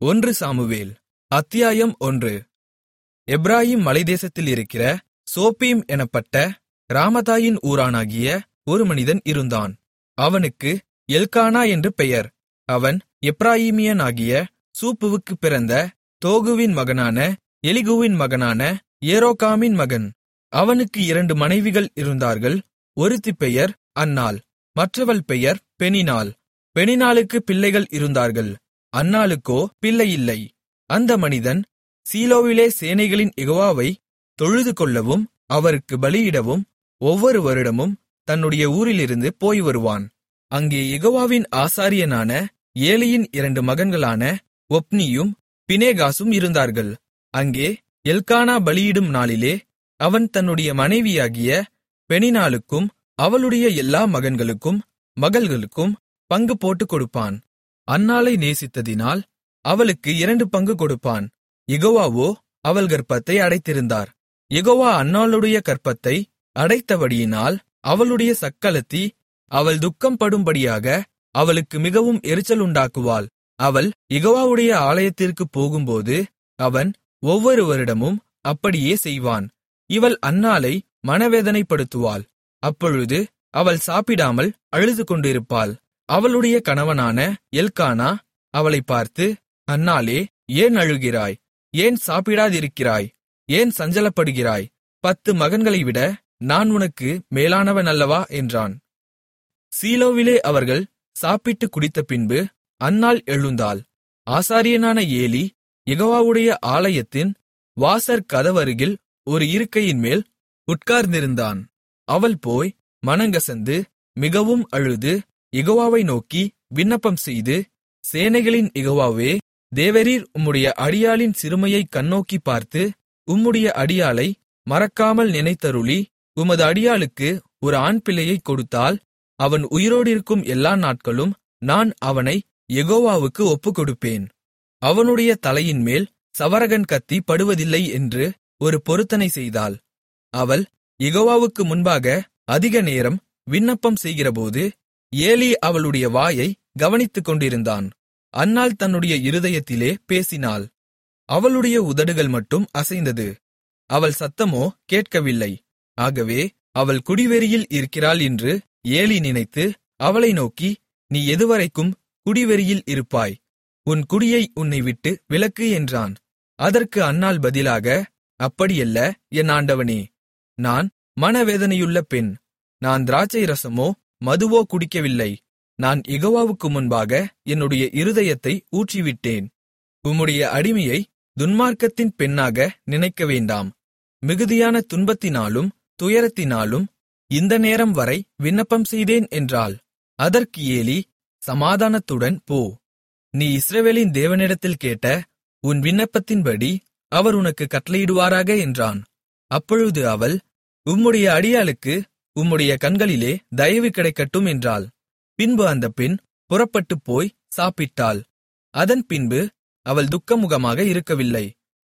ஒன்று சாமுவேல் அத்தியாயம் ஒன்று எப்பிராயீம் மலைத்தேசத்திலிருக்கிற சோப்பீம் எனப்பட்ட ராமதாயின் ஊரானாகிய ஒரு மனிதன் இருந்தான் அவனுக்கு எல்க்கானா என்று பெயர் அவன் எப்பிராயீமியனாகிய சூப்புவுக்குப் பிறந்த தோகுவின் மகனான எலிகூவின் மகனான எரோகாமின் மகன் அவனுக்கு இரண்டு மனைவிகள் இருந்தார்கள் ஒருத்தி பெயர் அன்னாள் மற்றவள் பெயர் பெனினாள் பெனினாளுக்குப் பிள்ளைகள் இருந்தார்கள் அன்னாளுக்கோ பிள்ளையில்லை அந்த மனிதன் சீலோவிலே சேனைகளின் யெகோவாவை தொழுதுகொள்ளவும் அவருக்கு பலியிடவும் ஒவ்வொரு வருடமும் தன்னுடைய ஊரிலிருந்து போய் வருவான் அங்கே யெகோவாவின் ஆசாரியனான ஏலியின் இரண்டு மகன்களான ஒப்னியும் பினேகாசும் இருந்தார்கள் அங்கே எல்க்கானா பலியிடும் நாளிலே அவன் தன்னுடைய மனைவியாகிய பெனினாளுக்கும் அவளுடைய எல்லா மகன்களுக்கும் மகள்களுக்கும் பங்கு போட்டுக் கொடுப்பான் அன்னாளை நேசித்ததினால் அவளுக்கு இரண்டு பங்கு கொடுப்பான் யெகோவாவோ அவள் கர்ப்பத்தை அடைத்திருந்தார் யெகோவா அன்னாளுடைய கர்ப்பத்தை அடைத்தபடியினால் அவளுடைய சக்களத்தி அவள் துக்கம்படும்படியாக அவளுக்கு மிகவும் எரிச்சல் உண்டாக்குவாள் அவள் யெகோவாவுடைய ஆலயத்திற்குப் போகும்போது அவன் ஒவ்வொரு வருடமும் அப்படியே செய்வான் இவள் அன்னாளை மனவேதனைப்படுத்துவாள் அப்பொழுது அவள் சாப்பிடாமல் அழுது கொண்டிருப்பாள் அவளுடைய கணவனான எல்க்கானா அவளைப் பார்த்து அன்னாளே ஏன் அழுகிறாய் ஏன் சாப்பிடாதிருக்கிறாய் ஏன் சஞ்சலப்படுகிறாய் பத்து மகன்களைவிட நான் உனக்கு மேலானவன் அல்லவா என்றான் சீலோவிலே அவர்கள் சாப்பிட்டு குடித்த பின்பு அன்னாள் எழுந்தாள் ஆசாரியனான ஏலி யெகோவாவுடைய ஆலயத்தின் வாசற் கதவருகில் ஒரு இருக்கையின் மேல் உட்கார்ந்திருந்தான் அவள் போய் மனங்கசந்து மிகவும் அழுது யெகோவாவை நோக்கி விண்ணப்பம் செய்து சேனைகளின் யெகோவாவே தேவரீர் உம்முடைய அடியாளின் சிறுமையைக் கண்ணோக்கி பார்த்து உம்முடைய அடியாளை மறக்காமல் நினைத்தருளி உமது அடியாளுக்கு ஒரு ஆண்பிள்ளையைக் கொடுத்தால் அவன் உயிரோடிருக்கும் எல்லா நாட்களும் நான் அவனை யெகோவாவுக்கு ஒப்புக்கொடுப்பேன் அவனுடைய தலையின்மேல் சவரகன் கத்தி படுவதில்லை என்று ஒரு பொருத்தனை செய்தாள் அவள் யெகோவாவுக்கு முன்பாக அதிக நேரம் விண்ணப்பம் செய்கிறபோது ஏலி அவளுடைய வாயை கவனித்துக் கொண்டிருந்தான் அன்னாள் தன்னுடைய இருதயத்திலே பேசினாள் அவளுடைய உதடுகள் மட்டும் அசைந்தது அவள் சத்தமோ கேட்கவில்லை ஆகவே அவள் குடிவெறியில் இருக்கிறாள் என்று ஏலி நினைத்து அவளை நோக்கி நீ எதுவரைக்கும் குடிவெறியில் இருப்பாய் உன் குடியை உன்னை விட்டு விலக்கு என்றான் அதற்கு அன்னாள் பதிலாக அப்படியல்ல என் ஆண்டவனே நான் மனவேதனையுள்ள பெண் நான் திராட்சை ரசமோ மதுவோ குடிக்கவில்லை நான் யெகோவாவுக்கு முன்பாக என்னுடைய இருதயத்தை ஊற்றிவிட்டேன் உம்முடைய அடிமையை துன்மார்க்கத்தின் பெண்ணாக நினைக்க வேண்டாம் மிகுதியான துன்பத்தினாலும் துயரத்தினாலும் இந்த நேரம் வரை விண்ணப்பம் செய்தேன் என்றாள் அதற்கு ஏலி சமாதானத்துடன் போ நீ இஸ்ரவேலின் தேவனிடத்தில் கேட்ட உன் விண்ணப்பத்தின்படி அவர் உனக்கு கட்டளையிடுவாராக என்றான் அப்பொழுது அவள் உம்முடைய அடியாளுக்கு உம்முடைய கண்களிலே தயவு கிடைக்கட்டும் என்றாள் பின்பு அந்த பெண் புறப்பட்டுப் போய் சாப்பிட்டாள் அதன் பின்பு அவள் துக்கமுகமாக இருக்கவில்லை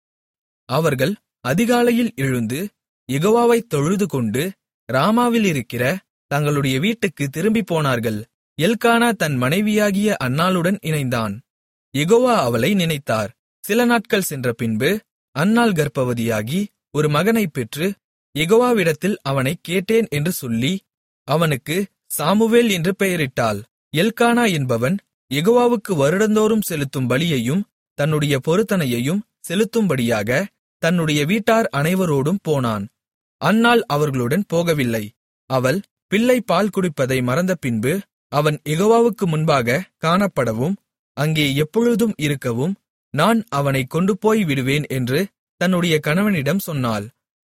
அவர்கள் அதிகாலையில் எழுந்து யெகோவாவைத் தொழுதுகொண்டு ராமாவிலிருக்கிற தங்களுடைய வீட்டுக்கு திரும்பிப் போனார்கள் எல்க்கானா தன் மனைவியாகிய அன்னாளுடன் இணைந்தான் யெகோவா அவளை நினைத்தார் சில நாட்கள் சென்ற பின்பு அன்னாள் கர்ப்பவதியாகி ஒரு மகனைப் பெற்று யெகோவாவிடத்தில் அவனைக் கேட்டேன் என்று சொல்லி அவனுக்கு சாமுவேல் என்று பெயரிட்டாள் எல்க்கானா என்பவன் யெகோவாவுக்கு வருடந்தோறும் செலுத்தும் பலியையும் தன்னுடைய பொருத்தனையையும் செலுத்தும்படியாக தன்னுடைய வீட்டார் அனைவரோடும் போனான் அன்னாள் அவர்களுடன் போகவில்லை அவள் பிள்ளை பால் குடிப்பதை மறந்த பின்பு அவன் யெகோவாவுக்கு முன்பாக காணப்படவும் அங்கே எப்பொழுதும் இருக்கவும் நான் அவனைக் கொண்டுபோய் விடுவேன் என்று தன்னுடைய கணவனிடம் சொன்னாள்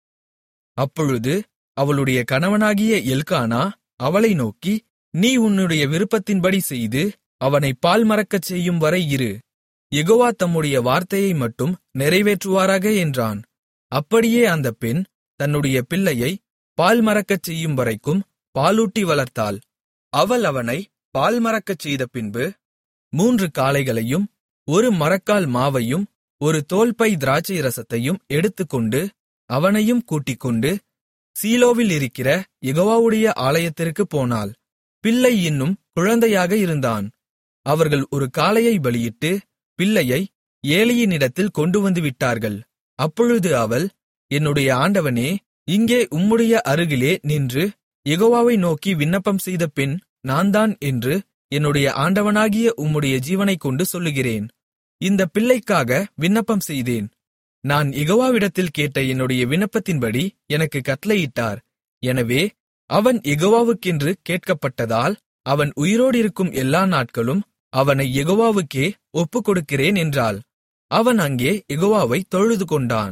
அப்பொழுது அவளுடைய கணவனாகிய எல்க்கானா அவளை நோக்கி நீ உன்னுடைய விருப்பத்தின்படி செய்து அவனை பால் மறக்கச் செய்யும் வரை இரு யெகோவா தம்முடைய வார்த்தையை மட்டும் நிறைவேற்றுவாராக என்றான் அப்படியே அந்த பெண் தன்னுடைய பிள்ளையை பால் மறக்கச் செய்யும் வரைக்கும் பாலூட்டி வளர்த்தாள் அவள் அவனை பால் மறக்கச் செய்த பின்பு மூன்று காளைகளையும் ஒரு மரக்கால் மாவையும் ஒரு தோல்பை திராட்சை ரசத்தையும் எடுத்துக்கொண்டு அவனையும் கூட்டிக்கொண்டு சீலோவில் இருக்கிற யெகோவாவுடைய ஆலயத்திற்குப் போனாள் பிள்ளை இன்னும் குழந்தையாக இருந்தான் அவர்கள் ஒரு காளையை பலியிட்டு பிள்ளையை ஏலியினிடத்தில் கொண்டுவந்து விட்டார்கள் அப்பொழுது அவள் என்னுடைய ஆண்டவனே இங்கே உம்முடைய அருகிலே நின்று யெகோவாவை நோக்கி விண்ணப்பம் செய்த பெண் நான்தான் என்று என்னுடைய ஆண்டவனாகிய உம்முடைய ஜீவனைக் கொண்டு சொல்லுகிறேன் இந்த பிள்ளைக்காக விண்ணப்பம் செய்தேன் நான் யெகோவாவிடத்தில் கேட்ட என்னுடைய விண்ணப்பத்தின்படி எனக்கு கட்டளையிட்டார் எனவே அவன் யெகோவாவுக்கென்று கேட்கப்பட்டதால் அவன் உயிரோடிருக்கும் எல்லா நாட்களும் அவனை யெகோவாவுக்கே ஒப்புக்கொடுக்கிறேன் என்றாள் அவன் அங்கே யெகோவாவை தொழுதுகொண்டான்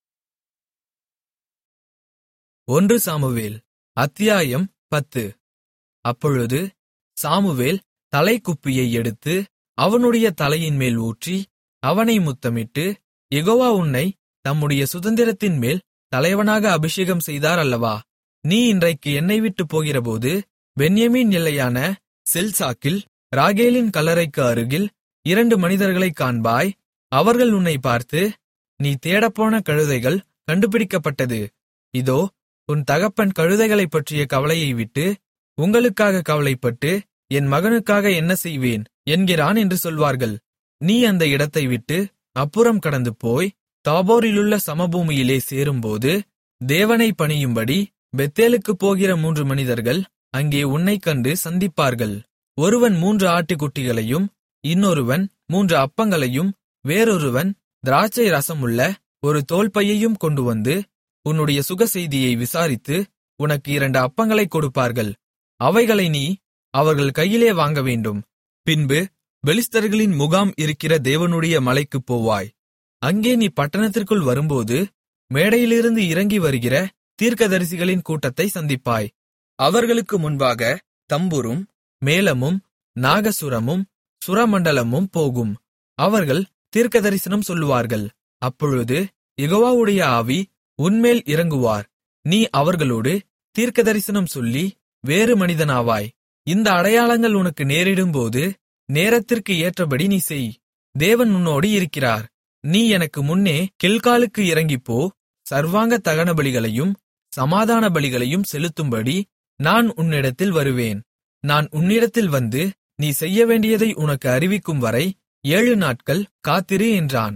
ஒன்று சாமுவேல் அத்தியாயம் பத்து அப்பொழுது சாமுவேல் தலைக்குப்பியை எடுத்து அவனுடைய தலையின்மேல் ஊற்றி அவனை முத்தமிட்டு யெகோவா உன்னை தம்முடைய சுதந்திரத்தின் மேல் தலைவனாக அபிஷேகம் செய்தார் அல்லவா நீ இன்றைக்கு என்னை விட்டு போகிறபோது பென்யமீன் எல்லையான செல்சாக்கில் ராகேலின் கல்லறைக்கு அருகில் இரண்டு மனிதர்களைக் காண்பாய் அவர்கள் உன்னை பார்த்து நீ தேடப்போன கழுதைகள் கண்டுபிடிக்கப்பட்டது இதோ உன் தகப்பன் கழுதைகளைப் பற்றிய கவலையை விட்டு உங்களுக்காக கவலைப்பட்டு என் மகனுக்காக என்ன செய்வேன் என்கிறான் என்று சொல்வார்கள் நீ அந்த இடத்தை விட்டு அப்புறம் கடந்து போய் தாபோரிலுள்ள சமபூமியிலே சேரும்போது தேவனை பணியும்படி பெத்தேலுக்குப் போகிற மூன்று மனிதர்கள் அங்கே உன்னைக் கண்டு சந்திப்பார்கள் ஒருவன் மூன்று ஆட்டுக்குட்டிகளையும் இன்னொருவன் மூன்று அப்பங்களையும் வேறொருவன் திராட்சை ரசமுள்ள ஒரு தோல்பையையும் கொண்டுவந்து உன்னுடைய சுகசெய்தியை விசாரித்து உனக்கு இரண்டு அப்பங்களைக் கொடுப்பார்கள் அவைகளை நீ அவர்கள் கையிலே வாங்க வேண்டும் பின்பு பெலிஸ்தர்களின் முகாம் இருக்கிற தேவனுடைய மலைக்குப் போவாய் அங்கே நீ பட்டணத்திற்குள் வரும்போது மேடையிலிருந்து இறங்கி வருகிற தீர்க்கதரிசிகளின் கூட்டத்தை சந்திப்பாய் அவர்களுக்கு முன்பாக தம்புரும் மேளமும் நாகசுரமும் சுரமண்டலமும் போகும் அவர்கள் தீர்க்கதரிசனம் சொல்லுவார்கள் அப்பொழுது யெகோவாவுடைய ஆவி உன்மேல் இறங்குவார் நீ அவர்களோடு தீர்க்கதரிசனம் சொல்லி வேறு மனிதனாவாய் இந்த அடையாளங்கள் உனக்கு நேரிடும்போது நேரத்திற்கு ஏற்றபடி நீ செய் தேவன் உன்னோடு இருக்கிறார் நீ எனக்கு முன்னே கில்காலுக்கு இறங்கிப்போ சர்வாங்க தகனபலிகளையும் சமாதான பலிகளையும் செலுத்தும்படி நான் உன்னிடத்தில் வருவேன் நான் உன்னிடத்தில் வந்து நீ செய்ய வேண்டியதை உனக்கு அறிவிக்கும் வரை ஏழு நாட்கள் காத்திரு என்றான்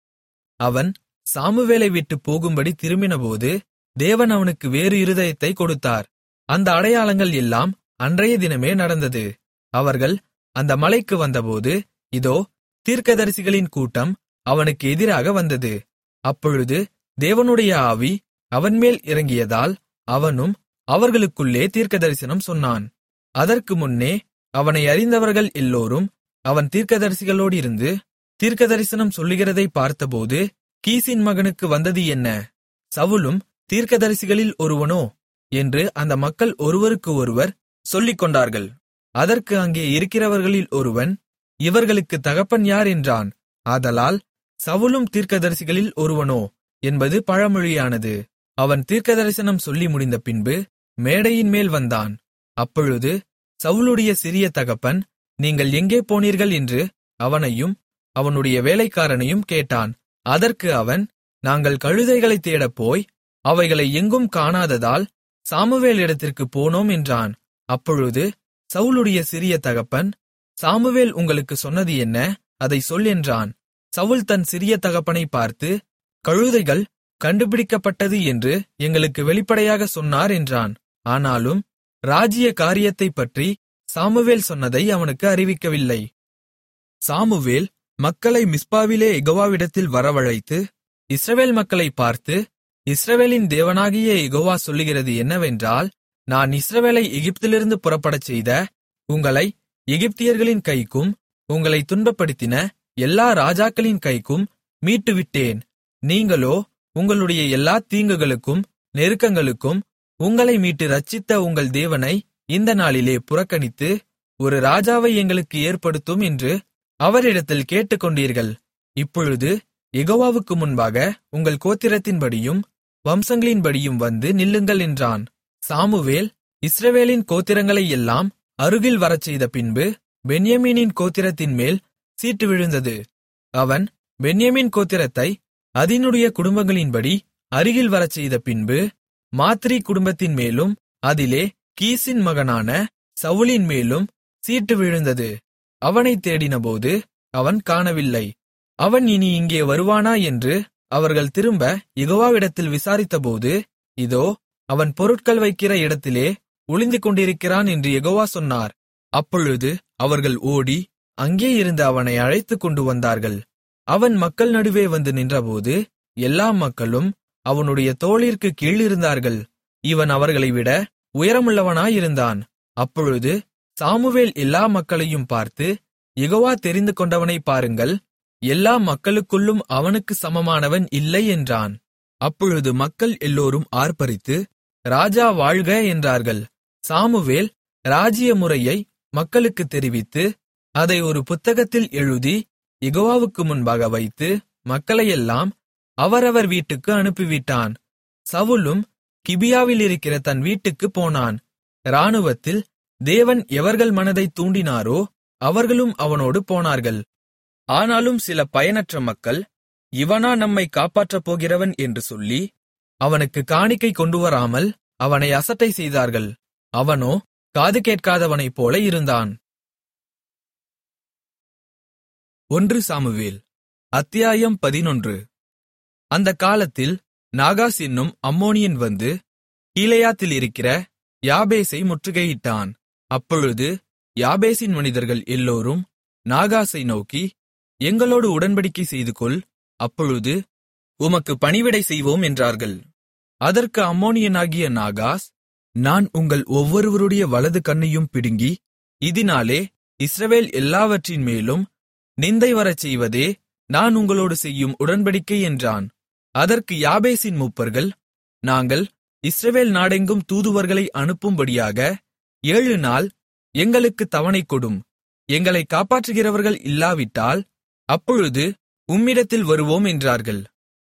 அவன் சாமுவேலை விட்டு போகும்படி திரும்பினபோது தேவன் அவனுக்கு வேறு இருதயத்தை கொடுத்தார் அந்த அடையாளங்கள் எல்லாம் அன்றைய தினமே நடந்தது அவர்கள் அந்த மலைக்கு வந்தபோது இதோ தீர்க்கதரிசிகளின் கூட்டம் அவனுக்கு எதிராக வந்தது அப்பொழுது தேவனுடைய ஆவி அவன்மேல் இறங்கியதால் அவனும் அவர்களுக்குள்ளே தீர்க்கதரிசனம் சொன்னான் அதற்கு முன்னே அவனை அறிந்தவர்கள் எல்லோரும் அவன் தீர்க்கதரிசிகளோடிருந்து தீர்க்கதரிசனம் சொல்லுகிறதை பார்த்தபோது கீசின் மகனுக்கு வந்தது என்ன சவுலும் தீர்க்கதரிசிகளில் ஒருவனோ என்று அந்த மக்கள் ஒருவருக்கு ஒருவர் சொல்லிக்கொண்டார்கள் அதற்கு அங்கே இருக்கிறவர்களில் ஒருவன் இவர்களுக்கு தகப்பன் யார் என்றான் ஆதலால் சவுலும் தீர்க்கதரிசிகளில் ஒருவனோ என்பது பழமொழியானது அவன் தீர்க்கதரிசனம் சொல்லி முடிந்த பின்பு மேடையின் மேல் வந்தான் அப்பொழுது சவுலுடைய சிறிய தகப்பன் நீங்கள் எங்கே போனீர்கள் என்று அவனையும் அவனுடைய வேலைக்காரனையும் கேட்டான் அதற்கு அவன் நாங்கள் கழுதைகளைத் தேடப் போய் அவைகளை எங்கும் காணாததால் சாமுவேலிடத்திற்குப் போனோம் என்றான் அப்பொழுது சவுலுடைய சிறிய தகப்பன் சாமுவேல் உங்களுக்குச் சொன்னது என்ன அதைச் சொல் என்றான் சவுல் தன் சிறிய தகப்பனை பார்த்து கழுதைகள் கண்டுபிடிக்கப்பட்டது என்று எங்களுக்கு வெளிப்படையாக சொன்னார் என்றான் ஆனாலும் ராஜ்ய காரியத்தைப் பற்றி சாமுவேல் சொன்னதை அவனுக்கு அறிவிக்கவில்லை சாமுவேல் மக்களை மிஸ்பாவிலே யெகோவாவிடத்தில் வரவழைத்து இஸ்ரவேல் மக்களைப் பார்த்து இஸ்ரவேலின் தேவனாகிய யெகோவா சொல்லுகிறது என்னவென்றால் நான் இஸ்ரவேலை எகிப்திலிருந்து புறப்படச் செய்த உங்களை எகிப்தியர்களின் கைக்கும் உங்களை துன்பப்படுத்தின எல்லா ராஜாக்களின் கைக்கும் மீட்டுவிட்டேன் நீங்களோ உங்களுடைய எல்லா தீங்குகளுக்கும் நெருக்கங்களுக்கும் உங்களை மீட்டு ரட்சித்த உங்கள் தேவனை இந்த நாளிலே புறக்கணித்து ஒரு ராஜாவை எங்களுக்கு ஏற்படுத்தும் என்று அவரிடத்தில் கேட்டுக்கொண்டீர்கள் இப்பொழுது யெகோவாவுக்கு முன்பாக உங்கள் கோத்திரத்தின்படியும் வம்சங்களின்படியும் வந்து நில்லுங்கள் என்றான் சாமுவேல் இஸ்ரவேலின் கோத்திரங்களை எல்லாம் அருகில் வரச்செய்த பின்பு பென்யமீனின் கோத்திரத்தின் மேல் சீட்டு விழுந்தது அவன் பென்யமீன் கோத்திரத்தை அதினுடைய குடும்பங்களின்படி அருகில் வரச்செய்த பின்பு மாத்ரி குடும்பத்தின் மேலும் அதிலே கீசின் மகனான சவுலின் மேலும் சீட்டு விழுந்தது அவனைத் தேடினபோது அவன் காணவில்லை அவன் இனி இங்கே வருவானா என்று அவர்கள் திரும்ப யெகோவாவிடத்தில் விசாரித்தபோது இதோ அவன் பொருட்கள் வைக்கிற இடத்திலே ஒளிந்து கொண்டிருக்கிறான் என்று யெகோவா சொன்னார் அப்பொழுது அவர்கள் ஓடி அங்கே இருந்து அவனை அழைத்துக் கொண்டு வந்தார்கள் அவன் மக்கள் நடுவே வந்து நின்றபோது எல்லா மக்களும் அவனுடைய தோளிற்கு கீழிருந்தார்கள் இவன் அவர்களை விட உயரமுள்ளவனாயிருந்தான் அப்பொழுது சாமுவேல் எல்லா மக்களையும் பார்த்து யெகோவா தெரிந்து கொண்டவனை பாருங்கள் எல்லா மக்களுக்குள்ளும் அவனுக்கு சமமானவன் இல்லை என்றான் அப்பொழுது மக்கள் எல்லோரும் ஆர்ப்பரித்து ராஜா வாழ்க என்றார்கள் சாமுவேல் ராஜ்ய முறையை மக்களுக்குத் தெரிவித்து அதை ஒரு புத்தகத்தில் எழுதி யெகோவாவுக்கு முன்பாக வைத்து மக்களையெல்லாம் அவரவர் வீட்டுக்கு அனுப்பிவிட்டான் சவுலும் கிபியாவில் இருக்கிற தன் வீட்டுக்குப் போனான் இராணுவத்தில் தேவன் எவர்கள் மனதைத் தூண்டினாரோ அவர்களும் அவனோடு போனார்கள் ஆனாலும் சில பயனற்ற மக்கள் இவனா நம்மை காப்பாற்றப் போகிறவன் என்று சொல்லி அவனுக்கு காணிக்கை கொண்டுவராமல் அவனை அசட்டை செய்தார்கள் அவனோ காது கேட்காதவனைப் போல இருந்தான் ஒன்று சாமுவேல் அத்தியாயம் பதினொன்று அந்தக் காலத்தில் நாகாஸ் என்னும் அம்மோனியன் வந்து கீலேயாத்தில் இருக்கிற யாபேசை முற்றுகையிட்டான் அப்பொழுது யாபேசின் மனிதர்கள் எல்லோரும் நாகாசை நோக்கி எங்களோடு உடன்படிக்கை செய்துகொள் அப்பொழுது உமக்கு பணிவிடை செய்வோம் என்றார்கள் அதற்கு அம்மோனியனாகிய நாகாஸ் நான் உங்கள் ஒவ்வொருவருடைய வலது கண்ணையும் பிடுங்கி இதனாலே இஸ்ரவேல் எல்லாவற்றின் மேலும் நிந்தை வரச் செய்வதே நான் உங்களோடு செய்யும் உடன்படிக்கை என்றான் அதற்கு யாபேசின் மூப்பர்கள் நாங்கள் இஸ்ரவேல் நாடெங்கும் தூதுவர்களை அனுப்பும்படியாக ஏழு நாள் எங்களுக்கு தவணை கொடும் எங்களை காப்பாற்றுகிறவர்கள் இல்லாவிட்டால் அப்பொழுது உம்மிடத்தில் வருவோம் என்றார்கள்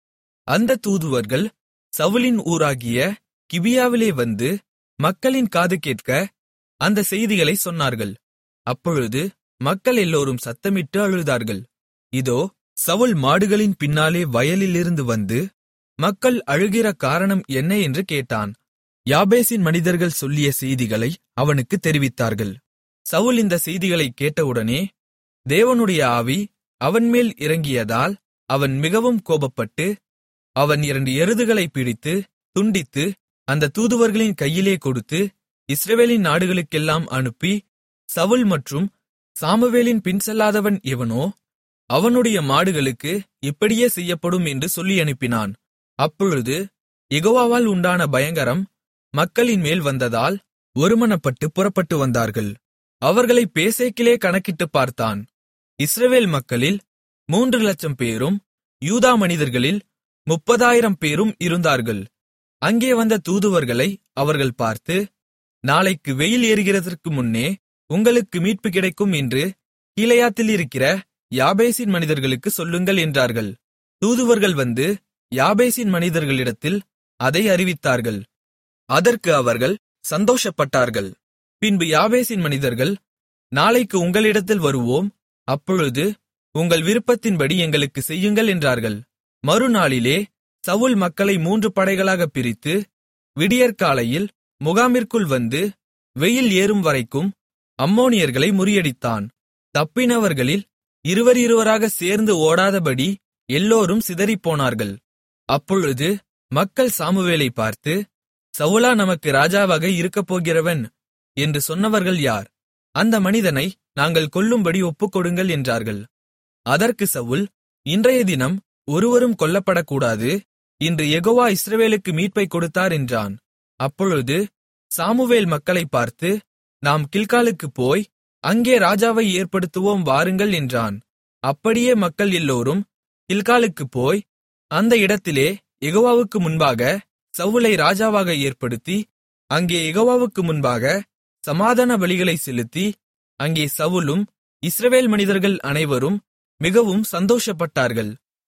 அந்த தூதுவர்கள் சவுலின் ஊராகிய கிபியாவிலே வந்து மக்களின் காது கேட்க அந்த செய்திகளை சொன்னார்கள் அப்பொழுது மக்கள் எல்லோரும் சத்தமிட்டு அழுதார்கள் இதோ சவுல் மாடுகளின் பின்னாலே வயலிலிருந்து வந்து மக்கள் அழுகிற காரணம் என்ன என்று கேட்டான் யாபேசின் மனிதர்கள் சொல்லிய செய்திகளை அவனுக்குத் தெரிவித்தார்கள் சவுல் இந்த செய்திகளைக் கேட்டவுடனே தேவனுடைய ஆவி அவன்மேல் இறங்கியதால் அவன் மிகவும் கோபப்பட்டு அவன் இரண்டு எருதுகளைப் பிடித்து துண்டித்து அந்த தூதுவர்களின் கையிலே கொடுத்து இஸ்ரவேலின் நாடுகளுக்கெல்லாம் அனுப்பி சவுல் மற்றும் சாமுவேலின் பின்செல்லாதவன் எவனோ அவனுடைய மாடுகளுக்கு இப்படியே செய்யப்படும் என்று சொல்லி அனுப்பினான் அப்பொழுது யெகோவாவால் உண்டான பயங்கரம் மக்களின் மேல் வந்ததால் ஒருமனப்பட்டு புறப்பட்டு வந்தார்கள் அவர்களை பேசேக்கிலே கணக்கிட்டுப் பார்த்தான் இஸ்ரவேல் மக்களில் மூன்று லட்சம் பேரும் யூதா மனிதர்களில் முப்பதாயிரம் பேரும் இருந்தார்கள் அங்கே வந்த தூதுவர்களை அவர்கள் பார்த்து நாளைக்கு வெயில் ஏறுகிறதற்கு முன்னே உங்களுக்கு மீட்பு கிடைக்கும் என்று கீலேயாத்தில் இருக்கிற யாபேசின் மனிதர்களுக்கு சொல்லுங்கள் என்றார்கள் தூதுவர்கள் வந்து யாபேசின் மனிதர்களிடத்தில் அதை அறிவித்தார்கள் அதற்கு அவர்கள் சந்தோஷப்பட்டார்கள் பின்பு யாபேசின் மனிதர்கள் நாளைக்கு உங்களிடத்தில் வருவோம் அப்பொழுது உங்கள் விருப்பத்தின்படி எங்களுக்கு செய்யுங்கள் என்றார்கள் மறுநாளிலே சவுல் மக்களை மூன்று படைகளாகப் பிரித்து விடியற்காலையில் முகாமிற்குள் வந்து வெயில் ஏறும் வரைக்கும் அம்மோனியர்களை முறியடித்தான் தப்பினவர்களில் இருவர் இருவராக சேர்ந்து ஓடாதபடி எல்லோரும் சிதறிப்போனார்கள் அப்பொழுது மக்கள் சாமுவேலை பார்த்து சவுலா நமக்கு ராஜாவாக இருக்கப்போகிறவன் என்று சொன்னவர்கள் யார் அந்த மனிதனை நாங்கள் கொல்லும்படி ஒப்புக்கொடுங்கள் என்றார்கள் அதற்கு சவுல் இன்றைய தினம் ஒருவரும் கொல்லப்படக்கூடாது இன்று யெகோவா இஸ்ரவேலுக்கு மீட்பை கொடுத்தார் என்றான் அப்பொழுது சாமுவேல் மக்களைப் பார்த்து நாம் கில்காலுக்குப் போய் அங்கே ராஜாவை ஏற்படுத்துவோம் வாருங்கள் என்றான் அப்படியே மக்கள் எல்லோரும் கில்காலுக்குப் போய் அந்த இடத்திலே யெகோவாவுக்கு முன்பாக சவுலை ராஜாவாக ஏற்படுத்தி அங்கே யெகோவாவுக்கு முன்பாக சமாதான பலிகளை செலுத்தி அங்கே சவுலும் இஸ்ரவேல் மனிதர்கள் அனைவரும் மிகவும் சந்தோஷப்பட்டார்கள்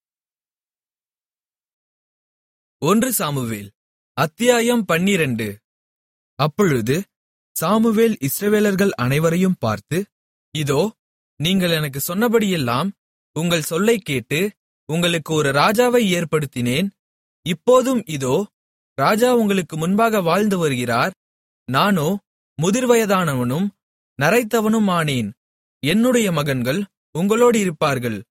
ஒன்று சாமுவேல் அத்தியாயம் பன்னிரண்டு அப்பொழுது சாமுவேல் இஸ்ரவேலர்கள் அனைவரையும் பார்த்து இதோ நீங்கள் எனக்கு சொன்னபடியெல்லாம் உங்கள் சொல்லைக் கேட்டு உங்களுக்கு ஒரு ராஜாவை ஏற்படுத்தினேன் இப்போதும் இதோ ராஜா உங்களுக்கு முன்பாக வாழ்ந்து வருகிறார் நானோ முதிர்வயதானவனும் நரைத்தவனும் ஆனேன் என்னுடைய மகன்கள் உங்களோடு இருப்பார்கள்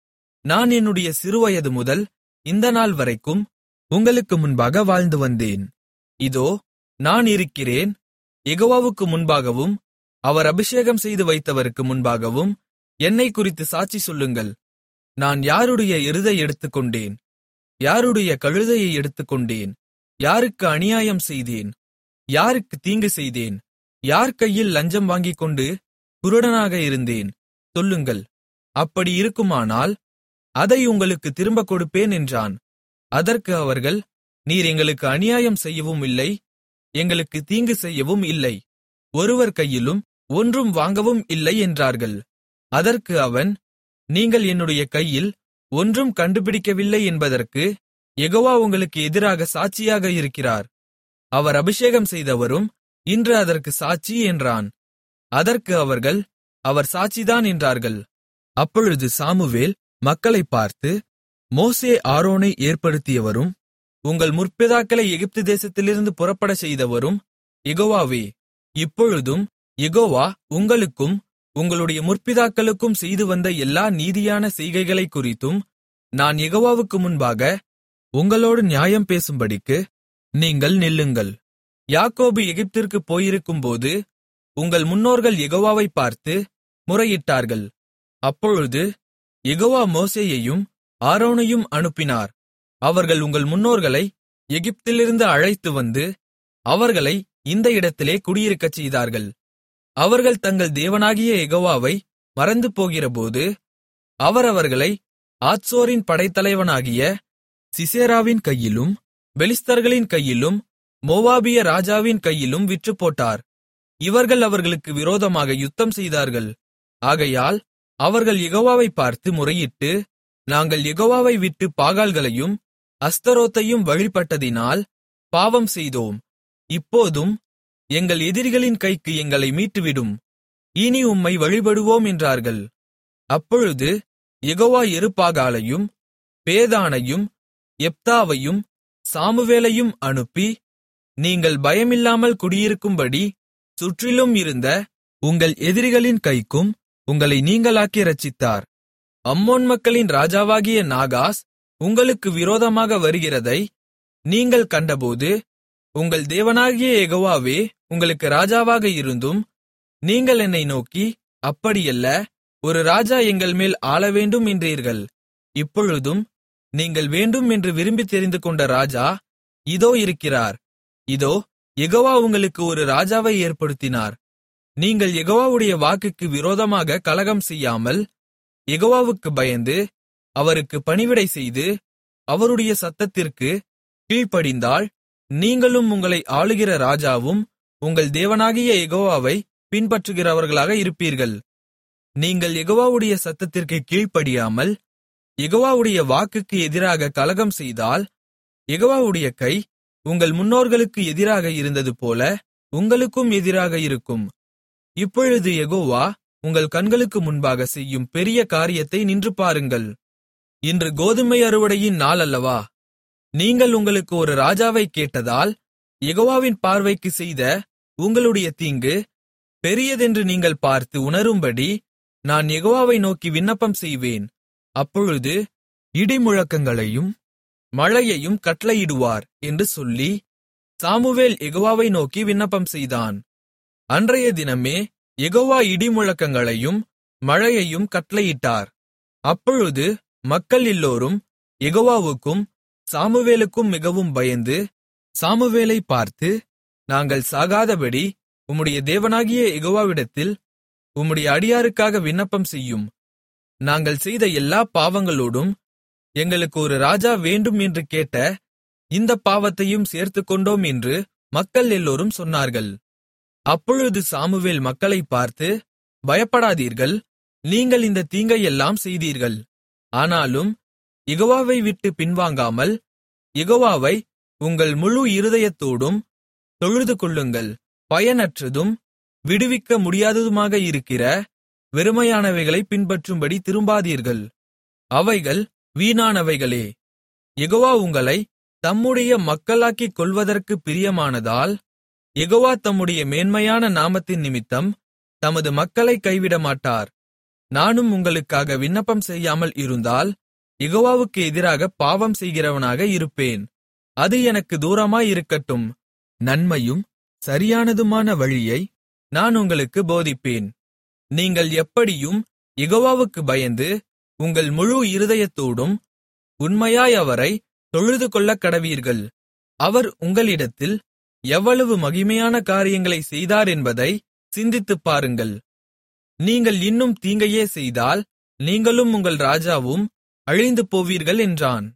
நான் என்னுடைய சிறுவயது முதல் இந்த நாள் வரைக்கும் உங்களுக்கு முன்பாக வாழ்ந்து வந்தேன் இதோ நான் இருக்கிறேன் யெகோவாவுக்கு முன்பாகவும் அவர் அபிஷேகம் செய்து வைத்தவருக்கு முன்பாகவும் என்னைக் குறித்து சாட்சி சொல்லுங்கள் நான் யாருடைய எருதை எடுத்துக்கொண்டேன் யாருடைய கழுதையை எடுத்துக்கொண்டேன் யாருக்கு அநியாயம் செய்தேன் யாருக்கு தீங்கு செய்தேன் யார் கையில் லஞ்சம் வாங்கிக்கொண்டு குருடனாக இருந்தேன் சொல்லுங்கள் அப்படி இருக்குமானால் அதை உங்களுக்கு திரும்பக் கொடுப்பேன் என்றான் அதற்கு அவர்கள் நீர் எங்களுக்கு அநியாயம் செய்யவும் இல்லை எங்களுக்கு தீங்கு செய்யவும் இல்லை ஒருவர் கையிலும் ஒன்றும் வாங்கவும் இல்லை என்றார்கள் அதற்கு அவன் நீங்கள் என்னுடைய கையில் ஒன்றும் கண்டுபிடிக்கவில்லை என்பதற்கு யெகோவா உங்களுக்கு எதிராக சாட்சியாக இருக்கிறார் அவர் அபிஷேகம் செய்தவரும் இன்று அதற்கு சாட்சி என்றான் அதற்கு அவர்கள் அவர் சாட்சிதான் என்றார்கள் அப்பொழுது சாமுவேல் மக்களைப் பார்த்து மோசே ஆரோனை ஏற்படுத்தியவரும் உங்கள் முற்பிதாக்களை எகிப்து தேசத்திலிருந்து புறப்படச் செய்தவரும் யெகோவாவே இப்பொழுதும் யெகோவா உங்களுக்கும் உங்களுடைய முற்பிதாக்களுக்கும் செய்து வந்த எல்லா நீதியான செய்கைகளைக் குறித்தும் நான் யெகோவாவுக்கு முன்பாக உங்களோடு நியாயம் பேசும்படிக்கு நீங்கள் நில்லுங்கள் யாக்கோபு எகிப்திற்குப் போயிருக்கும்போது உங்கள் முன்னோர்கள் யெகோவாவைப் பார்த்து முறையிட்டார்கள் அப்பொழுது யெகோவா மோசேயையும் ஆரோனையும் அனுப்பினார் அவர்கள் உங்கள் முன்னோர்களை எகிப்திலிருந்து அழைத்து வந்து அவர்களை இந்த இடத்திலே குடியிருக்கச் செய்தார்கள் அவர்கள் தங்கள் தேவனாகிய யெகோவாவை மறந்து போகிறபோது அவர் அவர்களை ஆத்சோரின் படைத்தலைவனாகிய சிசேராவின் கையிலும் பெலிஸ்தர்களின் கையிலும் மோவாபிய ராஜாவின் கையிலும் விற்றுப்போட்டார் இவர்கள் அவர்களுக்கு விரோதமாக யுத்தம் செய்தார்கள் ஆகையால் அவர்கள் யெகோவாவைப் பார்த்து முறையிட்டு நாங்கள் யெகோவாவை விட்டு பாகால்களையும் அஸ்தரோத்தையும் வழிபட்டதினால் பாவம் செய்தோம் இப்போதும் எங்கள் எதிரிகளின் கைக்கு எங்களை மீட்டுவிடும் இனி உம்மை வழிபடுவோம் என்றார்கள் அப்பொழுது யெகோவா எருபாகாலையும் பேதானையும் எப்தாவையும் சாமுவேலையும் அனுப்பி நீங்கள் பயமில்லாமல் குடியிருக்கும்படி சுற்றிலும் இருந்த உங்கள் எதிரிகளின் கைக்கும் உங்களை நீங்களாக்கி இரட்சித்தார் அம்மோன் மக்களின் ராஜாவாகிய நாகாஸ் உங்களுக்கு விரோதமாக வருகிறதை நீங்கள் கண்டபோது உங்கள் தேவனாகிய யெகோவாவே உங்களுக்கு ராஜாவாக இருந்தும் நீங்கள் என்னை நோக்கி அப்படியல்ல ஒரு ராஜா எங்கள் மேல் ஆளவேண்டும் என்றீர்கள் இப்பொழுதும் நீங்கள் வேண்டும் என்று விரும்பித் தெரிந்துகொண்ட ராஜா இதோ இருக்கிறார் இதோ யெகோவா உங்களுக்கு ஒரு ராஜாவை ஏற்படுத்தினார் நீங்கள் யெகோவாவுடைய வாக்குக்கு விரோதமாக கலகம் செய்யாமல் யெகோவாவுக்கு பயந்து அவருக்கு பணிவிடை செய்து அவருடைய சத்தத்திற்கு கீழ்ப்படிந்தால் நீங்களும் உங்களை ஆளுகிற ராஜாவும் உங்கள் தேவனாகிய யெகோவாவை பின்பற்றுகிறவர்களாக இருப்பீர்கள் நீங்கள் யெகோவாவுடைய சத்தத்திற்கு கீழ்ப்படியாமல் யெகோவாவுடைய வாக்குக்கு எதிராக கலகம் செய்தால் யெகோவாவுடைய கை உங்கள் முன்னோர்களுக்கு எதிராக இருந்ததுபோல உங்களுக்கும் எதிராக இருக்கும் இப்பொழுது யெகோவா உங்கள் கண்களுக்கு முன்பாக செய்யும் பெரிய காரியத்தை நின்று பாருங்கள் இன்று கோதுமை அறுவடையின் நாள் அல்லவா நீங்கள் உங்களுக்கு ஒரு ராஜாவைக் கேட்டதால் யெகோவாவின் பார்வைக்கு செய்த உங்களுடைய தீங்கு பெரியதென்று நீங்கள் பார்த்து உணரும்படி நான் யெகோவாவை நோக்கி விண்ணப்பம் செய்வேன் அப்பொழுது இடிமுழக்கங்களையும் மழையையும் கட்டளையிடுவார் என்று சொல்லி சாமுவேல் யெகோவாவை நோக்கி விண்ணப்பம் செய்தான் அன்றைய தினமே யெகோவா இடிமுழக்கங்களையும் மழையையும் கட்டளையிட்டார் அப்பொழுது மக்கள் எல்லோரும் யெகோவாவுக்கும் சாமுவேலுக்கும் மிகவும் பயந்து சாமுவேலை பார்த்து நாங்கள் சாகாதபடி உம்முடைய தேவனாகிய யெகோவாவிடத்தில் உம்முடைய அடியாருக்காக விண்ணப்பம் செய்யும் நாங்கள் செய்த எல்லா பாவங்களோடும் எங்களுக்கு ஒரு ராஜா வேண்டும் என்று கேட்ட இந்த பாவத்தையும் சேர்த்துக்கொண்டோம் என்று மக்கள் எல்லோரும் சொன்னார்கள் அப்பொழுது சாமுவேல் மக்களைப் பார்த்து பயப்படாதீர்கள் நீங்கள் இந்த தீங்கையெல்லாம் செய்தீர்கள் ஆனாலும் யெகோவாவை விட்டு பின்வாங்காமல் யெகோவாவை உங்கள் முழு இருதயத்தோடும் தொழுதுகொள்ளுங்கள் பயனற்றதும் விடுவிக்க முடியாததுமாக இருக்கிற வெறுமையானவைகளைப் பின்பற்றும்படி திரும்பாதீர்கள் அவைகள் வீணானவைகளே யெகோவா உங்களை தம்முடைய மக்களாக்கிக் கொள்வதற்குப் பிரியமானதால் யெகோவா தம்முடைய மேன்மையான நாமத்தின் நிமித்தம் தமது மக்களைக் கைவிடமாட்டார் நானும் உங்களுக்காக விண்ணப்பம் செய்யாமல் இருந்தால் யெகோவாவுக்கு எதிராக பாவம் செய்கிறவனாக இருப்பேன் அது எனக்கு தூரமாயிருக்கட்டும் நன்மையும் சரியானதுமான வழியை நான் உங்களுக்கு போதிப்பேன் நீங்கள் எப்படியும் யெகோவாவுக்கு பயந்து உங்கள் முழு இருதயத்தோடும் உண்மையாய் அவரை தொழுதுகொள்ளக் கடவீர்கள் அவர் உங்களிடத்தில் எவ்வளவு மகிமையான காரியங்களை செய்தார் என்பதை சிந்தித்துப் பாருங்கள் நீங்கள் இன்னும் தீங்கையே செய்தால் நீங்களும் உங்கள் ராஜாவும் அழிந்து போவீர்கள் என்றான்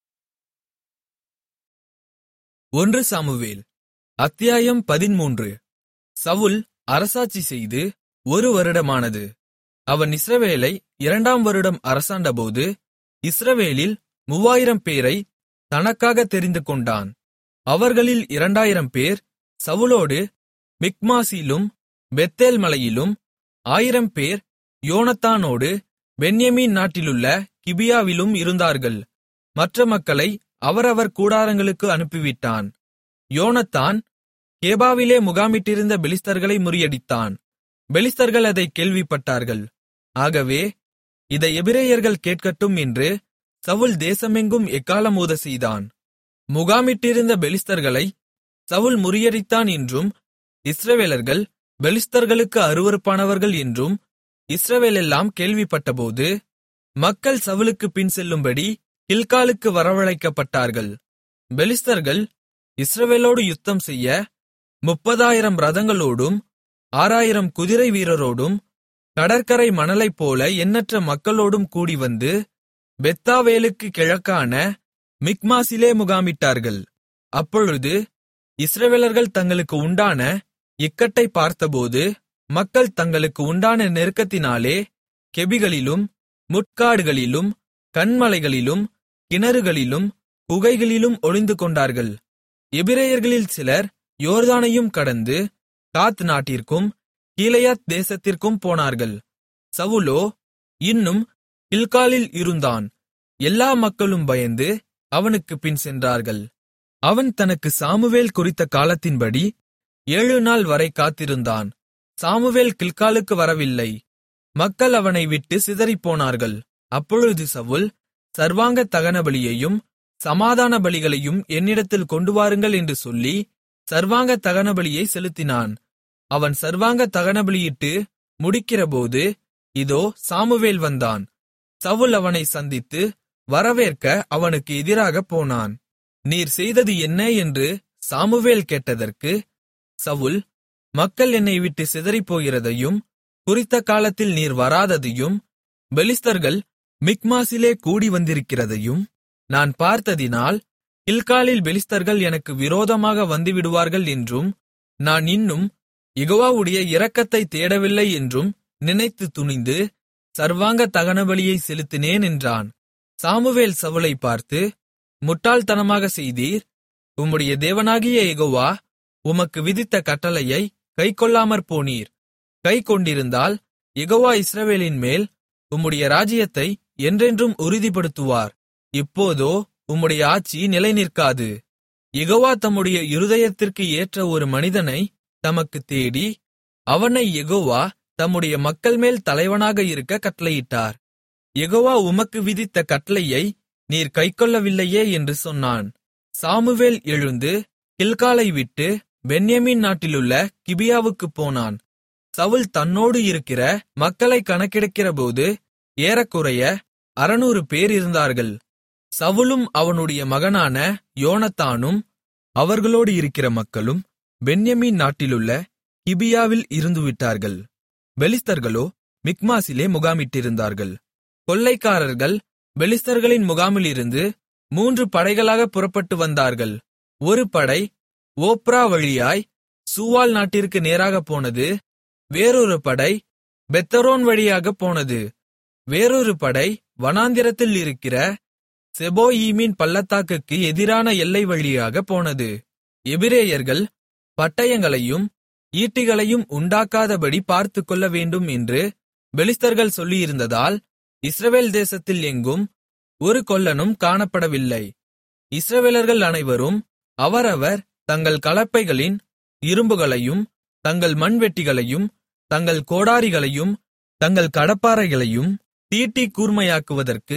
ஒன்று சாமுவேல் அத்தியாயம் பதிமூன்று சவுல் அரசாட்சி செய்து ஒரு வருடமானது அவன் இஸ்ரவேலை இரண்டாம் வருடம் அரசாண்டபோது இஸ்ரவேலில் மூவாயிரம் பேரை தனக்காக தெரிந்து கொண்டான் அவர்களில் இரண்டாயிரம் பேர் சவுலோடு மிக்மாசிலும் பெத்தேல் மலையிலும் ஆயிரம் பேர் யோனத்தானோடு பென்யமீன் நாட்டிலுள்ள கிபியாவிலும் இருந்தார்கள் மற்ற மக்களை அவரவர் கூடாரங்களுக்கு அனுப்பிவிட்டான் யோனத்தான் கேபாவிலே முகாமிட்டிருந்த பெலிஸ்தர்களை முறியடித்தான் பெலிஸ்தர்கள் அதை கேள்விப்பட்டார்கள் ஆகவே இதை எபிரேயர்கள் கேட்கட்டும் என்று சவுல் தேசமெங்கும் எக்காலம் ஊத செய்தான் முகாமிட்டிருந்த பெலிஸ்தர்களை சவுல் முறியடித்தான் என்றும் இஸ்ரவேலர்கள் பெலிஸ்தர்களுக்கு அருவருப்பானவர்கள் என்றும் இஸ்ரவேலெல்லாம் கேள்விப்பட்டபோது மக்கள் சவுலுக்கு பின் செல்லும்படி கில்காலுக்கு வரவழைக்கப்பட்டார்கள் பெலிஸ்தர்கள் இஸ்ரவேலோடு யுத்தம் செய்ய முப்பதாயிரம் ரதங்களோடும் ஆறாயிரம் குதிரை வீரரோடும் கடற்கரை மணலைப்போல எண்ணற்ற மக்களோடும் கூடிவந்து பெத்தாவேலுக்கு கிழக்கான மிக்மாசிலே முகாமிட்டார்கள் அப்பொழுது இஸ்ரவேலர்கள் தங்களுக்கு உண்டான இக்கட்டை பார்த்தபோது மக்கள் தங்களுக்கு உண்டான நெருக்கத்தினாலே கெபிகளிலும் முட்காடுகளிலும் கண்மலைகளிலும் கிணறுகளிலும் குகைகளிலும் ஒளிந்து கொண்டார்கள் எபிரேயர்களில் சிலர் யோர்தானையும் கடந்து காத் நாட்டிற்கும் கீலேயாத் தேசத்திற்கும் போனார்கள் சவுலோ இன்னும் கில்காலில் இருந்தான் எல்லா மக்களும் பயந்து அவனுக்குப் பின் சென்றார்கள் அவன் தனக்கு சாமுவேல் குறித்த காலத்தின்படி ஏழு நாள் வரை காத்திருந்தான் சாமுவேல் கில்காலுக்கு வரவில்லை மக்கள் அவனை விட்டு சிதறிப்போனார்கள் அப்பொழுது சவுல் சர்வாங்க தகனபலியையும் சமாதான பலிகளையும் என்னிடத்தில் கொண்டு வாருங்கள் என்று சொல்லி சர்வாங்க தகனபலியை செலுத்தினான் அவன் சர்வாங்க தகனபலியிட்டு முடிக்கிறபோது இதோ சாமுவேல் வந்தான் சவுல் அவனை சந்தித்து வரவேற்க அவனுக்கு எதிராகப் போனான் நீர் செய்தது என்ன என்று சாமுவேல் கேட்டதற்கு சவுல் மக்கள் என்னை விட்டு சிதறிப்போகிறதையும் குறித்த காலத்தில் நீர் வராததையும் பெலிஸ்தர்கள் மிக்மாசிலே கூடி வந்திருக்கிறதையும் நான் பார்த்ததினால் கில்காலில் பெலிஸ்தர்கள் எனக்கு விரோதமாக வந்துவிடுவார்கள் என்றும் நான் இன்னும் யெகோவாவுடைய இரக்கத்தை தேடவில்லை என்றும் நினைத்து துணிந்து சர்வாங்க தகனபலியை செலுத்தினேன் என்றான் சாமுவேல் சவுலை பார்த்து முட்டாள்தனமாக செய்தீர் உம்முடைய தேவனாகிய யெகோவா உமக்கு விதித்த கட்டளையை கைக்கொள்ளாமற் போனீர் கைக்கொண்டிருந்தால் யெகோவா இஸ்ரவேலின் மேல் உம்முடைய ராஜ்யத்தை என்றென்றும் உறுதிப்படுத்துவார் இப்போதோ உம்முடைய ஆட்சி நிலைநிற்காது யெகோவா தம்முடைய இருதயத்திற்கு ஏற்ற ஒரு மனிதனை தமக்குத் தேடி அவனை யெகோவா தம்முடைய மக்கள்மேல் தலைவனாக இருக்க கட்டளையிட்டார் யெகோவா உமக்கு விதித்த கட்டளையை நீர் கைக்கொள்ளவில்லையே என்று சொன்னான் சாமுவேல் எழுந்து கில்காலை விட்டு பென்யமீன் நாட்டிலுள்ள கிபியாவுக்குப் போனான் சவுல் தன்னோடு இருக்கிற மக்களை கணக்கெடுக்கிறபோது ஏறக்குறைய அறுநூறு பேர் இருந்தார்கள் சவுலும் அவனுடைய மகனான யோனத்தானும் அவர்களோடு இருக்கிற மக்களும் பென்யமீன் நாட்டிலுள்ள கிபியாவில் இருந்துவிட்டார்கள் பெலிஸ்தர்களோ மிக்மாசிலே முகாமிட்டிருந்தார்கள் கொள்ளைக்காரர்கள் பெலிஸ்தர்களின் முகாமிலிருந்து மூன்று படைகளாக புறப்பட்டு வந்தார்கள் ஒரு படை ஓப்ரா வழியாய் சூவால் நாட்டிற்கு நேராகப் போனது வேறொரு படை பெத்தரோன் வழியாகப் போனது வேறொரு படை வனாந்திரத்தில் இருக்கிற செபோயீமின் பள்ளத்தாக்குக்கு எதிரான எல்லை வழியாகப் போனது எபிரேயர்கள் பட்டயங்களையும் ஈட்டிகளையும் உண்டாக்காதபடி பார்த்துக்கொள்ள வேண்டும் என்று பெலிஸ்தர்கள் சொல்லியிருந்ததால் இஸ்ரவேல் தேசத்தில் எங்கும் ஒரு கொல்லனும் காணப்படவில்லை இஸ்ரவேலர்கள் அனைவரும் அவரவர் தங்கள் கலப்பைகளின் இரும்புகளையும் தங்கள் மண்வெட்டிகளையும் தங்கள் கோடாரிகளையும் தங்கள் கடப்பாரைகளையும் தீட்டி கூர்மையாக்குவதற்கு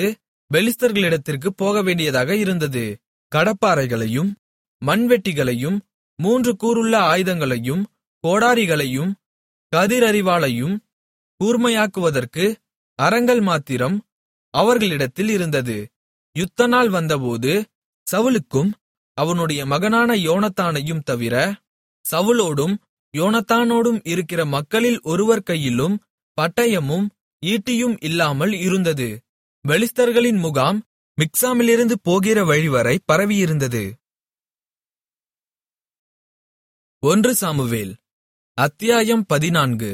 பெலிஸ்தர்களிடத்திற்கு போகவேண்டியதாக இருந்தது கடப்பாரைகளையும் மண்வெட்டிகளையும் மூன்று கூருள்ள ஆயுதங்களையும் கோடாரிகளையும் கதிரறிவாளையும் கூர்மையாக்குவதற்கு அரங்கள் மாத்திரம் அவர்களிடத்தில் இருந்தது யுத்தநாள் வந்தபோது சவுலுக்கும் அவனுடைய மகனான யோனத்தானையும் தவிர சவுலோடும் யோனத்தானோடும் இருக்கிற மக்களில் ஒருவர் கையிலும் பட்டயமும் ஈட்டியும் இல்லாமல் இருந்தது பெலிஸ்தர்களின் முகாம் மிக்சாமிலிருந்து போகிற வழிவரை பரவியிருந்தது ஒன்று சாமுவேல் அத்தியாயம் பதினான்கு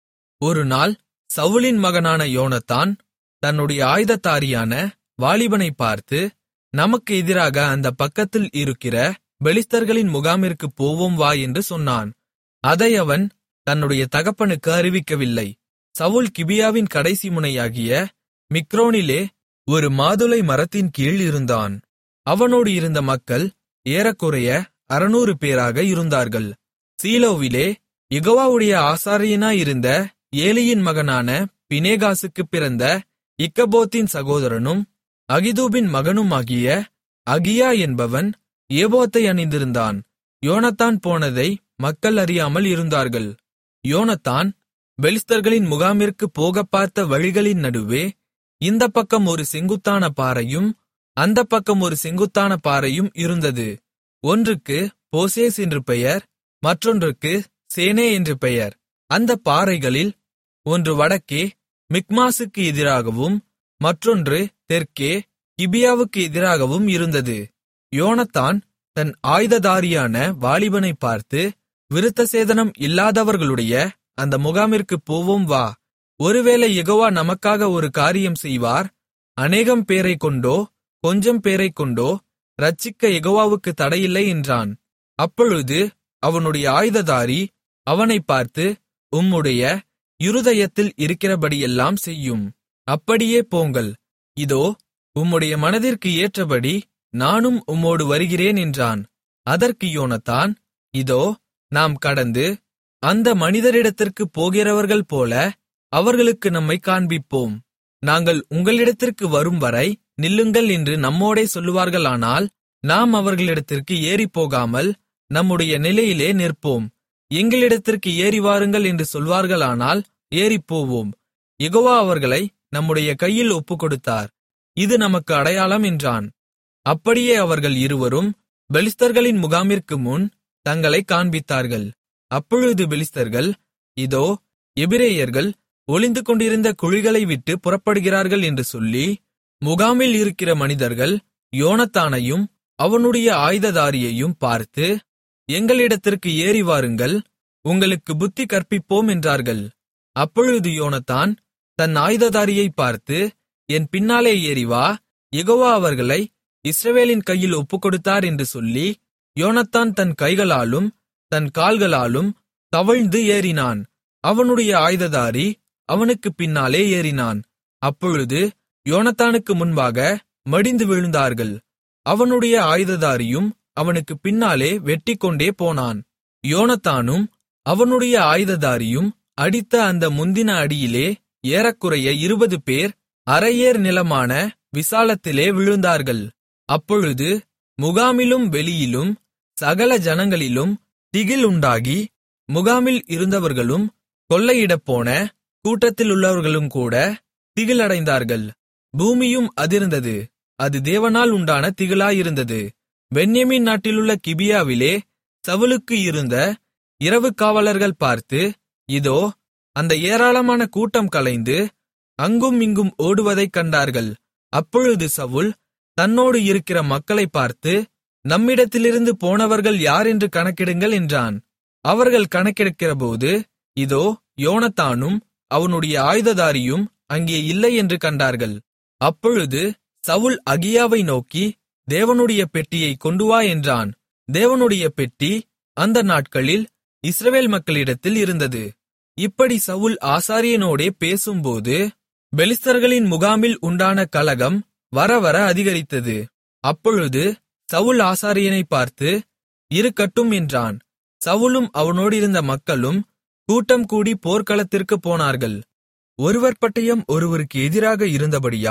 ஒரு நாள் சவுலின் மகனான யோனத்தான் தன்னுடைய ஆயுததாரியான வாலிபனை பார்த்து நமக்கு எதிராக அந்த பக்கத்தில் இருக்கிற பெலிஸ்தர்களின் முகாமிற்குப் போவோம் வா என்று சொன்னான் அதை அவன் தன்னுடைய தகப்பனுக்கு அறிவிக்கவில்லை சவுல் கிபியாவின் கடைசி முனையாகிய மிக்ரோனிலே ஒரு மாதுளை மரத்தின் கீழ் இருந்தான் அவனோடு இருந்த மக்கள் ஏறக்குறைய அறுநூறு பேராக இருந்தார்கள் சீலோவிலே யெகோவாவுடைய ஆசாரியனாயிருந்த ஏலியின் மகனான பினேகாசுக்குப் பிறந்த இக்கபோத்தின் சகோதரனும் அகிதூபின் மகனுமாகிய அகியா என்பவன் ஏபோத்தை அணிந்திருந்தான் யோனத்தான் போனதை மக்கள் அறியாமல் இருந்தார்கள் யோனத்தான் பெலிஸ்தர்களின் முகாமிற்குப் போகப் பார்த்த வழிகளின் நடுவே இந்தப் பக்கம் ஒரு செங்குத்தான பாறையும் அந்தப் பக்கம் ஒரு செங்குத்தான பாறையும் இருந்தது ஒன்றுக்கு போசேஸ் என்று பெயர் மற்றொன்றுக்கு சேனே என்று பெயர் அந்தப் பாறைகளில் ஒன்று வடக்கே மிக்மாசுக்கு எதிராகவும் மற்றொன்று தெற்கே கிபியாவுக்கு எதிராகவும் இருந்தது யோனத்தான் தன் ஆயுததாரியான வாலிபனைப் பார்த்து விருத்தசேதனம் இல்லாதவர்களுடைய அந்த முகாமிற்குப் போவோம் வா ஒருவேளை யெகோவா நமக்காக ஒரு காரியம் செய்வார் அநேகம் பேரைக் கொண்டோ கொஞ்சம் பேரைக் கொண்டோ ரட்சிக்க யெகோவாவுக்கு தடையில்லை என்றான் அப்பொழுது அவனுடைய ஆயுததாரி அவனைப் பார்த்து உம்முடைய இருதயத்தில் இருக்கிறபடியெல்லாம் செய்யும் அப்படியே போங்கள் இதோ உம்முடைய மனதிற்கு ஏற்றபடி நானும் உம்மோடு வருகிறேன் என்றான் அதற்கு யோனத்தான் இதோ நாம் கடந்து அந்த மனிதரிடத்திற்குப் போகிறவர்கள் போல அவர்களுக்கு நம்மை காண்பிப்போம் நாங்கள் உங்களிடத்திற்கு வரும்வரை நில்லுங்கள் என்று நம்மோடே சொல்லுவார்களானால் நாம் அவர்களிடத்திற்கு ஏறிப்போகாமல் நம்முடைய நிலையிலே நிற்போம் எங்களிடத்திற்கு ஏறி வாருங்கள் என்று சொல்வார்களானால் ஏறிப்போவோம் யெகோவா அவர்களை நம்முடைய கையில் ஒப்புக்கொடுத்தார் இது நமக்கு அடையாளம் என்றான் அப்படியே அவர்கள் இருவரும் பெலிஸ்தர்களின் முகாமிற்கு முன் தங்களை காண்பித்தார்கள் அப்பொழுது பெலிஸ்தர்கள் இதோ எபிரேயர்கள் ஒளிந்து கொண்டிருந்த குழிகளை விட்டு புறப்படுகிறார்கள் என்று சொல்லி முகாமில் இருக்கிற மனிதர்கள் யோனத்தானையும் அவனுடைய ஆயுததாரியையும் பார்த்து எங்களிடத்திற்கு ஏறி வாருங்கள் உங்களுக்கு புத்தி கற்பிப்போம் என்றார்கள் அப்பொழுது யோனத்தான் தன் ஆயுததாரியை பார்த்து என் பின்னாலே ஏறி வா யெகோவா அவர்களை இஸ்ரவேலின் கையில் ஒப்புக்கொடுத்தார் என்று சொல்லி யோனத்தான் தன் கைகளாலும் தன் கால்களாலும் தவழ்ந்து ஏறினான் அவனுடைய ஆயுததாரி அவனுக்குப் பின்னாலே ஏறினான் அப்பொழுது யோனத்தானுக்கு முன்பாக மடிந்து விழுந்தார்கள் அவனுடைய ஆயுததாரியும் அவனுக்குப் பின்னாலே வெட்டிக்கொண்டே போனான் யோனத்தானும் அவனுடைய ஆயுததாரியும் அடித்த அந்த முந்தின அடியிலே ஏறக்குறைய இருபது பேர் அரையேர் நிலமான விசாலத்திலே விழுந்தார்கள் அப்பொழுது முகாமிலும் வெளியிலும் சகல ஜனங்களிலும் திகில் உண்டாகி முகாமில் இருந்தவர்களும் கொள்ளையிடப்போன கூட்டத்திலுள்ளவர்களும் கூட திகிலடைந்தார்கள் பூமியும் அதிர்ந்தது அது தேவனால் உண்டான திகிலாயிருந்தது பென்யமீன் நாட்டிலுள்ள கிபியாவிலே சவுலுக்கு இருந்த இரவு காவலர்கள் பார்த்து இதோ அந்த ஏராளமான கூட்டம் கலைந்து அங்கும் இங்கும் ஓடுவதைக் கண்டார்கள் அப்பொழுது சவுல் தன்னோடு இருக்கிற மக்களைப் பார்த்து நம்மிடத்திலிருந்து போனவர்கள் யார் என்று கணக்கிடுங்கள் என்றான் அவர்கள் கணக்கெடுக்கிறபோது இதோ யோனத்தானும் அவனுடைய ஆயுததாரியும் அங்கே இல்லை என்று கண்டார்கள் அப்பொழுது சவுல் அகியாவை நோக்கி தேவனுடைய பெட்டியை கொண்டு வா என்றான் தேவனுடைய பெட்டி அந்த நாட்களில் இஸ்ரவேல் மக்களிடத்தில் இருந்தது இப்படி சவுல் ஆசாரியனோடே பேசும்போது பெலிஸ்தர்களின் முகாமில் உண்டான கலகம் வரவர அதிகரித்தது அப்பொழுது சவுல் ஆசாரியனைப் பார்த்து இருக்கட்டும் என்றான் சவுலும் அவனோடிருந்த மக்களும் கூட்டம் கூடி போர்க்களத்திற்குப் போனார்கள் ஒருவர் பட்டயம் ஒருவருக்கு எதிராக இருந்தபடியால்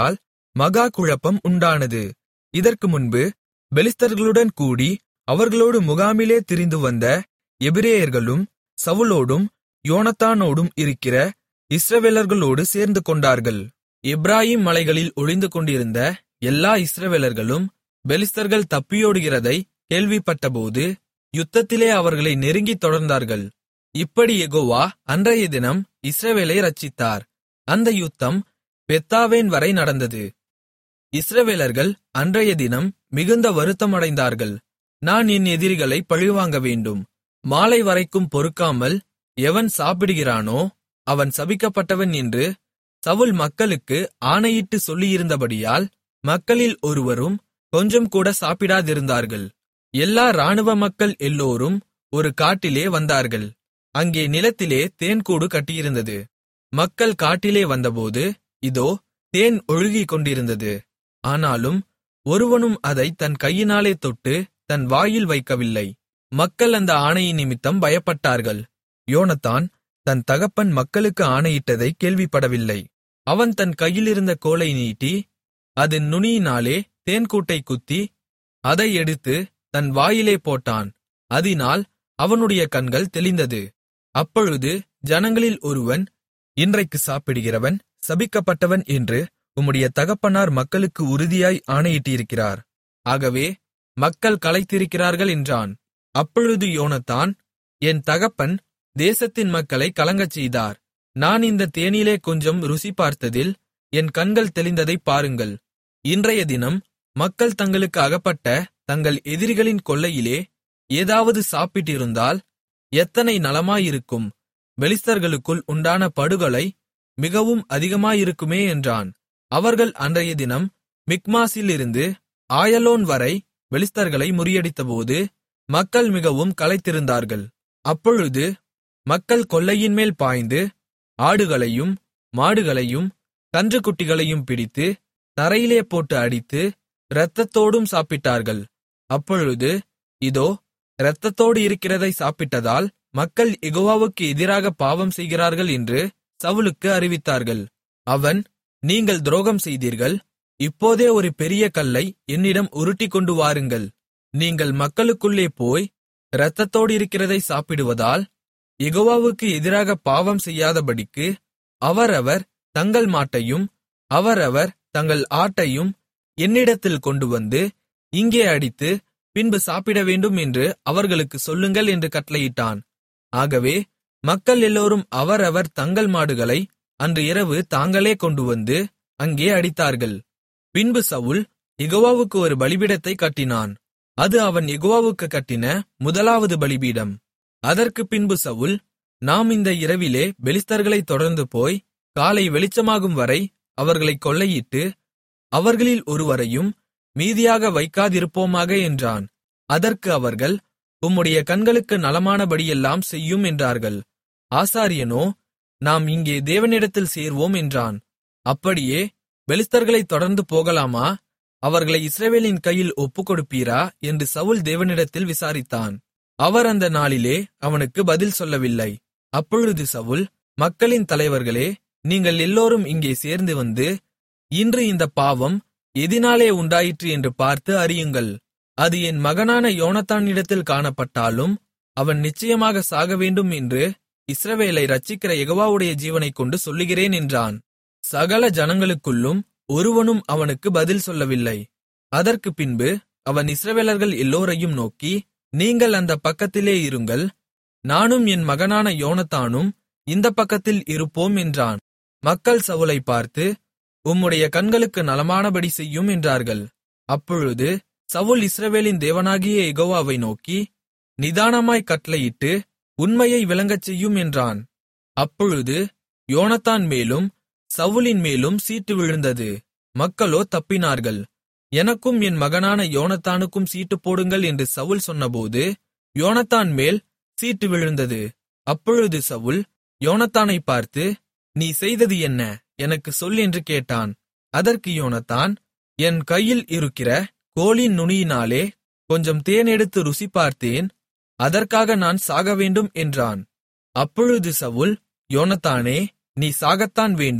மகா குழப்பம் உண்டானது இதற்கு முன்பு பெலிஸ்தர்களுடன் கூடி அவர்களோடு முகாமிலே திரிந்து வந்த எபிரேயர்களும் சவுலோடும் யோனத்தானோடும் இருக்கிற இஸ்ரவேலர்களோடு சேர்ந்து கொண்டார்கள் எப்பிராயீம் மலைகளில் ஒளிந்து கொண்டிருந்த எல்லா இஸ்ரவேலர்களும் பெலிஸ்தர்கள் தப்பியோடுகிறதை கேள்விப்பட்டபோது யுத்தத்திலே அவர்களை நெருங்கித் தொடர்ந்தார்கள் இப்படி யெகோவா அன்றைய தினம் இஸ்ரவேலை இரட்சித்தார் அந்த யுத்தம் பெத்தாவேன் வரை நடந்தது இஸ்ரவேலர்கள் அன்றைய தினம் மிகுந்த வருத்தமடைந்தார்கள் நான் என் எதிரிகளை பழிவாங்க வேண்டும் மாலை வரைக்கும் பொறுக்காமல் எவன் சாப்பிடுகிறானோ அவன் சபிக்கப்பட்டவன் என்று சவுல் மக்களுக்கு ஆணையிட்டு சொல்லியிருந்தபடியால் மக்களில் ஒருவரும் கொஞ்சம் கூட சாப்பிடாதிருந்தார்கள் எல்லா இராணுவ மக்கள் எல்லோரும் ஒரு காட்டிலே வந்தார்கள் அங்கே நிலத்திலே தேன்கூடு கட்டியிருந்தது மக்கள் காட்டிலே வந்தபோது இதோ தேன் ஒழுகிக் கொண்டிருந்தது ஆனாலும் ஒருவனும் அதை தன் கையினாலே தொட்டு தன் வாயில் வைக்கவில்லை மக்கள் அந்த ஆணையின் நிமித்தம் பயப்பட்டார்கள் யோனத்தான் தன் தகப்பன் மக்களுக்கு ஆணையிட்டதை கேள்விப்படவில்லை அவன் தன் கையிலிருந்த கோலை நீட்டி அதன் நுனியினாலே தேன்கூட்டை குத்தி அதை எடுத்து தன் வாயிலே போட்டான் அதினால் அவனுடைய கண்கள் தெளிந்தது அப்பொழுது ஜனங்களில் ஒருவன் இன்றைக்கு சாப்பிடுகிறவன் சபிக்கப்பட்டவன் என்று உம்முடைய தகப்பனார் மக்களுக்கு உறுதியாய் ஆணையிட்டிருக்கிறார் ஆகவே மக்கள் களைத்திருக்கிறார்கள் என்றான் அப்பொழுது யோனத்தான் என் தகப்பன் தேசத்தின் மக்களை கலங்கச் செய்தார் நான் இந்த தேனிலே கொஞ்சம் ருசி பார்த்ததில் என் கண்கள் தெளிந்ததைப் பாருங்கள் இன்றைய தினம் மக்கள் தங்களுக்கு அகப்பட்ட தங்கள் எதிரிகளின் கொள்ளையிலே ஏதாவது சாப்பிட்டிருந்தால் எத்தனை நலமாயிருக்கும் பெலிஸ்தர்களுக்குள் உண்டான படுகொலை மிகவும் அதிகமாயிருக்குமே என்றான் அவர்கள் அன்றைய தினம் மிக்மாசிலிருந்து ஆயலோன் வரை பெலிஸ்தர்களை முறியடித்தபோது மக்கள் மிகவும் களைத்திருந்தார்கள் அப்பொழுது மக்கள் கொள்ளையின்மேல் பாய்ந்து ஆடுகளையும் மாடுகளையும் கன்றுக்குட்டிகளையும் பிடித்து தரையிலே போட்டு அடித்து இரத்தத்தோடும் சாப்பிட்டார்கள் அப்பொழுது இதோ இரத்தத்தோடு இருக்கிறதை சாப்பிட்டதால் மக்கள் யெகோவாவுக்கு எதிராக பாவம் செய்கிறார்கள் என்று சவுலுக்கு அறிவித்தார்கள் அவன் நீங்கள் துரோகம் செய்தீர்கள் இப்போதே ஒரு பெரிய கல்லை என்னிடம் உருட்டிக் கொண்டு வாருங்கள் நீங்கள் மக்களுக்குள்ளே போய் இரத்தத்தோடு இருக்கிறதை சாப்பிடுவதால் யெகோவாவுக்கு எதிராக பாவம் செய்யாதபடிக்கு அவரவர் தங்கள் மாட்டையும் அவரவர் தங்கள் ஆட்டையும் என்னிடத்தில் கொண்டுவந்து இங்கே அடித்து பின்பு சாப்பிடவேண்டும் என்று அவர்களுக்கு சொல்லுங்கள் என்று கட்டளையிட்டான் ஆகவே மக்கள் எல்லோரும் அவரவர் தங்கள் மாடுகளை அன்று இரவு தாங்களே கொண்டுவந்து அங்கே அடித்தார்கள் பின்பு சவுல் யெகோவாவுக்கு ஒரு பலிபீடத்தை கட்டினான் அது அவன் யெகோவாவுக்கு கட்டின முதலாவது பலிபீடம் அதற்கு பின்பு சவுல் நாம் இந்த இரவிலே பெலிஸ்தர்களைத் தொடர்ந்து போய் காலை வெளிச்சமாகும் வரை அவர்களைக் கொள்ளையிட்டு அவர்களில் ஒருவரையும் மீதியாக வைக்காதிருப்போமாக என்றான் அதற்கு அவர்கள் உம்முடைய கண்களுக்கு நலமானபடியெல்லாம் செய்யும் என்றார்கள் ஆசாரியனோ நாம் இங்கே தேவனிடத்தில் சேர்வோம் என்றான் அப்படியே பெலிஸ்தர்களைத் தொடர்ந்து போகலாமா அவர்களை இஸ்ரவேலின் கையில் ஒப்புக்கொடுப்பீரா என்று சவுல் தேவனிடத்தில் விசாரித்தான் அவர் அந்த நாளிலே அவனுக்கு பதில் சொல்லவில்லை அப்பொழுது சவுல் மக்களின் தலைவர்களே நீங்கள் எல்லோரும் இங்கே சேர்ந்து வந்து இன்று இந்த பாவம் எதினாலே உண்டாயிற்று என்று பார்த்து அறியுங்கள் அது என் மகனான யோனத்தானிடத்தில் காணப்பட்டாலும் அவன் நிச்சயமாக சாகவேண்டும் என்று இஸ்ரவேலை ரட்சிக்கிற யெகோவாவுடைய ஜீவனைக் கொண்டு சொல்லுகிறேன் என்றான் சகல ஜனங்களுக்குள்ளும் ஒருவனும் அவனுக்கு பதில் சொல்லவில்லை அதற்கு பின்பு அவன் இஸ்ரவேலர்கள் எல்லோரையும் நோக்கி நீங்கள் அந்த பக்கத்திலே இருங்கள் நானும் என் மகனான யோனத்தானும் இந்த பக்கத்தில் இருப்போம் என்றான் மக்கள் சவுலை பார்த்து உம்முடைய கண்களுக்கு நலமானபடி செய்யும் என்றார்கள் அப்பொழுது சவுல் இஸ்ரவேலின் தேவனாகிய யெகோவாவை நோக்கி நிதானமாய் கட்டளையிட்டு உண்மையை விளங்கச் செய்யும் என்றான் அப்பொழுது யோனத்தான் மேலும் சவுலின் மேலும் சீட்டு விழுந்தது மக்களோ தப்பினார்கள் எனக்கும் என் மகனான யோனத்தானுக்கும் சீட்டு போடுங்கள் என்று சவுல் சொன்னபோது யோனத்தான் மேல் சீட்டு விழுந்தது அப்பொழுது சவுல் யோனத்தானைப் பார்த்து நீ செய்தது என்ன எனக்கு சொல் என்று கேட்டான் அதற்கு யோனத்தான் என் கையில் இருக்கிற கோலின் நுனியினாலே கொஞ்சம் தேன் எடுத்து ருசி பார்த்தேன் அதற்காக நான் சாகவேண்டும் என்றான் அப்பொழுது சவுல் யோனத்தானே நீ சாகத்தான் வேண்டும்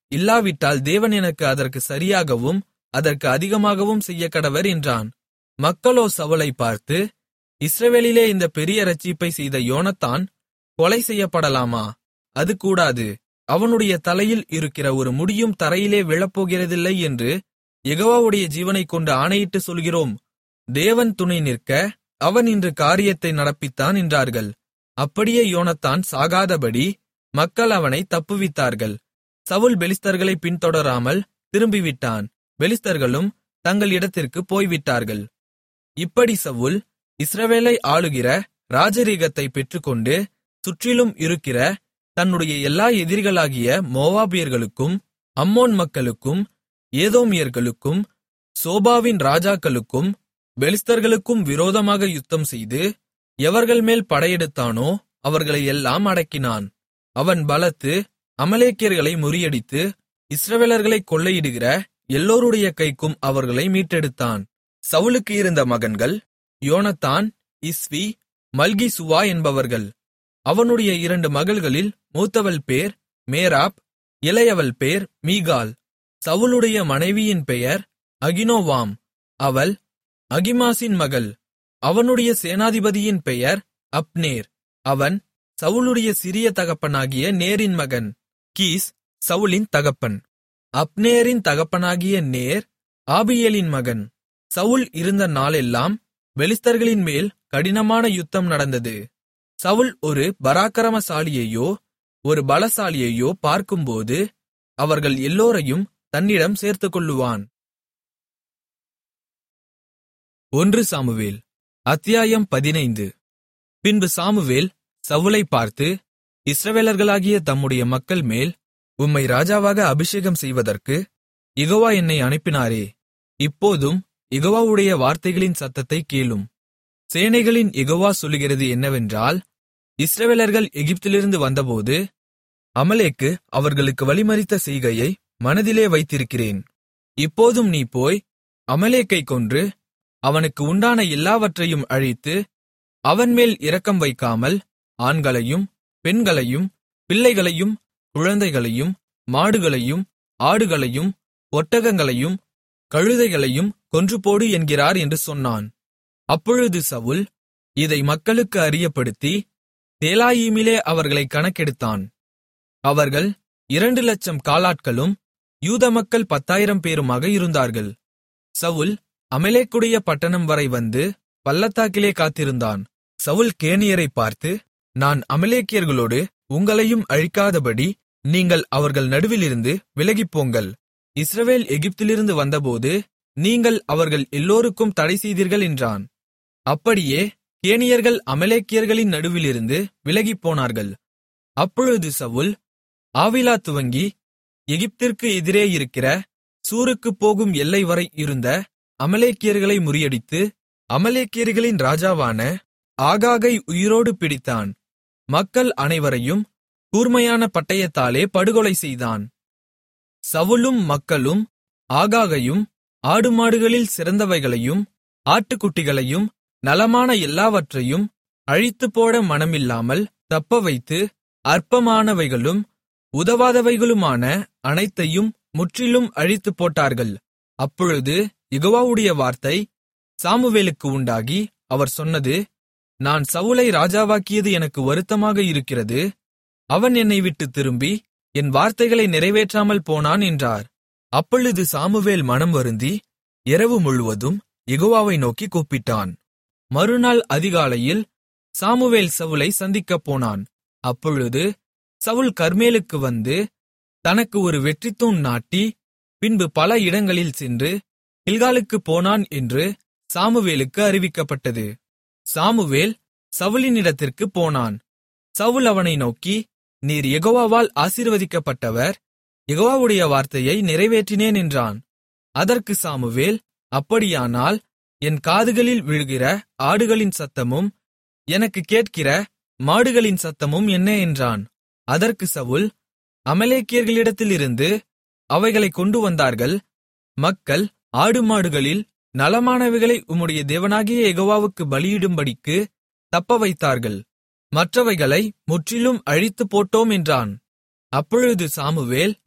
இல்லாவிட்டால் தேவன் எனக்கு அதற்கு சரியாகவும் அதற்கு அதிகமாகவும் செய்யக்கடவர் என்றான் மக்களோ சவுலைப் பார்த்து இஸ்ரவேலிலே இந்த பெரிய இரட்சிப்பை செய்த யோனத்தான் கொலை செய்யப்படலாமா அது கூடாது அவனுடைய தலையில் இருக்கிற ஒரு முடியும் தரையிலே விழப்போகிறதில்லை என்று யெகோவாவுடைய ஜீவனைக் கொண்டு ஆணையிட்டு சொல்கிறோம் தேவன் துணை நிற்க அவன் இன்று காரியத்தை நடப்பித்தான் என்றார்கள் அப்படியே யோனத்தான் சாகாதபடி மக்கள் அவனை தப்புவித்தார்கள் சவுல் பெலிஸ்தர்களை பின்தொடராமல் திரும்பிவிட்டான் பெலிஸ்தர்களும் தங்கள் இடத்திற்கு போய்விட்டார்கள் இப்படி சவுல் இஸ்ரவேலை ஆளுகிற ராஜரீகத்தை பெற்றுக்கொண்டு சுற்றிலும் இருக்கிற தன்னுடைய எல்லா எதிரிகளாகிய மோவாபியர்களுக்கும் அம்மோன் மக்களுக்கும் ஏதோமியர்களுக்கும் சோபாவின் ராஜாக்களுக்கும் பெலிஸ்தர்களுக்கும் விரோதமாக யுத்தம் செய்து எவர்கள் மேல் படையெடுத்தானோ அவர்களை எல்லாம் அடக்கினான் அவன் பலத்து அமலேக்கியர்களை முறியடித்து இஸ்ரவேலர்களைக் கொள்ளையிடுகிற எல்லோருடைய கைக்கும் அவர்களை மீட்டெடுத்தான் சவுலுக்கு இருந்த மகன்கள் யோனத்தான் இஸ்வி மல்கிசுவா என்பவர்கள் அவனுடைய இரண்டு மகள்களில் மூத்தவள் பேர் மேராப் இளையவள் பேர் மீகால் சவுலுடைய மனைவியின் பெயர் அகினோவாம் அவள் அகிமாசின் மகள் அவனுடைய சேனாதிபதியின் பெயர் அப்னேர் அவன் சவுலுடைய சிறிய தகப்பனாகிய நேரின் மகன் கீஸ் சவுலின் தகப்பன் அப்னேரின் தகப்பனாகிய நேர் ஆபியேலின் மகன் சவுல் இருந்த நாளெல்லாம் பெலிஸ்தர்களின் மேல் கடினமான யுத்தம் நடந்தது சவுல் ஒரு பராக்கிரமசாலியையோ ஒரு பலசாலியையோ பார்க்கும்போது அவர்கள் எல்லோரையும் தன்னிடம் சேர்த்துக்கொள்ளுவான் ஒன்று சாமுவேல் அத்தியாயம் பதினைந்து பின்பு சாமுவேல் சவுலைப் பார்த்து இஸ்ரவேலர்களாகிய தம்முடைய மக்கள் மேல் உம்மை ராஜாவாக அபிஷேகம் செய்வதற்கு யெகோவா என்னை அனுப்பினாரே இப்போதும் யெகோவாவுடைய வார்த்தைகளின் சத்தத்தைக் கேளும் சேனைகளின் யெகோவா சொல்லுகிறது என்னவென்றால் இஸ்ரவேலர்கள் எகிப்திலிருந்து வந்தபோது அமலேக்கு அவர்களுக்கு வழிமறித்த செய்கையை மனதிலே வைத்திருக்கிறேன் இப்போதும் நீ போய் அமலேக்கைக் கொன்று அவனுக்கு உண்டான எல்லாவற்றையும் அழித்து அவன்மேல் இரக்கம் வைக்காமல் ஆண்களையும் பெண்களையும் பிள்ளைகளையும் குழந்தைகளையும் மாடுகளையும் ஆடுகளையும் ஒட்டகங்களையும் கழுதைகளையும் கொன்றுபோடு என்கிறார் என்று சொன்னான் அப்பொழுது சவுல் இதை மக்களுக்கு அறியப்படுத்தி தேலாயீமிலே அவர்களை கணக்கெடுத்தான் அவர்கள் இரண்டு லட்சம் காலாட்களும் யூத மக்கள் பத்தாயிரம் பேருமாக இருந்தார்கள் சவுல் அமலேக்குடைய பட்டணம் வரை வந்து பள்ளத்தாக்கிலே காத்திருந்தான் சவுல் கேனியரை பார்த்து நான் அமலேக்கியர்களோடு உங்களையும் அழிக்காதபடி நீங்கள் அவர்கள் நடுவிலிருந்து விலகிப்போங்கள் இஸ்ரவேல் எகிப்திலிருந்து வந்தபோது நீங்கள் அவர்கள் எல்லோருக்கும் தடை செய்தீர்கள் என்றான் அப்படியே கேனியர்கள் அமலேக்கியர்களின் நடுவிலிருந்து விலகிப்போனார்கள் அப்பொழுது சவுல் ஆவிலா துவங்கி எகிப்திற்கு எதிரே இருக்கிற சூருக்குப் போகும் எல்லை வரை இருந்த அமலேக்கியர்களை முறியடித்து அமலேக்கியர்களின் ராஜாவான ஆகாகை உயிரோடு பிடித்தான் மக்கள் அனைவரையும் கூர்மையான பட்டயத்தாலே படுகொலை செய்தான் சவுலும் மக்களும் ஆகாகையும் ஆடுமாடுகளில் சிறந்தவைகளையும் ஆட்டுக்குட்டிகளையும் நலமான எல்லாவற்றையும் அழித்துப்போட மனமில்லாமல் தப்பவைத்து அற்பமானவைகளும் உதவாதவைகளுமான அனைத்தையும் முற்றிலும் அழித்துப் போட்டார்கள் அப்பொழுது யெகோவாவுடைய வார்த்தை சாமுவேலுக்கு உண்டாகி அவர் சொன்னது நான் சவுலை ராஜாவாக்கியது எனக்கு வருத்தமாக இருக்கிறது அவன் என்னை விட்டு திரும்பி என் வார்த்தைகளை நிறைவேற்றாமல் போனான் என்றார் அப்பொழுது சாமுவேல் மனம் வருந்தி இரவு முழுவதும் யெகோவாவை நோக்கி கூப்பிட்டான் மறுநாள் அதிகாலையில் சாமுவேல் சவுலை சந்திக்கப் போனான் அப்பொழுது சவுல் கர்மேலுக்கு வந்து தனக்கு ஒரு வெற்றித்தூண் நாட்டி பின்பு பல இடங்களில் சென்று கில்காலுக்குப் போனான் என்று சாமுவேலுக்கு அறிவிக்கப்பட்டது சாமுவேல் சவுலினிடத்திற்குப் போனான் சவுல் அவனை நோக்கி நீர் யெகோவாவால் ஆசீர்வதிக்கப்பட்டவர் யெகோவாவுடைய வார்த்தையை நிறைவேற்றினேன் என்றான் அதற்கு சாமுவேல் அப்படியானால் என் காதுகளில் விழுகிற ஆடுகளின் சத்தமும் எனக்கு கேட்கிற மாடுகளின் சத்தமும் என்ன என்றான் அதற்கு சவுல் அமலேக்கியர்களிடத்திலிருந்து அவைகளைக் கொண்டு வந்தார்கள் மக்கள் ஆடுமாடுகளில் நலமானவைகளை உம்முடைய தேவனாகிய யெகோவாவுக்கு பலியிடும்படிக்கு தப்பவைத்தார்கள் மற்றவைகளை முற்றிலும் அழித்துப் போட்டோம் என்றான் அப்பொழுது சாமுவேல்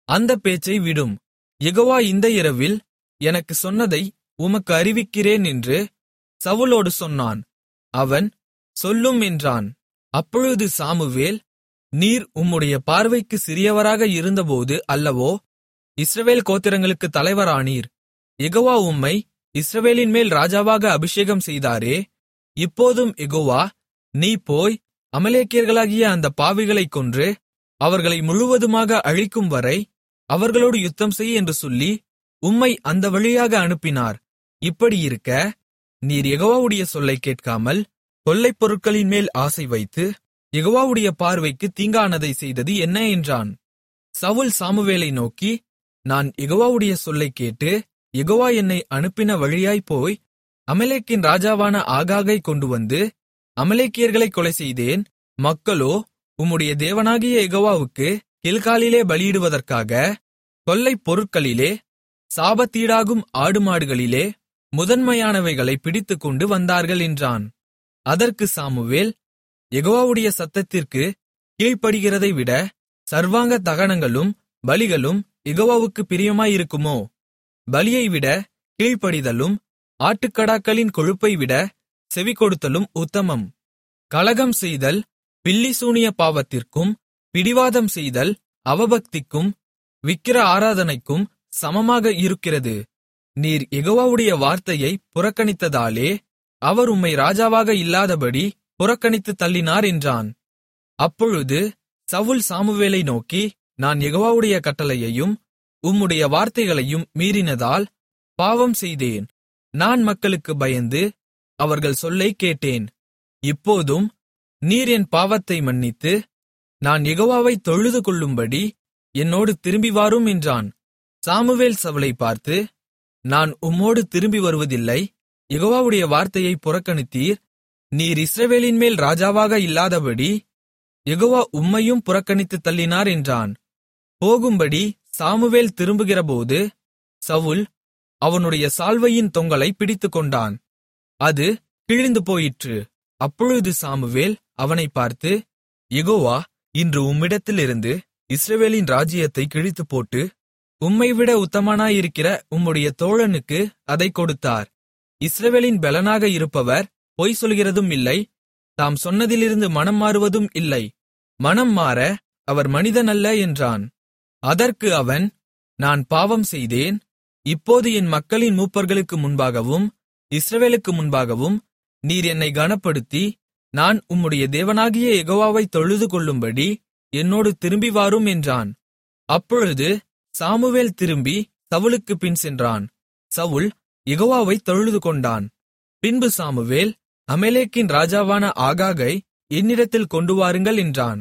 அந்தப் பேச்சை விடும் யெகோவா இந்த இரவில் எனக்குச் சொன்னதை உமக்கு அறிவிக்கிறேன் என்று சவுலோடு சொன்னான் அவன் சொல்லும் என்றான் அப்பொழுது சாமுவேல் நீர் உம்முடைய பார்வைக்கு சிறியவராக இருந்தபோது அல்லவோ இஸ்ரவேல் கோத்திரங்களுக்கு தலைவரானீர் யெகோவா உம்மை இஸ்ரவேலின் மேல் ராஜாவாக அபிஷேகம் செய்தாரே இப்போதும் யெகோவா நீ போய் அமலேக்கியர்களாகிய அந்த பாவிகளைக் கொன்று அவர்களை முழுவதுமாக அழிக்கும் வரை அவர்களோடு யுத்தம் செய் என்று சொல்லி உம்மை அந்த வழியாக அனுப்பினார் இப்படியிருக்க நீர் யெகோவாவுடைய சொல்லைக் கேட்காமல் கொள்ளைப் பொருட்களின் மேல் ஆசை வைத்து யெகோவாவுடைய பார்வைக்கு தீங்கானதை செய்தது என்ன என்றான் சவுல் சாமுவேலை நோக்கி நான் யெகோவாவுடைய சொல்லைக் கேட்டு யெகோவா என்னை அனுப்பின வழியாய்ப் போய் அமலேக்கின் ராஜாவான ஆகாகை கொண்டுவந்து அமலேக்கியர்களைக் கொலை செய்தேன் மக்களோ உம்முடைய தேவனாகிய யெகோவாவுக்கு கில்காலிலே பலியிடுவதற்காக கொள்ளைப் பொருட்களிலே சாபத்தீடாகும் ஆடுமாடுகளிலே முதன்மையானவைகளைப் பிடித்துக்கொண்டு வந்தார்கள் என்றான் அதற்கு சாமுவேல் யெகோவாவுடைய சத்தத்திற்கு கீழ்ப்படுகிறதை விட சர்வாங்க தகனங்களும் பலிகளும் யெகோவாவுக்குப் பிரியமாயிருக்குமோ பலியைவிட கீழ்ப்படிதலும் ஆட்டுக்கடாக்களின் கொழுப்பைவிட செவிகொடுத்தலும் உத்தமம் கலகம் செய்தல் பில்லிசூனிய பாவத்திற்கும் பிடிவாதம் செய்தல் அவபக்திக்கும் விக்கிர ஆராதனைக்கும் சமமாக இருக்கிறது நீர் யெகோவாவுடைய வார்த்தையை புறக்கணித்ததாலே அவர் உம்மை ராஜாவாக இல்லாதபடி புறக்கணித்து தள்ளினார் என்றான் அப்பொழுது சவுல் சாமுவேலை நோக்கி நான் யெகோவாவுடைய கட்டளையையும் உம்முடைய வார்த்தைகளையும் மீறினதால் பாவம் செய்தேன் நான் மக்களுக்கு பயந்து அவர்கள் சொல்லைக் கேட்டேன் இப்போதும் நீர் என் பாவத்தை மன்னித்து நான் யெகோவாவை தொழுது கொள்ளும்படி என்னோடு திரும்பி வாரும் என்றான் சாமுவேல் சவுலை பார்த்து நான் உம்மோடு திரும்பி வருவதில்லை யெகோவாவுடைய வார்த்தையை புறக்கணித்தீர் நீர் இஸ்ரவேலின் மேல் ராஜாவாக இல்லாதபடி யெகோவா உம்மையும் புறக்கணித்துத் தள்ளினார் என்றான் போகும்படி சாமுவேல் திரும்புகிறபோது சவுல் அவனுடைய சால்வையின் தொங்கலை பிடித்துக்கொண்டான் அது கிழிந்து போயிற்று அப்பொழுது சாமுவேல் அவனைப் பார்த்து யெகோவா இன்று உம்மிடத்திலிருந்து இஸ்ரவேலின் ராஜ்ஜியத்தை கிழித்துப்போட்டு உம்மைவிட உத்தமனாயிருக்கிற உம்முடைய தோழனுக்கு அதைக் கொடுத்தார் இஸ்ரவேலின் பெலனாக இருப்பவர் பொய் சொல்கிறதும் இல்லை தாம் சொன்னதிலிருந்து மனம் மாறுவதும் இல்லை மனம் மாற அவர் மனிதனல்ல என்றான் அதற்கு அவன் நான் பாவம் செய்தேன் இப்போது என் மக்களின் மூப்பர்களுக்கு முன்பாகவும் இஸ்ரவேலுக்கு முன்பாகவும் நீர் என்னை கனப்படுத்தி நான் உம்முடைய தேவனாகிய யெகோவாவை தொழுது கொள்ளும்படி என்னோடு திரும்பி வாரும் என்றான் அப்பொழுது சாமுவேல் திரும்பி சவுலுக்கு பின் சென்றான் சவுல் யெகோவாவை தொழுது கொண்டான் பின்பு சாமுவேல் அமலேக்கின் ராஜாவான ஆகாகை என்னிடத்தில் கொண்டு வாருங்கள் என்றான்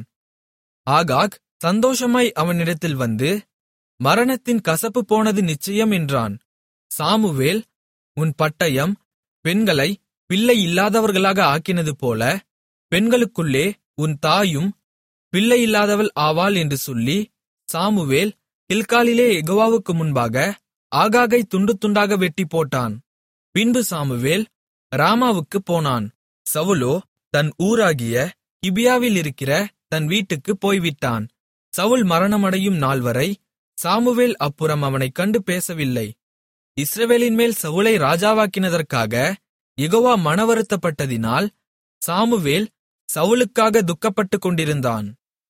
ஆகாக் சந்தோஷமாய் அவனிடத்தில் வந்து மரணத்தின் கசப்பு போனது நிச்சயம் என்றான் சாமுவேல் உன் பட்டயம் பெண்களை பிள்ளை இல்லாதவர்களாக ஆக்கினது போல பெண்களுக்குள்ளே உன் தாயும் பிள்ளை இல்லாதவள் ஆவாள் என்று சொல்லி சாமுவேல் கில்காலிலே யெகோவாவுக்கு முன்பாக ஆகாகை துண்டு துண்டாக வெட்டி போட்டான் பின்பு சாமுவேல் ராமாவுக்குப் போனான் சவுலோ தன் ஊராகிய கிபியாவில் இருக்கிற தன் வீட்டுக்குப் போய்விட்டான் சவுல் மரணமடையும் நாள்வரை சாமுவேல் அப்புறம் அவனைக் கண்டு பேசவில்லை இஸ்ரவேலின் மேல் சவுலை ராஜாவாக்கினதற்காக யெகோவா மனவருத்தப்பட்டதினால் சாமுவேல் சவுலுக்காக துக்கப்பட்டுக் கொண்டிருந்தான்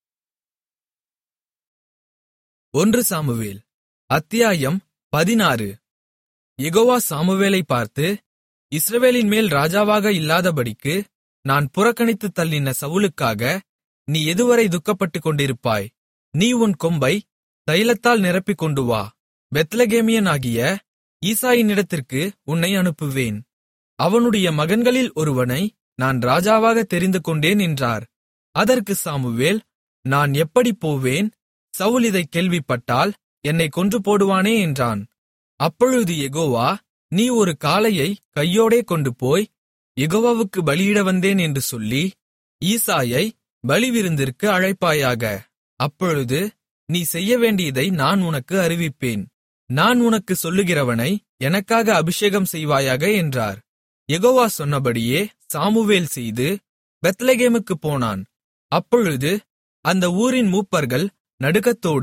ஒன்று சாமுவேல் அத்தியாயம் பதினாறு யெகோவா சாமுவேலைப் பார்த்து இஸ்ரவேலின் மேல் ராஜாவாக இல்லாதபடிக்கு நான் புறக்கணித்துத் தள்ளின சவுலுக்காக நீ எதுவரை துக்கப்பட்டுக் கொண்டிருப்பாய் நீ உன் கொம்பை தைலத்தால் நிரப்பிக் கொண்டு வா பெத்லகேமியனாகிய ஈசாயினிடத்திற்கு உன்னை அனுப்புவேன் அவனுடைய மகன்களில் ஒருவனை நான் ராஜாவாக தெரிந்து கொண்டேன் என்றார் அதற்கு சாமுவேல் நான் எப்படிப் போவேன் சவுல் இதைக் கேள்விப்பட்டால் என்னை கொன்று போடுவானே என்றான் அப்பொழுது யெகோவா நீ ஒரு காளையை கையோடே கொண்டு போய் யெகோவாவுக்கு பலியிட வந்தேன் என்று சொல்லி ஈசாயை பலிவிருந்திற்கு அழைப்பாயாக அப்பொழுது நீ செய்யவேண்டியதை நான் உனக்கு அறிவிப்பேன் நான் உனக்கு சொல்லுகிறவனை எனக்காக அபிஷேகம் செய்வாயாக என்றார் யெகோவா சொன்னபடியே சாமுவேல் செய்து பெத்லெகேமுக்குப் போனான் அப்பொழுது அந்த ஊரின் மூப்பர்கள் நடுக்கத்தோடு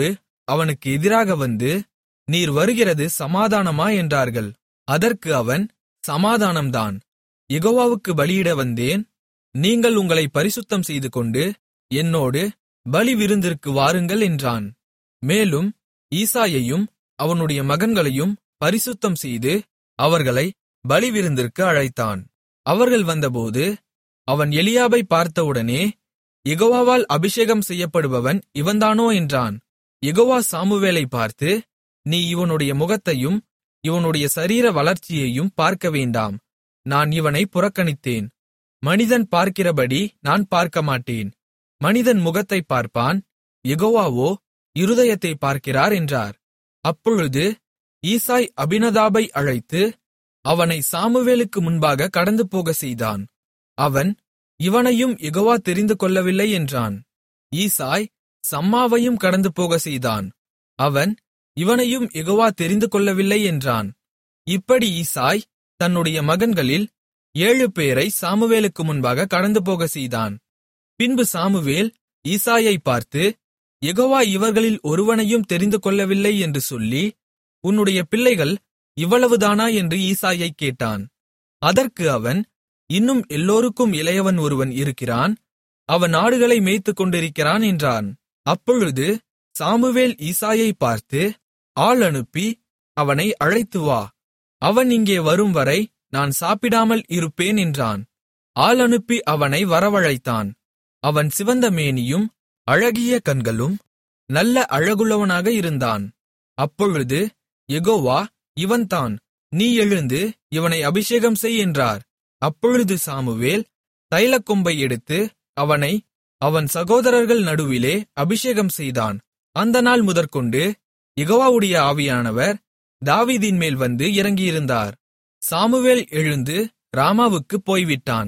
அவனுக்கு எதிராக வந்து நீர் வருகிறது சமாதானமா என்றார்கள் அதற்கு அவன் சமாதானம்தான் யெகோவாவுக்கு பலியிட வந்தேன் நீங்கள் உங்களை பரிசுத்தம் செய்துகொண்டு என்னோடு பலி விருந்திற்கு வாருங்கள் என்றான் மேலும் ஈசாயையும் அவனுடைய மகன்களையும் பரிசுத்தம் செய்து அவர்களை பலிவிருந்திற்கு அழைத்தான் அவர்கள் வந்தபோது அவன் எலியாபை பார்த்தவுடனே யெகோவாவால் அபிஷேகம் செய்யப்படுபவன் இவன்தானோ என்றான் யெகோவா சாமுவேலை பார்த்து நீ இவனுடைய முகத்தையும் இவனுடைய சரீர வளர்ச்சியையும் பார்க்க வேண்டாம் நான் இவனை புறக்கணித்தேன் மனிதன் பார்க்கிறபடி நான் பார்க்கமாட்டேன் மனிதன் முகத்தை பார்ப்பான் யெகோவாவோ இருதயத்தை பார்க்கிறார் என்றார் அப்பொழுது ஈசாய் அபினதாபை அழைத்து அவனை சாமுவேலுக்கு முன்பாக கடந்து போக செய்தான் அவன் இவனையும் யெகோவா தெரிந்து கொள்ளவில்லை என்றான் ஈசாய் சம்மாவையும் கடந்து போக செய்தான் அவன் இவனையும் யெகோவா தெரிந்து கொள்ளவில்லை என்றான் இப்படி ஈசாய் தன்னுடைய மகன்களில் ஏழு பேரை சாமுவேலுக்கு முன்பாக கடந்து போக செய்தான் பின்பு சாமுவேல் ஈசாயை பார்த்து யெகோவா இவர்களில் ஒருவனையும் தெரிந்து கொள்ளவில்லை என்று சொல்லி உன்னுடைய பிள்ளைகள் இவ்வளவுதானா என்று ஈசாயை கேட்டான் அதற்கு அவன் இன்னும் எல்லோருக்கும் இளையவன் ஒருவன் இருக்கிறான் அவன் ஆடுகளை மேய்த்துக் கொண்டிருக்கிறான் என்றான் அப்பொழுது சாமுவேல் ஈசாயை பார்த்து ஆள் அனுப்பி அவனை அழைத்து வா அவன் இங்கே வரும்வரை நான் சாப்பிடாமல் இருப்பேன் என்றான் ஆள் அனுப்பி அவனை வரவழைத்தான் அவன் சிவந்த மேனியும் அழகிய கண்களும் நல்ல அழகுள்ளவனாக இருந்தான் அப்பொழுது யெகோவா இவன்தான் நீ எழுந்து இவனை அபிஷேகம் செய் என்றார் அப்பொழுது சாமுவேல் தைலக்கொம்பை எடுத்து அவனை அவன் சகோதரர்கள் நடுவிலே அபிஷேகம் செய்தான் அந்த நாள் முதற்கொண்டு யெகோவாவுடைய ஆவியானவர் தாவீதின் மேல் வந்து இறங்கியிருந்தார் சாமுவேல் எழுந்து ராமாவுக்குப் போய்விட்டான்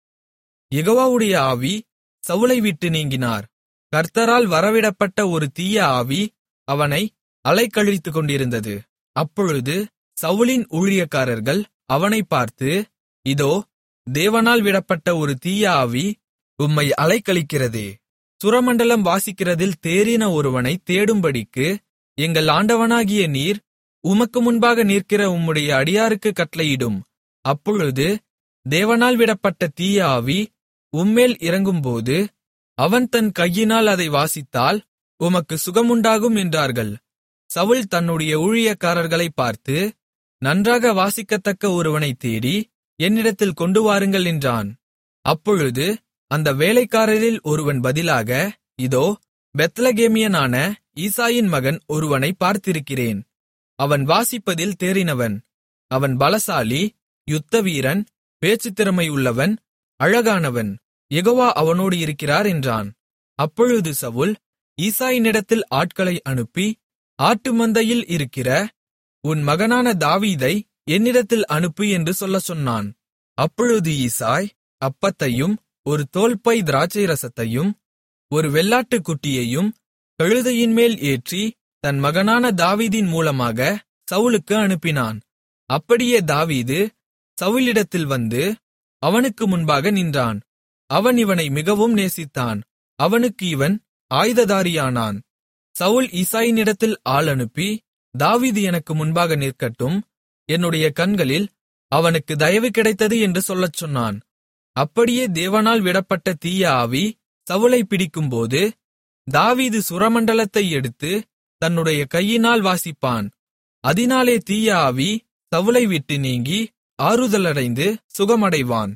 யெகோவாவுடைய ஆவி சவுலை விட்டு நீங்கினார் கர்த்தரால் வரவிடப்பட்ட ஒரு தீய ஆவி அவனை அலைக்கழித்துக் கொண்டிருந்தது அப்பொழுது சவுலின் ஊழியக்காரர்கள் அவனை பார்த்து இதோ தேவனால் விடப்பட்ட ஒரு தீய ஆவி உம்மை அலைக்கழிக்கிறதே சுரமண்டலம் வாசிக்கிறதில் தேறின ஒருவனை தேடும்படிக்கு எங்கள் ஆண்டவனாகிய நீர் உமக்கு முன்பாக நிற்கிற உம்முடைய அடியாருக்கு கட்டளையிடும் அப்பொழுது தேவனால் விடப்பட்ட தீய ஆவி உம்மேல் இறங்கும்போது அவன் தன் கையினால் அதை வாசித்தால் உமக்கு சுகமுண்டாகும் என்றார்கள் சவுல் தன்னுடைய ஊழியக்காரர்களை பார்த்து நன்றாக வாசிக்கத்தக்க ஒருவனை தேடி என்னிடத்தில் கொண்டு வாருங்கள் என்றான் அப்பொழுது அந்த வேலைக்காரரில் ஒருவன் பதிலாக இதோ பெத்லகேமியனான ஈசாயின் மகன் ஒருவனை பார்த்திருக்கிறேன் அவன் வாசிப்பதில் தேறினவன் அவன் பலசாலி யுத்தவீரன் பேச்சுத்திறமை உள்ளவன் அழகானவன் யெகோவா அவனோடு இருக்கிறார் என்றான் அப்பொழுது சவுல் ஈசாயினிடத்தில் ஆட்களை அனுப்பி ஆட்டு மந்தையில் இருக்கிற உன் மகனான தாவீதை என்னிடத்தில் அனுப்பு என்று சொல்லச் சொன்னான் அப்பொழுது ஈசாய் அப்பத்தையும் ஒரு தோல்பை திராட்சை ரசத்தையும் ஒரு வெள்ளாட்டுக்குட்டியையும் கழுதையின்மேல் ஏற்றி தன் மகனான தாவீதின் மூலமாக சவுலுக்கு அனுப்பினான் அப்படியே தாவீது சவுலிடத்தில் வந்து அவனுக்கு முன்பாக நின்றான் அவன் இவனை மிகவும் நேசித்தான் அவனுக்கு இவன் ஆயுததாரியானான் சவுல் ஈசாயினிடத்தில் ஆள் அனுப்பி தாவீது எனக்கு முன்பாக நிற்கட்டும் என்னுடைய கண்களில் அவனுக்கு தயவு கிடைத்தது என்று சொல்லச் சொன்னான் அப்படியே தேவனால் விடப்பட்ட தீய ஆவி சவுலை பிடிக்கும்போது தாவீது சுரமண்டலத்தை எடுத்து தன்னுடைய கையினால் வாசிப்பான் அதினாலே தீய ஆவி சவுலை விட்டு நீங்கி ஆறுதலடைந்து சுகமடைவான்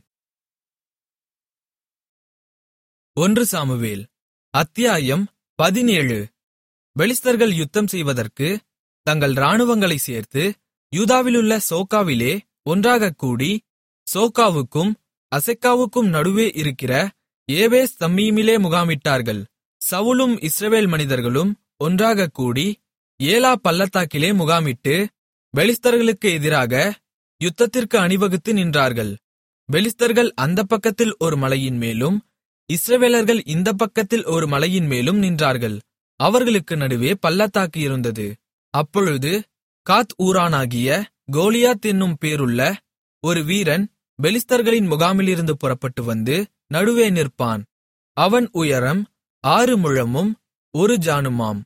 ஒன்று சாமுவேல் அத்தியாயம் பதினேழு பெலிஸ்தர்கள் யுத்தம் செய்வதற்கு தங்கள் இராணுவங்களைச் சேர்த்து யூதாவிலுள்ள சோக்காவிலே ஒன்றாகக் கூடி சோக்காவுக்கும் அசெக்காவுக்கும் நடுவே இருக்கிற ஏபேஸ் தம்மீமிலே முகாமிட்டார்கள் சவுலும் இஸ்ரவேல் மனிதர்களும் ஒன்றாகக் கூடி ஏலா பள்ளத்தாக்கிலே முகாமிட்டு பெலிஸ்தர்களுக்கு எதிராக யுத்தத்திற்கு அணிவகுத்து நின்றார்கள் பெலிஸ்தர்கள் அந்தப் பக்கத்தில் ஒரு மலையின் மேலும் இஸ்ரவேலர்கள் இந்தப் பக்கத்தில் ஒரு மலையின் மேலும் நின்றார்கள் அவர்களுக்கு நடுவே பள்ளத்தாக்கு இருந்தது அப்பொழுது காத் ஊரானாகிய கோலியாத் என்னும் பேருள்ள ஒரு வீரன் பெலிஸ்தர்களின் முகாமிலிருந்து புறப்பட்டு வந்து நடுவே நிற்பான் அவன் உயரம் ஆறு முழமும் ஒரு ஜானுமாம்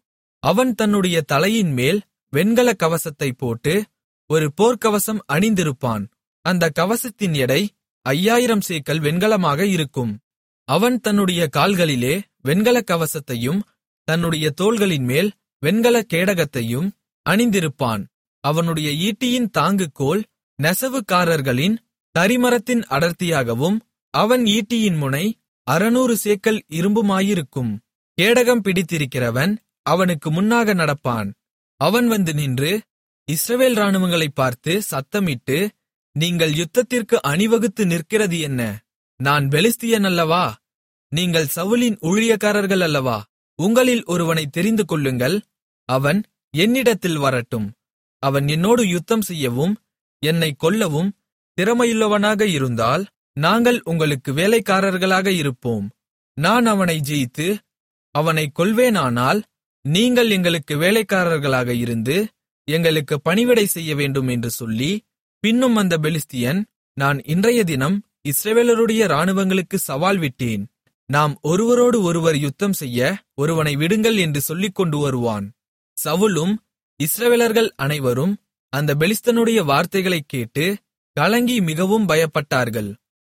அவன் தன்னுடைய தலையின்மேல் வெண்கலக் கவசத்தைப் போட்டு ஒரு போர்க்கவசம் அணிந்திருப்பான் அந்த கவசத்தின் எடை ஐயாயிரம் சேக்கல் வெண்கலமாக இருக்கும் அவன் தன்னுடைய கால்களிலே வெண்கலக் கவசத்தையும் தன்னுடைய தோள்களின்மேல் வெண்கலக் கேடகத்தையும் அணிந்திருப்பான் அவனுடைய ஈட்டியின் தாங்குகோல் நெசவுக்காரர்களின் தரிமரத்தின் அடர்த்தியாகவும் அவன் ஈட்டியின் முனை அறுநூறு சேக்கல் இரும்புமாயிருக்கும் கேடகம் பிடித்திருக்கிறவன் அவனுக்கு முன்னாக நடப்பான் அவன் வந்து நின்று இஸ்ரவேல் இராணுவங்களைப் பார்த்து சத்தமிட்டு நீங்கள் யுத்தத்திற்கு அணிவகுத்து நிற்கிறது என்ன நான் பெலிஸ்தியன் அல்லவா நீங்கள் சவுலின் ஊழியக்காரர்கள் அல்லவா உங்களில் ஒருவனை தெரிந்து கொள்ளுங்கள் அவன் என்னிடத்தில் வரட்டும் அவன் என்னோடு யுத்தம் செய்யவும் என்னைக் கொல்லவும் திறமையுள்ளவனாக இருந்தால் நாங்கள் உங்களுக்கு வேலைக்காரர்களாக இருப்போம் நான் அவனை ஜெயித்து அவனைக் கொல்வேனானால் நீங்கள் எங்களுக்கு வேலைக்காரர்களாக இருந்து எங்களுக்கு பணிவிடை செய்ய வேண்டும் என்று சொல்லி பின்னும் அந்த பெலிஸ்தியன் நான் இன்றைய தினம் இஸ்ரவேலருடைய இராணுவங்களுக்கு சவால் விட்டேன் நாம் ஒருவரோடு ஒருவர் யுத்தம் செய்ய ஒருவனை விடுங்கள் என்று சொல்லிக் கொண்டு வருவான் சவுலும் இஸ்ரவேலர்கள் அனைவரும் அந்த பெலிஸ்தனுடைய வார்த்தைகளைக் கேட்டு கலங்கி மிகவும் பயப்பட்டார்கள்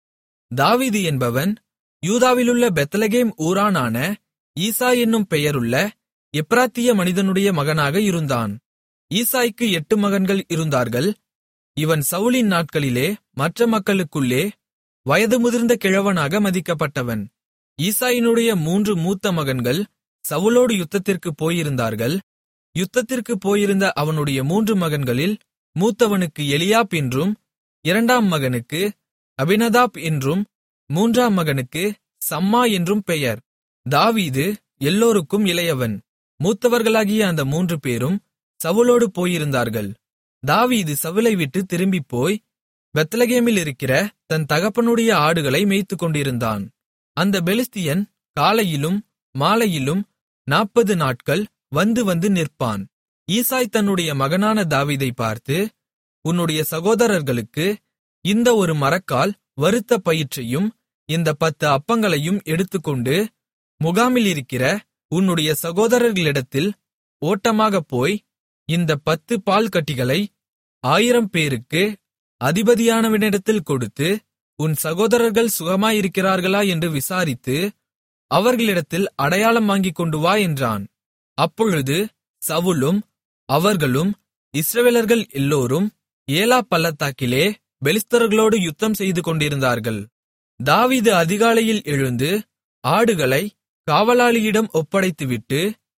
தாவீது என்பவன் யூதாவிலுள்ள பெத்லகேம் ஊரானான ஈசா என்னும் பெயருள்ள எப்ராத்திய மனிதனுடைய மகனாக இருந்தான் ஈசாய்க்கு எட்டு மகன்கள் இருந்தார்கள் இவன் சவுலின் நாட்களிலே மற்ற மக்களுக்குள்ளே வயது முதிர்ந்த கிழவனாக மதிக்கப்பட்டவன் ஈசாயினுடைய மூன்று மூத்த மகன்கள் சவுலோடு யுத்தத்திற்குப் போயிருந்தார்கள் யுத்தத்திற்குப் போயிருந்த அவனுடைய மூன்று மகன்களில் மூத்தவனுக்கு எலியாப் என்றும் இரண்டாம் மகனுக்கு அபினதாப் என்றும் மூன்றாம் மகனுக்கு சம்மா என்றும் பெயர் தாவீது எல்லோருக்கும் இளையவன் மூத்தவர்களாகிய அந்த மூன்று பேரும் சவுலோடு போயிருந்தார்கள் தாவீது சவுலை விட்டு திரும்பிப் போய் பெத்லகேமில் இருக்கிற தன் தகப்பனுடைய ஆடுகளை மேய்த்துக்கொண்டிருந்தான் அந்த பெலிஸ்தியன் காலையிலும் மாலையிலும் நாற்பது நாட்கள் வந்து வந்து நிற்பான் ஈசாய் தன்னுடைய மகனான தாவீதை பார்த்து உன்னுடைய சகோதரர்களுக்கு இந்த ஒரு மரக்கால் வறுத்த பயிற்றையும் இந்த பத்து அப்பங்களையும் எடுத்துக்கொண்டு முகாமில் இருக்கிற உன்னுடைய சகோதரர்களிடத்தில் ஓட்டமாகப் போய் இந்த பத்து பால்கட்டிகளை ஆயிரம் பேருக்கு அதிபதியானவனிடத்தில் கொடுத்து உன் சகோதரர்கள் சுகமாயிருக்கிறார்களா என்று விசாரித்து அவர்களிடத்தில் அடையாளம் வாங்கிக் கொண்டு வா என்றான் அப்பொழுது சவுலும் அவர்களும் இஸ்ரவேலர்கள் எல்லோரும் ஏலா பள்ளத்தாக்கிலே பெலிஸ்தர்களோடு யுத்தம் செய்து கொண்டிருந்தார்கள் தாவீது அதிகாலையில் எழுந்து ஆடுகளை காவலாளியிடம் ஒப்படைத்துவிட்டு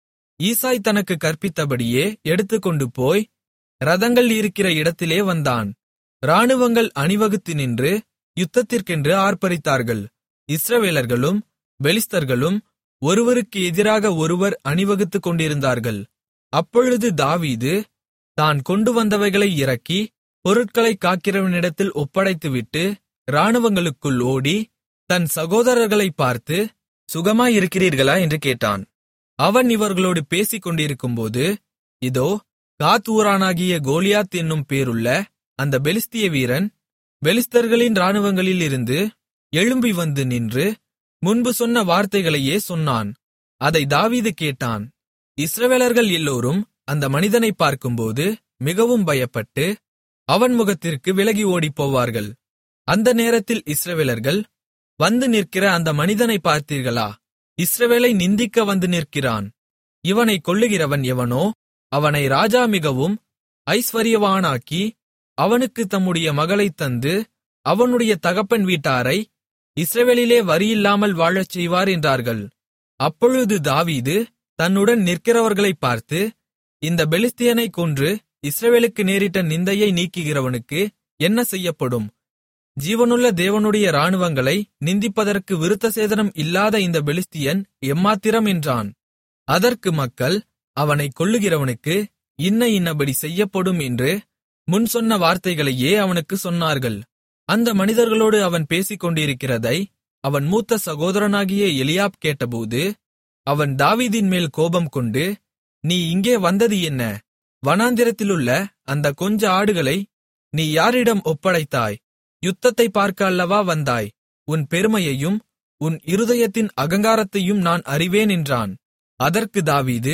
ஈசாய் தனக்கு கற்பித்தபடியே எடுத்துக்கொண்டு போய் ரதங்கள் இருக்கிற இடத்திலே வந்தான் இராணுவங்கள் அணிவகுத்து நின்று யுத்தத்திற்கென்று ஆர்ப்பரித்தார்கள் இஸ்ரவேலர்களும் பெலிஸ்தர்களும் ஒருவருக்கு எதிராக ஒருவர் அணிவகுத்துக் கொண்டிருந்தார்கள் அப்பொழுது தாவீது தான் கொண்டு வந்தவைகளை இறக்கி பொருட்களைக் காக்கிறவனிடத்தில் ஒப்படைத்துவிட்டு இராணுவங்களுக்குள் ஓடி தன் சகோதரர்களைப் பார்த்து சுகமாயிருக்கிறீர்களா என்று கேட்டான் அவன் இவர்களோடு பேசிக் கொண்டிருக்கும்போது இதோ காத் ஊரானாகிய கோலியாத் என்னும் பேருள்ள அந்த பெலிஸ்திய வீரன் பெலிஸ்தர்களின் இராணுவங்களிலிருந்து எழும்பி வந்து நின்று முன்பு சொன்ன வார்த்தைகளையே சொன்னான் அதை தாவீது கேட்டான் இஸ்ரவேலர்கள் எல்லோரும் அந்த மனிதனை பார்க்கும்போது மிகவும் பயப்பட்டு அவன் முகத்திற்கு விலகி ஓடிப்போவார்கள் அந்த நேரத்தில் இஸ்ரவேலர்கள் வந்து நிற்கிற அந்த மனிதனை பார்த்தீர்களா இஸ்ரவேலை நிந்திக்க வந்து நிற்கிறான் இவனை கொல்லுகிறவன் எவனோ அவனை ராஜா மிகவும் ஐஸ்வர்யவானாக்கி அவனுக்கு தம்முடைய மகளைத் தந்து அவனுடைய தகப்பன் வீட்டாரை இஸ்ரவேலிலே வரியில்லாமல் வாழச் செய்வார் என்றார்கள் அப்பொழுது தாவீது தன்னுடன் நிற்கிறவர்களைப் பார்த்து இந்த பெலிஸ்தியனைக் கொன்று இஸ்ரவேலுக்கு நேரிட்ட நிந்தையை நீக்குகிறவனுக்கு என்ன செய்யப்படும் ஜீவனுள்ள தேவனுடைய இராணுவங்களை நிந்திப்பதற்கு விருத்தசேதனம் இல்லாத இந்த பெலிஸ்தியன் எம்மாத்திரம் என்றான் அதற்கு மக்கள் அவனைக் கொல்லுகிறவனுக்கு இன்ன இன்னபடி செய்யப்படும் என்று முன் சொன்ன வார்த்தைகளையே அவனுக்குச் சொன்னார்கள் அந்த மனிதர்களோடு அவன் பேசிக்கொண்டிருக்கிறதை அவன் மூத்த சகோதரனாகிய எலியாப் கேட்டபோது அவன் தாவீதின் மேல் கோபம் கொண்டு நீ இங்கே வந்தது என்ன வனாந்திரத்திலுள்ள அந்த கொஞ்ச ஆடுகளை நீ யாரிடம் ஒப்படைத்தாய் யுத்தத்தை பார்க்க அல்லவா வந்தாய் உன் பெருமையையும் உன் இருதயத்தின் அகங்காரத்தையும் நான் அறிவேன் என்றான் அதற்கு தாவீது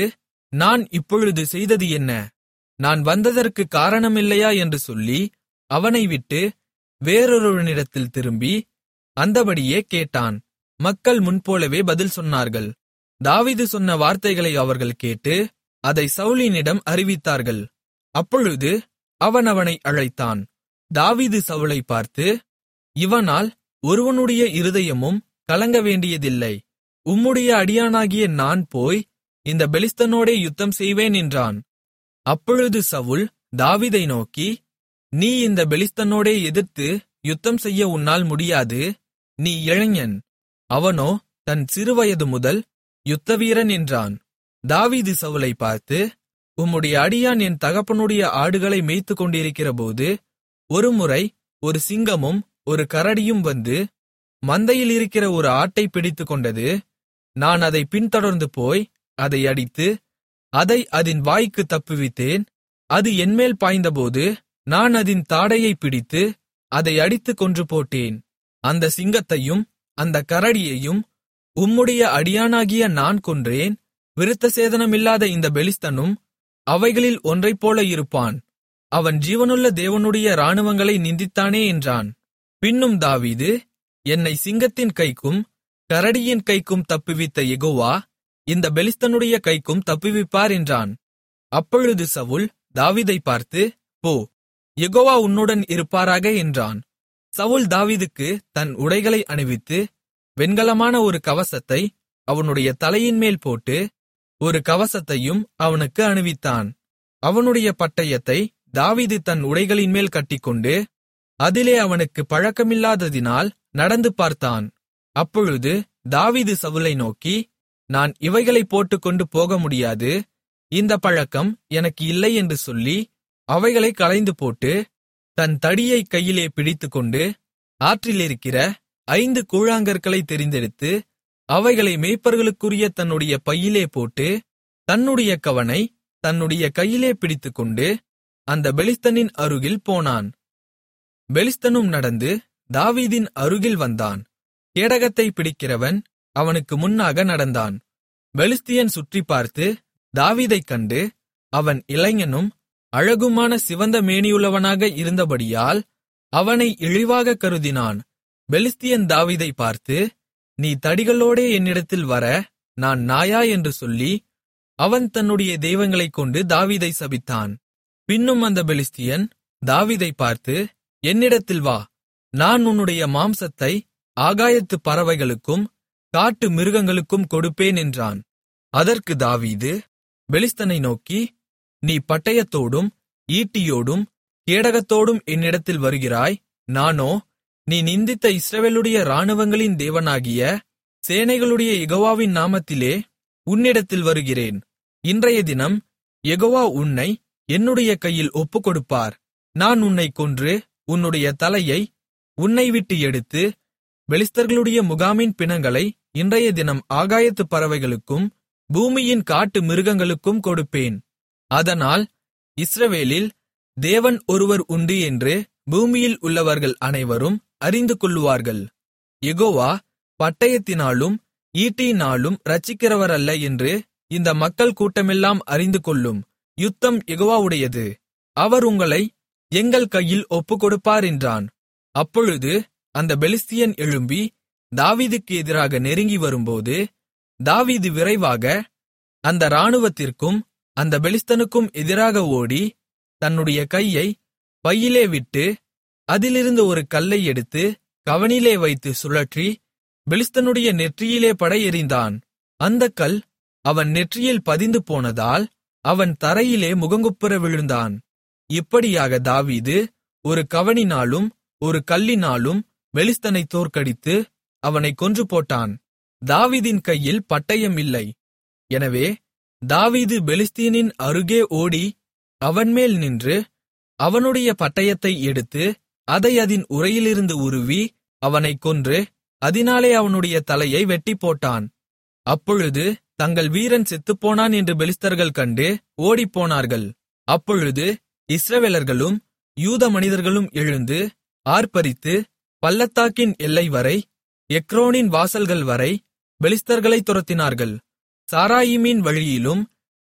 நான் இப்பொழுது செய்தது என்ன நான் வந்ததற்கு காரணமில்லையா என்று சொல்லி அவனை விட்டு வேறொருவனிடத்தில் திரும்பி அந்தபடியே கேட்டான் மக்கள் முன்போலவே பதில் சொன்னார்கள் தாவீது சொன்ன வார்த்தைகளை அவர்கள் கேட்டு அதை சவுலினிடம் அறிவித்தார்கள் அப்பொழுது அவன் அவனை அழைத்தான் தாவீது சவுலை பார்த்து இவனால் ஒருவனுடைய இருதயமும் கலங்க வேண்டியதில்லை உம்முடைய அடியானாகிய நான் போய் இந்த பெலிஸ்தனோடே யுத்தம் செய்வேன் என்றான் அப்பொழுது சவுல் தாவீதை நோக்கி நீ இந்த பெலிஸ்தனோடே எதிர்த்து யுத்தம் செய்ய உன்னால் முடியாது நீ இளைஞன் அவனோ தன் சிறுவயது முதல் யுத்தவீரன் என்றான் தாவீது சவுலை பார்த்து உம்முடைய அடியான் என் தகப்பனுடைய ஆடுகளை மேய்த்துக் கொண்டிருக்கிறபோது ஒருமுறை ஒரு சிங்கமும் ஒரு கரடியும் வந்து மந்தையில் இருக்கிற ஒரு ஆட்டை பிடித்துக்கொண்டது நான் அதை பின்தொடர்ந்து போய் அதை அடித்து அதை அதன் வாய்க்கு தப்புவித்தேன் அது என்மேல் பாய்ந்தபோது நான் அதன் தாடையை பிடித்து அதை அடித்துக் கொன்று போட்டேன் அந்த சிங்கத்தையும் அந்த கரடியையும் உம்முடைய அடியானாகிய நான் கொன்றேன் விருத்தசேதனமில்லாத இந்த பெலிஸ்தனும் அவைகளில் ஒன்றைப்போல இருப்பான் அவன் ஜீவனுள்ள தேவனுடைய இராணுவங்களை நிந்தித்தானே என்றான் பின்னும் தாவீது என்னை சிங்கத்தின் கைக்கும் கரடியின் கைக்கும் தப்புவித்த யெகோவா இந்த பெலிஸ்தனுடைய கைக்கும் தப்புவிப்பார் என்றான் அப்பொழுது சவுல் தாவீதை பார்த்து போ யெகோவா உன்னுடன் இருப்பாராக என்றான் சவுல் தாவீதுக்கு தன் உடைகளை அணிவித்து வெண்கலமான ஒரு கவசத்தை அவனுடைய தலையின்மேல் போட்டு ஒரு கவசத்தையும் அவனுக்கு அணிவித்தான் அவனுடைய பட்டயத்தை தாவீது தன் உடைகளின்மேல் கட்டிக்கொண்டு அதிலே அவனுக்கு பழக்கமில்லாததினால் நடந்து பார்த்தான் அப்பொழுது தாவீது சவுலை நோக்கி நான் இவைகளைப் போட்டுக்கொண்டு போக முடியாது இந்த பழக்கம் எனக்கு இல்லை என்று சொல்லி அவைகளை களைந்து போட்டு தன் தடியை கையிலே பிடித்துக்கொண்டு ஆற்றிலிருக்கிற ஐந்து கூழாங்கற்களை தெரிந்தெடுத்து அவைகளை மேய்ப்பர்களுக்குரிய தன்னுடைய பையிலே போட்டு தன்னுடைய கவனை தன்னுடைய கையிலே பிடித்துக்கொண்டு அந்த பெலிஸ்தனின் அருகில் போனான் பெலிஸ்தனும் நடந்து தாவீதின் அருகில் வந்தான் கேடகத்தை பிடிக்கிறவன் அவனுக்கு முன்னாக நடந்தான் பெலிஸ்தியன் சுற்றி பார்த்து தாவீதைக் கண்டு அவன் இளைஞனும் அழகுமான சிவந்த மேனியுள்ளவனாக இருந்தபடியால் அவனை இழிவாகக் கருதினான் பெலிஸ்தியன் தாவீதை பார்த்து நீ தடிகளோடே என்னிடத்தில் வர நான் நாயா என்று சொல்லி அவன் தன்னுடைய தெய்வங்களைக் கொண்டு தாவீதை சபித்தான் பின்னும் அந்த பெலிஸ்தியன் தாவீதை பார்த்து என்னிடத்தில் வா நான் உன்னுடைய மாம்சத்தை ஆகாயத்து பறவைகளுக்கும் காட்டு மிருகங்களுக்கும் கொடுப்பேன் என்றான் அதற்கு தாவீது பெலிஸ்தனை நோக்கி நீ பட்டயத்தோடும் ஈட்டியோடும் கேடகத்தோடும் என்னிடத்தில் வருகிறாய் நானோ நீ நிந்தித்த இஸ்ரவேலுடைய இராணுவங்களின் தேவனாகிய சேனைகளுடைய யெகோவாவின் நாமத்திலே உன்னிடத்தில் வருகிறேன் இன்றைய தினம் யெகோவா உன்னை என்னுடைய கையில் ஒப்புக்கொடுப்பார் நான் உன்னைக் கொன்று உன்னுடைய தலையை உன்னை விட்டு எடுத்து பெலிஸ்தர்களுடைய முகாமின் பிணங்களை இன்றைய தினம் ஆகாயத்துப் பறவைகளுக்கும் பூமியின் காட்டு மிருகங்களுக்கும் கொடுப்பேன் அதனால் இஸ்ரவேலில் தேவன் ஒருவர் உண்டு என்று பூமியில் உள்ளவர்கள் அனைவரும் அறிந்து கொள்ளுவார்கள் யெகோவா பட்டயத்தினாலும் ஈட்டியினாலும் இரட்சிக்கிறவரல்ல என்று இந்த மக்கள் கூட்டமெல்லாம் அறிந்து கொள்ளும் யுத்தம் யெகோவாவுடையது அவர் உங்களை எங்கள் கையில் ஒப்புக்கொடுப்பார் என்றான் அப்பொழுது அந்த பெலிஸ்தியன் எழும்பி தாவீதுக்கு எதிராக நெருங்கி வரும்போது தாவீது விரைவாக அந்த இராணுவத்திற்கும் அந்த பெலிஸ்தனுக்கும் எதிராக ஓடி தன்னுடைய கையை பையிலே விட்டு அதிலிருந்து ஒரு கல்லை எடுத்து கவனிலே வைத்து சுழற்றி பெலிஸ்தனுடைய நெற்றியிலே பட எறிந்தான் அந்தக் கல் அவன் நெற்றியில் பதிந்து போனதால் அவன் தரையிலே முகங்குப்புற விழுந்தான் இப்படியாக தாவீது ஒரு கவனினாலும் ஒரு கல்லினாலும் பெலிஸ்தனை தோற்கடித்து அவனை கொன்று போட்டான் தாவீதின் கையில் பட்டயம் இல்லை எனவே தாவீது பெலிஸ்தீனின் அருகே ஓடி அவன்மேல் நின்று அவனுடைய பட்டயத்தை எடுத்து அதை அதின் உரையிலிருந்து உருவி அவனைக் கொன்று அதினாலே அவனுடைய தலையை வெட்டிப்போட்டான் அப்பொழுது தங்கள் வீரன் செத்துப்போனான் என்று பெலிஸ்தர்கள் கண்டு ஓடிப்போனார்கள் அப்பொழுது இஸ்ரவேலர்களும் யூத மனிதர்களும் எழுந்து ஆர்ப்பரித்து பள்ளத்தாக்கின் எல்லைவரை எக்ரோனின் வாசல்கள் வரை பெலிஸ்தர்களைத் துரத்தினார்கள் சாராயிமின் வழியிலும்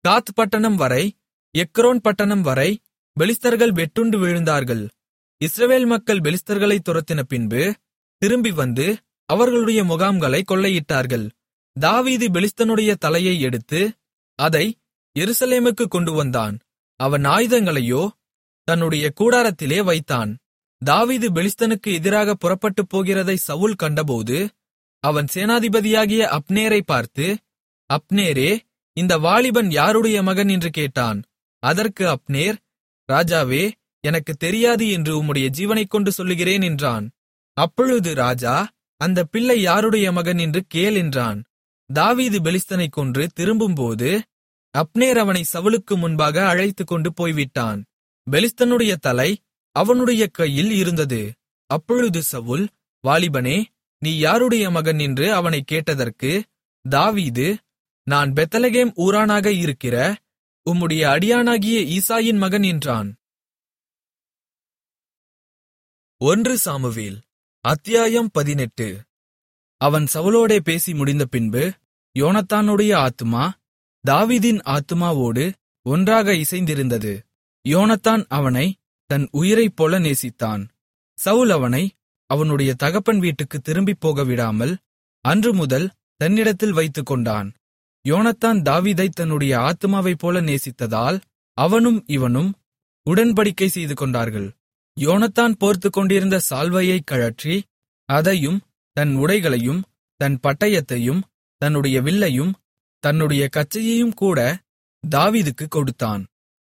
காத் பட்டணம் வரை எக்ரோன் பட்டணம் வரை பெலிஸ்தர்கள் வெட்டுண்டு விழுந்தார்கள் இஸ்ரவேல் மக்கள் பெலிஸ்தர்களை துரத்தின பின்பு திரும்பி வந்து அவர்களுடைய முகாம்களை கொள்ளையிட்டார்கள் தாவீது பெலிஸ்தனுடைய தலையை எடுத்து அதை எருசலேமுக்கு கொண்டு வந்தான் அவன் ஆயுதங்களையோ தன்னுடைய கூடாரத்திலே வைத்தான் தாவீது பெலிஸ்தனுக்கு எதிராக புறப்பட்டுப் போகிறதை சவுல் கண்டபோது அவன் சேனாதிபதியாகிய அப்னேரை பார்த்து அப்னேரே இந்த வாலிபன் யாருடைய மகன் என்று கேட்டான் அதற்கு அப்னேர் ராஜாவே எனக்கு தெரியாது என்று உம்முடைய ஜீவனைக் கொண்டு சொல்லுகிறேன் என்றான் அப்பொழுது ராஜா அந்த பிள்ளை யாருடைய மகன் என்று கேள் என்றான் தாவீது பெலிஸ்தனைக் கொன்று திரும்பும்போது அப்னேர் அவனை சவுலுக்கு முன்பாக அழைத்துக்கொண்டு போய்விட்டான் பெலிஸ்தனுடைய தலை அவனுடைய கையில் இருந்தது அப்பொழுது சவுல் வாலிபனே நீ யாருடைய மகன் என்று அவனைக் கேட்டதற்கு தாவீது நான் பெத்தலகேம் ஊரானாக இருக்கிற உம்முடைய அடியானாகிய ஈசாயின் மகன் என்றான் ஒன்று சாமுவேல் அத்தியாயம் பதினெட்டு அவன் சவுலோடே பேசி முடிந்த பின்பு யோனத்தானுடைய ஆத்துமா தாவீதின் ஆத்துமாவோடு ஒன்றாக இசைந்திருந்தது யோனத்தான் அவனை தன் உயிரைப் போல நேசித்தான் சவுல் அவனை அவனுடைய தகப்பன் வீட்டுக்கு திரும்பிப் போக விடாமல் அன்று முதல் தன்னிடத்தில் வைத்துக்கொண்டான் யோனத்தான் தாவீதை தன்னுடைய ஆத்துமாவைப் போல நேசித்ததால் அவனும் இவனும் உடன்படிக்கை செய்து கொண்டார்கள் யோனத்தான் போர்த்துக் கொண்டிருந்த சால்வையைக் கழற்றி அதையும் தன் உடைகளையும் தன் பட்டயத்தையும் தன்னுடைய வில்லையும் தன்னுடைய கச்சையையும் கூட தாவீதுக்குக் கொடுத்தான்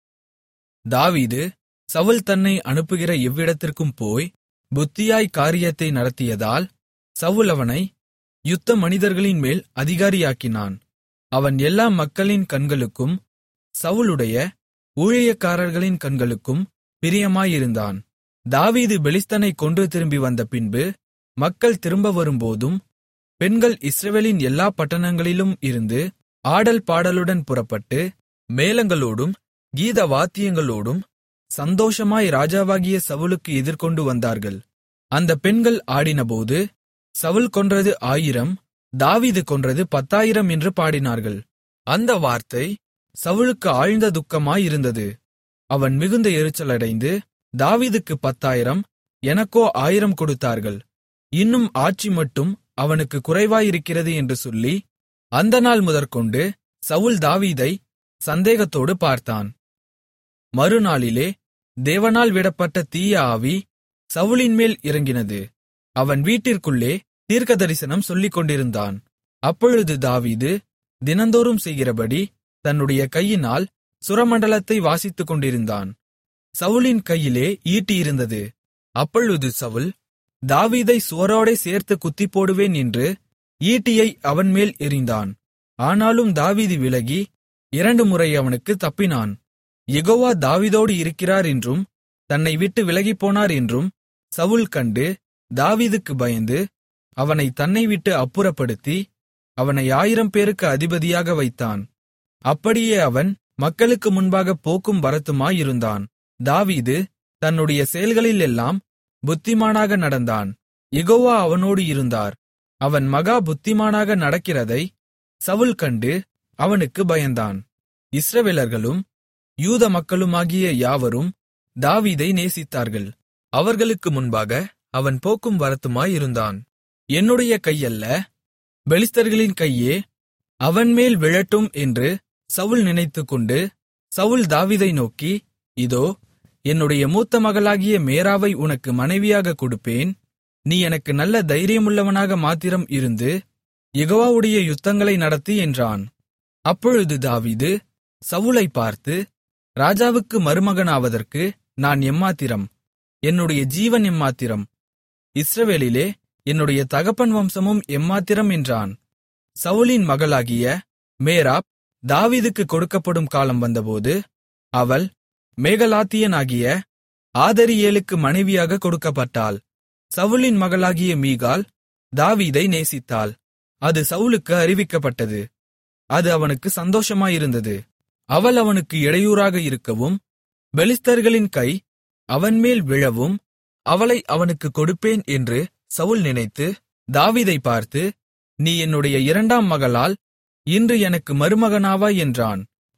தாவீது சவுல் தன்னை அனுப்புகிற எவ்விடத்திற்கும் போய் புத்தியாய் காரியத்தை நடத்தியதால் சவுல் அவனை யுத்த மனிதர்களின் மேல் அதிகாரியாக்கினான் அவன் எல்லா மக்களின் கண்களுக்கும் சவுலுடைய ஊழியக்காரர்களின் கண்களுக்கும் பிரியமாயிருந்தான் தாவீது பெலிஸ்தனை கொன்று திரும்பி வந்த பின்பு மக்கள் திரும்ப வரும்போதும் பெண்கள் இஸ்ரவேலின் எல்லா பட்டணங்களிலும் இருந்து ஆடல் பாடலுடன் புறப்பட்டு மேளங்களோடும் கீத வாத்தியங்களோடும் சந்தோஷமாய் ராஜாவாகிய சவுலுக்கு எதிர்கொண்டு வந்தார்கள் அந்த பெண்கள் ஆடினபோது சவுல் கொன்றது ஆயிரம் தாவீது கொன்றது பத்தாயிரம் என்று பாடினார்கள் அந்த வார்த்தை சவுலுக்கு ஆழ்ந்த துக்கமாயிருந்தது அவன் மிகுந்த எரிச்சலடைந்து தாவீதுக்கு பத்தாயிரம் எனக்கோ ஆயிரம் கொடுத்தார்கள் இன்னும் ஆட்சி மட்டும் அவனுக்கு குறைவாயிருக்கிறது என்று சொல்லி அந்த நாள் முதற்கொண்டு சவுல் தாவீதை சந்தேகத்தோடு பார்த்தான் மறுநாளிலே தேவனால் விடப்பட்ட தீய ஆவி சவுலின்மேல் இறங்கினது அவன் வீட்டிற்குள்ளே தீர்க்கதரிசனம் சொல்லிக் கொண்டிருந்தான் அப்பொழுது தாவீது தினந்தோறும் செய்கிறபடி தன்னுடைய கையினால் சுரமண்டலத்தை வாசித்துக் கொண்டிருந்தான் சவுலின் கையிலே ஈட்டி இருந்தது அப்பொழுது சவுல் தாவீதை சுவரோடே சேர்த்து குத்தி போடுவேன் என்று ஈட்டியை அவன்மேல் எறிந்தான் ஆனாலும் தாவீது விலகி இரண்டு முறை அவனுக்கு தப்பினான் யெகோவா தாவீதோடு இருக்கிறார் என்றும் தன்னை விட்டு விலகிப்போனார் என்றும் சவுல் கண்டு தாவீதுக்கு பயந்து அவனை தன்னை விட்டு அப்புறப்படுத்தி அவனை ஆயிரம் பேருக்கு அதிபதியாக வைத்தான் அப்படியே அவன் மக்களுக்கு முன்பாக போக்கும் வரத்துமாயிருந்தான் தாவீது தன்னுடைய செயல்களிலெல்லாம் புத்திமானாக நடந்தான் யெகோவா அவனோடு இருந்தார் அவன் மகா புத்திமானாக நடக்கிறதை சவுல் கண்டு அவனுக்கு பயந்தான் இஸ்ரவேலர்களும் யூத மக்களுமாகிய யாவரும் தாவீதை நேசித்தார்கள் அவர்களுக்கு முன்பாக அவன் போக்கும் வரத்துமாயிருந்தான் என்னுடைய கையல்ல பெலிஸ்தர்களின் கையே அவன்மேல் விழட்டும் என்று சவுல் நினைத்துக்கொண்டு சவுல் தாவீதை நோக்கி இதோ என்னுடைய மூத்த மகளாகிய மேராவை உனக்கு மனைவியாக கொடுப்பேன் நீ எனக்கு நல்ல தைரியமுள்ளவனாக மாத்திரம் இருந்து யெகோவாவுடைய யுத்தங்களை நடத்து என்றான் அப்பொழுது தாவீது சவுலை பார்த்து ராஜாவுக்கு மருமகனாவதற்கு நான் எம்மாத்திரம் என்னுடைய ஜீவன் எம்மாத்திரம் இஸ்ரவேலிலே என்னுடைய தகப்பன் வம்சமும் எம்மாத்திரம் என்றான் சவுலின் மகளாகிய மேராப் தாவீதுக்கு கொடுக்கப்படும் காலம் வந்தபோது அவள் மேகலாத்தியனாகிய ஆதரியேலுக்கு மனைவியாக கொடுக்கப்பட்டாள் சவுலின் மகளாகிய மீகாள் தாவீதை நேசித்தாள் அது சவுலுக்கு அறிவிக்கப்பட்டது அது அவனுக்கு சந்தோஷமாயிருந்தது அவள் அவனுக்கு இடையூறாக இருக்கவும் பெலிஸ்தர்களின் கை அவன்மேல் விழவும் அவளை அவனுக்கு கொடுப்பேன் என்று சவுல் நினைத்து தாவீதை பார்த்து நீ என்னுடைய இரண்டாம் மகளால் இன்று எனக்கு மருமகனாவாய் என்றான்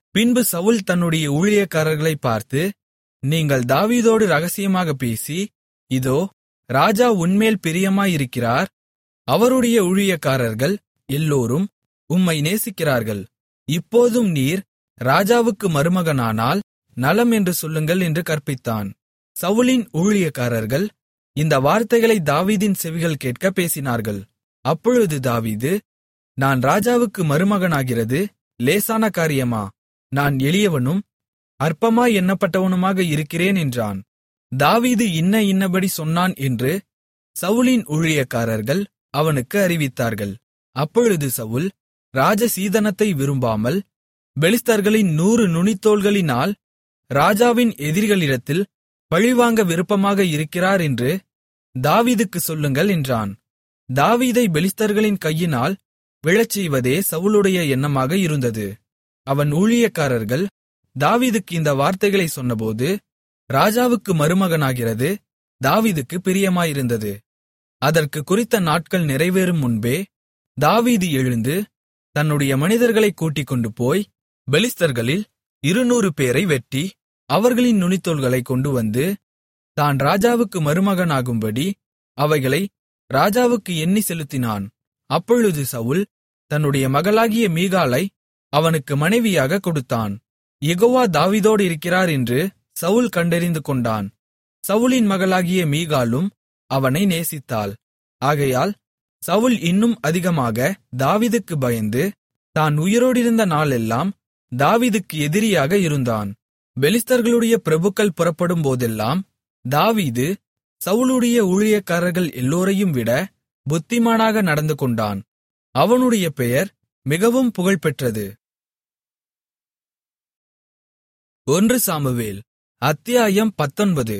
பின்பு சவுல் தன்னுடைய ஊழியக்காரர்களை பார்த்து நீங்கள் தாவீதோடு ரகசியமாக பேசி இதோ ராஜா உன்மேல் பிரியமாயிருக்கிறார் அவருடைய ஊழியக்காரர்கள் எல்லோரும் உம்மை நேசிக்கிறார்கள் இப்போதும் நீர் ராஜாவுக்கு மருமகனானால் நலம் என்று சொல்லுங்கள் என்று கற்பித்தான் சவுலின் ஊழியக்காரர்கள் இந்த வார்த்தைகளை தாவீதின் செவிகள் கேட்க பேசினார்கள் அப்பொழுது தாவீது நான் ராஜாவுக்கு மருமகனாகிறது லேசான காரியமா நான் எளியவனும் அற்பமாய் எண்ணப்பட்டவனுமாக இருக்கிறேன் என்றான் தாவீது இன்ன இன்னபடி சொன்னான் என்று சவுலின் ஊழியக்காரர்கள் அவனுக்கு அறிவித்தார்கள் அப்பொழுது சவுல் ராஜசீதனத்தை விரும்பாமல் பெலிஸ்தர்களின் நூறு நுனித்தோள்களினால் ராஜாவின் எதிரிகளிடத்தில் பழிவாங்க விருப்பமாக இருக்கிறார் என்று தாவீதுக்கு சொல்லுங்கள் என்றான் தாவீதை பெலிஸ்தர்களின் கையினால் விழச்செய்வதே சவுலுடைய எண்ணமாக இருந்தது அவன் ஊழியக்காரர்கள் தாவீதுக்கு இந்த வார்த்தைகளை சொன்னபோது ராஜாவுக்கு மருமகனாகிறது தாவீதுக்கு பிரியமாயிருந்தது அதற்கு குறித்த நாட்கள் நிறைவேறும் முன்பே தாவீது எழுந்து தன்னுடைய மனிதர்களை கூட்டிக் கொண்டு போய் பெலிஸ்தர்களில் இருநூறு பேரை வெட்டி அவர்களின் நுனித்தோள்களைக் கொண்டு வந்து தான் ராஜாவுக்கு மருமகனாகும்படி அவைகளை ராஜாவுக்கு எண்ணி செலுத்தினான் அப்பொழுது சவுல் தன்னுடைய மகளாகிய மீகாளை அவனுக்கு மனைவியாக கொடுத்தான் யெகோவா தாவீதோடு இருக்கிறார் என்று சவுல் கண்டறிந்து கொண்டான் சவுலின் மகளாகிய மீகாளும் அவனை நேசித்தாள் ஆகையால் சவுல் இன்னும் அதிகமாக தாவீதுக்கு பயந்து தான் உயிரோடிருந்த நாளெல்லாம் தாவீதுக்கு எதிரியாக இருந்தான் பெலிஸ்தர்களுடைய பிரபுக்கள் புறப்படும் போதெல்லாம் தாவீது சவுலுடைய ஊழியக்காரர்கள் எல்லோரையும் விட புத்திமானாக நடந்து கொண்டான் அவனுடைய பெயர் மிகவும் புகழ்பெற்றது ஒன்று சாமுவேல் அத்தியாயம் பத்தொன்பது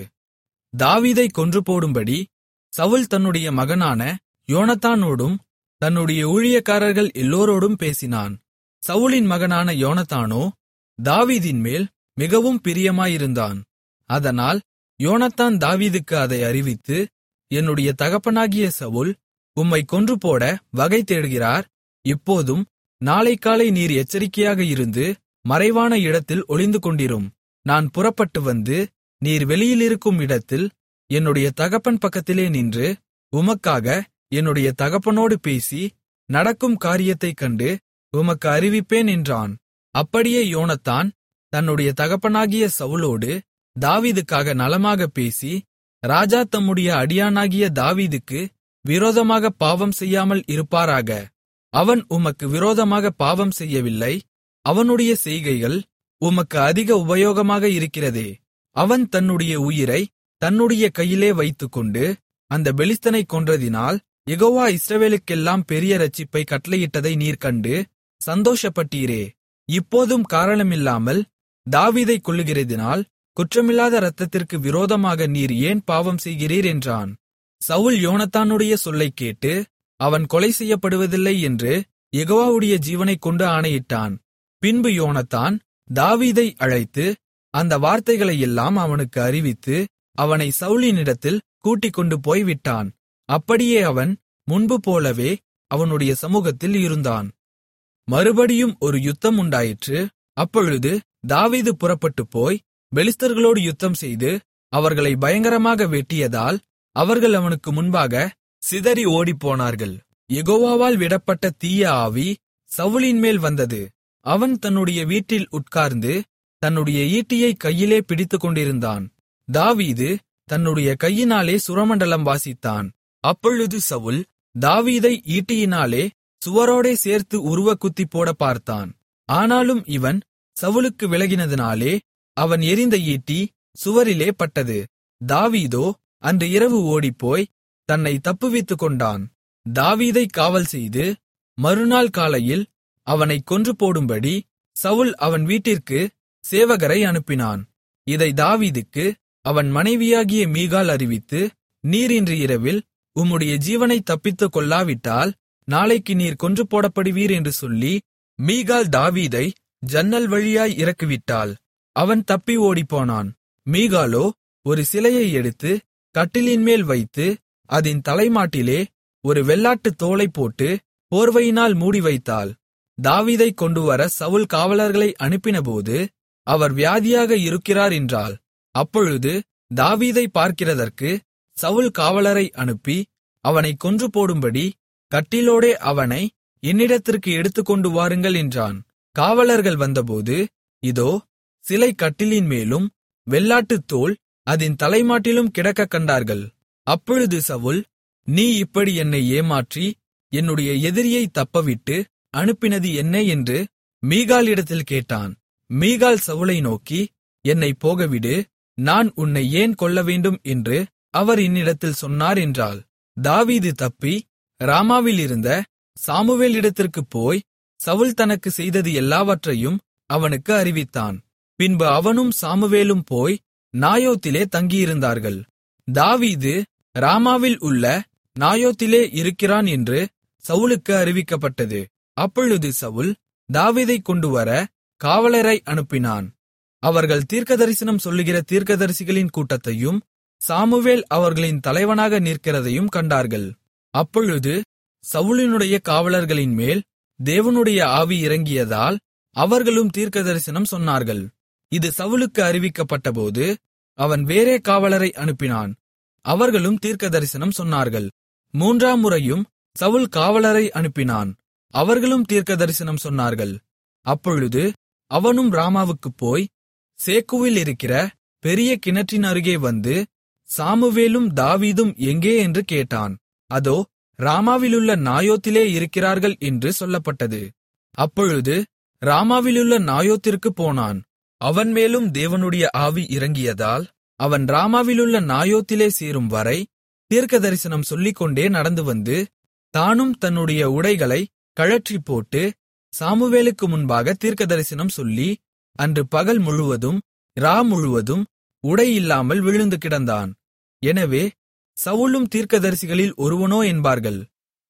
தாவீதை கொன்று போடும்படி சவுல் தன்னுடைய மகனான யோனத்தானோடும் தன்னுடைய ஊழியக்காரர்கள் எல்லோரோடும் பேசினான் சவுலின் மகனான யோனத்தானோ தாவீதின் மேல் மிகவும் பிரியமாயிருந்தான் அதனால் யோனத்தான் தாவீதுக்கு அதை அறிவித்து என்னுடைய தகப்பனாகிய சவுல் உம்மை கொன்றுபோட வகை தேடுகிறார் இப்போதும் நாளை காலை நீர் எச்சரிக்கையாக இருந்து மறைவான இடத்தில் ஒளிந்து கொண்டிரும் நான் புறப்பட்டு வந்து நீர் வெளியிலிருக்கும் இடத்தில் என்னுடைய தகப்பன் பக்கத்திலே நின்று உமக்காக என்னுடைய தகப்பனோடு பேசி நடக்கும் காரியத்தைக் கண்டு உமக்கு அறிவிப்பேன் என்றான் அப்படியே யோனத்தான் தன்னுடைய தகப்பனாகிய சவுலோடு தாவீதுக்காக நலமாக பேசி ராஜா தம்முடைய அடியானாகிய தாவீதுக்கு விரோதமாக பாவம் செய்யாமல் இருப்பாராக அவன் உமக்கு விரோதமாக பாவம் செய்யவில்லை அவனுடைய செய்கைகள் உமக்கு அதிக உபயோகமாக இருக்கிறதே அவன் தன்னுடைய உயிரை தன்னுடைய கையிலே வைத்துக்கொண்டு அந்த பெலிஸ்தனை கொன்றதினால் யெகோவா இஸ்ரவேலுக்கெல்லாம் பெரிய இரட்சிப்பை கட்டளையிட்டதை நீர் கண்டு சந்தோஷப்பட்டீரே இப்போதும் காரணமில்லாமல் தாவீதைக் கொல்லுகிறதினால் குற்றமில்லாத இரத்தத்திற்கு விரோதமாக நீர் ஏன் பாவம் செய்கிறீர் என்றான் சவுல் யோனத்தானுடைய சொல்லைக் கேட்டு அவன் கொலை செய்யப்படுவதில்லை என்று யெகோவாவுடைய ஜீவனைக் கொண்டு ஆணையிட்டான் பின்பு யோனத்தான் தாவீதை அழைத்து அந்த வார்த்தைகளையெல்லாம் அவனுக்கு அறிவித்து அவனை சவுலினிடத்தில் கூட்டிக் கொண்டு போய் விட்டான் அப்படியே அவன் முன்பு போலவே அவனுடைய சமூகத்தில் இருந்தான் மறுபடியும் ஒரு யுத்தம் உண்டாயிற்று அப்பொழுது தாவீது புறப்பட்டுப் போய் பெலிஸ்தர்களோடு யுத்தம் செய்து அவர்களை பயங்கரமாக வெட்டியதால் அவர்கள் அவனுக்கு முன்பாக சிதறி ஓடிப்போனார்கள் யெகோவாவால் விடப்பட்ட தீய ஆவி சவுலின் மேல் வந்தது அவன் தன்னுடைய வீட்டில் உட்கார்ந்து தன்னுடைய ஈட்டியை கையிலே பிடித்துக்கொண்டிருந்தான் தாவீது தன்னுடைய கையினாலே சுரமண்டலம் வாசித்தான் அப்பொழுது சவுல் தாவீதை ஈட்டியினாலே சுவரோடே சேர்த்து உருவ குத்தி போட பார்த்தான் ஆனாலும் இவன் சவுலுக்கு விலகினதினாலே அவன் எறிந்த ஈட்டி சுவரிலே பட்டது தாவீதோ அன்று இரவு ஓடிப்போய் தன்னை தப்புவித்துக் கொண்டான் தாவீதை காவல் செய்து மறுநாள் காலையில் அவனைக் கொன்று போடும்படி சவுல் அவன் வீட்டிற்கு சேவகரை அனுப்பினான் இதை தாவீதுக்கு அவன் மனைவியாகிய மீகாள் அறிவித்து நீர் இன்று இரவில் உம்முடைய ஜீவனைத் தப்பித்துக் கொள்ளாவிட்டால் நாளைக்கு நீர் கொன்று போடப்படுவீர் என்று சொல்லி மீகாள் தாவீதை ஜன்னல் வழியாய் இறக்கிவிட்டாள் அவன் தப்பி ஓடிப்போனான் மீகாளோ ஒரு சிலையை எடுத்து கட்டிலின்மேல் வைத்து அதின் தலைமாட்டிலே ஒரு வெள்ளாட்டுத் தோலைப் போட்டு போர்வையினால் மூடி வைத்தாள் தாவீதைக் கொண்டுவர சவுல் காவலர்களை அனுப்பினபோது அவர் வியாதியாக இருக்கிறார் என்றாள் அப்பொழுது தாவீதை பார்க்கிறதற்கு சவுல் காவலரை அனுப்பி அவனைக் கொன்று போடும்படி கட்டிலோடே அவனை என்னிடத்திற்கு எடுத்துக்கொண்டு வாருங்கள் என்றான் காவலர்கள் வந்தபோது இதோ சிலை கட்டிலின் மேலும் வெள்ளாட்டுத் தோல் அதின் தலைமாட்டிலும் கிடக்கக் கண்டார்கள் அப்பொழுது சவுல் நீ இப்படி என்னை ஏமாற்றி என்னுடைய எதிரியை தப்பவிட்டு அனுப்பினது என்ன என்று மீகாளிடத்தில் கேட்டான் மீகாள் சவுலை நோக்கி என்னை போகவிடு நான் உன்னை ஏன் கொல்லவேண்டும் என்று அவர் என்னிடத்தில் சொன்னார் என்றாள் தாவீது தப்பி ராமாவிலிருந்த சாமுவேலிடத்திற்குப் போய் சவுல் தனக்கு செய்தது எல்லாவற்றையும் அவனுக்கு அறிவித்தான் பின்பு அவனும் சாமுவேலும் போய் நாயோத்திலே தங்கியிருந்தார்கள் தாவீது ராமாவில் உள்ள நாயோத்திலே இருக்கிறான் என்று சவுலுக்கு அறிவிக்கப்பட்டது அப்பொழுது சவுல் தாவீதைக் கொண்டுவர காவலரை அனுப்பினான் அவர்கள் தீர்க்கதரிசனம் சொல்லுகிற தீர்க்கதரிசிகளின் கூட்டத்தையும் சாமுவேல் அவர்களின் தலைவனாக நிற்கிறதையும் கண்டார்கள் அப்பொழுது சவுலினுடைய காவலர்களின் மேல் தேவனுடைய ஆவி இறங்கியதால் அவர்களும் தீர்க்கதரிசனம் சொன்னார்கள் இது சவுலுக்கு அறிவிக்கப்பட்டபோது அவன் வேறே காவலரை அனுப்பினான் அவர்களும் தீர்க்கதரிசனம் சொன்னார்கள் மூன்றாம் முறையும் சவுல் காவலரை அனுப்பினான் அவர்களும் தீர்க்கதரிசனம் சொன்னார்கள் அப்பொழுது அவனும் ராமாவுக்குப் போய் சேக்குவில் இருக்கிற பெரிய கிணற்றின் அருகே வந்து சாமுவேலும் தாவீதும் எங்கே என்று கேட்டான் அதோ ராமாவிலுள்ள நாயோத்திலே இருக்கிறார்கள் என்று சொல்லப்பட்டது அப்பொழுது ராமாவிலுள்ள நாயோத்திற்குப் போனான் அவன் மேலும் தேவனுடைய ஆவி இறங்கியதால் அவன் ராமாவிலுள்ள நாயோத்திலே சேரும் வரை தீர்க்கதரிசனம் சொல்லிக்கொண்டே நடந்து வந்து தானும் தன்னுடைய உடைகளை கழற்றிப் போட்டு சாமுவேலுக்கு முன்பாக தீர்க்கதரிசனம் சொல்லி அன்று பகல் முழுவதும் ரா முழுவதும் உடை இல்லாமல் விழுந்து கிடந்தான் எனவே சவுலும் தீர்க்கதரிசிகளில் ஒருவனோ என்பார்கள்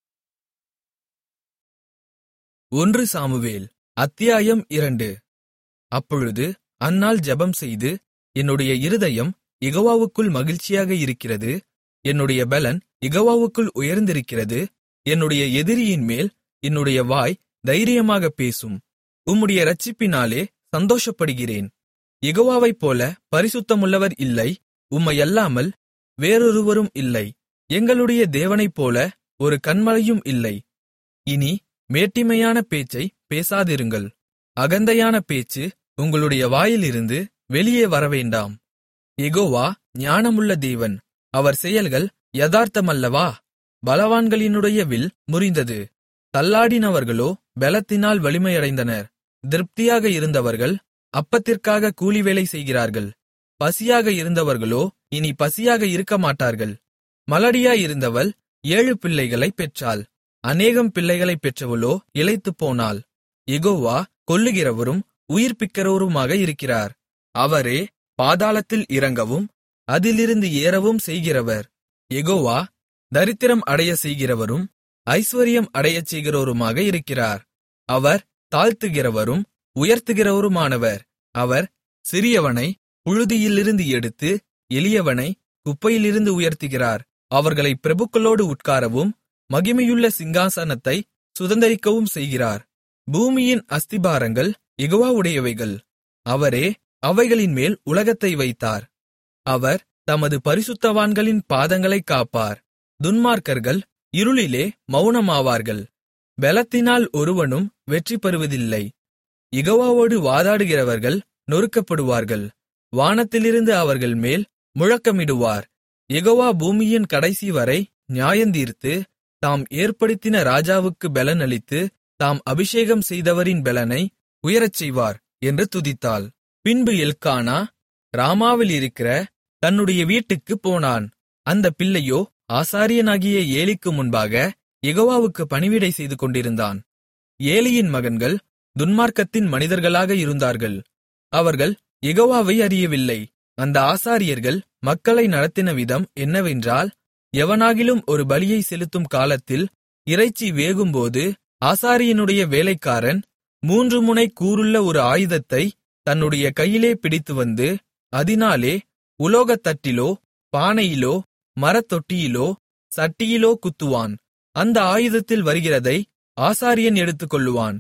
ஒன்று சாமுவேல் அத்தியாயம் இரண்டு அப்பொழுது அன்னாள் ஜெபம் செய்து என்னுடைய இருதயம் யெகோவாவுக்குள் மகிழ்ச்சியாக இருக்கிறது என்னுடைய பெலன் யெகோவாவுக்குள் உயர்ந்திருக்கிறது என்னுடைய எதிரியின் மேல் என்னுடைய வாய் தைரியமாகப் பேசும் உம்முடைய இரட்சிப்பினாலே சந்தோஷப்படுகிறேன் யெகோவாவைப் போல பரிசுத்தமுள்ளவர் இல்லை உம்மையல்லாமல் வேறொருவரும் இல்லை எங்களுடைய தேவனைப் போல ஒரு கன்மலையும் இல்லை இனி மேட்டிமையான பேச்சை பேசாதிருங்கள் அகந்தையான பேச்சு உங்களுடைய வாயிலிருந்து வெளியே வரவேண்டாம் யெகோவா ஞானமுள்ள தேவன் அவர் செயல்கள் யதார்த்தமல்லவா பலவான்களினுடைய வில் முறிந்தது தள்ளாடினவர்களோ பெலத்தினால் வலிமையடைந்தனர் திருப்தியாக இருந்தவர்கள் அப்பத்திற்காக கூலிவேலை செய்கிறார்கள் பசியாக இருந்தவர்களோ இனி பசியாக இருக்கமாட்டார்கள் மலடியாயிருந்தவள் ஏழு பிள்ளைகளைப் பெற்றாள் அநேகம் பிள்ளைகளைப் பெற்றவளோ இளைத்துப்போனாள் யெகோவா கொல்லுகிறவரும் உயிர்ப்பிக்கிறவருமாக இருக்கிறார் அவரே பாதாளத்தில் இறங்கவும் அதிலிருந்து ஏறவும் செய்கிறவர் யெகோவா தரித்திரம் அடைய செய்கிறவரும் ஐஸ்வர்யம் அடையச் செய்கிறவருமாக இருக்கிறார் அவர் தாழ்த்துகிறவரும் உயர்த்துகிறவருமானவர் அவர் சிறியவனை புழுதியிலிருந்து எடுத்து எளியவனை குப்பையிலிருந்து உயர்த்துகிறார் அவர்களை பிரபுக்களோடு உட்காரவும் மகிமையுள்ள சிங்காசனத்தை சுதந்தரிக்கவும் செய்கிறார் பூமியின் அஸ்திபாரங்கள் யெகோவாவுடையவைகள் அவரே அவைகளின் மேல் உலகத்தை வைத்தார் அவர் தமது பரிசுத்தவான்களின் பாதங்களைக் காப்பார் துன்மார்க்கர்கள் இருளிலே மௌனமாவார்கள் பெலத்தினால் ஒருவனும் வெற்றி பெறுவதில்லை யெகோவாவோடு வாதாடுகிறவர்கள் நொறுக்கப்படுவார்கள் வானத்திலிருந்து அவர்கள் மேல் முழக்கமிடுவார் யெகோவா பூமியின் கடைசிவரை நியாயந்தீர்த்து தாம் ஏற்படுத்தின ராஜாவுக்கு பெலன் அளித்து தாம் அபிஷேகம் செய்தவரின் பெலனை உயரச் செய்வார் என்று துதித்தாள் பின்பு எல்க்கானா ராமாவில் இருக்கிற தன்னுடைய வீட்டுக்குப் போனான் அந்த பிள்ளையோ ஆசாரியனாகிய ஏலிக்கு முன்பாக யெகோவாவுக்கு பணிவிடை செய்து கொண்டிருந்தான் ஏலியின் மகன்கள் துன்மார்க்கத்தின் மனிதர்களாக இருந்தார்கள் அவர்கள் யெகோவாவை அறியவில்லை அந்த ஆசாரியர்கள் மக்களை நடத்தின விதம் என்னவென்றால் எவனாகிலும் ஒரு பலியை செலுத்தும் காலத்தில் இறைச்சி வேகும்போது ஆசாரியனுடைய வேலைக்காரன் மூன்று முனை கூருள்ள ஒரு ஆயுதத்தை தன்னுடைய கையிலே பிடித்துவந்து அதினாலே உலோகத்தட்டிலோ பானையிலோ மரத்தொட்டியிலோ சட்டியிலோ குத்துவான் அந்த ஆயுதத்தில் வருகிறதை ஆசாரியன் எடுத்துக்கொள்ளுவான்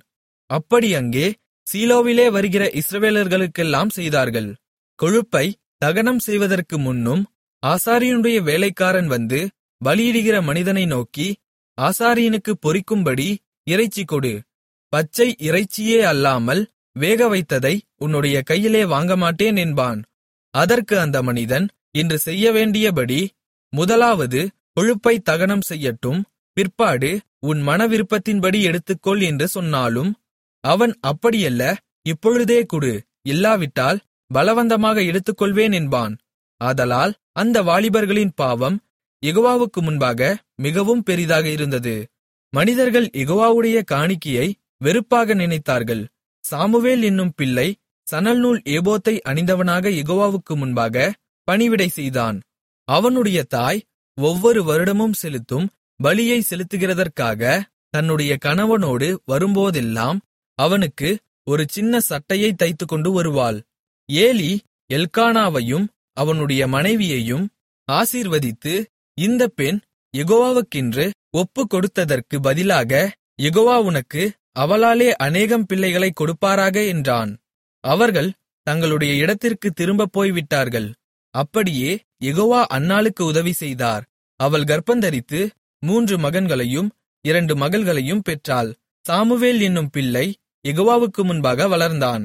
அப்படி அங்கே சீலோவிலே வருகிற இஸ்ரவேலர்களுக்கெல்லாம் செய்தார்கள் கொழுப்பை தகனம் செய்வதற்கு முன்னும் ஆசாரியனுடைய வேலைக்காரன் வந்து பலியிடுகிற மனிதனை நோக்கி ஆசாரியனுக்கு பொரிக்கும்படி இறைச்சி கொடு பச்சை இறைச்சியே அல்லாமல் வேகவைத்ததை உன்னுடைய கையிலே வாங்கமாட்டேன் என்பான் அதற்கு அந்த மனிதன் இன்று செய்யவேண்டியபடி முதலாவது கொழுப்பை தகனம் செய்யட்டும் பிற்பாடு உன் மனவிருப்பத்தின்படி எடுத்துக்கொள் என்று சொன்னாலும் அவன் அப்படியல்ல இப்பொழுதே கொடு இல்லாவிட்டால் பலவந்தமாக எடுத்துக்கொள்வேன் என்பான் ஆதலால் அந்த வாலிபர்களின் பாவம் யெகோவாவுக்கு முன்பாக மிகவும் பெரிதாக இருந்தது மனிதர்கள் யெகோவாவுடைய காணிக்கையை வெறுப்பாக நினைத்தார்கள் சாமுவேல் என்னும் பிள்ளை சணல்நூல் ஏபோத்தை அணிந்தவனாக யெகோவாவுக்கு முன்பாக பணிவிடை செய்தான் அவனுடைய தாய் ஒவ்வொரு வருடமும் செலுத்தும் பலியை செலுத்துகிறதற்காக தன்னுடைய கணவனோடு வரும்போதெல்லாம் அவனுக்கு ஒரு சின்ன சட்டையை தைத்துக்கொண்டு வருவாள் ஏலி எல்கானாவையும் அவனுடைய மனைவியையும் ஆசீர்வதித்து இந்த பெண் யெகோவாவுக்கென்று ஒப்புக் கொடுத்ததற்கு பதிலாக யெகோவா உனக்கு அவளாலே அநேகம் பிள்ளைகளைக் கொடுப்பாராக என்றான் அவர்கள் தங்களுடைய இடத்திற்கு திரும்பப் போய்விட்டார்கள் அப்படியே யெகோவா அன்னாளுக்கு உதவி செய்தார் அவள் கர்ப்பந்தரித்து மூன்று மகன்களையும் இரண்டு மகள்களையும் பெற்றாள் சாமுவேல் என்னும் பிள்ளை யெகோவாவுக்கு முன்பாக வளர்ந்தான்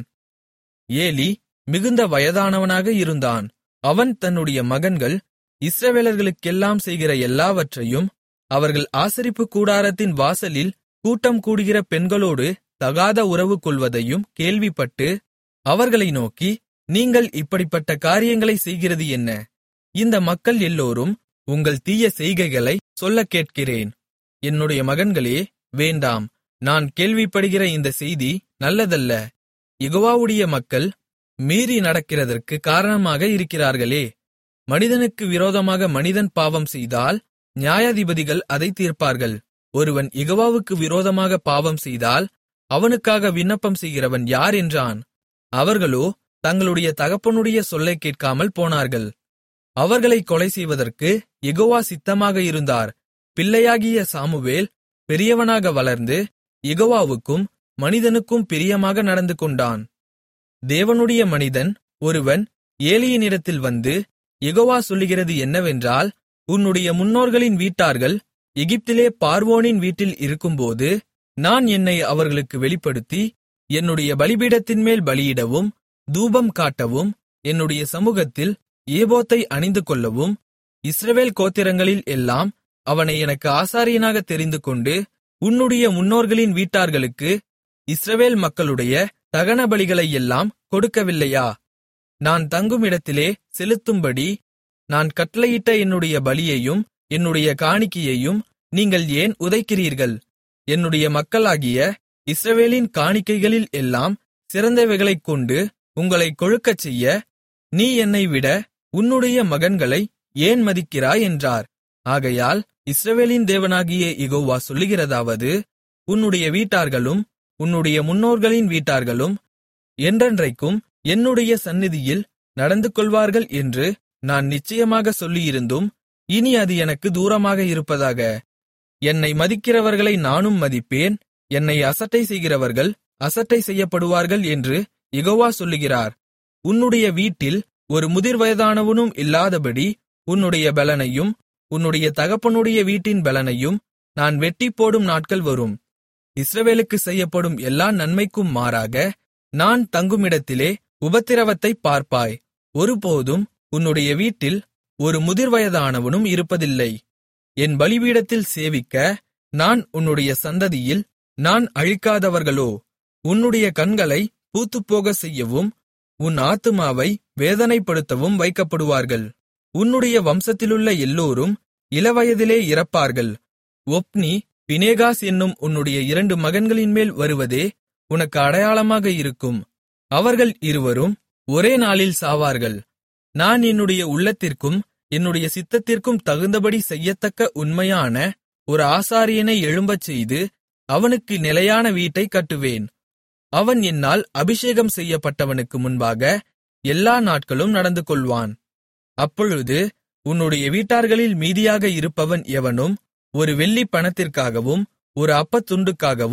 ஏலி மிகுந்த வயதானவனாக இருந்தான் அவன் தன்னுடைய மகன்கள் இஸ்ரவேலர்களுக்கெல்லாம் செய்கிற எல்லாவற்றையும் அவர்கள் ஆசரிப்பு கூடாரத்தின் வாசலில் கூட்டம் கூடுகிற பெண்களோடு தகாத உறவு கொள்வதையும் கேள்விப்பட்டு அவர்களை நோக்கி நீங்கள் இப்படிப்பட்ட காரியங்களை செய்கிறது என்ன இந்த மக்கள் எல்லோரும் உங்கள் தீய செய்கைகளை சொல்லக் கேட்கிறேன் என்னுடைய மகன்களே வேண்டாம் நான் கேள்விப்படுகிற இந்த செய்தி நல்லதல்ல யெகோவாவுடைய மக்கள் மீறி நடக்கிறதற்கு காரணமாக இருக்கிறார்களே மனிதனுக்கு விரோதமாக மனிதன் பாவம் செய்தால் நியாயாதிபதிகள் அதை தீர்ப்பார்கள் ஒருவன் யெகோவாவுக்கு விரோதமாக பாவம் செய்தால் அவனுக்காக விண்ணப்பம் செய்கிறவன் யார் என்றான் அவர்களோ தங்களுடைய தகப்பனுடைய சொல்லைக் கேட்காமல் போனார்கள் அவர்களை கொலை செய்வதற்கு யெகோவா சித்தமாக இருந்தார் பிள்ளையாகிய சாமுவேல் பெரியவனாக வளர்ந்து யெகோவாவுக்கும் மனிதனுக்கும் பிரியமாக நடந்து கொண்டான் தேவனுடைய மனிதன் ஒருவன் ஏலியினிடத்தில் வந்து யெகோவா சொல்லுகிறது என்னவென்றால் உன்னுடைய முன்னோர்களின் வீட்டார்கள் எகிப்திலே பார்வோனின் வீட்டில் இருக்கும்போது நான் என்னை அவர்களுக்கு வெளிப்படுத்தி என்னுடைய பலிபீடத்தின்மேல் பலியிடவும் தூபம் காட்டவும் என்னுடைய சமூகத்தில் ஏபோத்தை அணிந்து கொள்ளவும் இஸ்ரவேல் கோத்திரங்களில் எல்லாம் அவனை எனக்கு ஆசாரியனாக தெரிந்துகொண்டு உன்னுடைய முன்னோர்களின் வீட்டார்களுக்கு இஸ்ரவேல் மக்களுடைய தகன பலிகளையெல்லாம் கொடுக்கவில்லையா நான் தங்கும் இடத்திலே செலுத்தும்படி நான் கட்டளையிட்ட என்னுடைய பலியையும் என்னுடைய காணிக்கையையும் நீங்கள் ஏன் உதைக்கிறீர்கள் என்னுடைய மக்களாகிய இஸ்ரவேலின் காணிக்கைகளில் எல்லாம் சிறந்தவைகளைக் கொண்டு உங்களை கொழுக்கச் செய்ய நீ என்னை விட உன்னுடைய மகன்களை ஏன் மதிக்கிறாய் என்றார் ஆகையால் இஸ்ரவேலின் தேவனாகிய யெகோவா சொல்லுகிறதாவது உன்னுடைய வீட்டார்களும் உன்னுடைய முன்னோர்களின் வீட்டார்களும் என்றென்றைக்கும் என்னுடைய சந்நிதியில் நடந்து கொள்வார்கள் என்று நான் நிச்சயமாக சொல்லியிருந்தும் இனி அது எனக்கு தூரமாக இருப்பதாக என்னை மதிக்கிறவர்களை நானும் மதிப்பேன் என்னை அசட்டை செய்கிறவர்கள் அசட்டை செய்யப்படுவார்கள் என்று யெகோவா சொல்லுகிறார் உன்னுடைய வீட்டில் ஒரு முதிர்வயதானவனும் இல்லாதபடி உன்னுடைய பெலனையும் உன்னுடைய தகப்பனுடைய வீட்டின் பெலனையும் நான் வெட்டிப்போடும் நாட்கள் வரும் இஸ்ரவேலுக்கு செய்யப்படும் எல்லா நன்மைக்கும் மாறாக நான் தங்குமிடத்திலே உபத்திரவத்தைப் பார்ப்பாய் ஒருபோதும் உன்னுடைய வீட்டில் ஒரு முதிர்வயதானவனும் இருப்பதில்லை என் பலிபீடத்தில் சேவிக்க நான் உன்னுடைய சந்ததியில் நான் அழிக்காதவர்களோ உன்னுடைய கண்களை பூத்துப்போகச் செய்யவும் உன் ஆத்துமாவை வேதனைப்படுத்தவும் வைக்கப்படுவார்கள் உன்னுடைய வம்சத்திலுள்ள எல்லோரும் இளவயதிலே இறப்பார்கள் ஒப்னி பினேகாஸ் என்னும் உன்னுடைய இரண்டு மகன்களின்மேல் வருவதே உனக்கு அடையாளமாக இருக்கும் அவர்கள் இருவரும் ஒரே நாளில் சாவார்கள் நான் என்னுடைய உள்ளத்திற்கும் என்னுடைய சித்தத்திற்கும் தகுந்தபடி செய்யத்தக்க உண்மையான ஒரு ஆசாரியனை எழும்பச் செய்து அவனுக்கு நிலையான வீட்டைக் கட்டுவேன் அவன் என்னால் அபிஷேகம் செய்யப்பட்டவனுக்கு முன்பாக எல்லா நாட்களும் நடந்து கொள்வான் அப்பொழுது உன்னுடைய வீட்டார்களில் மீதியாக இருப்பவன் எவனும் ஒரு வெள்ளிப் பணத்திற்காகவும் ஒரு அப்பத்துண்டுக்காகவும்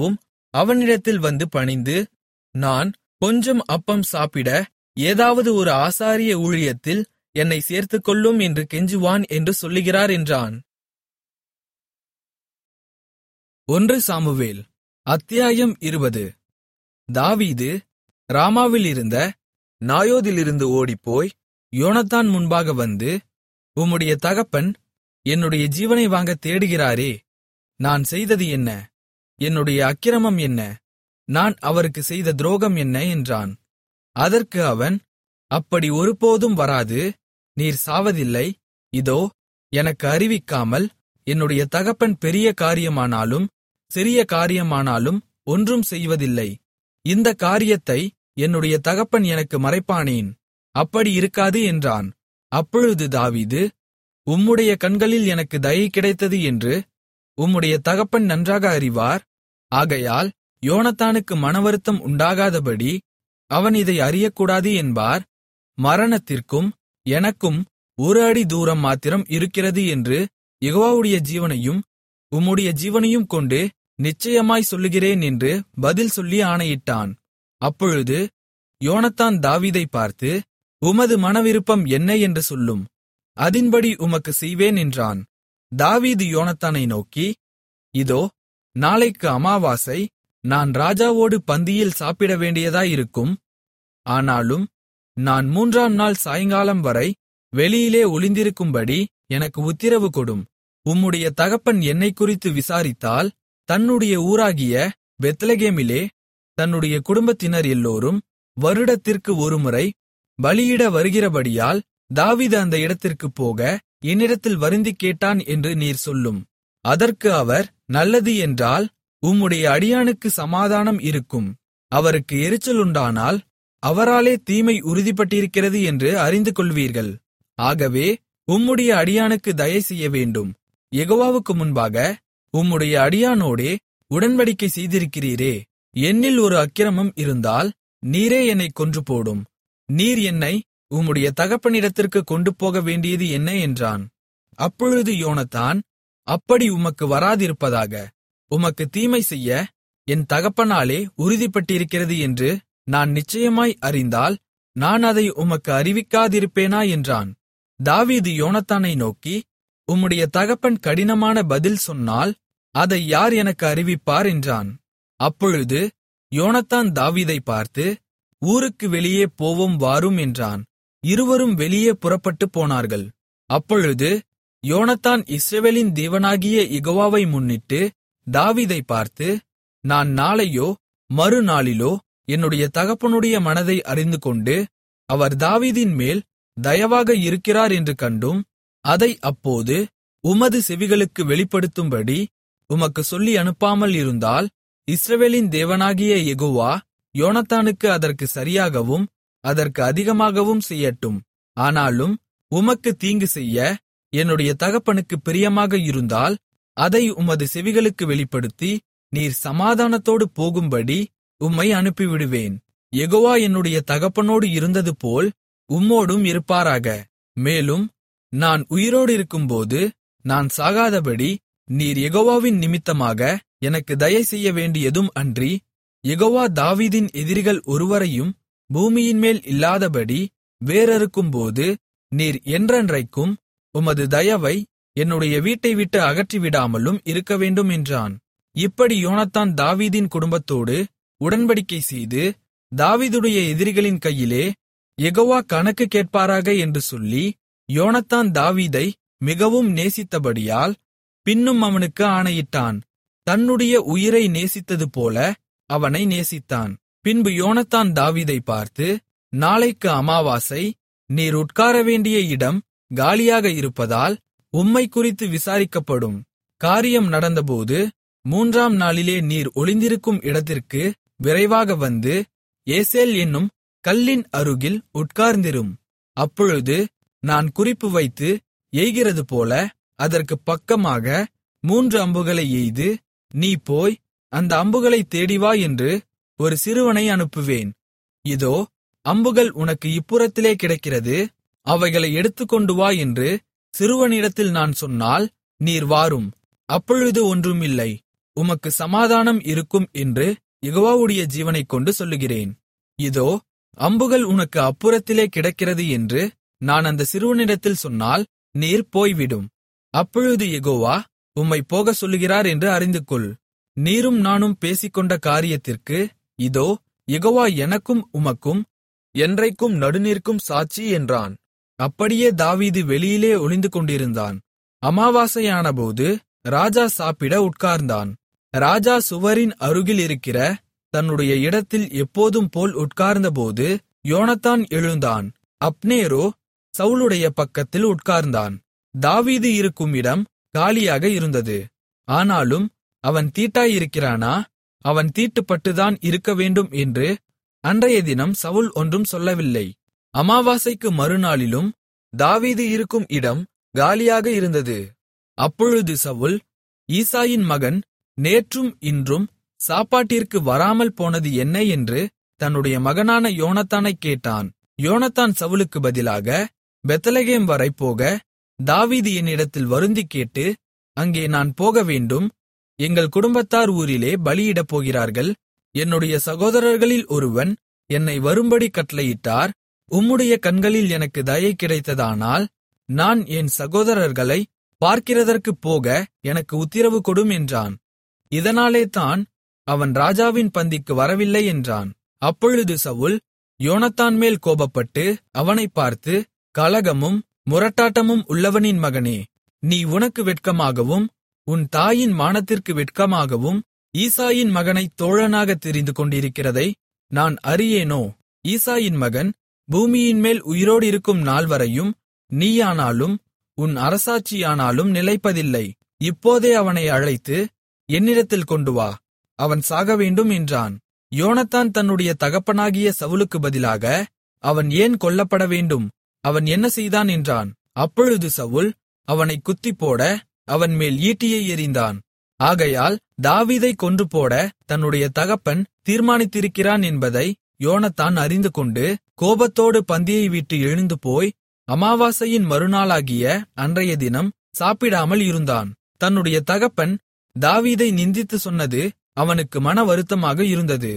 அவனிடத்தில் வந்து பணிந்து நான் கொஞ்சம் அப்பம் சாப்பிட ஏதாவது ஒரு ஆசாரிய ஊழியத்தில் என்னை சேர்த்துக்கொள்ளும் என்று கெஞ்சுவான் என்று சொல்லுகிறார் என்றான் ஒன்று சாமுவேல் அத்தியாயம் இருபது தாவீது ராமாவிலிருந்த நாயோதிலிருந்து ஓடிப்போய் யோனத்தான் முன்பாக வந்து உம்முடைய தகப்பன் என்னுடைய ஜீவனை வாங்க தேடுகிறாரே நான் செய்தது என்ன என்னுடைய அக்கிரமம் என்ன நான் அவருக்கு செய்த துரோகம் என்ன என்றான் அதற்கு அவன் அப்படி ஒருபோதும் வராது நீர் சாவதில்லை இதோ எனக்கு அறிவிக்காமல் என்னுடைய தகப்பன் பெரிய காரியமானாலும் சிறிய காரியமானாலும் ஒன்றும் செய்வதில்லை இந்த காரியத்தை என்னுடைய தகப்பன் எனக்கு மறைப்பானேன் அப்படி இருக்காது என்றான் அப்பொழுது தாவீது உம்முடைய கண்களில் எனக்கு தயை கிடைத்தது என்று உம்முடைய தகப்பன் நன்றாக அறிவார் ஆகையால் யோனத்தானுக்கு மனவருத்தம் உண்டாகாதபடி அவன் இதை அறியக்கூடாது என்பார் மரணத்திற்கும் எனக்கும் ஒரு அடி தூரம் மாத்திரம் இருக்கிறது என்று யெகோவாவுடைய ஜீவனையும் உம்முடைய ஜீவனையும் கொண்டு நிச்சயமாய் சொல்லுகிறேன் என்று பதில் சொல்லி ஆணையிட்டான் அப்பொழுது யோனத்தான் தாவீதை பார்த்து உமது மனவிருப்பம் என்ன என்று சொல்லும் அதின்படி உமக்கு செய்வேன் என்றான் தாவீது யோனத்தானை நோக்கி இதோ நாளைக்கு அமாவாசை நான் ராஜாவோடு பந்தியில் சாப்பிட வேண்டியதாயிருக்கும் ஆனாலும் நான் மூன்றாம் நாள் சாயங்காலம் வரை வெளியிலே ஒளிந்திருக்கும்படி எனக்கு உத்திரவு கொடும் உம்முடைய தகப்பன் என்னைக் குறித்து விசாரித்தால் தன்னுடைய ஊராகிய பெத்லகேமிலே தன்னுடைய குடும்பத்தினர் எல்லோரும் வருடத்திற்கு ஒருமுறை பலியிட வருகிறபடியால் தாவீது அந்த இடத்திற்குப் போக என்னிடத்தில் வருந்திக் கேட்டான் என்று நீர் சொல்லும் அதற்கு அவர் நல்லது என்றால் உம்முடைய அடியானுக்கு சமாதானம் இருக்கும் அவருக்கு எரிச்சலுண்டானால் அவராலே தீமை உறுதிப்பட்டிருக்கிறது என்று அறிந்து கொள்வீர்கள் ஆகவே உம்முடைய அடியானுக்கு தயை செய்ய வேண்டும் யெகோவாவுக்கு முன்பாக உம்முடைய அடியானோடே உடன்படிக்கை செய்திருக்கிறீரே என்னில் ஒரு அக்கிரமம் இருந்தால் நீரே என்னைக் கொன்று போடும் நீர் என்னை உம்முடைய தகப்பனிடத்திற்கு கொண்டு போக வேண்டியது என்ன என்றான் அப்பொழுது யோனத்தான் அப்படி உமக்கு வராதிருப்பதாக உமக்கு தீமை செய்ய என் தகப்பனாலே உறுதிப்பட்டிருக்கிறது என்று நான் நிச்சயமாய் அறிந்தால் நான் அதை உமக்கு அறிவிக்காதிருப்பேனா என்றான் தாவீது யோனத்தானை நோக்கி உம்முடைய தகப்பன் கடினமான பதில் சொன்னால் அதை யார் எனக்கு அறிவிப்பார் என்றான் அப்பொழுது யோனத்தான் தாவீதை பார்த்து ஊருக்கு வெளியே போவோம் வாரும் என்றான் இருவரும் வெளியே புறப்பட்டுப் போனார்கள் அப்பொழுது யோனத்தான் இஸ்ரவேலின் தேவனாகிய யெகோவாவை முன்னிட்டு தாவீதை பார்த்து நான் நாளையோ மறுநாளிலோ என்னுடைய தகப்பனுடைய மனதை அறிந்துகொண்டு அவர் தாவீதின் மேல் தயவாக இருக்கிறார் என்று கண்டும் அதை அப்போது உமது செவிகளுக்கு வெளிப்படுத்தும்படி உமக்கு சொல்லி அனுப்பாமல் இருந்தால் இஸ்ரவேலின் தேவனாகிய யெகோவா யோனத்தானுக்கு அதற்கு சரியாகவும் அதற்கு அதிகமாகவும் செய்யட்டும் ஆனாலும் உமக்கு தீங்கு செய்ய என்னுடைய தகப்பனுக்கு பிரியமாக இருந்தால் அதை உமது செவிகளுக்கு வெளிப்படுத்தி நீர் சமாதானத்தோடு போகும்படி உம்மை அனுப்பிவிடுவேன் யெகோவா என்னுடைய தகப்பனோடு இருந்தது போல் உம்மோடும் இருப்பாராக மேலும் நான் உயிரோடு இருக்கும்போது நான் சாகாதபடி நீர் யெகோவாவின் நிமித்தமாக எனக்கு தயை செய்ய வேண்டியதும் அன்றி யெகோவா தாவீதின் எதிரிகள் ஒருவரையும் பூமியின்மேல் இல்லாதபடி வேரறுக்கும்போது நீர் என்றென்றைக்கும் உமது தயவை என்னுடைய வீட்டை விட்டு அகற்றிவிடாமலும் இருக்கவேண்டும் என்றான் இப்படி யோனத்தான் தாவீதின் குடும்பத்தோடு உடன்படிக்கை செய்து தாவீதுடைய எதிரிகளின் கையிலே யெகோவா கணக்கு கேட்பாராக என்று சொல்லி யோனத்தான் தாவீதை மிகவும் நேசித்தபடியால் பின்னும் அவனுக்கு ஆணையிட்டான் தன்னுடைய உயிரை நேசித்தது போல அவனை நேசித்தான் பின்பு யோனத்தான் தாவீதை பார்த்து நாளைக்கு அமாவாசை நீர் உட்கார வேண்டிய இடம் காலியாக இருப்பதால் உம்மை குறித்து விசாரிக்கப்படும் காரியம் நடந்தபோது மூன்றாம் நாளிலே நீர் ஒளிந்திருக்கும் இடத்திற்கு விரைவாக வந்து ஏசேல் என்னும் கல்லின் அருகில் உட்கார்ந்திரும் அப்பொழுது நான் குறிப்பு வைத்து எய்கிறது போல அதற்குப் பக்கமாக மூன்று அம்புகளை எய்து நீ போய் அந்த அம்புகளைத் தேடிவா என்று ஒரு சிறுவனை அனுப்புவேன் இதோ அம்புகள் உனக்கு இப்புறத்திலே கிடக்கிறது அவைகளை எடுத்துக்கொண்டு வா என்று சிறுவனிடத்தில் நான் சொன்னால் நீர் வாரும் அப்பொழுது ஒன்றுமில்லை உமக்கு சமாதானம் இருக்கும் என்று யெகோவாவுடைய ஜீவனைக் கொண்டு சொல்லுகிறேன் இதோ அம்புகள் உனக்கு அப்புறத்திலே கிடக்கிறது என்று நான் அந்த சிறுவனிடத்தில் சொன்னால் நீர் போய்விடும் அப்பொழுது யெகோவா உம்மை போகச் சொல்லுகிறார் என்று அறிந்துகொள் நீரும் நானும் பேசிக்கொண்ட காரியத்திற்கு இதோ யெகோவா எனக்கும் உமக்கும் என்றைக்கும் நடுநிற்கும் சாட்சி என்றான் அப்படியே தாவீது வெளியிலே ஒளிந்து கொண்டிருந்தான் அமாவாசையானபோது ராஜா சாப்பிட உட்கார்ந்தான் ராஜா சுவரின் அருகில் இருக்கிற தன்னுடைய இடத்தில் எப்போதும் போல் உட்கார்ந்தபோது யோனத்தான் எழுந்தான் அப்னேரோ சவுலுடைய பக்கத்தில் உட்கார்ந்தான் தாவீது இருக்கும் இடம் காலியாக இருந்தது ஆனாலும் அவன் தீட்டாயிருக்கிறானா அவன் தீட்டுப்பட்டுதான் இருக்க வேண்டும் என்று அன்றைய தினம் சவுல் ஒன்றும் சொல்லவில்லை அமாவாசைக்கு மறுநாளிலும் தாவீது இருக்கும் இடம் காலியாக இருந்தது அப்பொழுது சவுல் ஈசாயின் மகன் நேற்றும் இன்றும் சாப்பாட்டிற்கு வராமல் போனது என்ன என்று தன்னுடைய மகனான யோனத்தானைக் கேட்டான் யோனத்தான் சவுலுக்கு பதிலாக பெத்லகேம் வரை போக தாவீது என்னிடத்தில் வருந்திக் கேட்டு அங்கே நான் போக வேண்டும் எங்கள் குடும்பத்தார் ஊரிலே பலியிடப் போகிறார்கள் என்னுடைய சகோதரர்களில் ஒருவன் என்னை வரும்படி கட்டளையிட்டார் உம்முடைய கண்களில் எனக்கு தயை கிடைத்ததானால் நான் என் சகோதரர்களை பார்க்கிறதற்குப் போக எனக்கு உத்திரவு கொடும் என்றான் இதனாலே தான் அவன் ராஜாவின் பந்திக்கு வரவில்லை என்றான் அப்பொழுது சவுல் யோனத்தான் மேல் கோபப்பட்டு அவனைப் பார்த்து கலகமும் முரட்டாட்டமும் உள்ளவனின் மகனே நீ உனக்கு வெட்கமாகவும் உன் தாயின் மானத்திற்கு வெட்கமாகவும் ஈசாயின் மகனைத் தோழனாகத் தெரிந்து கொண்டிருக்கிறதை நான் அறியேனோ ஈசாயின் மகன் பூமியின்மேல் உயிரோடு இருக்கும் நாள்வரையும் நீயானாலும் உன் அரசாட்சியானாலும் நிலைப்பதில்லை இப்போதே அவனை அழைத்து என்னிடத்தில் கொண்டு வா அவன் சாகவேண்டும் என்றான் யோனத்தான் தன்னுடைய தகப்பனாகிய சவுலுக்கு பதிலாக அவன் ஏன் கொல்லப்பட வேண்டும் அவன் என்ன செய்தான் என்றான் அப்பொழுது சவுல் அவனைக் குத்திப்போட அவன் மேல் ஈட்டியை எறிந்தான் ஆகையால் தாவீதைக் கொன்று போட தன்னுடைய தகப்பன் தீர்மானித்திருக்கிறான் என்பதை யோனத்தான் அறிந்துகொண்டு கோபத்தோடு பந்தியை விட்டு எழுந்து போய் அமாவாசையின் மறுநாளாகிய அன்றைய தினம் சாப்பிடாமல் இருந்தான் தன்னுடைய தகப்பன் தாவீதை நிந்தித்து சொன்னது அவனுக்கு மன வருத்தமாக இருந்தது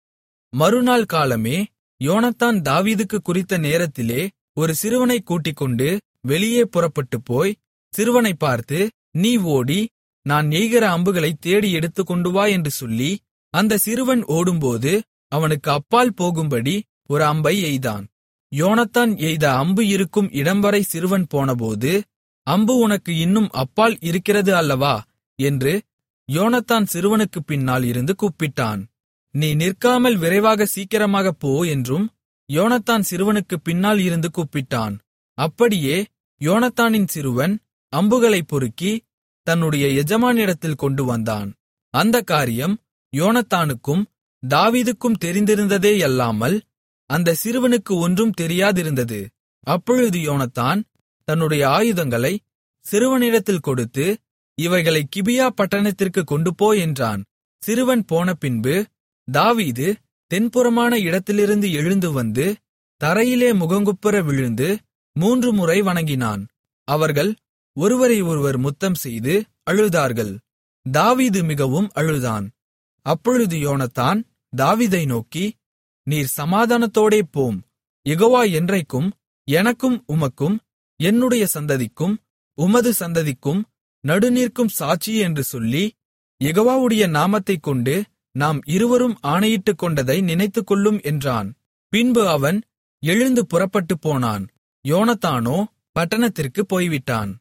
மறுநாள் காலமே யோனத்தான் தாவீதுக்கு குறித்த நேரத்திலே ஒரு சிறுவனைக் கூட்டிக்கொண்டு வெளியே புறப்பட்டுப் போய் சிறுவனைப் பார்த்து நீ ஓடி நான் எய்கிற அம்புகளைத் தேடி எடுத்துக்கொண்டு வா என்று சொல்லி அந்த சிறுவன் ஓடும்போது அவனுக்கு அப்பால் போகும்படி ஒரு அம்பை எய்தான் யோனத்தான் எய்த அம்பு இருக்கும் இடம்வரை சிறுவன் போனபோது அம்பு உனக்கு இன்னும் அப்பால் இருக்கிறது அல்லவா என்று யோனத்தான் சிறுவனுக்குப் பின்னால் இருந்து கூப்பிட்டான் நீ நிற்காமல் விரைவாக சீக்கிரமாகப் போ என்றும் யோனத்தான் சிறுவனுக்குப் பின்னால் இருந்து கூப்பிட்டான் அப்படியே யோனத்தானின் சிறுவன் அம்புகளைப் பொறுக்கி தன்னுடைய எஜமானிடத்தில் கொண்டு வந்தான் அந்த காரியம் யோனத்தானுக்கும் தாவீதுக்கும் தெரிந்திருந்ததேயல்லாமல் அந்த சிறுவனுக்கு ஒன்றும் தெரியாதிருந்தது அப்பொழுது யோனத்தான் தன்னுடைய ஆயுதங்களை சிறுவனிடத்தில் கொடுத்து இவைகளை கிபியா பட்டணத்திற்கு கொண்டு போ என்றான் சிறுவன் போன பின்பு தாவீது தென்புறமான இடத்திலிருந்து எழுந்து வந்து தரையிலே முகங்குப்புற விழுந்து மூன்று முறை வணங்கினான் அவர்கள் ஒருவரை ஒருவர் முத்தம் செய்து அழுதார்கள் தாவீது மிகவும் அழுதான் அப்பொழுது யோனத்தான் தாவீதை நோக்கி நீர் சமாதானத்தோடே போம் யெகோவா என்றைக்கும் எனக்கும் உமக்கும் என்னுடைய சந்ததிக்கும் உமது சந்ததிக்கும் நடுநிற்கும் சாட்சி என்று சொல்லி யெகோவாவுடைய நாமத்தைக் கொண்டு நாம் இருவரும் ஆணையிட்டுக் கொண்டதை நினைத்துக்கொள்ளும் என்றான் பின்பு அவன் எழுந்து புறப்பட்டுப் போனான் யோனத்தானோ பட்டணத்திற்குப் போய்விட்டான்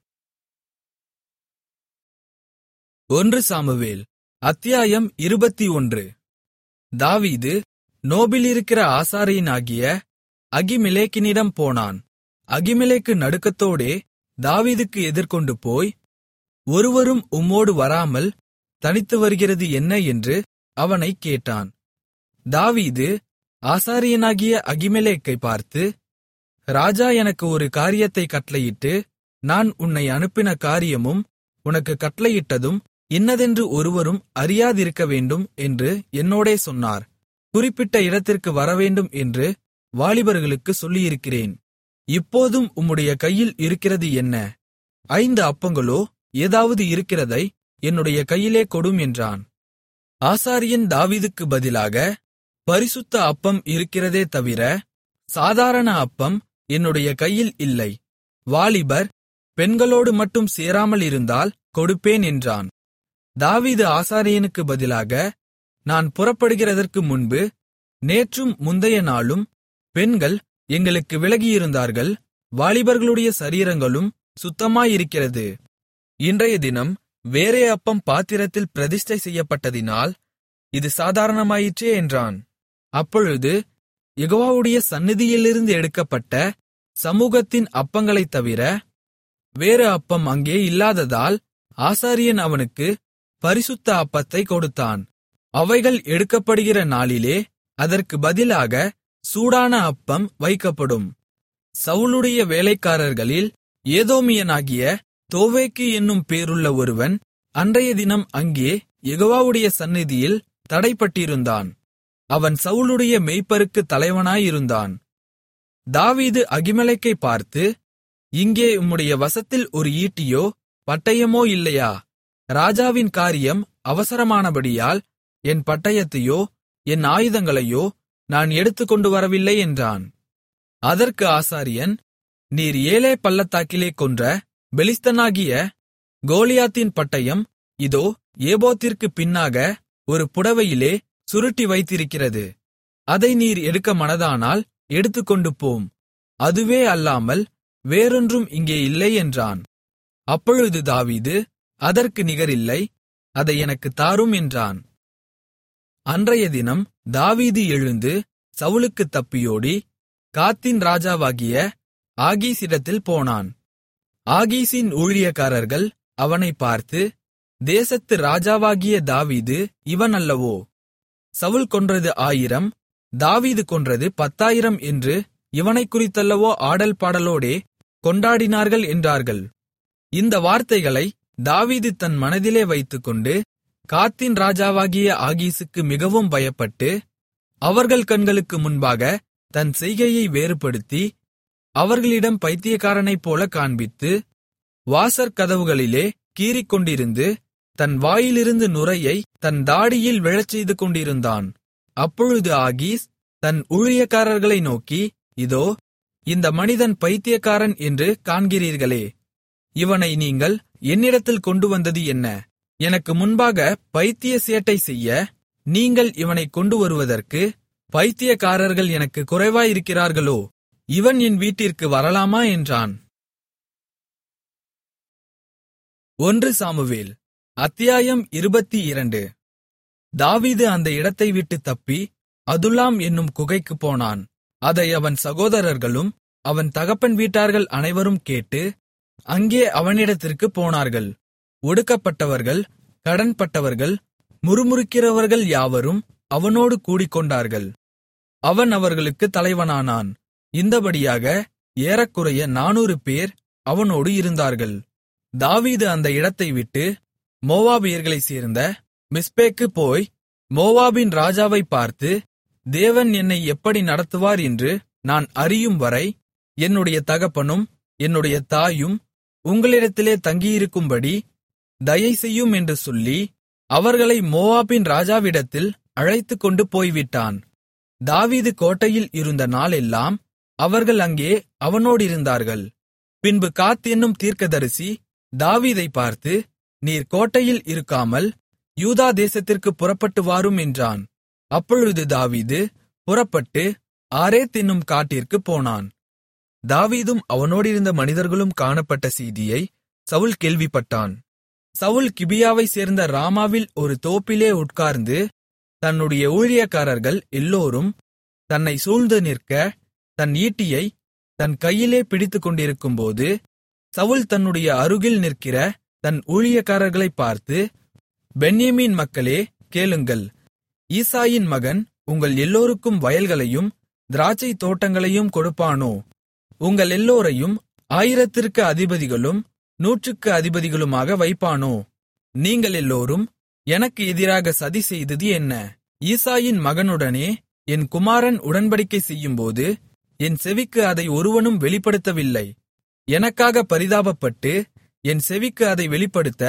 ஒன்று சாமுவேல் அத்தியாயம் இருபத்தி ஒன்று தாவீது நோபிலிருக்கிற ஆசாரியனாகிய அகிமெலேக்கினிடம் போனான் அகிமெலேக்கு நடுக்கத்தோடே தாவீதுக்கு எதிர்கொண்டு போய் ஒருவரும் உம்மோடு வராமல் தனித்து வருகிறது என்ன என்று அவனைக் கேட்டான் தாவீது ஆசாரியனாகிய அகிமெலேக்கை பார்த்து ராஜா எனக்கு ஒரு காரியத்தை கட்டளையிட்டு நான் உன்னை அனுப்பின காரியமும் உனக்கு கட்டளையிட்டதும் இன்னதென்று ஒருவரும் அறியாதிருக்க வேண்டும் என்று என்னோடே சொன்னார் குறிப்பிட்ட இடத்திற்கு வரவேண்டும் என்று வாலிபர்களுக்கு சொல்லியிருக்கிறேன் இப்போதும் உம்முடைய கையில் இருக்கிறது என்ன ஐந்து அப்பங்களோ ஏதாவது இருக்கிறதை என்னுடைய கையிலே கொடும் என்றான் ஆசாரியன் தாவீதுக்கு பதிலாக பரிசுத்த அப்பம் இருக்கிறதே தவிர சாதாரண அப்பம் என்னுடைய கையில் இல்லை வாலிபர் பெண்களோடு மட்டும் சேராமல் இருந்தால் கொடுப்பேன் என்றான் தாவீது ஆசாரியனுக்கு பதிலாக நான் புறப்படுகிறதற்கு முன்பு நேற்றும் முந்தைய நாளும் பெண்கள் எங்களுக்கு விலகியிருந்தார்கள் வாலிபர்களுடைய சரீரங்களும் சுத்தமாயிருக்கிறது இன்றைய தினம் வேறே அப்பம் பாத்திரத்தில் பிரதிஷ்டை செய்யப்பட்டதினால் இது சாதாரணமாயிற்றே என்றான் அப்பொழுது யெகோவாவுடைய சந்நிதியிலிருந்து எடுக்கப்பட்ட சமூகத்தின் அப்பங்களைத் தவிர வேறு அப்பம் அங்கே இல்லாததால் ஆசாரியன் அவனுக்கு பரிசுத்த அப்பத்தை கொடுத்தான் அவைகள் எடுக்கப்படுகிற நாளிலே அதற்கு பதிலாக சூடான அப்பம் வைக்கப்படும் சவுலுடைய வேலைக்காரர்களில் ஏதோமியனாகிய தோவேக்கு என்னும் பேருள்ள ஒருவன் அன்றைய தினம் அங்கே யெகோவாவுடைய சந்நிதியில் தடைப்பட்டிருந்தான் அவன் சவுலுடைய மெய்ப்பருக்கு தலைவனாயிருந்தான் தாவீது அகிமெலைக்கை பார்த்து இங்கே உம்முடைய வசத்தில் ஒரு ஈட்டியோ பட்டயமோ இல்லையா ராஜாவின் காரியம் அவசரமானபடியால் என் பட்டயத்தையோ என் ஆயுதங்களையோ நான் எடுத்துக்கொண்டு வரவில்லை என்றான் அதற்கு ஆசாரியன் நீர் ஏலே பள்ளத்தாக்கிலே கொன்ற பெலிஸ்தனாகிய கோலியாத்தின் பட்டயம் இதோ ஏபோத்திற்கு பின்னாக ஒரு புடவையிலே சுருட்டி வைத்திருக்கிறது அதை நீர் எடுக்க மனதானால் எடுத்துக்கொண்டு போம் அதுவே அல்லாமல் வேறொன்றும் இங்கே இல்லை என்றான் அப்பொழுது தாவீது அதற்கு நிகரில்லை அதை எனக்குத் தாரும் என்றான் அன்றைய தினம் தாவீது எழுந்து சவுலுக்குத் தப்பியோடி காத்தின் ராஜாவாகிய ஆகீசிடத்தில் போனான் ஆகீசின் ஊழியக்காரர்கள் அவனைப் பார்த்து தேசத்து ராஜாவாகிய தாவீது இவன் அல்லவோ சவுல் கொன்றது ஆயிரம் தாவீது கொன்றது பத்தாயிரம் என்று இவனைக் குறித்தல்லவோ ஆடல் பாடலோடே கொண்டாடினார்கள் என்றார்கள் இந்த வார்த்தைகளை தாவீது தன் மனதிலே வைத்துக்கொண்டு காத்தின் ராஜாவாகிய ஆகீசுக்கு மிகவும் பயப்பட்டு அவர்கள் கண்களுக்கு முன்பாக தன் செய்கையை வேறுபடுத்தி அவர்களிடம் பைத்தியக்காரனைப் போல காண்பித்து வாசற் கதவுகளிலே கீறிக்கொண்டிருந்து தன் வாயிலிருந்து நுரையை தன் தாடியில் விழச்செய்து கொண்டிருந்தான் அப்பொழுது ஆகீஸ் தன் ஊழியக்காரர்களை நோக்கி இதோ இந்த மனிதன் பைத்தியக்காரன் என்று காண்கிறீர்களே இவனை நீங்கள் என்னிடத்தில் கொண்டு வந்தது என்ன எனக்கு முன்பாக பைத்திய சேட்டை செய்ய நீங்கள் இவனை கொண்டு வருவதற்கு பைத்தியக்காரர்கள் எனக்கு குறைவாயிருக்கிறார்களோ இவன் என் வீட்டிற்கு வரலாமா என்றான் ஒன்று சாமுவேல் அத்தியாயம் இருபத்தி இரண்டு தாவீது அந்த இடத்தை விட்டு தப்பி அதுல்லாம் என்னும் குகைக்குப் போனான் அதை அவன் சகோதரர்களும் அவன் தகப்பன் வீட்டார்கள் அனைவரும் கேட்டு அங்கே அவனிடத்திற்குப் போனார்கள் ஒடுக்கப்பட்டவர்கள் கடன்பட்டவர்கள் முறுமுறுக்கிறவர்கள் யாவரும் அவனோடு கூடிக்கொண்டார்கள் அவன் அவர்களுக்கு தலைவனானான் இந்தபடியாக ஏறக்குறைய நானூறு பேர் அவனோடு இருந்தார்கள் தாவீது அந்த இடத்தை விட்டு மோவாபியர்களைச் சேர்ந்த மிஸ்பேக்கு போய் மோவாபின் ராஜாவைப் பார்த்து தேவன் என்னை எப்படி நடத்துவார் என்று நான் அறியும் வரை என்னுடைய தகப்பனும் என்னுடைய தாயும் உங்களிடத்திலே தங்கியிருக்கும்படி தயை செய்யும் என்று சொல்லி அவர்களை மோவாபின் ராஜாவிடத்தில் அழைத்துக்கொண்டு போய்விட்டான் தாவீது கோட்டையில் இருந்த நாளெல்லாம் அவர்கள் அங்கே அவனோடிருந்தார்கள் பின்பு காத் என்னும் தீர்க்கதரிசி தாவீதை பார்த்து நீர் கோட்டையில் இருக்காமல் யூதா தேசத்திற்கு புறப்பட்டு வாரும் என்றான் அப்பொழுது தாவீது புறப்பட்டு ஆரேத் என்னும் காட்டிற்குப் போனான் தாவீதும் அவனோடிருந்த மனிதர்களும் காணப்பட்ட செய்தியை சவுல் கேள்விப்பட்டான் சவுல் கிபியாவைச் சேர்ந்த ராமாவில் ஒரு தோப்பிலே உட்கார்ந்து தன்னுடைய ஊழியக்காரர்கள் எல்லோரும் தன்னை சூழ்ந்து நிற்க தன் ஈட்டியை தன் கையிலே பிடித்துக்கொண்டிருக்கும்போது சவுல் தன்னுடைய அருகில் நிற்கிற தன் ஊழியக்காரர்களைப் பார்த்து பென்யமீன் மக்களே கேளுங்கள் ஈசாயின் மகன் உங்கள் எல்லோருக்கும் வயல்களையும் திராட்சைத் தோட்டங்களையும் கொடுப்பானோ உங்கள் எல்லோரையும் ஆயிரத்திற்கு அதிபதிகளும் நூற்றுக்கு அதிபதிகளுமாக வைப்பானோ நீங்கள் எல்லோரும் எனக்கு எதிராக சதி செய்தது என்ன ஈசாயின் மகனுடனே என் குமாரன் உடன்படிக்கை செய்யும்போது என் செவிக்கு அதை ஒருவனும் வெளிப்படுத்தவில்லை எனக்காக பரிதாபப்பட்டு என் செவிக்கு அதை வெளிப்படுத்த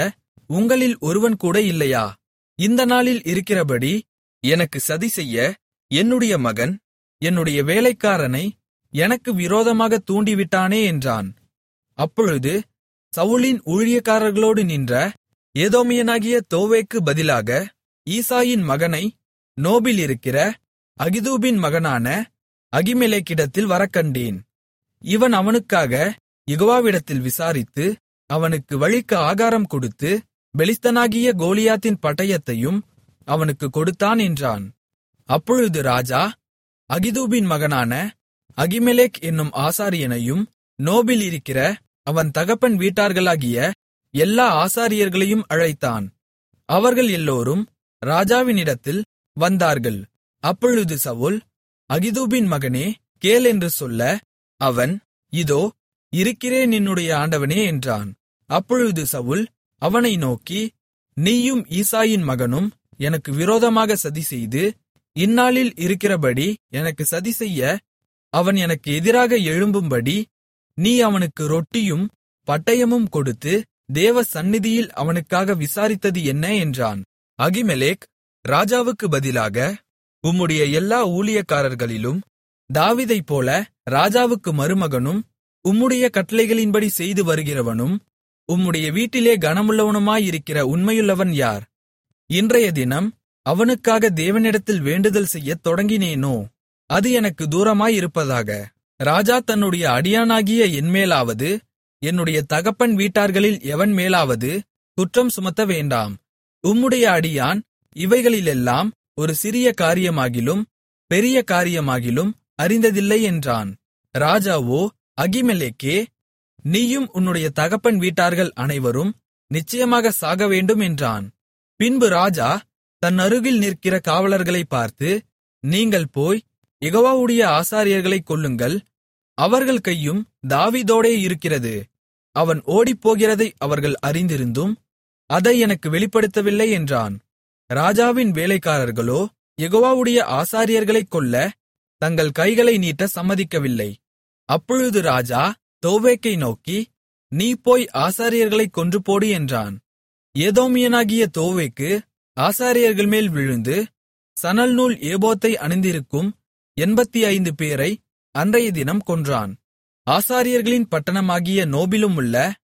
உங்களில் ஒருவன் கூட இல்லையா இந்த நாளில் இருக்கிறபடி எனக்கு சதி செய்ய என்னுடைய மகன் என்னுடைய வேலைக்காரனை எனக்கு விரோதமாக தூண்டிவிட்டானே என்றான் அப்பொழுது சவுலின் ஊழியக்காரர்களோடு நின்ற ஏதோமியனாகிய தோவேக்கு பதிலாக ஈசாயின் மகனை நோபில் இருக்கிற அகிதூபின் மகனான அகிமெலேக்கிடத்தில் வரக்கண்டேன் இவன் அவனுக்காக யெகோவாவிடத்தில் விசாரித்து அவனுக்கு வழிக்கு ஆகாரம் கொடுத்து பெலிஸ்தனாகிய கோலியாத்தின் பட்டயத்தையும் அவனுக்கு கொடுத்தான் என்றான் அப்பொழுது ராஜா அகிதூபின் மகனான அகிமெலேக் என்னும் ஆசாரியனையும் நோபில் இருக்கிற அவன் தகப்பன் வீட்டார்களாகிய எல்லா ஆசாரியர்களையும் அழைத்தான் அவர்கள் எல்லோரும் ராஜாவினிடத்தில் வந்தார்கள் அப்பொழுது சவுல் அகிதூபின் மகனே கேள் என்று சொல்ல அவன் இதோ இருக்கிறேன் என்னுடைய ஆண்டவனே என்றான் அப்பொழுது சவுல் அவனை நோக்கி நீயும் ஈசாயின் மகனும் எனக்கு விரோதமாக சதிசெய்து இந்நாளில் இருக்கிறபடி எனக்கு சதிசெய்ய அவன் எனக்கு எதிராக எழும்பும்படி நீ அவனுக்கு ரொட்டியும் பட்டயமும் கொடுத்து தேவ சந்நிதியில் அவனுக்காக விசாரித்தது என்ன என்றான் அகிமெலேக் ராஜாவுக்கு பதிலாக உம்முடைய எல்லா ஊழியக்காரர்களிலும் தாவீதைப் போல ராஜாவுக்கு மருமகனும் உம்முடைய கட்டளைகளின்படி செய்து வருகிறவனும் உம்முடைய வீட்டிலே கனமுள்ளவனுமாயிருக்கிற உண்மையுள்ளவன் யார் இன்றைய தினம் அவனுக்காக தேவனிடத்தில் வேண்டுதல் செய்யத் தொடங்கினேனோ அது எனக்கு தூரமாயிருப்பதாக ராஜா தன்னுடைய அடியானாகிய என்மேலாவது என்னுடைய தகப்பன் வீட்டார்களில் எவன் மேலாவது குற்றம் சுமத்த வேண்டாம் உம்முடைய அடியான் இவைகளிலெல்லாம் ஒரு சிறிய காரியமாகிலும் பெரிய காரியமாகிலும் அறிந்ததில்லை என்றான் ராஜாவோ அகிமெலேக்கே நீயும் உன்னுடைய தகப்பன் வீட்டார்கள் அனைவரும் நிச்சயமாக சாகவேண்டும் என்றான் பின்பு ராஜா தன் அருகில் நிற்கிற காவலர்களைப் பார்த்து நீங்கள் போய் யெகோவாவுடைய ஆசாரியர்களைக் கொல்லுங்கள் அவர்கள் கையும் தாவீதோடே இருக்கிறது அவன் ஓடிப்போகிறதை அவர்கள் அறிந்திருந்தும் அதை எனக்கு வெளிப்படுத்தவில்லை என்றான் ராஜாவின் வேலைக்காரர்களோ யெகோவாவுடைய ஆசாரியர்களைக் கொல்ல தங்கள் கைகளை நீட்ட சம்மதிக்கவில்லை அப்பொழுது ராஜா தோவேக்கை நோக்கி நீ போய் ஆசாரியர்களைக் கொன்று போடு என்றான் ஏதோமியனாகிய தோவேக்கு ஆசாரியர்கள் மேல் விழுந்து சணல் நூல் ஏபோத்தை அணிந்திருக்கும் எண்பத்தி ஐந்து பேரை அன்றைய தினம் கொன்றான் ஆசாரியர்களின் பட்டணமாகிய நோபிலும் உள்ள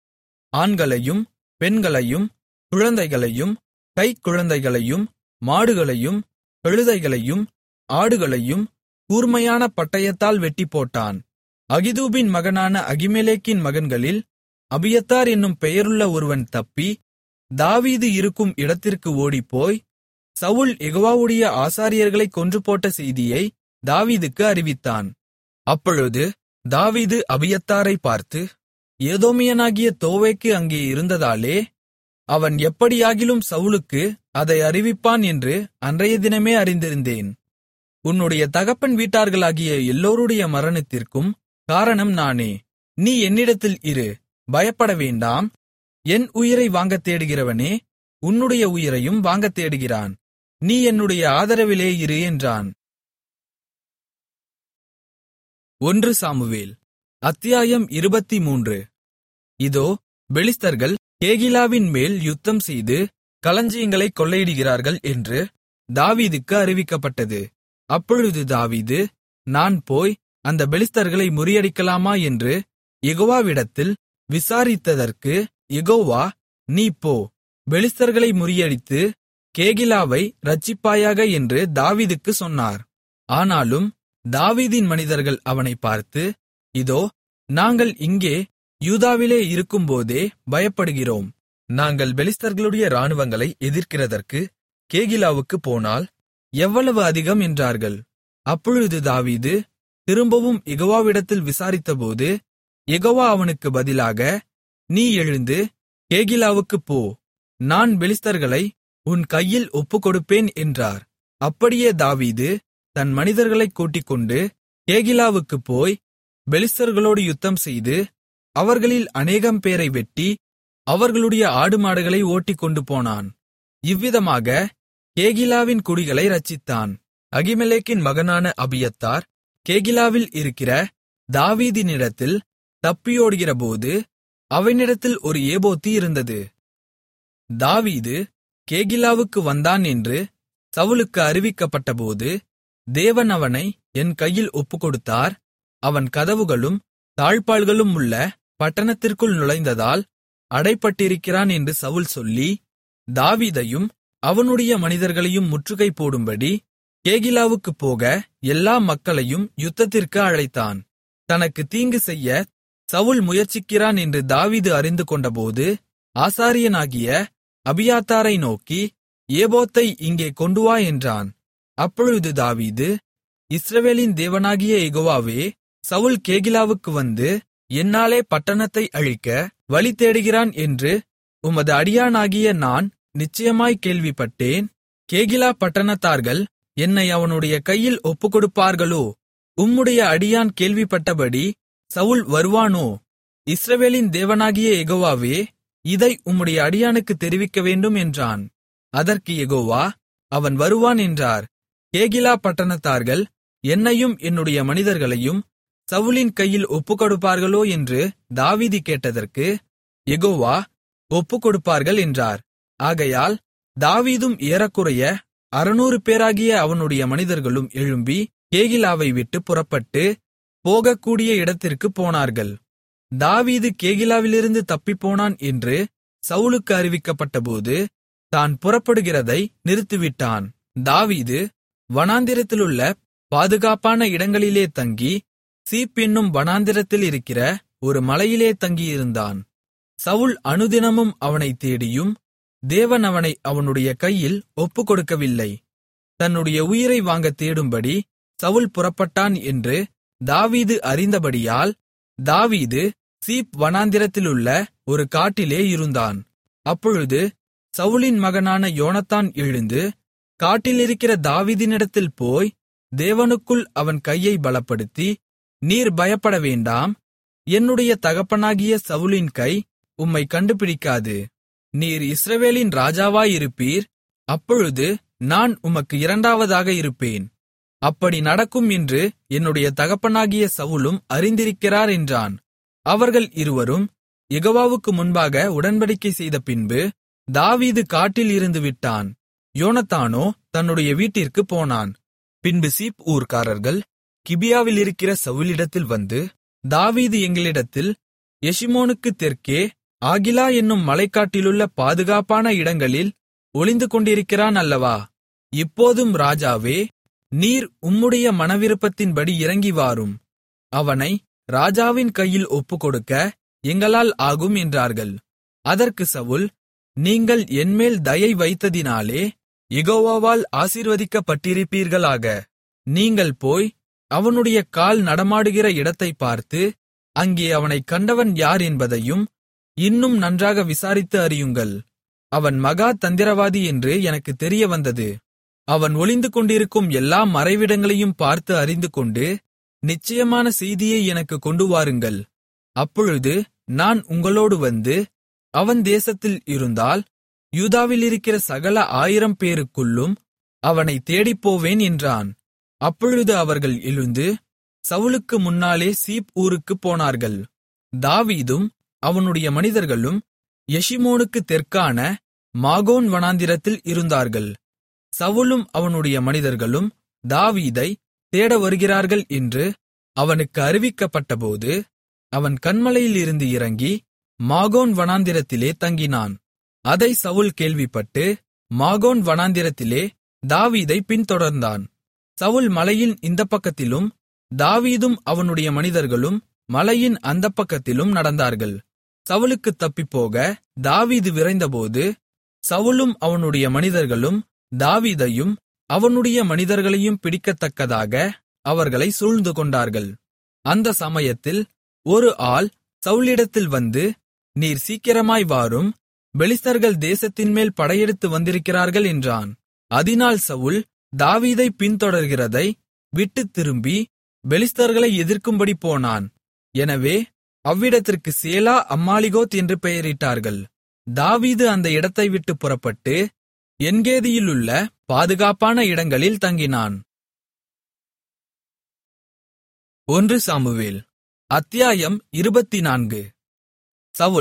ஆண்களையும் பெண்களையும் குழந்தைகளையும் கைக்குழந்தைகளையும் மாடுகளையும் கழுதைகளையும் ஆடுகளையும் கூர்மையான பட்டயத்தால் வெட்டிப்போட்டான் அகிதூபின் மகனான அகிமெலேக்கின் மகன்களில் அபியத்தார் என்னும் பெயருள்ள ஒருவன் தப்பி தாவீது இருக்கும் இடத்திற்கு ஓடிப்போய் சவுல் யெகோவாவுடைய ஆசாரியர்களைக் கொன்றுபோட்ட செய்தியை தாவீதுக்கு அறிவித்தான் அப்பொழுது தாவீது அபியத்தாரை பார்த்து ஏதோமியனாகிய தோவேக்கு அங்கே இருந்ததாலே அவன் எப்படியாகிலும் சவுலுக்கு அதை அறிவிப்பான் என்று அன்றைய தினமே அறிந்திருந்தேன் உன்னுடைய தகப்பன் வீட்டார்களாகிய எல்லோருடைய மரணத்திற்கும் காரணம் நானே நீ என்னிடத்தில் இரு பயப்பட வேண்டாம் என் உயிரை வாங்கத் தேடுகிறவனே உன்னுடைய உயிரையும் வாங்கத் தேடுகிறான் நீ என்னுடைய ஆதரவிலே இரு என்றான் ஒன்று சாமுவேல் அத்தியாயம் இருபத்தி மூன்று இதோ பெலிஸ்தர்கள் கேகிலாவின் மேல் யுத்தம் செய்து களஞ்சியங்களைக் கொள்ளையிடுகிறார்கள் என்று தாவீதுக்கு அறிவிக்கப்பட்டது அப்பொழுது தாவீது நான் போய் அந்த பெலிஸ்தர்களை முறியடிக்கலாமா என்று யெகோவாவிடத்தில் விசாரித்ததற்கு யெகோவா நீ போ பெலிஸ்தர்களை முறியடித்து கேகிலாவை இரட்சிப்பாயாக என்று தாவீதுக்கு சொன்னார் ஆனாலும் தாவீதின் மனிதர்கள் அவனைப் பார்த்து இதோ நாங்கள் இங்கே யூதாவிலே இருக்கும்போதே பயப்படுகிறோம் நாங்கள் பெலிஸ்தர்களுடைய இராணுவங்களை எதிர்க்கிறதற்கு கேகிலாவுக்குப் போனால் எவ்வளவு அதிகம் என்றார்கள் அப்பொழுது தாவீது திரும்பவும் யெகோவாவிடத்தில் விசாரித்தபோது யெகோவா அவனுக்கு பதிலாக நீ எழுந்து கேகிலாவுக்குப் போ நான் பெலிஸ்தர்களை உன் கையில் ஒப்புக்கொடுப்பேன் என்றார் அப்படியே தாவீது தன் மனிதர்களைக் கூட்டிக்கொண்டு கேகிலாவுக்குப் போய் பெலிஸ்தர்களோடு யுத்தம் செய்து அவர்களில் அநேகம் பேரை வெட்டி அவர்களுடைய ஆடுமாடுகளை ஓட்டிக்கொண்டு போனான் இவ்விதமாக கேகிலாவின் குடிகளை இரட்சித்தான் அகிமெலேக்கின் மகனான அபியத்தார் கேகிலாவில் இருக்கிற தாவீதினிடத்தில் தப்பியோடுகிறபோது அவனிடத்தில் ஒரு ஏபோத்து இருந்தது தாவீது கேகிலாவுக்கு வந்தான் என்று சவுலுக்கு அறிவிக்கப்பட்டபோது தேவன் அவனை என் கையில் ஒப்புக்கொடுத்தார் அவன் கதவுகளும் தாழ்ப்பாள்களும் உள்ள பட்டணத்திற்குள் நுழைந்ததால் அடைப்பட்டிருக்கிறான் என்று சவுல் சொல்லி தாவீதையும் அவனுடைய மனிதர்களையும் முற்றுகை போடும்படி கேகிலாவுக்குப் போக எல்லா மக்களையும் யுத்தத்திற்கு அழைத்தான் தனக்கு தீங்கு செய்ய சவுல் முயற்சிக்கிறான் என்று தாவீது அறிந்து கொண்டபோது ஆசாரியனாகிய அபியாத்தாரை நோக்கி ஏபோத்தை இங்கே கொண்டு வா என்றான் அப்பொழுது தாவீது இஸ்ரவேலின் தேவனாகிய யெகோவாவே சவுல் கேகிலாவுக்கு வந்து என்னாலே பட்டணத்தை அழிக்க வழி தேடுகிறான் என்று உமது அடியானாகிய நான் நிச்சயமாய் கேள்விப்பட்டேன் கேகிலா பட்டணத்தார்கள் என்னை அவனுடைய கையில் ஒப்புக்கொடுப்பார்களோ உம்முடைய அடியான் கேள்விப்பட்டபடி சவுல் வருவானோ இஸ்ரவேலின் தேவனாகிய யெகோவாவே இதை உம்முடைய அடியானுக்கு தெரிவிக்க வேண்டும் என்றான் அதற்கு யெகோவா அவன் வருவான் என்றார் கேகிலா பட்டணத்தார்கள் என்னையும் என்னுடைய மனிதர்களையும் சவுலின் கையில் ஒப்புக்கொடுப்பார்களோ என்று தாவீது கேட்டதற்கு யெகோவா ஒப்புக்கொடுப்பார்கள் என்றார் ஆகையால் தாவீதும் ஏறக்குறைய அறுநூறு பேராகிய அவனுடைய மனிதர்களும் எழும்பி கேகிலாவை விட்டு புறப்பட்டு போகக்கூடிய இடத்திற்குப் போனார்கள் தாவீது கேகிலாவிலிருந்து தப்பிப்போனான் என்று சவுலுக்கு அறிவிக்கப்பட்டபோது தான் புறப்படுகிறதை நிறுத்திவிட்டான் தாவீது வனாந்திரத்திலுள்ள பாதுகாப்பான இடங்களிலே தங்கி சீப் என்னும் வனாந்திரத்தில் இருக்கிற ஒரு மலையிலே தங்கியிருந்தான் சவுல் அனுதினமும் அவனைத் தேடியும் தேவன் அவனை அவனுடைய கையில் ஒப்புக்கொடுக்கவில்லை தன்னுடைய உயிரை வாங்கத் தேடும்படி சவுல் புறப்பட்டான் என்று தாவீது அறிந்தபடியால் தாவீது சீப் வனாந்திரத்திலுள்ள ஒரு காட்டிலே இருந்தான் அப்பொழுது சவுலின் மகனான யோனத்தான் எழுந்து காட்டிலிருக்கிற தாவீதினிடத்தில் போய் தேவனுக்குள் அவன் கையை பலப்படுத்தி நீர் பயப்பட வேண்டாம் என்னுடைய தகப்பனாகிய சவுலின் கை உம்மை கண்டுபிடிக்காது நீர் இஸ்ரவேலின் ராஜாவாயிருப்பீர் அப்பொழுது நான் உமக்கு இரண்டாவதாக இருப்பேன் அப்படி நடக்கும் என்று என்னுடைய தகப்பனாகிய சவுலும் அறிந்திருக்கிறார் என்றான் அவர்கள் இருவரும் யெகோவாவுக்கு முன்பாக உடன்படிக்கை செய்த பின்பு தாவீது காட்டில் இருந்து விட்டான் யோனத்தானோ தன்னுடைய வீட்டிற்குப் போனான் பின்பு சீப் ஊர்க்காரர்கள் கிபியாவில் இருக்கிற சவுலிடத்தில் வந்து தாவீது எங்களிடத்தில் எஷிமோனுக்குத் தெற்கே ஆகிலா என்னும் மலைக்காட்டிலுள்ள பாதுகாப்பான இடங்களில் ஒளிந்து கொண்டிருக்கிறான் அல்லவா இப்போதும் ராஜாவே நீர் உம்முடைய மனவிருப்பத்தின்படி இறங்கி வாரும் அவனை ராஜாவின் கையில் ஒப்புக்கொடுக்க எங்களால் ஆகும் என்றார்கள் அதற்கு சவுல் நீங்கள் என்மேல் தயை வைத்ததினாலே யெகோவாவால் ஆசீர்வதிக்கப்பட்டிருப்பீர்களாக நீங்கள் போய் அவனுடைய கால் நடமாடுகிற இடத்தைப் பார்த்து அங்கே அவனைக் கண்டவன் யார் என்பதையும் இன்னும் நன்றாக விசாரித்து அறியுங்கள் அவன் மகா தந்திரவாதி என்று எனக்கு தெரிய வந்தது அவன் ஒளிந்து கொண்டிருக்கும் எல்லா மறைவிடங்களையும் பார்த்து அறிந்துகொண்டு நிச்சயமான செய்தியை எனக்கு கொண்டு வாருங்கள் அப்பொழுது நான் உங்களோடு வந்து அவன் தேசத்தில் இருந்தால் யூதாவிலிருக்கிற சகல ஆயிரம் பேருக்குள்ளும் அவனை தேடிப்போவேன் என்றான் அப்பொழுது அவர்கள் எழுந்து சவுலுக்கு முன்னாலே சீப் ஊருக்குப் போனார்கள் தாவீதும் அவனுடைய மனிதர்களும் எஷிமோனுக்குத் தெற்கான மாகோன் வனாந்திரத்தில் இருந்தார்கள் சவுலும் அவனுடைய மனிதர்களும் தாவீதை தேட வருகிறார்கள் என்று அவனுக்கு அறிவிக்கப்பட்டபோது அவன் கன்மலையிலிருந்து இறங்கி மாகோன் வனாந்திரத்திலே தங்கினான் அதை சவுல் கேள்விப்பட்டு மாகோன் வனாந்திரத்திலே தாவீதை பின்தொடர்ந்தான் சவுல் மலையின் இந்தப் பக்கத்திலும் தாவீதும் அவனுடைய மனிதர்களும் மலையின் அந்தப் பக்கத்திலும் நடந்தார்கள் சவுலுக்குத் தப்பிப்போக தாவீது விரைந்தபோது சவுலும் அவனுடைய மனிதர்களும் தாவீதையும் அவனுடைய மனிதர்களையும் பிடிக்கத்தக்கதாக அவர்களை சூழ்ந்து கொண்டார்கள் அந்த சமயத்தில் ஒரு ஆள் சவுலிடத்தில் வந்து நீர் சீக்கிரமாய் வாரும் பெலிஸ்தர்கள் தேசத்தின்மேல் படையெடுத்து வந்திருக்கிறார்கள் என்றான் அதினால் சவுல் தாவீதை பின்தொடர்கிறதை விட்டுத் திரும்பி பெலிஸ்தர்களை எதிர்க்கும்படி போனான் எனவே அவ்விடத்திற்கு சேலா அம்மாலிகோத் என்று பெயரிட்டார்கள் தாவீது அந்த இடத்தை விட்டு புறப்பட்டு என்கேதியிலுள்ள பாதுகாப்பான இடங்களில் தங்கினான் ஒன்று சாமுவேல் அத்தியாயம் இருபத்தினான்கு சவுல்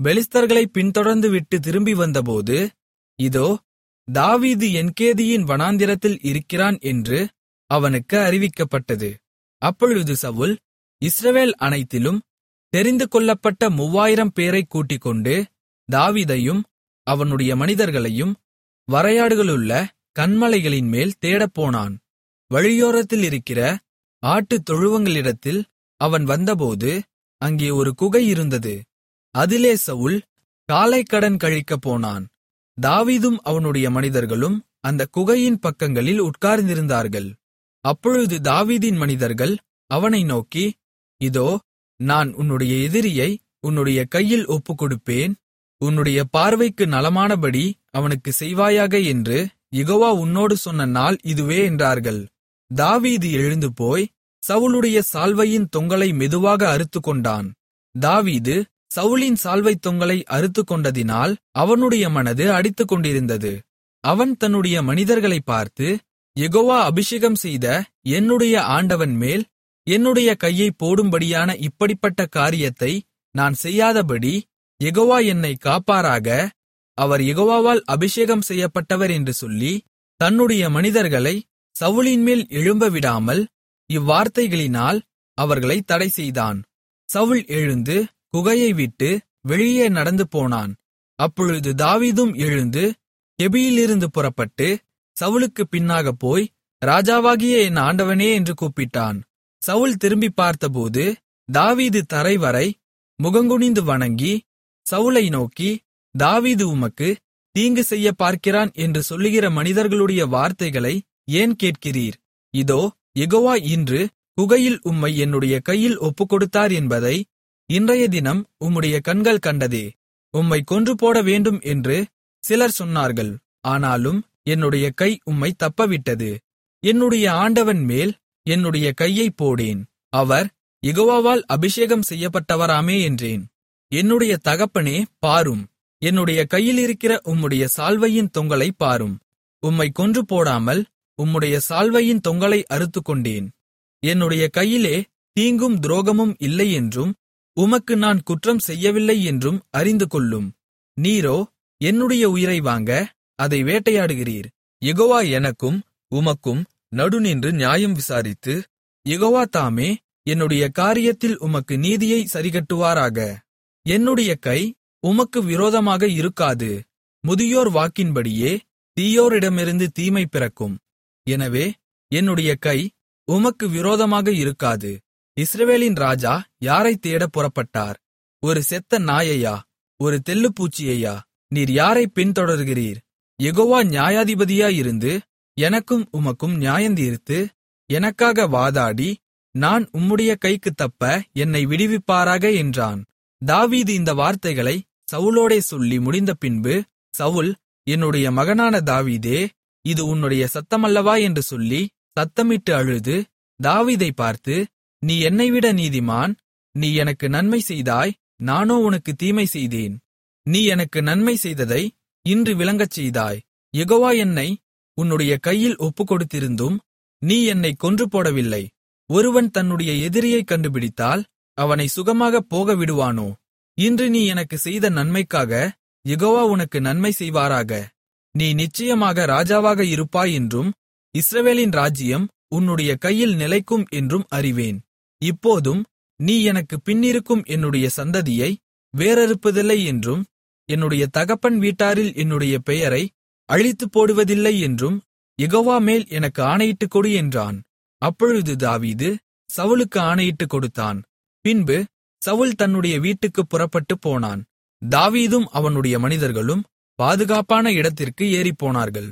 பெலிஸ்தர்களைப் பின்தொடர்ந்துவிட்டு திரும்பி வந்தபோது இதோ தாவீது என்கேதியின் வனாந்திரத்தில் இருக்கிறான் என்று அவனுக்கு அறிவிக்கப்பட்டது அப்பொழுது சவுல் இஸ்ரவேல் அனைத்திலும் தெரிந்து கொள்ளப்பட்ட மூவாயிரம் பேரைக் கூட்டிக்கொண்டு தாவீதையும் அவனுடைய மனிதர்களையும் வரையாடுகளுள்ள கன்மலைகளின் மேல் தேடப்போனான் வழியோரத்தில் இருக்கிற ஆட்டுத் தொழுவங்களிடத்தில் அவன் வந்தபோது அங்கே ஒரு குகை இருந்தது அதிலே சவுல் காலைக்கடன் கழிக்கப் போனான் தாவீதும் அவனுடைய மனிதர்களும் அந்த குகையின் பக்கங்களில் உட்கார்ந்திருந்தார்கள் அப்பொழுது தாவீதின் மனிதர்கள் அவனை நோக்கி இதோ நான் உன்னுடைய எதிரியை உன்னுடைய கையில் ஒப்புக்கொடுப்பேன் உன்னுடைய பார்வைக்கு நலமானபடி அவனுக்கு செய்வாயாக என்று யெகோவா உன்னோடு சொன்ன நாள் இதுவே என்றார்கள் தாவீது எழுந்து போய் சவுலுடைய சால்வையின் தொங்கலை மெதுவாக அறுத்துக்கொண்டான் தாவீது சவுலின் சால்வைத் தொங்கலை அறுத்துக்கொண்டதினால் அவனுடைய மனது அடித்துக்கொண்டிருந்தது அவன் தன்னுடைய மனிதர்களைப் பார்த்து யெகோவா அபிஷேகம் செய்த என்னுடைய ஆண்டவன் மேல் என்னுடைய கையைப் போடும்படியான இப்படிப்பட்ட காரியத்தை நான் செய்யாதபடி யெகோவா என்னை காப்பாராக அவர் யெகோவாவால் அபிஷேகம் செய்யப்பட்டவர் என்று சொல்லி தன்னுடைய மனிதர்களை சவுலின்மேல் எழும்ப விடாமல் இவ்வார்த்தைகளினால் அவர்களை தடைசெய்தான் சவுல் எழுந்து குகையை விட்டு வெளியே நடந்து போனான் அப்பொழுது தாவீதும் எழுந்து கெபியிலிருந்து புறப்பட்டு சவுலுக்கு பின்னாகப் போய் ராஜாவாகிய என் ஆண்டவனே என்று கூப்பிட்டான் சவுல் திரும்பி பார்த்தபோது தாவீது தரைவரை முகங்குனிந்து வணங்கி சவுலை நோக்கி தாவீது உமக்கு தீங்கு செய்ய பார்க்கிறான் என்று சொல்லுகிற மனிதர்களுடைய வார்த்தைகளை ஏன் கேட்கிறீர் இதோ யெகோவா இன்று குகையில் உம்மை என்னுடைய கையில் ஒப்புக்கொடுத்தார் என்பதை இன்றைய தினம் உம்முடைய கண்கள் கண்டதே உம்மை கொன்று போட வேண்டும் என்று சிலர் சொன்னார்கள் ஆனாலும் என்னுடைய கை உம்மை தப்பவிட்டது என்னுடைய ஆண்டவன் மேல் என்னுடைய கையைப் போடேன் அவர் யெகோவாவால் அபிஷேகம் செய்யப்பட்டவராமே என்றேன் என்னுடைய தகப்பனே பாரும் என்னுடைய கையிலிருக்கிற உம்முடைய சால்வையின் தொங்கலை பாரும் உம்மை கொன்று போடாமல் உம்முடைய சால்வையின் தொங்கலை அறுத்துக்கொண்டேன் என்னுடைய கையிலே தீங்கும் துரோகமும் இல்லை என்றும் உமக்கு நான் குற்றம் செய்யவில்லை என்றும் அறிந்து கொள்ளும் நீரோ என்னுடைய உயிரை வாங்க அதை வேட்டையாடுகிறீர் யெகோவா எனக்கும் உமக்கும் நடுநின்று நியாயம் விசாரித்து யெகோவா தாமே என்னுடைய காரியத்தில் உமக்கு நீதியை சரிகட்டுவாராக என்னுடைய கை உமக்கு விரோதமாக இருக்காது முதியோர் வாக்கின்படியே தீயோரிடமிருந்து தீமை பிறக்கும் எனவே என்னுடைய கை உமக்கு விரோதமாக இருக்காது இஸ்ரவேலின் ராஜா யாரைத் தேடப் புறப்பட்டார் ஒரு செத்த நாயையா ஒரு தெள்ளுப்பூச்சியையா நீர் யாரைப் பின்தொடர்கிறீர் யெகோவா நியாயாதிபதியாயிருந்து எனக்கும் உமக்கும் நியாயந்தீர்த்து எனக்காக வாதாடி நான் உம்முடைய கைக்குத் தப்ப என்னை விடுவிப்பாராக என்றான் தாவீது இந்த வார்த்தைகளை சவுலோடே சொல்லி முடிந்த பின்பு சவுல் என்னுடைய மகனான தாவீதே இது உன்னுடைய சத்தமல்லவா என்று சொல்லி சத்தமிட்டு அழுது தாவீதை பார்த்து நீ என்னைவிட நீதிமான் நீ எனக்கு நன்மை செய்தாய் நானோ உனக்கு தீமை செய்தேன் நீ எனக்கு நன்மை செய்ததை இன்று விளங்கச் செய்தாய் யெகோவா என்னை உன்னுடைய கையில் ஒப்புக்கொடுத்திருந்தும் நீ என்னை கொன்று போடவில்லை ஒருவன் தன்னுடைய எதிரியைக் கண்டுபிடித்தால் அவனை சுகமாகப் போக விடுவானோ இன்று நீ எனக்கு செய்த நன்மைக்காக யெகோவா உனக்கு நன்மை செய்வாராக நீ நிச்சயமாக ராஜாவாக இருப்பாய் என்றும் இஸ்ரவேலின் ராஜ்ஜியம் உன்னுடைய கையில் நிலைக்கும் என்றும் அறிவேன் இப்போதும் நீ எனக்கு பின்னிருக்கும் என்னுடைய சந்ததியை வேறறுப்பதில்லை என்றும் என்னுடைய தகப்பன் வீட்டாரில் என்னுடைய பெயரை அழித்துப் போடுவதில்லை என்றும் யெகோவா மேல் எனக்கு ஆணையிட்டுக் கொடு என்றான் அப்பொழுது தாவீது சவுலுக்கு ஆணையிட்டுக் கொடுத்தான் பின்பு சவுல் தன்னுடைய வீட்டுக்குப் புறப்பட்டுப் போனான் தாவீதும் அவனுடைய மனிதர்களும் பாதுகாப்பான இடத்திற்கு ஏறிப்போனார்கள்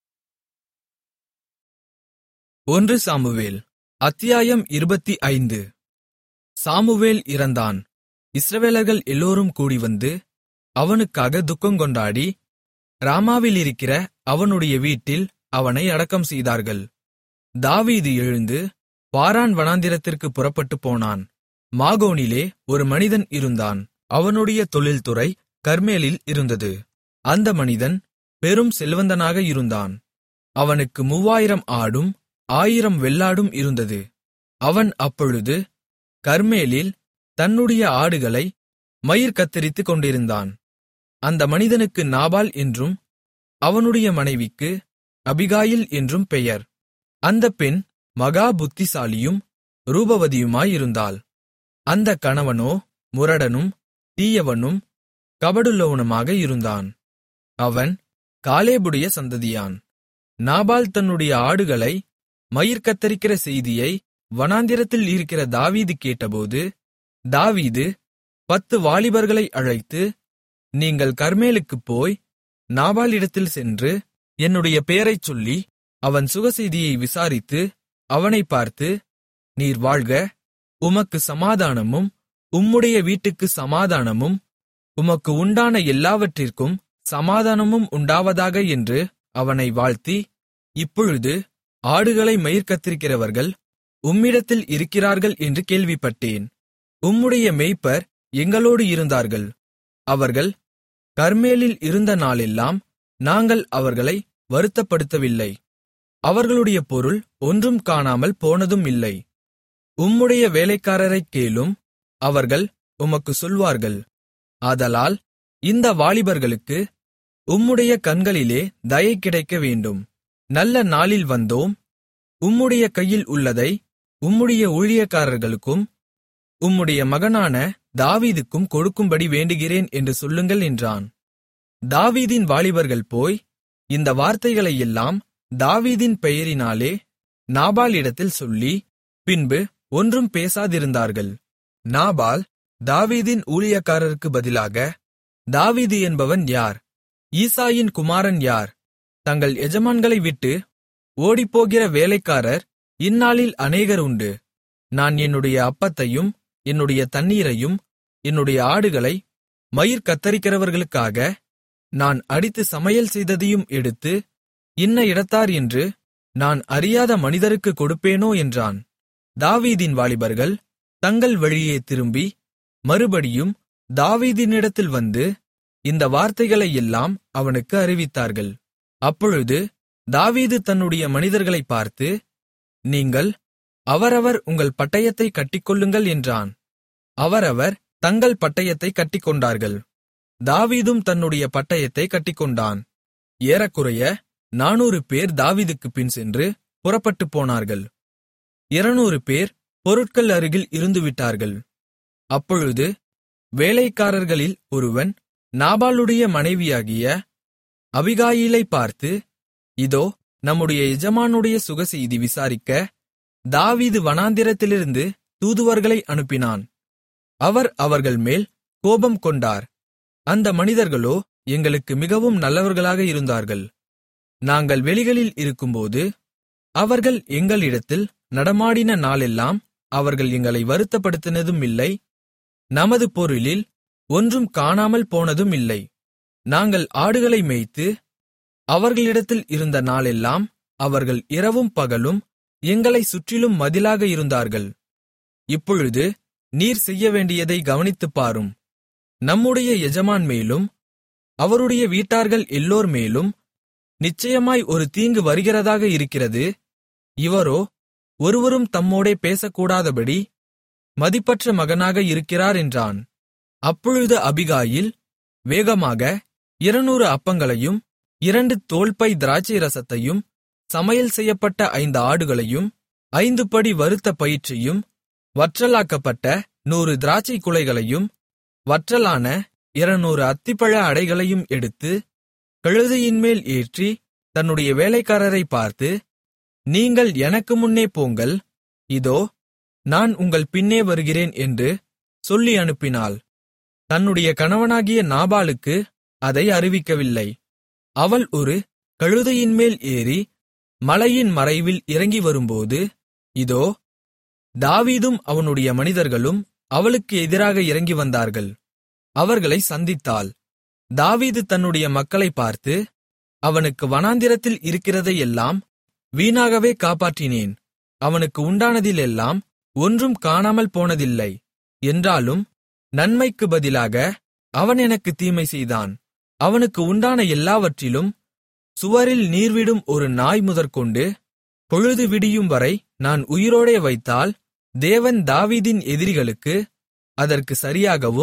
ஒன்று சாமுவேல் அத்தியாயம் இருபத்தி ஐந்து சாமுவேல் இறந்தான் இஸ்ரவேலர்கள் எல்லோரும் கூடிவந்து அவனுக்காக துக்கங்கொண்டாடி ராமாவிலிருக்கிற அவனுடைய வீட்டில் அவனை அடக்கம் செய்தார்கள் தாவீது எழுந்து பாரான் வனாந்திரத்திற்கு புறப்பட்டுப் போனான் மாகோனிலே ஒரு மனிதன் இருந்தான் அவனுடைய தொழில்துறை கர்மேலில் இருந்தது அந்த மனிதன் பெரும் செல்வந்தனாக இருந்தான் அவனுக்கு மூவாயிரம் ஆடும் ஆயிரம் வெள்ளாடும் இருந்தது அவன் அப்பொழுது கர்மேலில் தன்னுடைய ஆடுகளை மயிர் கத்தரித்துக் கொண்டிருந்தான் அந்த மனிதனுக்கு நாபால் என்றும் அவனுடைய மனைவிக்கு அபிகாயில் என்றும் பெயர் அந்தப் பெண் மகா புத்திசாலியும் ரூபவதியுமாயிருந்தாள் அந்த கணவனோ முரடனும் தீயவனும் கபடுள்ளவனுமாக இருந்தான் அவன் காலேபுடைய சந்ததியான் நாபால் தன்னுடைய ஆடுகளை மயிர் கத்தரிக்கிற செய்தியை வனாந்திரத்தில் இருக்கிற தாவீது கேட்டபோது தாவீது பத்து வாலிபர்களை அழைத்து நீங்கள் கர்மேலுக்குப் போய் நாபாலிடத்தில் சென்று என்னுடைய பெயரைச் சொல்லி அவன் சுகசெய்தியை விசாரித்து அவனைப் பார்த்து நீர் வாழ்க உமக்கு சமாதானமும் உம்முடைய வீட்டுக்கு சமாதானமும் உமக்கு உண்டான எல்லாவற்றிற்கும் சமாதானமும் உண்டாவதாக என்று அவனை வாழ்த்தி இப்பொழுது ஆடுகளை மயிர் கத்திரிக்கிறவர்கள் உம்மிடத்தில் இருக்கிறார்கள் என்று கேள்விப்பட்டேன் உம்முடைய மேய்ப்பர் எங்களோடு இருந்தார்கள் அவர்கள் கர்மேலில் இருந்த நாளெல்லாம் நாங்கள் அவர்களை வருத்தப்படுத்தவில்லை அவர்களுடைய பொருள் ஒன்றும் காணாமல் போனதும் இல்லை உம்முடைய வேலைக்காரரைக் கேளும் அவர்கள் உமக்கு சொல்வார்கள் ஆதலால் இந்த வாலிபர்களுக்கு உம்முடைய கண்களிலே தயை கிடைக்க வேண்டும் நல்ல நாளில் வந்தோம் உம்முடைய கையில் உள்ளதை உம்முடைய ஊழியக்காரர்களுக்கும் உம்முடைய மகனான தாவீதுக்கும் கொடுக்கும்படி வேண்டுகிறேன் என்று சொல்லுங்கள் என்றான் தாவீதின் வாலிபர்கள் போய் இந்த வார்த்தைகளையெல்லாம் தாவீதின் பெயரினாலே நாபாலிடத்தில் சொல்லி பின்பு ஒன்றும் பேசாதிருந்தார்கள் நாபால் தாவீதின் ஊழியக்காரருக்கு பதிலாக தாவீது என்பவன் யார் ஈசாயின் குமாரன் யார் தங்கள் எஜமான்களை விட்டு ஓடிப்போகிற வேலைக்காரர் இந்நாளில் அநேகர் உண்டு நான் என்னுடைய அப்பத்தையும் என்னுடைய தண்ணீரையும் என்னுடைய ஆடுகளை மயிர் கத்தரிக்கிறவர்களுக்காக நான் அடித்து சமையல் செய்ததையும் எடுத்து இன்ன இடத்தார் என்று நான் அறியாத மனிதருக்கு கொடுப்பேனோ என்றான் தாவீதின் வாலிபர்கள் தங்கள் வழியே திரும்பி மறுபடியும் தாவீதினிடத்தில் வந்து இந்த வார்த்தைகளையெல்லாம் அவனுக்கு அறிவித்தார்கள் அப்பொழுது தாவீது தன்னுடைய மனிதர்களைப் பார்த்து நீங்கள் அவரவர் உங்கள் பட்டயத்தைக் கட்டிக்கொள்ளுங்கள் என்றான் அவரவர் தங்கள் பட்டயத்தைக் கட்டிக்கொண்டார்கள் தாவீதும் தன்னுடைய பட்டயத்தைக் கட்டிக்கொண்டான் ஏறக்குறைய நானூறு பேர் தாவீதுக்குப் பின் சென்று புறப்பட்டுப் போனார்கள் இருநூறு பேர் பொருட்கள் அருகில் இருந்துவிட்டார்கள் அப்பொழுது வேலைக்காரர்களில் ஒருவன் நாபாலுடைய மனைவியாகிய அபிகாயிலைப் பார்த்து இதோ நம்முடைய எஜமானுடைய சுகசெய்தி விசாரிக்க தாவீது வனாந்திரத்திலிருந்து தூதுவர்களை அனுப்பினான் அவர் அவர்கள் மேல் கோபம் கொண்டார் அந்த மனிதர்களோ எங்களுக்கு மிகவும் நல்லவர்களாக இருந்தார்கள் நாங்கள் வெளிகளில் இருக்கும்போது அவர்கள் எங்களிடத்தில் நடமாடின நாளெல்லாம் அவர்கள் எங்களை வருத்தப்படுத்தினதும் இல்லை நமது பொருளில் ஒன்றும் காணாமல் போனதும் இல்லை நாங்கள் ஆடுகளை மேய்த்து அவர்களிடத்தில் இருந்த நாளெல்லாம் அவர்கள் இரவும் பகலும் எங்களை சுற்றிலும் மதிலாக இருந்தார்கள் இப்பொழுது நீர் செய்யவேண்டியதை கவனித்துப் பாரும் நம்முடைய எஜமான் மேலும் அவருடைய வீட்டார்கள் எல்லோர் மேலும் நிச்சயமாய் ஒரு தீங்கு வருகிறதாக இருக்கிறது இவரோ ஒருவரும் தம்மோடே பேசக்கூடாதபடி மதிப்பற்ற மகனாக இருக்கிறார் என்றான் அப்பொழுது அபிகாயில் வேகமாக இருநூறு அப்பங்களையும் இரண்டு தோல்பை திராட்சை ரசத்தையும் சமையல் செய்யப்பட்ட ஐந்து ஆடுகளையும் ஐந்து படி வறுத்த பயிற்சியும் வற்றலாக்கப்பட்ட நூறு திராட்சை குலைகளையும் வற்றலான இருநூறு அத்திப்பழ அடைகளையும் எடுத்து கழுதையின்மேல் ஏற்றி தன்னுடைய வேலைக்காரரை பார்த்து நீங்கள் எனக்கு முன்னே போங்கள் இதோ நான் உங்கள் பின்னே வருகிறேன் என்று சொல்லி அனுப்பினாள் தன்னுடைய கணவனாகிய நாபாலுக்கு அதை அறிவிக்கவில்லை அவள் ஒரு கழுதையின்மேல் ஏறி மலையின் மறைவில் இறங்கி வரும்போது இதோ தாவீதும் அவனுடைய மனிதர்களும் அவளுக்கு எதிராக இறங்கி வந்தார்கள் அவர்களை சந்தித்தாள் தாவீது தன்னுடைய மக்களைப் பார்த்து அவனுக்கு வனாந்திரத்தில் இருக்கிறதையெல்லாம் வீணாகவே காப்பாற்றினேன் அவனுக்கு உண்டானதிலெல்லாம் ஒன்றும் காணாமல் போனதில்லை என்றாலும் நன்மைக்கு பதிலாக அவன் எனக்கு தீமை செய்தான் அவனுக்கு உண்டான எல்லாவற்றிலும் சுவரில் நீர்விடும் ஒரு நாய் முதற்கொண்டு பொழுது விடியும் வரை நான் உயிரோடே வைத்தால் தேவன் தாவீதின் எதிரிகளுக்கு அதற்கு சரியாகவும்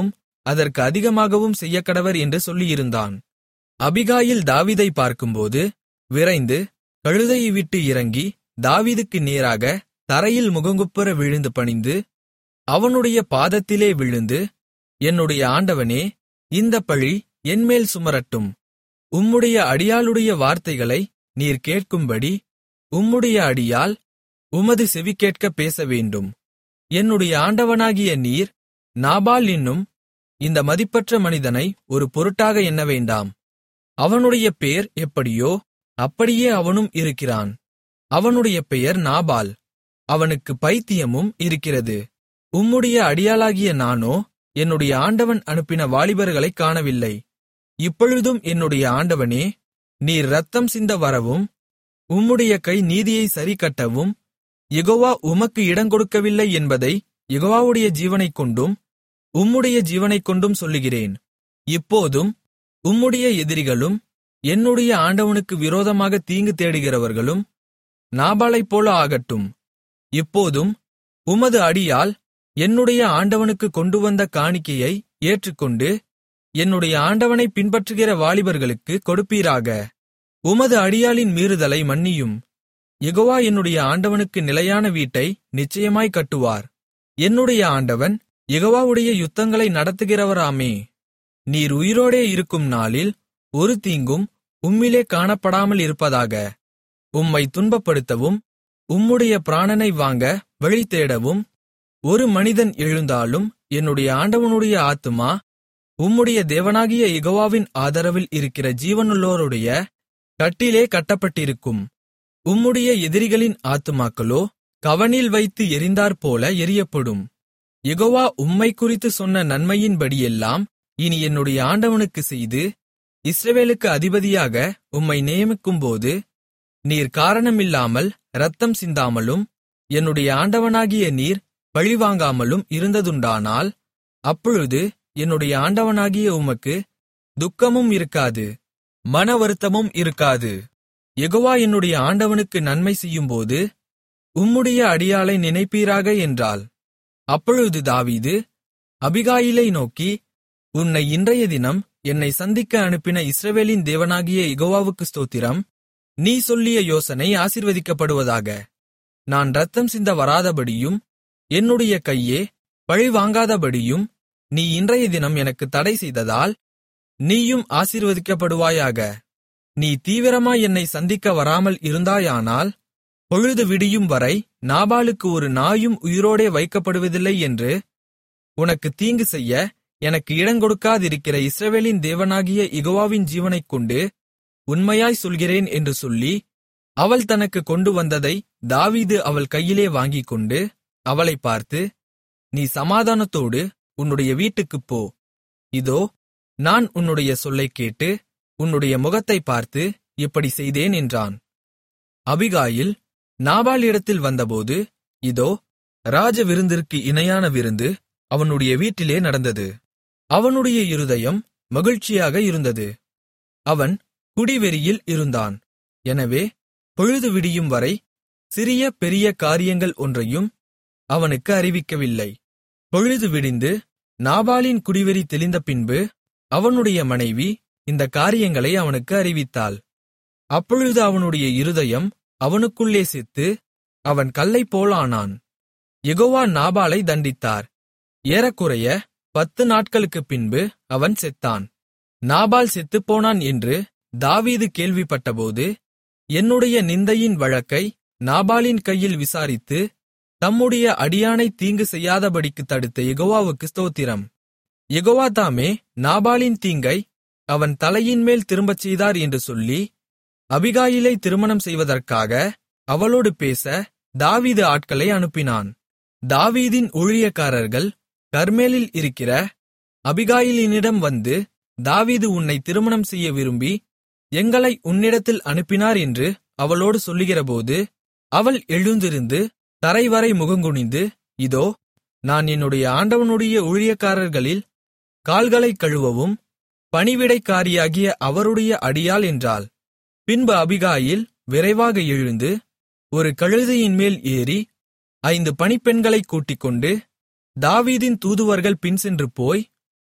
அதற்கு அதிகமாகவும் செய்யக்கடவர் என்று சொல்லியிருந்தான் அபிகாயில் தாவீதை பார்க்கும்போது விரைந்து கழுதையை விட்டு இறங்கி தாவீதுக்கு நேராக தரையில் முகங்குப்புற விழுந்து பணிந்து அவனுடைய பாதத்திலே விழுந்து என்னுடைய ஆண்டவனே இந்தப் பழி என்மேல் சுமரட்டும் உம்முடைய அடியாளுடைய வார்த்தைகளை நீர் கேட்கும்படி உம்முடைய அடியாள் உமது செவிகேட்க பேசவேண்டும் என்னுடைய ஆண்டவனாகிய நீர் நாபால் என்னும் இந்த மதிப்பற்ற மனிதனை ஒரு பொருட்டாக எண்ண வேண்டாம் அவனுடைய பெயர் எப்படியோ அப்படியே அவனும் இருக்கிறான் அவனுடைய பெயர் நாபால் அவனுக்கு பைத்தியமும் இருக்கிறது உம்முடைய அடியாளாகிய நானோ என்னுடைய ஆண்டவன் அனுப்பின வாலிபர்களைக் காணவில்லை இப்பொழுதும் என்னுடைய ஆண்டவனே நீர் இரத்தம் சிந்த வரவும் உம்முடைய கை நீதியை சரிக்கட்டவும் யெகோவா உமக்கு இடங்கொடுக்கவில்லை என்பதை யெகோவாவுடைய ஜீவனைக் கொண்டும் உம்முடைய ஜீவனைக் கொண்டும் சொல்லுகிறேன் இப்போதும் உம்முடைய எதிரிகளும் என்னுடைய ஆண்டவனுக்கு விரோதமாக தீங்கு தேடுகிறவர்களும் நாபாலைப் போல ஆகட்டும் இப்போதும் உமது அடியால் என்னுடைய ஆண்டவனுக்கு கொண்டுவந்த காணிக்கையை ஏற்றுக்கொண்டு என்னுடைய ஆண்டவனை பின்பற்றுகிற வாலிபர்களுக்கு கொடுப்பீராக உமது அடியாளின் மீறுதலை மன்னியும் யெகோவா என்னுடைய ஆண்டவனுக்கு நிலையான வீட்டை நிச்சயமாய் கட்டுவார் என்னுடைய ஆண்டவன் யெகோவாவுடைய யுத்தங்களை நடத்துகிறவராமே நீர் உயிரோடே இருக்கும் நாளில் ஒரு தீங்கும் உம்மிலே காணப்படாமல் இருப்பதாக உம்மை துன்பப்படுத்தவும் உம்முடைய பிராணனை வாங்க வழி தேடவும் ஒரு மனிதன் எழுந்தாலும் என்னுடைய ஆண்டவனுடைய ஆத்துமா உம்முடைய தேவனாகிய யெகோவாவின் ஆதரவில் இருக்கிற ஜீவனுள்ளோருடைய கட்டிலே கட்டப்பட்டிருக்கும் உம்முடைய எதிரிகளின் ஆத்துமாக்களோ கவனில் வைத்து எரிந்தாற்போல எரியப்படும் யெகோவா உம்மை குறித்து சொன்ன நன்மையின்படியெல்லாம் இனி என்னுடைய ஆண்டவனுக்கு செய்து இஸ்ரவேலுக்கு அதிபதியாக உம்மை நியமிக்கும்போது நீர் காரணமில்லாமல் இரத்தம் சிந்தாமலும் என்னுடைய ஆண்டவனாகிய நீர் பழிவாங்காமலும் இருந்ததுண்டானால் அப்பொழுது என்னுடைய ஆண்டவனாகிய உமக்கு துக்கமும் இருக்காது மன வருத்தமும் இருக்காது யெகோவா என்னுடைய ஆண்டவனுக்கு நன்மை செய்யும்போது உம்முடைய அடியாளை நினைப்பீராக என்றாள் அப்பொழுது தாவீது அபிகாயிலை நோக்கி உன்னை இன்றைய தினம் என்னை சந்திக்க அனுப்பின இஸ்ரவேலின் தேவனாகிய யெகோவாவுக்கு ஸ்தோத்திரம் நீ சொல்லிய யோசனை ஆசீர்வதிக்கப்படுவதாக நான் இரத்தம் சிந்த வராதபடியும் என்னுடைய கையே பழிவாங்காதபடியும் நீ இன்றைய தினம் எனக்கு தடை செய்ததால் நீயும் ஆசீர்வதிக்கப்படுவாயாக நீ தீவிரமாய் என்னை சந்திக்க வராமல் இருந்தாயானால் பொழுது விடியும் வரை நாபாலுக்கு ஒரு நாயும் உயிரோடே வைக்கப்படுவதில்லை என்று உனக்கு தீங்கு செய்ய எனக்கு இடங்கொடுக்காதிருக்கிற இஸ்ரவேலின் தேவனாகிய யெகோவாவின் ஜீவனைக் கொண்டு உண்மையாய் சொல்கிறேன் என்று சொல்லி அவள் தனக்கு கொண்டு வந்ததை தாவீது அவள் கையிலே வாங்கிக்கொண்டு அவளைப் பார்த்து நீ சமாதானத்தோடு உன்னுடைய வீட்டுக்குப் போ இதோ நான் உன்னுடைய சொல்லைக் கேட்டு உன்னுடைய முகத்தைப் பார்த்து இப்படி செய்தேன் என்றான் அபிகாயில் நாபாலிடத்தில் வந்தபோது இதோ ராஜ விருந்திற்கு இணையான விருந்து அவனுடைய வீட்டிலே நடந்தது அவனுடைய இருதயம் மகிழ்ச்சியாக இருந்தது அவன் குடிவெறியில் இருந்தான் எனவே பொழுது விடியும் வரை சிறிய பெரிய காரியங்கள் ஒன்றையும் அவனுக்கு அறிவிக்கவில்லை பொழுது விடிந்து நாபாலின் குடிவெறி தெளிந்த பின்பு அவனுடைய மனைவி இந்த காரியங்களை அவனுக்கு அறிவித்தாள் அப்பொழுது அவனுடைய இருதயம் அவனுக்குள்ளே செத்து அவன் கல்லைப் போலானான் யெகோவா நாபாலை தண்டித்தார் ஏறக்குறைய பத்து நாட்களுக்குப் பின்பு அவன் செத்தான் நாபால் செத்துப்போனான் என்று தாவீது கேள்விப்பட்டபோது என்னுடைய நிந்தையின் வழக்கை நாபாலின் கையில் விசாரித்து தம்முடைய அடியானை தீங்கு செய்யாதபடிக்குத் தடுத்த யெகோவாவுக்கு ஸ்தோத்திரம் யெகோவா தாமே நாபாலின் தீங்கை அவன் தலையின்மேல் திரும்பச் செய்தார் என்று சொல்லி அபிகாயிலை திருமணம் செய்வதற்காக அவளோடு பேச தாவீது ஆட்களை அனுப்பினான் தாவீதின் ஊழியக்காரர்கள் கர்மேலில் இருக்கிற அபிகாயிலினிடம் வந்து தாவீது உன்னை திருமணம் செய்ய விரும்பி எங்களை உன்னிடத்தில் அனுப்பினார் என்று அவளோடு சொல்லுகிறபோது அவள் எழுந்திருந்து தரைவரை முகங்குனிந்து இதோ நான் என்னுடைய ஆண்டவனுடைய ஊழியக்காரர்களில் கால்களைக் கழுவவும் பணிவிடைக்காரியாகிய அவருடைய அடியாள் என்றாள் பின்பு அபிகாயில் விரைவாக எழுந்து ஒரு கழுதையின்மேல் ஏறி ஐந்து பணிப்பெண்களைக் கூட்டிக்கொண்டு தாவீதின் தூதுவர்கள் பின்சென்று போய்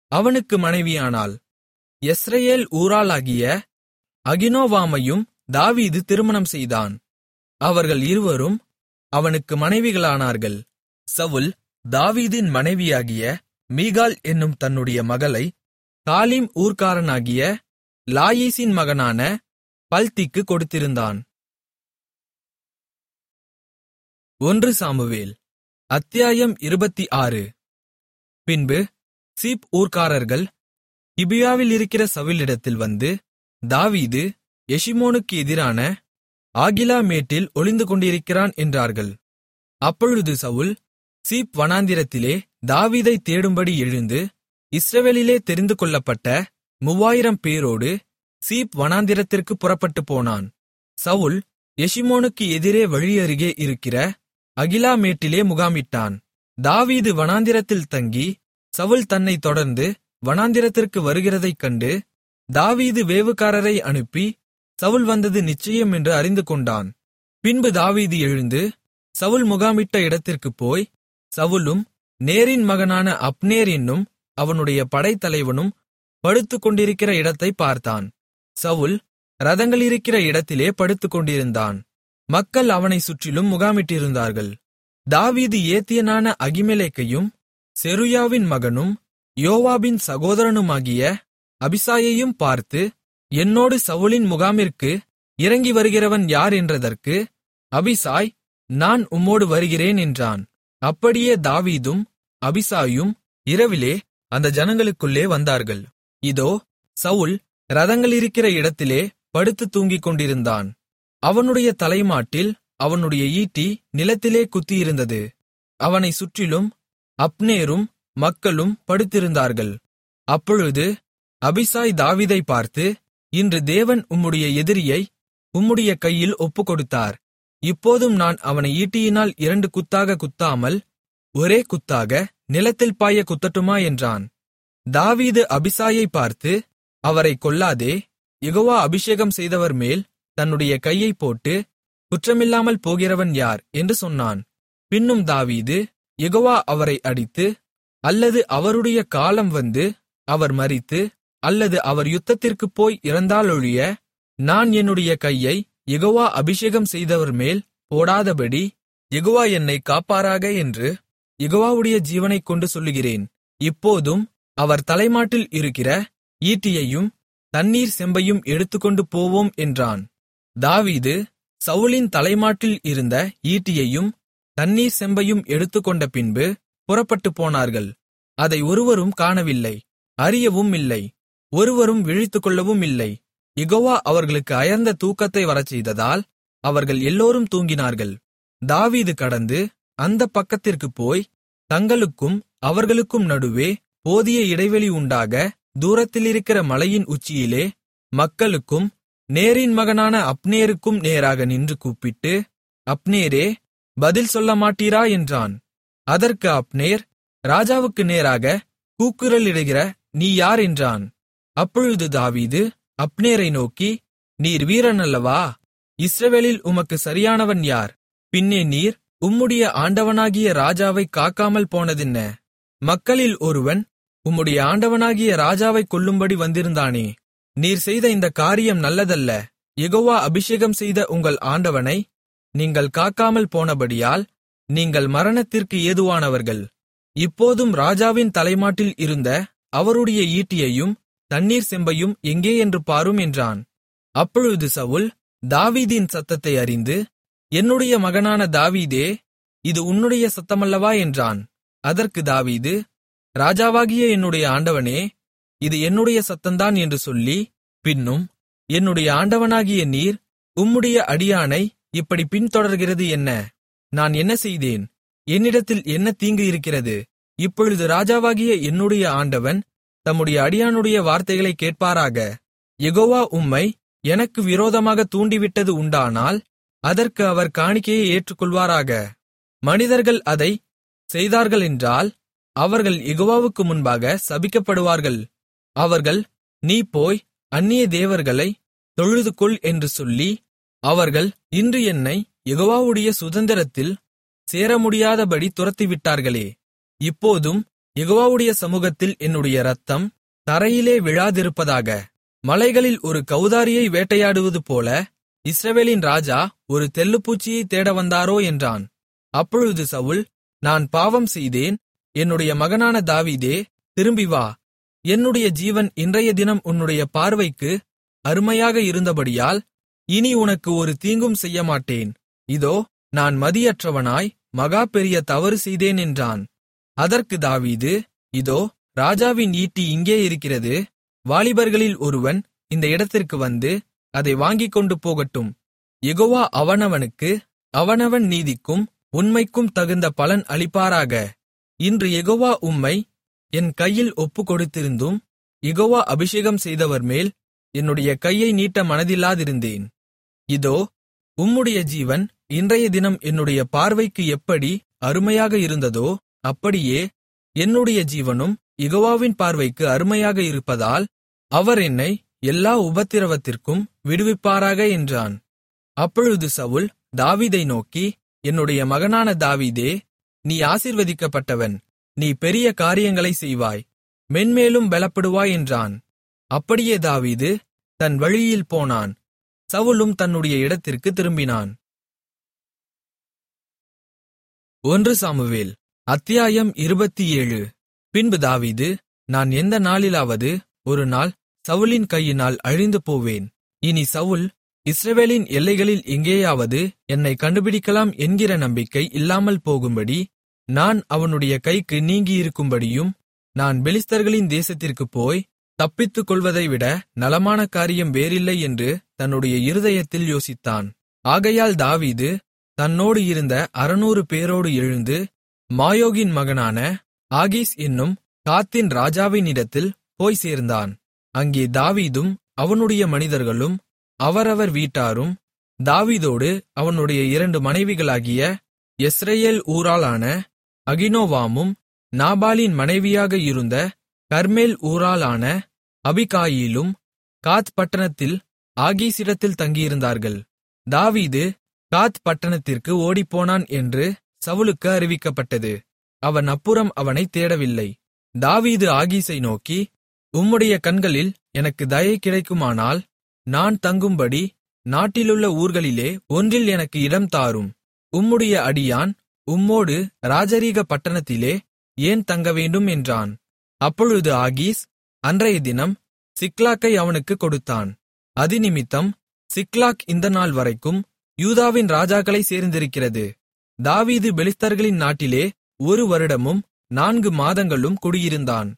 அவனுக்கு மனைவியானாள் யெஸ்ரயேல் ஊராளாகிய அகினோவாமையும் தாவீது திருமணம் செய்தான் அவர்கள் இருவரும் அவனுக்கு மனைவிகளானார்கள் சவுல் தாவீதின் மனைவியாகிய மீகாள் என்னும் தன்னுடைய மகளை காலிம் ஊர்க்காரனாகிய லாயீசின் மகனான பல்திக்கு கொடுத்திருந்தான் ஒன்று சாமுவேல் அத்தியாயம் இருபத்தி ஆறு பின்பு சீப் ஊர்க்காரர்கள் கிபியாவில் இருக்கிற சவுலிடத்தில் வந்து தாவீது எஷிமோனுக்கு எதிரான ஆகிலா மேட்டில் ஒளிந்து கொண்டிருக்கிறான் என்றார்கள் அப்பொழுது சவுல் சீப் வனாந்திரத்திலே தாவீதை தேடும்படி எழுந்து இஸ்ரவேலிலே தெரிந்து கொள்ளப்பட்ட மூவாயிரம் பேரோடு சீப் வனாந்திரத்திற்கு புறப்பட்டுப் போனான் சவுல் எஷிமோனுக்கு எதிரே வழியருகே இருக்கிற அகிலா மேட்டிலே முகாமிட்டான் தாவீது வனாந்திரத்தில் தங்கி சவுல் தன்னைத் தொடர்ந்து வனாந்திரத்திற்கு வருகிறதைக் கண்டு தாவீது வேவுகாரரை அனுப்பி சவுல் வந்தது நிச்சயம் என்று அறிந்து கொண்டான் பின்பு தாவீது எழுந்து சவுல் முகாமிட்ட இடத்திற்குப் போய் சவுலும் நேரின் மகனான அப்னேர் என்னும் அவனுடைய படைத்தலைவனும் படுத்துக் கொண்டிருக்கிற இடத்தைப் பார்த்தான் சவுல் ரதங்களிருக்கிற இடத்திலே படுத்துக் கொண்டிருந்தான் மக்கள் அவனைச் சுற்றிலும் முகாமிட்டிருந்தார்கள் தாவீது ஏத்தியனான அகிமெலேக்கையும் செருயாவின் மகனும் யோவாபின் சகோதரனுமாகிய அபிசாயையும் பார்த்து என்னோடு சவுலின் முகாமிற்கு இறங்கி வருகிறவன் யார் என்றதற்கு அபிசாய் நான் உம்மோடு வருகிறேன் என்றான் அப்படியே தாவீதும் அபிசாயும் இரவிலே அந்த ஜனங்களுக்குள்ளே வந்தார்கள் இதோ சவுல் ரதங்களிருக்கிற இடத்திலே படுத்துத் தூங்கிக் கொண்டிருந்தான் அவனுடைய தலைமாட்டில் அவனுடைய ஈட்டி நிலத்திலே குத்தியிருந்தது அவனைச் சுற்றிலும் அப்னேரும் மக்களும் படுத்திருந்தார்கள் அப்பொழுது அபிசாய் தாவீதை பார்த்து இன்று தேவன் உம்முடைய எதிரியை உம்முடைய கையில் ஒப்புக்கொடுத்தார் இப்போதும் நான் அவனை ஈட்டியினால் இரண்டு குத்தாக குத்தாமல் ஒரே குத்தாக நிலத்தில் பாய குத்தட்டுமா என்றான் தாவீது அபிசாயை பார்த்து அவரை கொல்லாதே யெகோவா அபிஷேகம் செய்தவர் மேல் தன்னுடைய கையைப் போட்டு குற்றமில்லாமல் போகிறவன் யார் என்று சொன்னான் பின்னும் தாவீது யெகோவா அவரை அடித்து அல்லது அவருடைய காலம் வந்து அவர் மரித்து அல்லது அவர் யுத்தத்திற்குப் போய் இறந்தாலொழிய நான் என்னுடைய கையை யெகோவா அபிஷேகம் செய்தவர் மேல் போடாதபடி யெகோவா என்னை காப்பாராக என்று யெகோவாவுடைய ஜீவனைக் கொண்டு சொல்லுகிறேன் இப்போதும் அவர் தலைமாட்டில் இருக்கிற ஈட்டியையும் தண்ணீர் செம்பையும் எடுத்துக்கொண்டு போவோம் என்றான் தாவீது சவுலின் தலைமாட்டில் இருந்த ஈட்டியையும் தண்ணீர் செம்பையும் எடுத்துக்கொண்ட பின்பு புறப்பட்டுப் போனார்கள் அதை ஒருவரும் காணவில்லை அறியவும் இல்லை ஒருவரும் விழித்துக்கொள்ளவும் இல்லை யெகோவா அவர்களுக்கு அயர்ந்த தூக்கத்தை வரச்செய்ததால் அவர்கள் எல்லோரும் தூங்கினார்கள் தாவீது கடந்து அந்தப் பக்கத்திற்குப் போய் தங்களுக்கும் அவர்களுக்கும் நடுவே போதிய இடைவெளி உண்டாக தூரத்திலிருக்கிற மலையின் உச்சியிலே மக்களுக்கும் நேரின் மகனான அப்னேருக்கும் நேராக நின்று கூப்பிட்டு அப்னேரே பதில் சொல்ல மாட்டீரா என்றான் அதற்கு அப்னேர் ராஜாவுக்கு நேராக கூக்குரலிடுகிற நீ யார் என்றான் அப்பொழுது தாவீது அப்னேரை நோக்கி நீர் வீரன் அல்லவா இஸ்ரவேலில் உமக்கு சரியானவன் யார் பின்னே நீர் உம்முடைய ஆண்டவனாகிய ராஜாவை காக்காமல் போனதென்ன மக்களில் ஒருவன் உம்முடைய ஆண்டவனாகிய ராஜாவைக் கொல்லும்படி வந்திருந்தானே நீர் செய்த இந்த காரியம் நல்லதல்ல யெகோவா அபிஷேகம் செய்த உங்கள் ஆண்டவனை நீங்கள் காக்காமல் போனபடியால் நீங்கள் மரணத்திற்கு ஏதுவானவர்கள் இப்போதும் ராஜாவின் தலைமாட்டில் இருந்த அவருடைய ஈட்டியையும் தண்ணீர் செம்பையும் எங்கே என்று பாரும் என்றான் அப்பொழுது சவுல் தாவீதின் சத்தத்தை அறிந்து என்னுடைய மகனான தாவீதே இது உன்னுடைய சத்தமல்லவா என்றான் அதற்கு தாவீது ராஜாவாகிய என்னுடைய ஆண்டவனே இது என்னுடைய சத்தந்தான் என்று சொல்லி பின்னும் என்னுடைய ஆண்டவனாகிய நீர் உம்முடைய அடியானை இப்படி பின்தொடர்கிறது என்ன நான் என்ன செய்தேன் என்னிடத்தில் என்ன தீங்கு இருக்கிறது இப்பொழுது ராஜாவாகிய என்னுடைய ஆண்டவன் தம்முடைய அடியானுடைய வார்த்தைகளை கேட்பாராக யெகோவா உம்மை எனக்கு விரோதமாக தூண்டிவிட்டது உண்டானால் அதற்கு அவர் காணிக்கையை ஏற்றுக்கொள்வாராக மனிதர்கள் அதை செய்தார்களென்றால் அவர்கள் யெகோவாவுக்கு முன்பாக சபிக்கப்படுவார்கள் அவர்கள் நீ போய் அந்நிய தேவர்களை தொழுதுகொள் என்று சொல்லி அவர்கள் இன்று என்னை யெகோவாவுடைய சுதந்திரத்தில் சேரமுடியாதபடி துரத்திவிட்டார்களே இப்போதும் யெகோவாவுடைய சமூகத்தில் என்னுடைய இரத்தம் தரையிலே விழாதிருப்பதாக மலைகளில் ஒரு கௌதாரியை வேட்டையாடுவது போல இஸ்ரவேலின் ராஜா ஒரு தெள்ளுப்பூச்சியை தேட வந்தாரோ என்றான் அப்பொழுது சவுல் நான் பாவம் செய்தேன் என்னுடைய மகனான தாவீதே திரும்பி வா என்னுடைய ஜீவன் இன்றைய தினம் உன்னுடைய பார்வைக்கு அருமையாக இருந்தபடியால் இனி உனக்கு ஒரு தீங்கும் செய்யமாட்டேன் இதோ நான் மதியற்றவனாய் மகா பெரிய தவறு செய்தேன் என்றான் அதற்கு தாவீது இதோ ராஜாவின் ஈட்டி இங்கே இருக்கிறது வாலிபர்களில் ஒருவன் இந்த இடத்திற்கு வந்து அதை வாங்கிக் கொண்டு போகட்டும் யெகோவா அவனவனுக்கு அவனவன் நீதிக்கும் உண்மைக்கும் தகுந்த பலன் அளிப்பாராக இன்று யெகோவா உம்மை என் கையில் ஒப்புக்கொடுத்திருந்தும் யெகோவா அபிஷேகம் செய்தவர் மேல் என்னுடைய கையை நீட்ட மனதில்லாதிருந்தேன் இதோ உம்முடைய ஜீவன் இன்றைய தினம் என்னுடைய பார்வைக்கு எப்படி அருமையாக இருந்ததோ அப்படியே என்னுடைய ஜீவனும் யெகோவாவின் பார்வைக்கு அருமையாக இருப்பதால் அவர் என்னை எல்லா உபத்திரவத்திற்கும் விடுவிப்பாராக என்றான் அப்பொழுது சவுல் தாவீதை நோக்கி என்னுடைய மகனான தாவீதே நீ ஆசீர்வதிக்கப்பட்டவன் நீ பெரிய காரியங்களைச் செய்வாய் மென்மேலும் பலப்படுவாய் என்றான் அப்படியே தாவீது தன் வழியில் போனான் சவுலும் தன்னுடைய இடத்திற்கு திரும்பினான் ஒன்று சாமுவேல் அத்தியாயம் இருபத்தியேழு பின்பு தாவீது நான் எந்த நாளிலாவது ஒரு நாள் சவுலின் கையினால் அழிந்து போவேன் இனி சவுல் இஸ்ரவேலின் எல்லைகளில் எங்கேயாவது என்னை கண்டுபிடிக்கலாம் என்கிற நம்பிக்கை இல்லாமல் போகும்படி நான் அவனுடைய கைக்கு நீங்கியிருக்கும்படியும் நான் பெலிஸ்தர்களின் தேசத்திற்குப் போய் தப்பித்துக் கொள்வதைவிட நலமான காரியம் வேறில்லை என்று தன்னுடைய இருதயத்தில் யோசித்தான் ஆகையால் தாவீது தன்னோடு இருந்த அறுநூறு பேரோடு எழுந்து மாயோகின் மகனான ஆகீஸ் என்னும் காத்தின் ராஜாவினிடத்தில் போய் சேர்ந்தான் அங்கே தாவீதும் அவனுடைய மனிதர்களும் அவரவர் வீட்டாரும் தாவீதோடு அவனுடைய இரண்டு மனைவிகளாகிய எஸ்ரயேல் ஊராளான அகினோவாமும் நாபாலின் மனைவியாக இருந்த கர்மேல் ஊராளான அபிகாயிலும் காத் பட்டணத்தில் ஆகீசிடத்தில் தங்கியிருந்தார்கள் தாவீது காத் பட்டணத்திற்கு ஓடிப்போனான் என்று சவுலுக்கு அறிவிக்கப்பட்டது அவன் அப்புறம் அவனை தேடவில்லை தாவீது ஆகீஸை நோக்கி உம்முடைய கண்களில் எனக்கு தயை கிடைக்குமானால் நான் தங்கும்படி நாட்டிலுள்ள ஊர்களிலே ஒன்றில் எனக்கு இடம் தாரும் உம்முடைய அடியான் உம்மோடு ராஜரீக பட்டணத்திலே ஏன் தங்கவேண்டும் என்றான் அப்பொழுது ஆகீஸ் அன்றைய தினம் சிக்லாக்கை அவனுக்கு கொடுத்தான் அதினிமித்தம் சிக்லாக் இந்த நாள் வரைக்கும் யூதாவின் ராஜாக்களை சேர்ந்திருக்கிறது தாவீது பெலிஸ்தர்களின் நாட்டிலே ஒரு வருடமும் நான்கு மாதங்களும் குடியிருந்தான்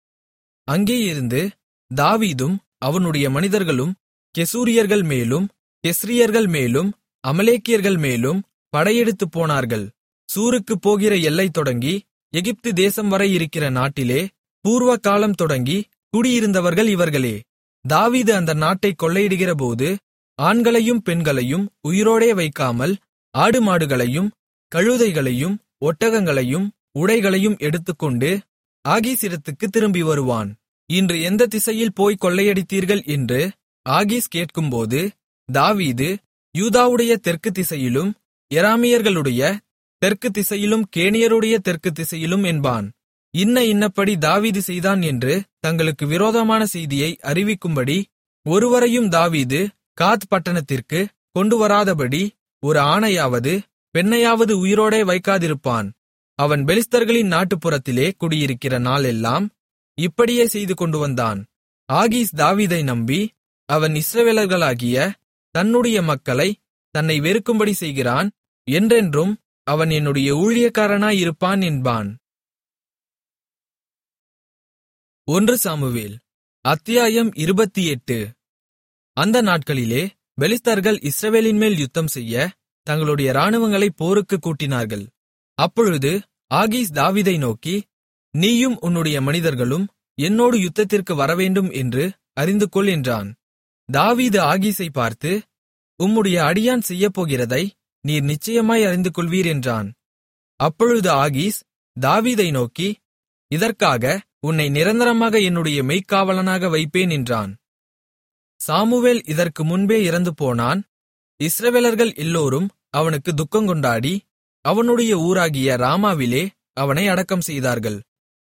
அங்கேயிருந்து தாவீதும் அவனுடைய மனிதர்களும் கெசூரியர்கள் மேலும் கெஸ்ரியர்கள் மேலும் அமலேக்கியர்கள் மேலும் படையெடுத்துப் போனார்கள் சூருக்குப் போகிற எல்லை தொடங்கி எகிப்து தேசம் வரை இருக்கிற நாட்டிலே பூர்வ காலம் தொடங்கி குடியிருந்தவர்கள் இவர்களே தாவீது அந்த நாட்டை கொள்ளையிடுகிறபோது ஆண்களையும் பெண்களையும் உயிரோடே வைக்காமல் ஆடுமாடுகளையும் கழுதைகளையும் ஒட்டகங்களையும் உடைகளையும் எடுத்துக்கொண்டு ஆகீசிடத்துக்குத் திரும்பி வருவான் இன்று எந்த திசையில் போய் கொள்ளையடித்தீர்கள் என்று ஆகீஸ் கேட்கும்போது தாவீது யூதாவுடைய தெற்கு திசையிலும் எராமியர்களுடைய தெற்கு திசையிலும் கேனியருடைய தெற்கு திசையிலும் என்பான் இன்ன இன்னப்படி தாவீது செய்தான் என்று தங்களுக்கு விரோதமான செய்தியை அறிவிக்கும்படி ஒருவரையும் தாவீது காத் பட்டணத்திற்கு கொண்டுவராதபடி ஒரு ஆணையாவது பெண்ணையாவது உயிரோடே வைக்காதிருப்பான் அவன் பெலிஸ்தர்களின் நாட்டுப்புறத்திலே குடியிருக்கிற நாளெல்லாம் இப்படியே செய்து கொண்டு வந்தான் ஆகீஸ் தாவீதை நம்பி அவன் இஸ்ரவேலர்களாகிய தன்னுடைய மக்களை தன்னை வெறுக்கும்படி செய்கிறான் என்றென்றும் அவன் என்னுடைய ஊழியக்காரனாயிருப்பான் என்பான் ஒன்று சாமுவேல் அத்தியாயம் இருபத்தியெட்டு அந்த நாட்களிலே பெலிஸ்தர்கள் இஸ்ரவேலின்மேல் யுத்தம் செய்ய தங்களுடைய இராணுவங்களை போருக்குக் கூட்டினார்கள் அப்பொழுது ஆகீஸ் தாவீதை நோக்கி நீயும் உன்னுடைய மனிதர்களும் என்னோடு யுத்தத்திற்கு வரவேண்டும் என்று அறிந்துகொள் என்றான் தாவீது ஆகீஸை பார்த்து உம்முடைய அடியான் செய்யப்போகிறதை நீர் நிச்சயமாய் அறிந்து கொள்வீர் என்றான் அப்பொழுது ஆகீஸ் தாவீதை நோக்கி இதற்காக உன்னை நிரந்தரமாக என்னுடைய மெய்க்காவலனாக வைப்பேன் என்றான் சாமுவேல் இதற்கு முன்பே இறந்து போனான் இஸ்ரவேலர்கள் எல்லோரும் அவனுக்கு துக்கங்கொண்டாடி அவனுடைய ஊராகிய ராமாவிலே அவனை அடக்கம் செய்தார்கள்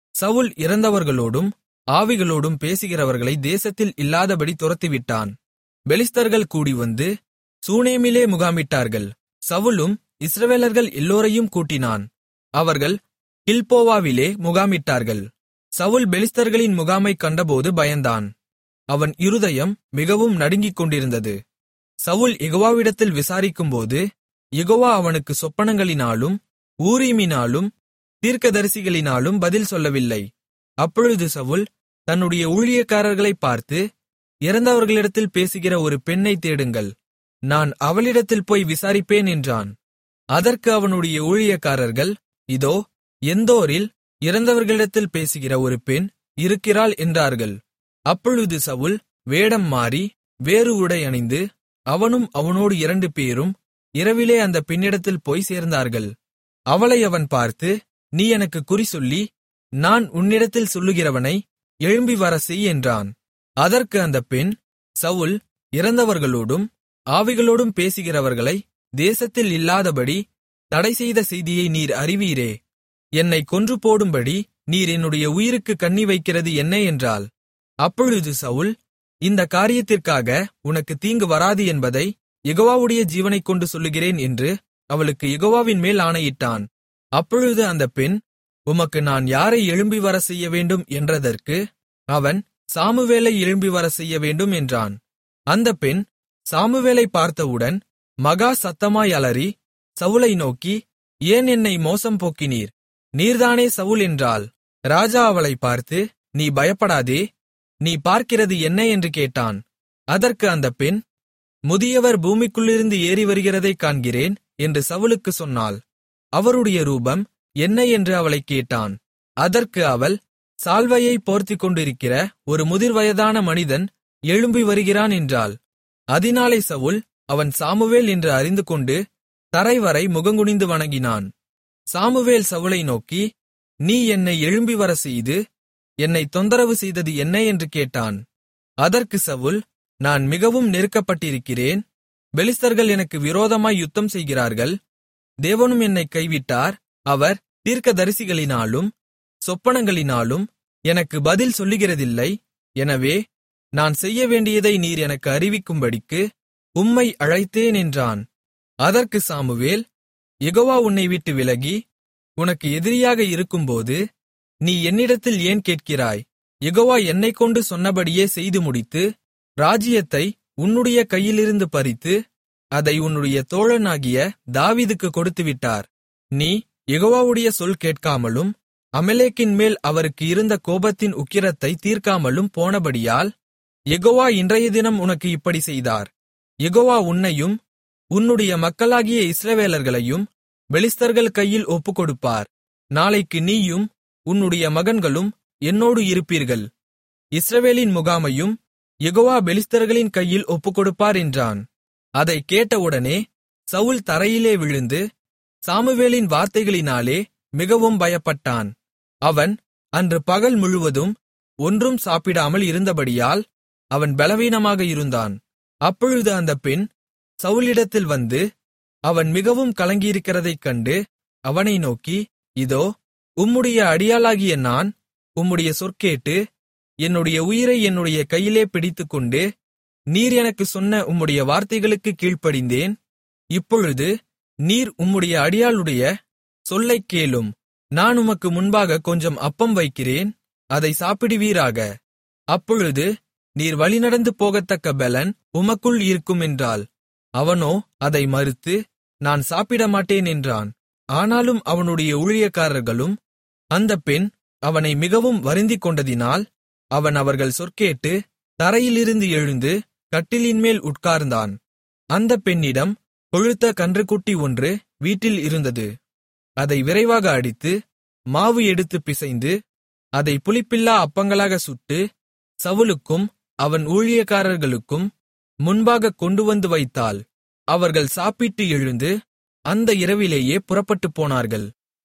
சவுல் இறந்தவர்களோடும் ஆவிகளோடும் பேசுகிறவர்களை தேசத்தில் இல்லாதபடி துரத்திவிட்டான் பெலிஸ்தர்கள் கூடிவந்து சூனேமிலே முகாமிட்டார்கள் சவுலும் இஸ்ரவேலர்கள் எல்லோரையும் கூட்டினான் அவர்கள் கில்போவாவிலே முகாமிட்டார்கள் சவுல் பெலிஸ்தர்களின் முகாமைக் கண்டபோது பயந்தான் அவன் இருதயம் மிகவும் நடுங்கிக் கொண்டிருந்தது சவுல் யெகோவாவிடத்தில் விசாரிக்கும்போது யெகோவா அவனுக்கு சொப்பனங்களினாலும் ஊரீமினாலும் தீர்க்கதரிசிகளினாலும் பதில் சொல்லவில்லை அப்பொழுது சவுல் தன்னுடைய ஊழியக்காரர்களைப் பார்த்து இறந்தவர்களிடத்தில் பேசுகிற ஒரு பெண்ணைத் தேடுங்கள் நான் அவளிடத்தில் போய் விசாரிப்பேன் என்றான் அதற்கு அவனுடைய ஊழியக்காரர்கள் இதோ எந்தோரில் இறந்தவர்களிடத்தில் பேசுகிற ஒரு பெண் இருக்கிறாள் என்றார்கள் அப்பொழுது சவுல் வேடம் மாறி வேறு உடை அணிந்து அவனும் அவனோடு இரண்டு பேரும் இரவிலே அந்த பெண்ணிடத்தில் போய் சேர்ந்தார்கள் அவளை அவன் பார்த்து நீ எனக்கு குறி சொல்லி நான் உன்னிடத்தில் சொல்லுகிறவனை எழும்பி வரச் செய் என்றான் அதற்கு அந்த பெண் சவுல் இறந்தவர்களோடும் ஆவிகளோடும் பேசுகிறவர்களை தேசத்தில் இல்லாதபடி தடைசெய்த செய்தியை நீர் அறிவீரே என்னை கொன்று போடும்படி நீர் என்னுடைய உயிருக்கு கண்ணி வைக்கிறது என்ன என்றாள் அப்பொழுது சவுல் இந்த காரியத்திற்காக உனக்கு தீங்கு வராது என்பதை யெகோவாவுடைய ஜீவனைக் கொண்டு சொல்லுகிறேன் என்று அவளுக்கு யெகோவாவின் மேல் ஆணையிட்டான் அப்பொழுது அந்த பெண் உமக்கு நான் யாரை எழும்பி வரச் செய்ய வேண்டும் என்றதற்கு அவன் சாமுவேலை எழும்பி வரச் செய்ய வேண்டும் என்றான் அந்த பெண் சாமுவேலை பார்த்தவுடன் மகா சத்தமாய் அலறி சவுலை நோக்கி ஏன் என்னை மோசம் போக்கினீர் நீர்தானே சவுல் என்றாள் ராஜா அவளை பார்த்து நீ பயப்படாதே நீ பார்க்கிறது என்ன என்று கேட்டான் அதற்கு அந்த பெண் முதியவர் பூமிக்குள்ளிருந்து ஏறி வருகிறதைக் காண்கிறேன் என்று சவுலுக்கு சொன்னாள் அவருடைய ரூபம் என்ன என்று அவளைக் கேட்டான் அதற்கு அவள் சால்வையை போர்த்திக் கொண்டிருக்கிற ஒரு முதிர்வயதான மனிதன் எழும்பி வருகிறான் என்றாள் அதினாலே சவுல் அவன் சாமுவேல் என்று அறிந்துகொண்டு தரைவரை முகங்குனிந்து வணங்கினான் சாமுவேல் சவுலை நோக்கி நீ என்னை எழும்பி வரச் செய்து என்னை தொந்தரவு செய்தது என்ன என்று கேட்டான் அதற்கு சவுல் நான் மிகவும் நெருக்கப்பட்டிருக்கிறேன் பெலிஸ்தர்கள் எனக்கு விரோதமாய் யுத்தம் செய்கிறார்கள் தேவனும் என்னை கைவிட்டார் அவர் தீர்க்கதரிசிகளினாலும் சொப்பனங்களினாலும் எனக்கு பதில் சொல்லுகிறதில்லை எனவே நான் செய்ய வேண்டியதை நீர் எனக்கு அறிவிக்கும்படிக்கு உம்மை அழைத்தேன் என்றான் அதற்கு சாமுவேல் யெகோவா உன்னை விட்டு விலகி உனக்கு எதிரியாக இருக்கும்போது நீ என்னிடத்தில் ஏன் கேட்கிறாய் யெகோவா என்னைக் கொண்டு சொன்னபடியே செய்து முடித்து ராஜ்யத்தை உன்னுடைய கையிலிருந்து பறித்து அதை உன்னுடைய தோழனாகிய தாவீதுக்கு கொடுத்துவிட்டார் நீ யெகோவாவுடைய சொல் கேட்காமலும் அமலேக்கின் மேல் அவருக்கு இருந்த கோபத்தின் உக்கிரத்தை தீர்க்காமலும் போனபடியால் யெகோவா இன்றைய தினம் உனக்கு இப்படி செய்தார் யெகோவா உன்னையும் உன்னுடைய மக்களாகிய இஸ்ரவேலர்களையும் பெலிஸ்தர்கள் கையில் ஒப்புக்கொடுப்பார் நாளைக்கு நீயும் உன்னுடைய மகன்களும் என்னோடு இருப்பீர்கள் இஸ்ரவேலின் முகாமையும் யெகோவா பெலிஸ்தர்களின் கையில் ஒப்புக்கொடுப்பார் என்றான் அதைக் கேட்டவுடனே சவுல் தரையிலே விழுந்து சாமுவேலின் வார்த்தைகளினாலே மிகவும் பயப்பட்டான் அவன் அன்று பகல் முழுவதும் ஒன்றும் சாப்பிடாமல் இருந்தபடியால் அவன் பலவீனமாக இருந்தான் அப்பொழுது அந்த பெண் சவுலிடத்தில் வந்து அவன் மிகவும் கலங்கியிருக்கிறதைக் கண்டு அவனை நோக்கி இதோ உம்முடைய அடியாளாகிய நான் உம்முடைய சொற்கேட்டு என்னுடைய உயிரை என்னுடைய கையிலே பிடித்துக்கொண்டு நீர் எனக்கு சொன்ன உம்முடைய வார்த்தைகளுக்கு கீழ்ப்படிந்தேன் இப்பொழுது நீர் உம்முடைய அடியாளுடைய சொல்லைக் கேளும் நான் உமக்கு முன்பாக கொஞ்சம் அப்பம் வைக்கிறேன் அதை சாப்பிடுவீராக அப்பொழுது நீர் வழிநடந்து போகத்தக்க பெலன் உமக்குள் இருக்கும் என்றாள் அவனோ அதை மறுத்து நான் சாப்பிடமாட்டேன் என்றான் ஆனாலும் அவனுடைய ஊழியக்காரர்களும் அந்த பெண் அவனை மிகவும் வருந்திக் கொண்டதினால் அவன் அவர்கள் சொற்கேட்டு தரையிலிருந்து எழுந்து கட்டிலின்மேல் உட்கார்ந்தான் அந்த பெண்ணிடம் கொழுத்த கன்றுக்குட்டி ஒன்று வீட்டில் இருந்தது அதை விரைவாக அடித்து மாவு எடுத்து பிசைந்து அதை புளிப்பில்லா அப்பங்களாக சுட்டு சவுலுக்கும் அவன் ஊழியக்காரர்களுக்கும் முன்பாக கொண்டுவந்து வைத்தாள் அவர்கள் சாப்பிட்டு எழுந்து அந்த இரவிலேயே புறப்பட்டுப் போனார்கள்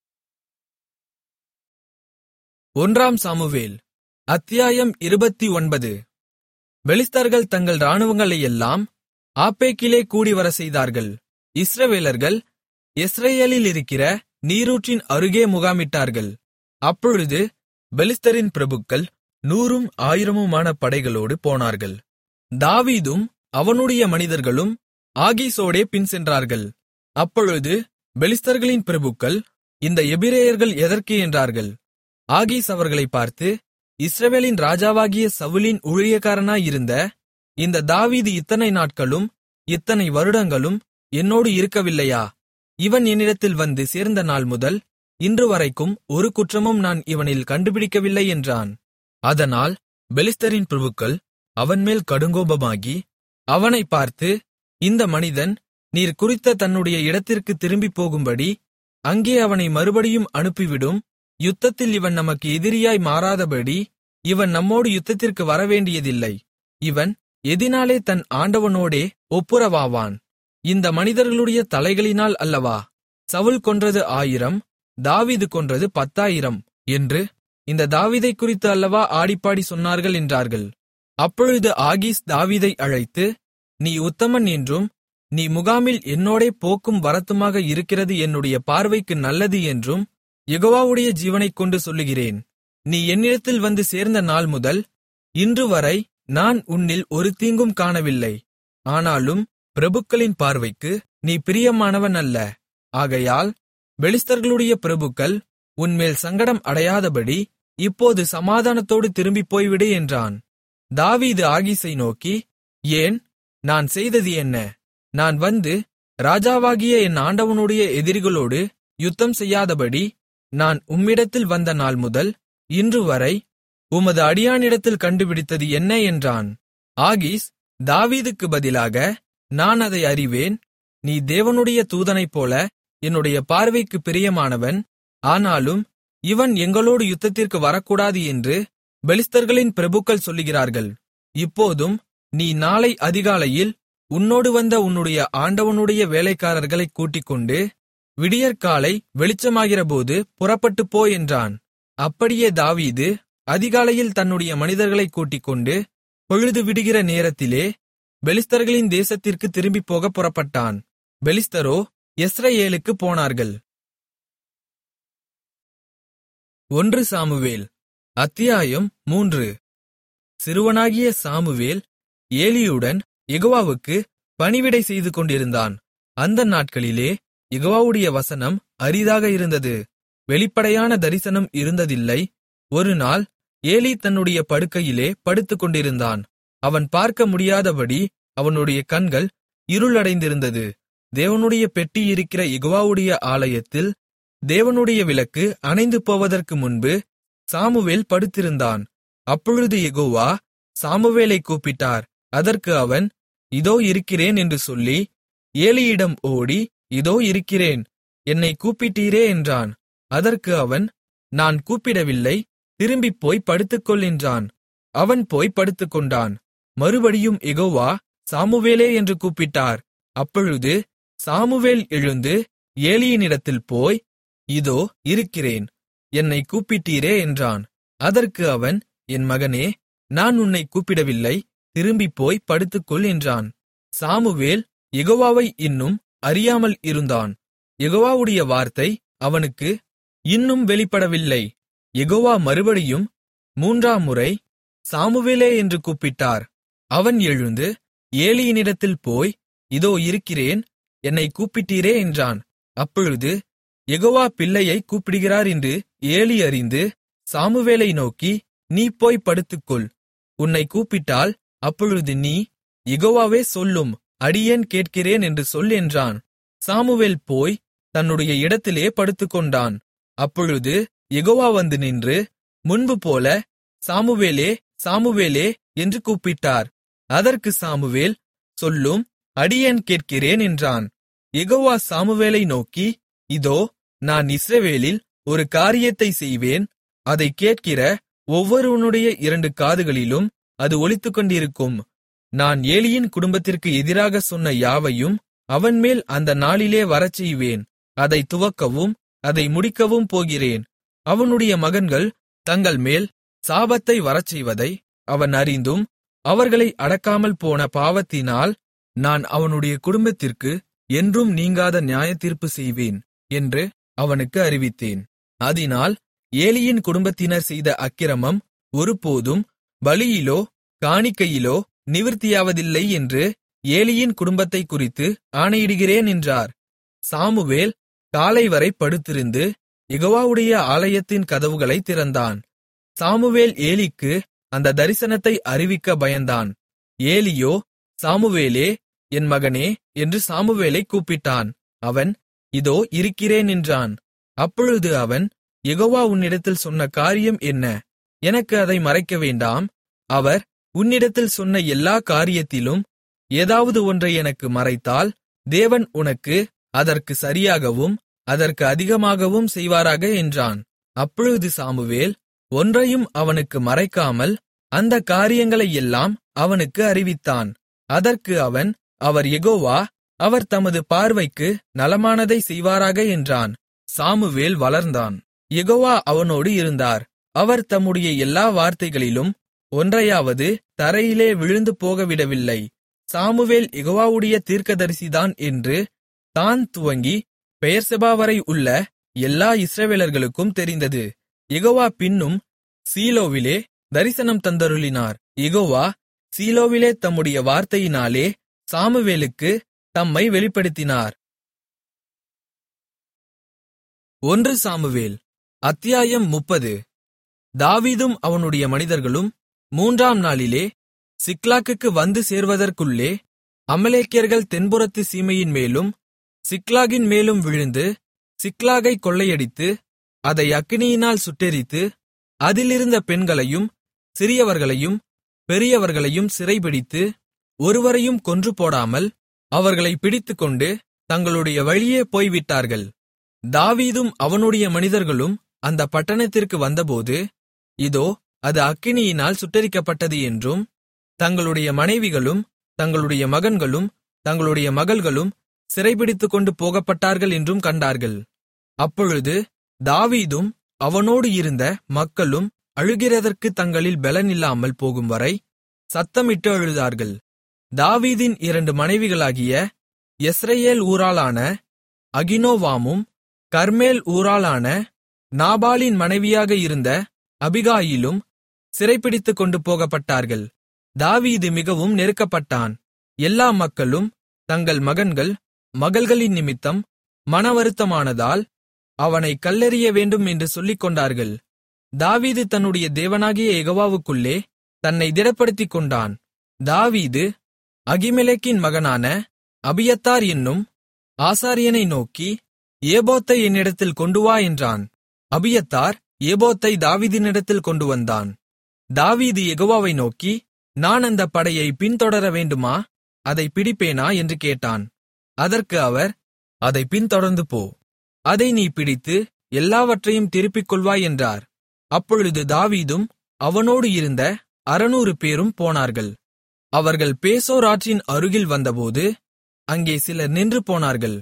ஒன்றாம் சாமுவேல் அத்தியாயம் இருபத்தி ஒன்பது பெலிஸ்தர்கள் தங்கள் இராணுவங்களையெல்லாம் ஆப்பேக்கிலே கூடிவர செய்தார்கள் இஸ்ரவேலர்கள் இஸ்ரேலில் இருக்கிற நீரூற்றின் அருகே முகாமிட்டார்கள் அப்பொழுது பெலிஸ்தரின் பிரபுக்கள் நூறும் ஆயிரமுமான படைகளோடு போனார்கள் தாவீதும் அவனுடைய மனிதர்களும் ஆகீசோடே பின் சென்றார்கள் அப்பொழுது பெலிஸ்தர்களின் பிரபுக்கள் இந்த எபிரேயர்கள் எதற்கு என்றார்கள் ஆகீஸ் அவர்களை பார்த்து இஸ்ரவேலின் ராஜாவாகிய சவுலின் ஊழியக்காரனாயிருந்த இந்த தாவீது இத்தனை நாட்களும் இத்தனை வருடங்களும் என்னோடு இருக்கவில்லையா இவன் என்னிடத்தில் வந்து சேர்ந்த நாள் முதல் இன்று வரைக்கும் ஒரு குற்றமும் நான் இவனில் கண்டுபிடிக்கவில்லை என்றான் அதனால் பெலிஸ்தரின் பிரபுக்கள் அவன்மேல் கடுங்கோபமாகி அவனைப் பார்த்து இந்த மனிதன் நீர் குறித்த தன்னுடைய இடத்திற்கு திரும்பிப் போகும்படி அங்கே அவனை மறுபடியும் அனுப்பிவிடும் யுத்தத்தில் இவன் நமக்கு எதிரியாய் மாறாதபடி இவன் நம்மோடு யுத்தத்திற்கு வரவேண்டியதில்லை இவன் எதினாலே தன் ஆண்டவனோடே ஒப்புரவாவான் இந்த மனிதர்களுடைய தலைகளினால் அல்லவா சவுல் கொன்றது ஆயிரம் தாவீது கொன்றது பத்தாயிரம் என்று இந்த தாவீதை குறித்து அல்லவா ஆடிப்பாடி சொன்னார்கள் என்றார்கள் அப்பொழுது ஆகீஸ் தாவீதை அழைத்து நீ உத்தமன் என்றும் நீ முகாமில் என்னோடே போக்கும் வரத்துமாக இருக்கிறது என்னுடைய பார்வைக்கு நல்லது என்றும் யெகோவாவுடைய ஜீவனைக் கொண்டு சொல்லுகிறேன் நீ என்னிடத்தில் வந்து சேர்ந்த நாள் முதல் இன்று வரை நான் உன்னில் ஒரு தீங்கும் காணவில்லை ஆனாலும் பிரபுக்களின் பார்வைக்கு நீ பிரியமானவன் அல்ல ஆகையால் பெலிஸ்தர்களுடைய பிரபுக்கள் உன்மேல் சங்கடம் அடையாதபடி இப்போது சமாதானத்தோடு திரும்பிப் போய்விடு என்றான் தாவீது ஆகீஸை நோக்கி ஏன் நான் செய்தது என்ன நான் வந்து ராஜாவாகிய என் ஆண்டவனுடைய எதிரிகளோடு யுத்தம் செய்யாதபடி நான் உம்மிடத்தில் வந்த நாள் முதல் இன்று வரை உமது அடியானிடத்தில் கண்டுபிடித்தது என்ன என்றான் ஆகீஸ் தாவீதுக்கு பதிலாக நான் அதை அறிவேன் நீ தேவனுடைய தூதனைப்போல என்னுடைய பார்வைக்கு பிரியமானவன் ஆனாலும் இவன் எங்களோடு யுத்தத்திற்கு வரக்கூடாது என்று பெலிஸ்தர்களின் பிரபுக்கள் சொல்லுகிறார்கள் இப்போதும் நீ நாளை அதிகாலையில் உன்னோடு வந்த உன்னுடைய ஆண்டவனுடைய வேலைக்காரர்களைக் கூட்டிக்கொண்டு விடியற்காலை வெளிச்சமாகிறபோது புறப்பட்டுப் போ என்றான் அப்படியே தாவீது அதிகாலையில் தன்னுடைய மனிதர்களைக் கூட்டிக்கொண்டு பொழுது விடுகிற நேரத்திலே பெலிஸ்தர்களின் தேசத்திற்கு திரும்பிப் போகப் புறப்பட்டான் பெலிஸ்தரோ எஸ்ரயேலுக்குப் போனார்கள் ஒன்று சாமுவேல் அத்தியாயம் மூன்று சிறுவனாகிய சாமுவேல் ஏலியுடன் யெகோவாவுக்கு பணிவிடை செய்து கொண்டிருந்தான் அந்த நாட்களிலே யெகோவாவுடைய வசனம் அரிதாக இருந்தது வெளிப்படையான தரிசனம் இருந்ததில்லை ஒருநாள் ஏலி தன்னுடைய படுக்கையிலே படுத்துக்கொண்டிருந்தான் அவன் பார்க்க முடியாதபடி அவனுடைய கண்கள் இருளடைந்திருந்தது தேவனுடைய பெட்டி இருக்கிற யெகோவாவுடைய ஆலயத்தில் தேவனுடைய விளக்கு அணைந்து போவதற்கு முன்பு சாமுவேல் படுத்திருந்தான் அப்பொழுது யெகோவா சாமுவேலைக் கூப்பிட்டார் அதற்கு அவன் இதோ இருக்கிறேன் என்று சொல்லி ஏலியிடம் ஓடி இதோ இருக்கிறேன் என்னை கூப்பிட்டீரே என்றான் அதற்கு அவன் நான் கூப்பிடவில்லை திரும்பிப் போய் படுத்துக்கொள் என்றான் அவன் போய் படுத்துக்கொண்டான் மறுபடியும் யெகோவா சாமுவேலே என்று கூப்பிட்டார் அப்பொழுது சாமுவேல் எழுந்து ஏலியினிடத்தில் போய் இதோ இருக்கிறேன் என்னை கூப்பிட்டீரே என்றான் அதற்கு அவன் என் மகனே நான் உன்னை கூப்பிடவில்லை திரும்பிப் போய் படுத்துக்கொள் என்றான் சாமுவேல் யெகோவாவை இன்னும் அறியாமல் இருந்தான் யெகோவாவுடைய வார்த்தை அவனுக்கு இன்னும் வெளிப்படவில்லை யெகோவா மறுபடியும் மூன்றாம் முறை சாமுவேலே என்று கூப்பிட்டார் அவன் எழுந்து ஏலியினிடத்தில் போய் இதோ இருக்கிறேன் என்னை கூப்பிட்டீரே என்றான் அப்பொழுது யெகோவா பிள்ளையை கூப்பிடுகிறார் என்று ஏலி அறிந்து சாமுவேலை நோக்கி நீ போய் படுத்துக்கொள் உன்னை கூப்பிட்டால் அப்பொழுது நீ யெகோவாவே சொல்லும் அடியேன் கேட்கிறேன் என்று சொல் என்றான் சாமுவேல் போய் தன்னுடைய இடத்திலே படுத்துக்கொண்டான் அப்பொழுது யெகோவா வந்து நின்று முன்பு போல சாமுவேலே சாமுவேலே என்று கூப்பிட்டார் அதற்கு சாமுவேல் சொல்லும் அடியேன் கேட்கிறேன் என்றான் யெகோவா சாமுவேலை நோக்கி இதோ நான் இஸ்ரவேலில் ஒரு காரியத்தை செய்வேன் அதை கேட்கிற ஒவ்வொருவனுடைய இரண்டு காதுகளிலும் அது ஒலித்துக்கொண்டிருக்கும் நான் ஏலியின் குடும்பத்திற்கு எதிராக சொன்ன யாவையும் அவன்மேல் அந்த நாளிலே வரச்செய்வேன் அதை துவக்கவும் அதை முடிக்கவும் போகிறேன் அவனுடைய மகன்கள் தங்கள் மேல் சாபத்தை வரச்செய்வதை அவன் அறிந்தும் அவர்களை அடக்காமல் போன பாவத்தினால் நான் அவனுடைய குடும்பத்திற்கு என்றும் நீங்காத நியாயத்தீர்ப்பு செய்வேன் என்று அவனுக்கு அறிவித்தேன் அதினால் ஏலியின் குடும்பத்தினர் செய்த அக்கிரமம் ஒருபோதும் பலியிலோ காணிக்கையிலோ நிவிர்த்தியாவதில்லை என்று ஏலியின் குடும்பத்தைக் குறித்து ஆணையிடுகிறேன் என்றார் சாமுவேல் காலைவரை படுத்திருந்து யெகோவாவுடைய ஆலயத்தின் கதவுகளைத் திறந்தான் சாமுவேல் ஏலிக்கு அந்த தரிசனத்தை அறிவிக்க பயந்தான் ஏலியோ சாமுவேலே என் மகனே என்று சாமுவேலைக் கூப்பிட்டான் அவன் இதோ இருக்கிறேன் என்றான் அப்பொழுது அவன் யெகோவா உன்னிடத்தில் சொன்ன காரியம் என்ன எனக்கு அதை மறைக்க வேண்டாம் அவர் உன்னிடத்தில் சொன்ன எல்லா காரியத்திலும் ஏதாவது ஒன்றை எனக்கு மறைத்தால் தேவன் உனக்கு அதற்கு சரியாகவும் அதற்கு அதிகமாகவும் செய்வாராக என்றான் அப்பொழுது சாமுவேல் ஒன்றையும் அவனுக்கு மறைக்காமல் அந்த காரியங்களையெல்லாம் அவனுக்கு அறிவித்தான் அதற்கு அவன் அவர் யெகோவா அவர் தமது பார்வைக்கு நலமானதை செய்வாராக என்றான் சாமுவேல் வளர்ந்தான் யெகோவா அவனோடு இருந்தார் அவர் தம்முடைய எல்லா வார்த்தைகளிலும் ஒன்றையாவது தரையிலே விழுந்து போகவிடவில்லை சாமுவேல் யெகோவாவுடைய தீர்க்கதரிசிதான் என்று தான் துவங்கி பெயர்செபாவரை உள்ள எல்லா இஸ்ரவேலர்களுக்கும் தெரிந்தது யெகோவா பின்னும் சீலோவிலே தரிசனம் தந்தருளினார் யெகோவா சீலோவிலே தம்முடைய வார்த்தையினாலே சாமுவேலுக்கு தம்மை வெளிப்படுத்தினார் ஒன்று சாமுவேல் அத்தியாயம் முப்பது தாவீதும் அவனுடைய மனிதர்களும் மூன்றாம் நாளிலே சிக்லாக்குக்கு வந்து சேர்வதற்குள்ளே அமலேக்கியர்கள் தென்புறத்து சீமையின் மேலும் சிக்லாகின் மேலும் விழுந்து சிக்லாகை கொள்ளையடித்து அதை அக்கினியினால் சுட்டெரித்து அதிலிருந்த பெண்களையும் சிறியவர்களையும் பெரியவர்களையும் சிறைபிடித்து ஒருவரையும் கொன்று போடாமல் அவர்களை பிடித்துக்கொண்டு தங்களுடைய வழியே போய்விட்டார்கள் தாவீதும் அவனுடைய மனிதர்களும் அந்த பட்டணத்திற்கு வந்தபோது இதோ அது அக்கினியினால் சுட்டெரிக்கப்பட்டது என்றும் தங்களுடைய மனைவிகளும் தங்களுடைய மகன்களும் தங்களுடைய மகள்களும் சிறைபிடித்துக்கொண்டு போகப்பட்டார்கள் என்றும் கண்டார்கள் அப்பொழுது தாவீதும் அவனோடு இருந்த மக்களும் அழுகிறதற்கு தங்களில் பெலனில்லாமல் போகும்வரை சத்தமிட்டு அழுதார்கள் தாவீதின் இரண்டு மனைவிகளாகிய எஸ்ரயேல் ஊராளான அகினோவாமும் கர்மேல் ஊராளான நாபாலின் மனைவியாக இருந்த அபிகாயிலும் சிறைப்பிடித்துக் கொண்டு போகப்பட்டார்கள் தாவீது மிகவும் நெருக்கப்பட்டான் எல்லா மக்களும் தங்கள் மகன்கள் மகள்களின் நிமித்தம் மனவருத்தமானதால் அவனை கல்லெறிய வேண்டும் என்று சொல்லிக்கொண்டார்கள் தாவீது தன்னுடைய தேவனாகிய யெகோவாவுக்குள்ளே தன்னை திடப்படுத்திக் கொண்டான் தாவீது அகிமெலேக்கின் மகனான அபியத்தார் என்னும் ஆசாரியனை நோக்கி ஏபோத்தை என்னிடத்தில் கொண்டு வா என்றான் அபியத்தார் ஏபோத்தை தாவீதினிடத்தில் கொண்டு வந்தான் தாவீது யெகோவாவை நோக்கி நான் அந்த படையை பின்தொடர வேண்டுமா அதை பிடிப்பேனா என்று கேட்டான் அதற்கு அவர் அதை பின்தொடர்ந்து போ அதை நீ பிடித்து எல்லாவற்றையும் திருப்பிக் கொள்வாய் என்றார் அப்பொழுது தாவீதும் அவனோடு இருந்த அறுநூறு பேரும் போனார்கள் அவர்கள் பேசோர் ஆற்றின் அருகில் வந்தபோது அங்கே சிலர் நின்று போனார்கள்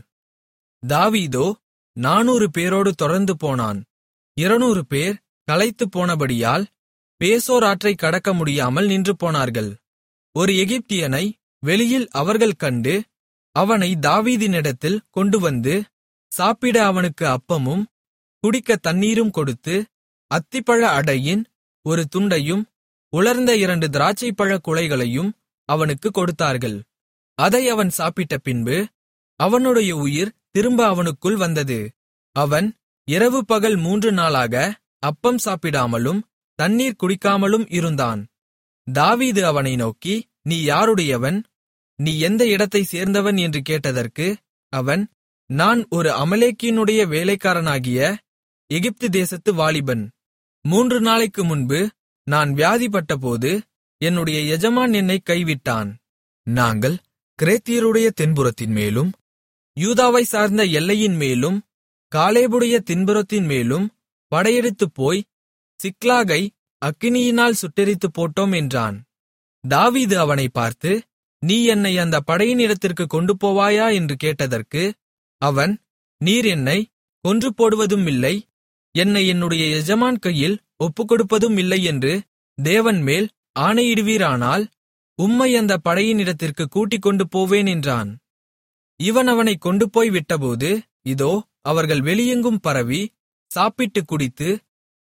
தாவீதோ நானூறு பேரோடு தொடர்ந்து போனான் இருநூறு பேர் களைத்துப் போனபடியால் பேசோர் ஆற்றைக் கடக்க முடியாமல் நின்று போனார்கள் ஒரு எகிப்தியனை வெளியில் அவர்கள் கண்டு அவனை தாவீதினிடத்தில் கொண்டுவந்து சாப்பிட அவனுக்கு அப்பமும் குடிக்க தண்ணீரும் கொடுத்து அத்திப்பழ அடையின் ஒரு துண்டையும் உலர்ந்த இரண்டு திராட்சைப்பழக் குலைகளையும் அவனுக்கு கொடுத்தார்கள் அதை அவன் சாப்பிட்ட பின்பு அவனுடைய உயிர் திரும்ப அவனுக்குள் வந்தது அவன் இரவு பகல் மூன்று நாளாக அப்பம் சாப்பிடாமலும் தண்ணீர் குடிக்காமலும் இருந்தான் தாவீது அவனை நோக்கி நீ யாருடையவன் நீ எந்த இடத்தைச் சேர்ந்தவன் என்று கேட்டதற்கு அவன் நான் ஒரு அமலேக்கியனுடைய வேலைக்காரனாகிய எகிப்து தேசத்து வாலிபன் மூன்று நாளைக்கு முன்பு நான் வியாதிப்பட்டபோது என்னுடைய எஜமான் என்னை கைவிட்டான் நாங்கள் கிரேத்தியருடைய தென்புறத்தின் மேலும் யூதாவை சார்ந்த எல்லையின் மேலும் காலேபுடைய தென்புறத்தின் மேலும் படையெடுத்துப் போய் சிக்லாகை அக்கினியினால் சுட்டெரித்துப் போட்டோம் என்றான் தாவீது அவனை பார்த்து நீ என்னை அந்த படையினிடத்திற்கு கொண்டு போவாயா என்று கேட்டதற்கு அவன் நீர் என்னை கொன்று போடுவதும் இல்லை என்னை என்னுடைய எஜமான் கையில் ஒப்புக்கொடுப்பதும் இல்லை என்று தேவன் மேல் ஆணையிடுவீரானால் உம்மை அந்த படையினிடத்திற்கு கூட்டிக் கொண்டு போவேன் என்றான் இவன் அவனைக் கொண்டுபோய் விட்டபோது இதோ அவர்கள் வெளியெங்கும் பரவி சாப்பிட்டுக் குடித்து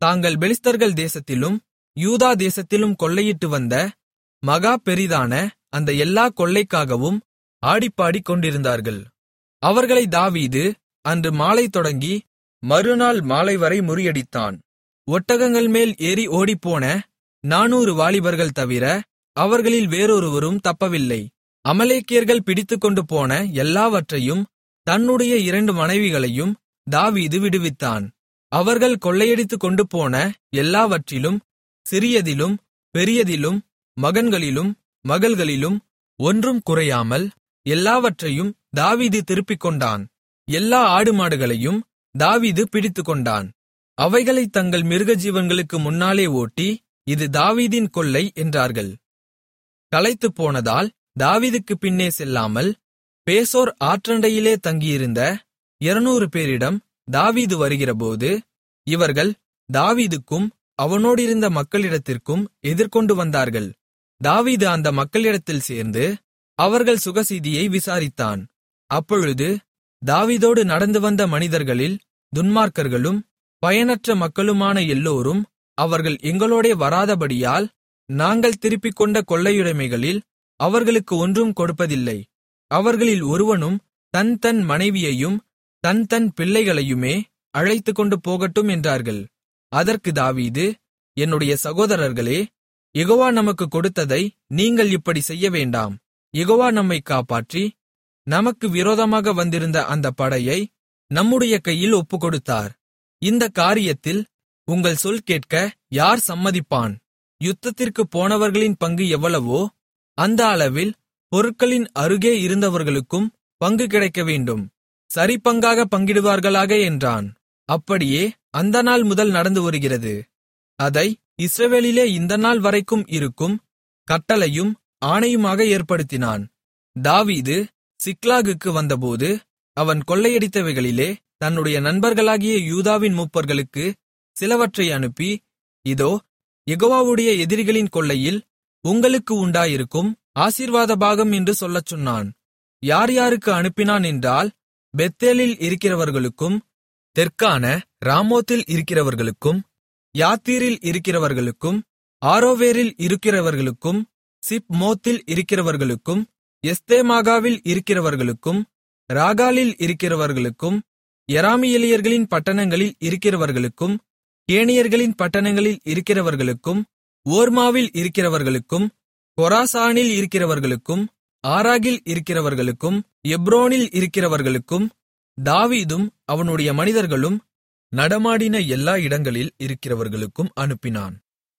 தாங்கள் பெலிஸ்தர்கள் தேசத்திலும் யூதா தேசத்திலும் கொள்ளையிட்டு வந்த மகா பெரிதான அந்த எல்லா கொள்ளைக்காகவும் ஆடிப்பாடிக் கொண்டிருந்தார்கள் அவர்களை தாவீது அன்று மாலை தொடங்கி மறுநாள் மாலைவரை முறியடித்தான் ஒட்டகங்கள் மேல் ஏறி ஓடிப்போன நானூறு வாலிபர்கள் தவிர அவர்களில் வேறொருவரும் தப்பவில்லை அமலேக்கியர்கள் பிடித்துக்கொண்டு போன எல்லாவற்றையும் தன்னுடைய இரண்டு மனைவிகளையும் தாவீது விடுவித்தான் அவர்கள் கொள்ளையடித்துக் கொண்டு போன எல்லாவற்றிலும் சிறியதிலும் பெரியதிலும் மகன்களிலும் மகள்களிலும் ஒன்றும் குறையாமல் எல்லாவற்றையும் தாவீது திருப்பிக் கொண்டான் எல்லா ஆடுமாடுகளையும் தாவீது பிடித்துக்கொண்டான் அவைகளைத் தங்கள் மிருகஜீவன்களுக்கு முன்னாலே ஓட்டி இது தாவீதின் கொள்ளை என்றார்கள் களைத்துப் போனதால் தாவீதுக்குப் பின்னே செல்லாமல் பேசோர் ஆற்றண்டையிலே தங்கியிருந்த இருநூறு பேரிடம் தாவீது வருகிறபோது இவர்கள் தாவீதுக்கும் அவனோடிருந்த மக்களிடத்திற்கும் எதிர்கொண்டு வந்தார்கள் தாவீது அந்த மக்களிடத்தில் சேர்ந்து அவர்கள் சுகசெய்தியை விசாரித்தான் அப்பொழுது தாவீதோடு நடந்து வந்த மனிதர்களில் துன்மார்க்கர்களும் பயனற்ற மக்களுமான எல்லோரும் அவர்கள் எங்களோடே வராதபடியால் நாங்கள் திருப்பிக் கொண்ட கொள்ளையுடைமைகளில் அவர்களுக்கு ஒன்றும் கொடுப்பதில்லை அவர்களில் ஒருவனும் தன் தன் மனைவியையும் தன் தன் பிள்ளைகளையுமே அழைத்துக்கொண்டு போகட்டும் என்றார்கள் அதற்கு தாவீது என்னுடைய சகோதரர்களே யெகோவா நமக்கு கொடுத்ததை நீங்கள் இப்படி செய்ய வேண்டாம் யெகோவா நம்மை காப்பாற்றி நமக்கு விரோதமாக வந்திருந்த அந்த படையை நம்முடைய கையில் ஒப்புக்கொடுத்தார் இந்த காரியத்தில் உங்கள் சொல் கேட்க யார் சம்மதிப்பான் யுத்தத்திற்குப் போனவர்களின் பங்கு எவ்வளவோ அந்த அளவில் பொருட்களின் அருகே இருந்தவர்களுக்கும் பங்கு கிடைக்க வேண்டும் சரிபங்காக பங்கிடுவார்களாக என்றான் அப்படியே அந்த நாள் முதல் நடந்து வருகிறது அதை இஸ்ரவேலிலே இந்த நாள் வரைக்கும் இருக்கும் கட்டளையும் ஆணையுமாக ஏற்படுத்தினான் தாவீது சிக்லாகுக்கு வந்தபோது அவன் கொள்ளையடித்தவைகளிலே தன்னுடைய நண்பர்களாகிய யூதாவின் மூப்பர்களுக்கு சிலவற்றை அனுப்பி இதோ யெகோவாவுடைய எதிரிகளின் கொள்ளையில் உங்களுக்கு உண்டாயிருக்கும் ஆசீர்வாத பாகம் என்று சொல்லச் சொன்னான் யார் யாருக்கு அனுப்பினான் என்றால் பெத்தேலில் இருக்கிறவர்களுக்கும் தெற்கான ராமோத்தில் இருக்கிறவர்களுக்கும் யாத்தீரில் இருக்கிறவர்களுக்கும் ஆரோவேரில் இருக்கிறவர்களுக்கும் சிப்மோத்தில் இருக்கிறவர்களுக்கும் எஸ்தேமாகாவில் இருக்கிறவர்களுக்கும் ராகாலில் இருக்கிறவர்களுக்கும் யெராமியேலியர்களின் பட்டணங்களில் இருக்கிறவர்களுக்கும் கேனியர்களின் பட்டணங்களில் இருக்கிறவர்களுக்கும் ஓர்மாவில் இருக்கிறவர்களுக்கும் கொராசானில் இருக்கிறவர்களுக்கும் ஆராகில் இருக்கிறவர்களுக்கும் எப்ரோனில் இருக்கிறவர்களுக்கும் தாவீதும் அவனுடைய மனிதர்களும் நடமாடின எல்லா இடங்களில் இருக்கிறவர்களுக்கும் அனுப்பினான்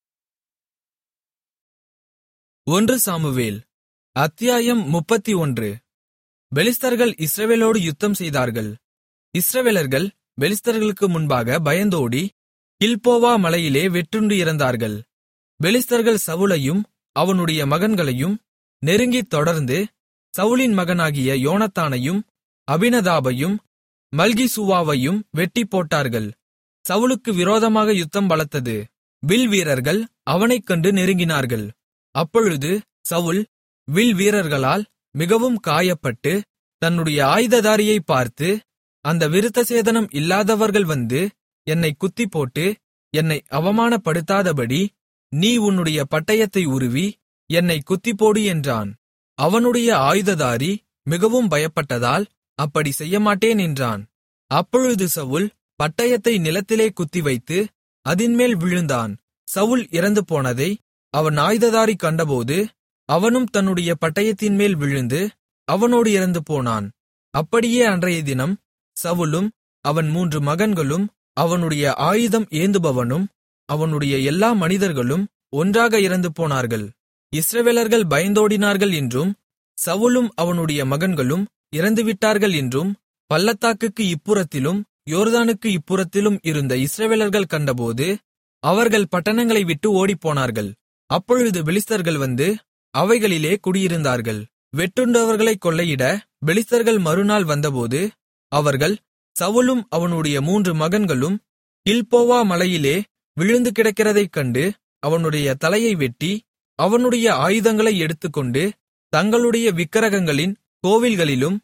ஒன்று சாமுவேல் அத்தியாயம் முப்பத்தி ஒன்று பெலிஸ்தர்கள் இஸ்ரவேலோடு யுத்தம் செய்தார்கள் இஸ்ரவேலர்கள் பெலிஸ்தர்களுக்கு முன்பாக பயந்தோடி கில்போவா மலையிலே வெட்டுண்டு இறந்தார்கள் பெலிஸ்தர்கள் சவுலையும் அவனுடைய மகன்களையும் நெருங்கித் தொடர்ந்து சவுலின் மகனாகிய யோனத்தானையும் அபினதாபையும் மல்கிசூவாவையும் வெட்டிப் போட்டார்கள் சவுலுக்கு விரோதமாக யுத்தம் பலத்தது வில் வீரர்கள் அவனைக் கண்டு நெருங்கினார்கள் அப்பொழுது சவுல் வில் வீரர்களால் மிகவும் காயப்பட்டு தன்னுடைய ஆயுததாரியை பார்த்து அந்த விருத்தசேதனம் இல்லாதவர்கள் வந்து என்னை குத்திப்போட்டு என்னை அவமானப்படுத்தாதபடி நீ உன்னுடைய பட்டயத்தை உருவி என்னை குத்திப்போடு என்றான் அவனுடைய ஆயுததாரி மிகவும் பயப்பட்டதால் அப்படி செய்யமாட்டேன் என்றான் அப்பொழுது சவுல் பட்டயத்தை நிலத்திலே குத்திவைத்து அதின்மேல் விழுந்தான் சவுல் இறந்து போனதை அவன் ஆயுததாரி கண்டபோது அவனும் தன்னுடைய பட்டயத்தின்மேல் விழுந்து அவனோடு இறந்து போனான் அப்படியே அன்றைய தினம் சவுலும் அவன் மூன்று மகன்களும் அவனுடைய ஆயுதம் ஏந்துபவனும் அவனுடைய எல்லா மனிதர்களும் ஒன்றாக இறந்து போனார்கள் இஸ்ரவேலர்கள் பயந்தோடினார்கள் என்றும் சவுலும் அவனுடைய மகன்களும் இறந்துவிட்டார்கள் என்றும் பள்ளத்தாக்குக்கு இப்புறத்திலும் யோர்தானுக்கு இப்புறத்திலும் இருந்த இஸ்ரவேலர்கள் கண்டபோது அவர்கள் பட்டணங்களை விட்டு ஓடிப்போனார்கள் அப்பொழுது பெலிஸ்தர்கள் வந்து அவைகளிலே குடியிருந்தார்கள் வெட்டுண்டவர்களைக் கொள்ளையிட பெலிஸ்தர்கள் மறுநாள் வந்தபோது அவர்கள் சவுலும் அவனுடைய மூன்று மகன்களும் கில்போவா மலையிலே விழுந்து கிடக்கிறதைக் கண்டு அவனுடைய தலையை வெட்டி அவனுடைய ஆயுதங்களை எடுத்துக்கொண்டு தங்களுடைய விக்கிரகங்களின் கோவில்களிலும்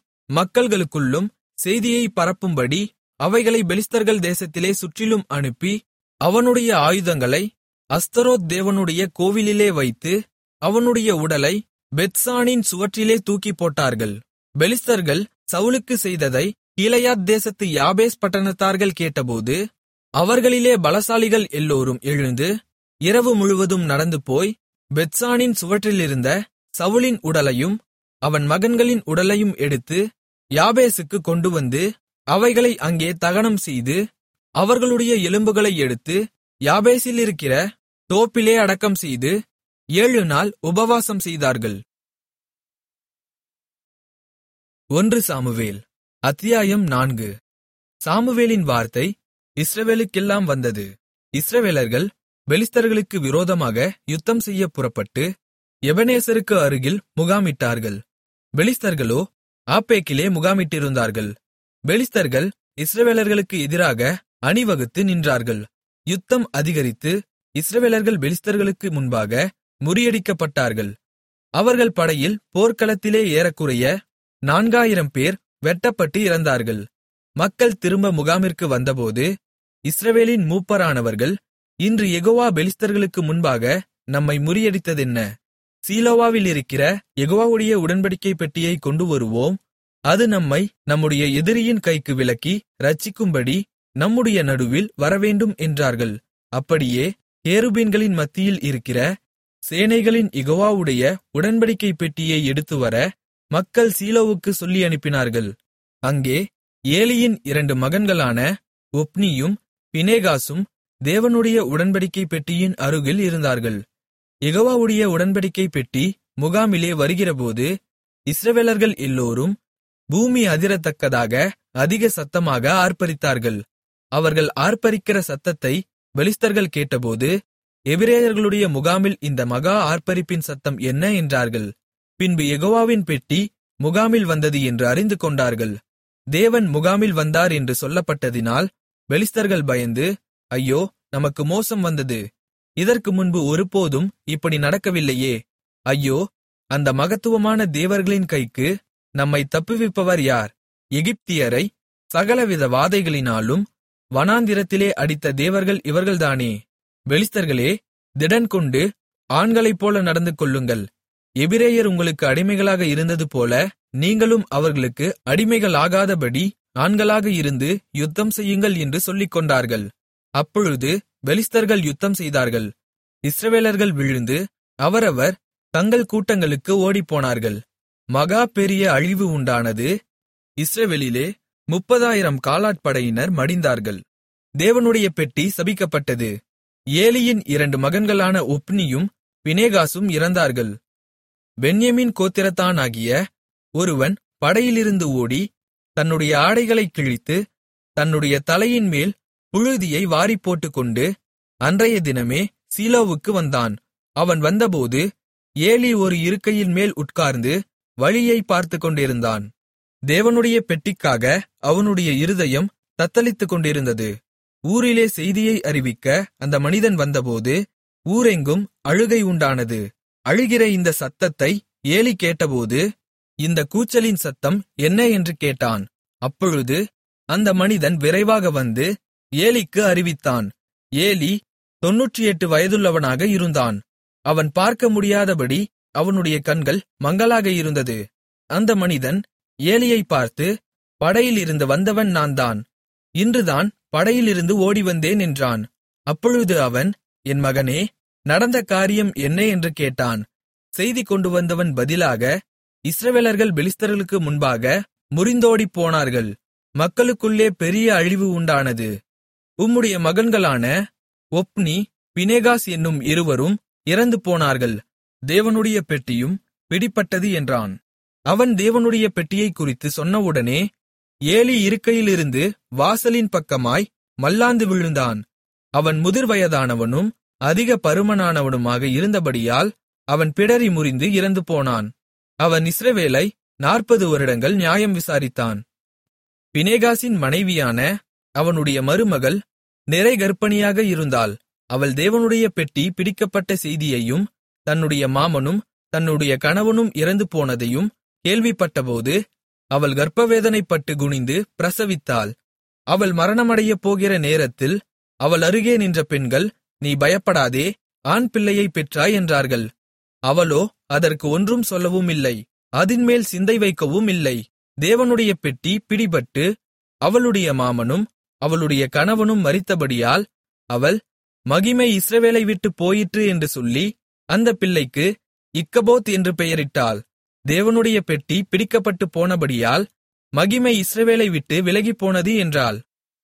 மக்கள்களுக்குள்ளும் செய்தியை பரப்பும்படி அவைகளை பெலிஸ்தர்கள் தேசத்திலே சுற்றிலும் அனுப்பி அவனுடைய ஆயுதங்களை அஸ்தரோத் தேவனுடைய கோவிலிலே வைத்து அவனுடைய உடலை பெத்சானின் சுவற்றிலே தூக்கிப் போட்டார்கள் பெலிஸ்தர்கள் சவுலுக்கு செய்ததை கீலேயாத் தேசத்து யாபேஸ் பட்டணத்தார்கள் கேட்டபோது அவர்களிலே பலசாலிகள் எல்லோரும் எழுந்து இரவு முழுவதும் நடந்து போய் பெத்சானின் சுவற்றிலிருந்த சவுலின் உடலையும் அவன் மகன்களின் உடலையும் எடுத்து யாபேசுக்கு கொண்டுவந்து அவைகளை அங்கே தகனம் செய்து அவர்களுடைய எலும்புகளை எடுத்து யாபேசிலிருக்கிற தோப்பிலே அடக்கம் செய்து ஏழு நாள் உபவாசம் செய்தார்கள் ஒன்று சாமுவேல் அத்தியாயம் நான்கு சாமுவேலின் வார்த்தை இஸ்ரவேலுக்கெல்லாம் வந்தது இஸ்ரவேலர்கள் பெலிஸ்தர்களுக்கு விரோதமாக யுத்தம் செய்ய புறப்பட்டு எபனேசருக்கு அருகில் முகாமிட்டார்கள் பெலிஸ்தர்களோ ஆப்பேக்கிலே முகாமிட்டிருந்தார்கள் பெலிஸ்தர்கள் இஸ்ரவேலர்களுக்கு எதிராக அணிவகுத்து நின்றார்கள் யுத்தம் அதிகரித்து இஸ்ரவேலர்கள் பெலிஸ்தர்களுக்கு முன்பாக முறியடிக்கப்பட்டார்கள் அவர்கள் படையில் போர்க்களத்திலே ஏறக்குறைய நான்காயிரம் பேர் வெட்டப்பட்டு இறந்தார்கள் மக்கள் திரும்ப முகாமிற்கு வந்தபோது இஸ்ரவேலின் மூப்பரானவர்கள் இன்று யெகோவா பெலிஸ்தர்களுக்கு முன்பாக நம்மை முறியடித்ததென்ன சீலோவாவில் இருக்கிற யெகோவாவுடைய உடன்படிக்கை பெட்டியை கொண்டு வருவோம் அது நம்மை நம்முடைய எதிரியின் கைக்கு விலக்கி ரட்சிக்கும்படி நம்முடைய நடுவில் வரவேண்டும் என்றார்கள் அப்படியே கேருபீன்களின் மத்தியில் இருக்கிற சேனைகளின் யெகோவாவுடைய உடன்படிக்கை பெட்டியை எடுத்துவர மக்கள் சீலோவுக்கு சொல்லி அனுப்பினார்கள் அங்கே ஏலியின் இரண்டு மகன்களான ஒப்னியும் பினேகாசும் தேவனுடைய உடன்படிக்கை பெட்டியின் அருகில் இருந்தார்கள் யெகோவாவுடைய உடன்படிக்கை பெட்டி முகாமிலே வருகிறபோது இஸ்ரவேலர்கள் எல்லோரும் பூமி அதிரத்தக்கதாக அதிக சத்தமாக ஆர்ப்பரித்தார்கள் அவர்கள் ஆர்ப்பரிக்கிற சத்தத்தை பெலிஸ்தர்கள் கேட்டபோது எபிரேயர்களுடைய முகாமில் இந்த மகா ஆர்ப்பரிப்பின் சத்தம் என்ன என்றார்கள் பின்பு யெகோவாவின் பெட்டி முகாமில் வந்தது என்று அறிந்து கொண்டார்கள் தேவன் முகாமில் வந்தார் என்று சொல்லப்பட்டதினால் பெலிஸ்தர்கள் பயந்து ஐயோ நமக்கு மோசம் வந்தது இதற்கு முன்பு ஒருபோதும் இப்படி நடக்கவில்லையே ஐயோ அந்த மகத்துவமான தேவர்களின் கைக்கு நம்மை தப்புவிப்பவர் யார் எகிப்தியரை சகலவித வாதைகளினாலும் வனாந்திரத்திலே அடித்த தேவர்கள் இவர்கள்தானே பெலிஸ்தர்களே திடன்கொண்டு ஆண்களைப்போல நடந்து கொள்ளுங்கள் எபிரேயர் உங்களுக்கு அடிமைகளாக இருந்தது போல நீங்களும் அவர்களுக்கு அடிமைகளாகாதபடி ஆண்களாக இருந்து யுத்தம் செய்யுங்கள் என்று சொல்லிக்கொண்டார்கள் அப்பொழுது பெலிஸ்தர்கள் யுத்தம் செய்தார்கள் இஸ்ரவேலர்கள் விழுந்து அவரவர் தங்கள் கூட்டங்களுக்கு ஓடிப்போனார்கள் மகா பெரிய அழிவு உண்டானது இஸ்ரவேலிலே முப்பதாயிரம் காலாட்படையினர் மடிந்தார்கள் தேவனுடைய பெட்டி சபிக்கப்பட்டது ஏலியின் இரண்டு மகன்களான ஒப்னியும் பினேகாசும் இறந்தார்கள் பென்யமீன் கோத்திரத்தானாகிய ஒருவன் படையிலிருந்து ஓடி தன்னுடைய ஆடைகளைக் கிழித்து தன்னுடைய தலையின் மேல் புழுதியை வாரிப்போட்டுக்கொண்டு அன்றைய தினமே சீலோவுக்கு வந்தான் அவன் வந்தபோது ஏலி ஒரு இருக்கையின் மேல் உட்கார்ந்து வழியை பார்த்துக் கொண்டிருந்தான் தேவனுடைய பெட்டிக்காக அவனுடைய இருதயம் தத்தளித்துக் கொண்டிருந்தது ஊரிலே செய்தியை அறிவிக்க அந்த மனிதன் வந்தபோது ஊரெங்கும் அழுகை உண்டானது அழுகிற இந்த சத்தத்தை ஏலி கேட்டபோது இந்த கூச்சலின் சத்தம் என்ன என்று கேட்டான் அப்பொழுது அந்த மனிதன் விரைவாக வந்து ஏலிக்கு அறிவித்தான் ஏலி தொன்னூற்றி எட்டு வயதுள்ளவனாக இருந்தான் அவன் பார்க்க முடியாதபடி அவனுடைய கண்கள் மங்கலாக இருந்தது அந்த மனிதன் ஏலியை பார்த்து படையிலிருந்து வந்தவன் நான்தான் இன்றுதான் படையிலிருந்து ஓடிவந்தேன் என்றான் அப்பொழுது அவன் என் மகனே நடந்த காரியம் என்ன என்று கேட்டான் செய்தி கொண்டு வந்தவன் பதிலாக இஸ்ரவேலர்கள் பெலிஸ்தர்களுக்கு முன்பாக முறிந்தோடிப் போனார்கள் மக்களுக்குள்ளே பெரிய அழிவு உண்டானது உம்முடைய மகன்களான ஒப்னி பினேகாஸ் என்னும் இருவரும் இறந்து போனார்கள் தேவனுடைய பெட்டியும் பிடிப்பட்டது என்றான் அவன் தேவனுடைய பெட்டியைக் குறித்து சொன்னவுடனே ஏலி இருக்கையிலிருந்து வாசலின் பக்கமாய் மல்லாந்து விழுந்தான் அவன் முதிர்வயதானவனும் அதிக பருமனானவனுமாக இருந்தபடியால் அவன் பிடரி முறிந்து இறந்து போனான் அவன் இஸ்ரவேலை நாற்பது வருடங்கள் நியாயம் விசாரித்தான் பினேகாசின் மனைவியான அவனுடைய மருமகள் நிறை கர்ப்பிணியாக இருந்தாள் அவள் தேவனுடைய பெட்டி பிடிக்கப்பட்ட செய்தியையும் தன்னுடைய மாமனும் தன்னுடைய கணவனும் இறந்து போனதையும் கேள்விப்பட்டபோது அவள் கர்ப்பவேதனைப்பட்டு குனிந்து பிரசவித்தாள் அவள் மரணமடையப் போகிற நேரத்தில் அவள் அருகே நின்ற பெண்கள் நீ பயப்படாதே ஆண் பிள்ளையைப் பெற்றாய் என்றார்கள் அவளோ அதற்கு ஒன்றும் சொல்லவும் இல்லை அதின்மேல் சிந்தை வைக்கவும் இல்லை தேவனுடைய பெட்டி பிடிபட்டு அவளுடைய மாமனும் அவளுடைய கணவனும் மரித்தபடியால் அவள் மகிமை இஸ்ரவேலை விட்டு போயிற்று என்று சொல்லி அந்த பிள்ளைக்கு இக்கபோத் என்று பெயரிட்டாள் தேவனுடைய பெட்டி பிடிக்கப்பட்டு போனபடியால் மகிமை இஸ்ரவேலை விட்டு விலகிப்போனது என்றாள்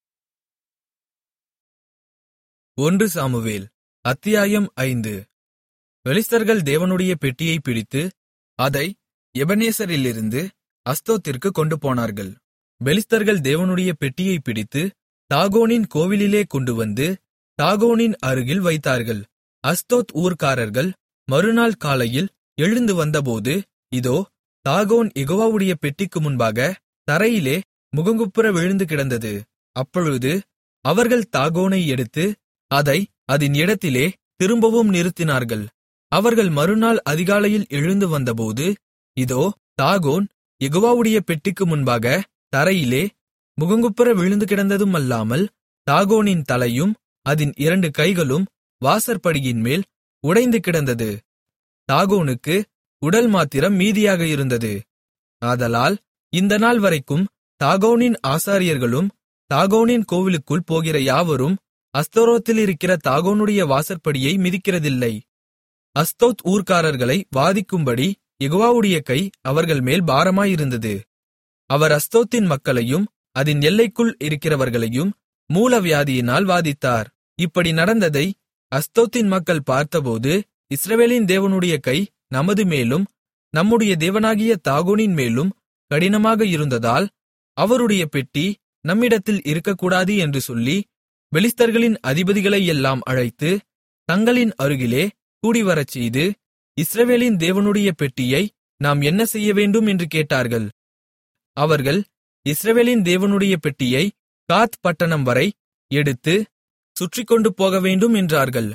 ஒன்று சாமுவேல் அத்தியாயம் ஐந்து பெலிஸ்தர்கள் தேவனுடைய பெட்டியை பிடித்து அதை எபனேசரிலிருந்து அஸ்தோத்திற்கு கொண்டு போனார்கள் பெலிஸ்தர்கள் தேவனுடைய பெட்டியை பிடித்து தாகோனின் கோவிலிலே கொண்டுவந்து தாகோனின் அருகில் வைத்தார்கள் அஸ்தோத் ஊர்க்காரர்கள் மறுநாள் காலையில் எழுந்து வந்தபோது இதோ தாகோன் யெகோவாவுடைய பெட்டிக்கு முன்பாக தரையிலே முகங்குப்புற விழுந்து கிடந்தது அப்பொழுது அவர்கள் தாகோனை எடுத்து அதை அதின் இடத்திலே திரும்பவும் நிறுத்தினார்கள் அவர்கள் மறுநாள் அதிகாலையில் எழுந்து வந்தபோது இதோ தாகோன் யெகோவாவுடைய பெட்டிக்கு முன்பாக தரையிலே முகங்குப்புற விழுந்து கிடந்ததுமல்லாமல் தாகோனின் தலையும் அதின் இரண்டு கைகளும் வாசற்படியின் மேல் உடைந்து கிடந்தது தாகோனுக்கு உடல் மாத்திரம் மீதியாக இருந்தது ஆதலால் இந்த நாள் வரைக்கும் தாகோனின் ஆசாரியர்களும் தாகோனின் கோவிலுக்குள் போகிற யாவரும் அஸ்தரோத்தில் இருக்கிற தாகோனுடைய வாசற்படியை மிதிக்கிறதில்லை அஸ்தோத் ஊர்க்காரர்களை வாதிக்கும்படி யெகோவாவுடைய கை அவர்கள் மேல் பாரமாயிருந்தது அவர் அஸ்தோத்தின் மக்களையும் அதின் எல்லைக்குள் இருக்கிறவர்களையும் மூலவியாதியினால் வாதித்தார் இப்படி நடந்ததை அஸ்தோத்தின் மக்கள் பார்த்தபோது இஸ்ரவேலின் தேவனுடைய கை நமது மேலும் நம்முடைய தேவனாகிய தாகோனின் மேலும் கடினமாக இருந்ததால் அவருடைய பெட்டி நம்மிடத்தில் இருக்கக்கூடாது என்று சொல்லி பெலிஸ்தர்களின் அதிபதிகளையெல்லாம் அழைத்து தங்களின் அருகிலே கூடிவரச்செய்து இஸ்ரவேலின் தேவனுடைய பெட்டியை நாம் என்ன செய்யவேண்டும் என்று கேட்டார்கள் அவர்கள் இஸ்ரவேலின் தேவனுடைய பெட்டியை காத் பட்டணம் வரை எடுத்து சுற்றிக்கொண்டு போகவேண்டும் என்றார்கள்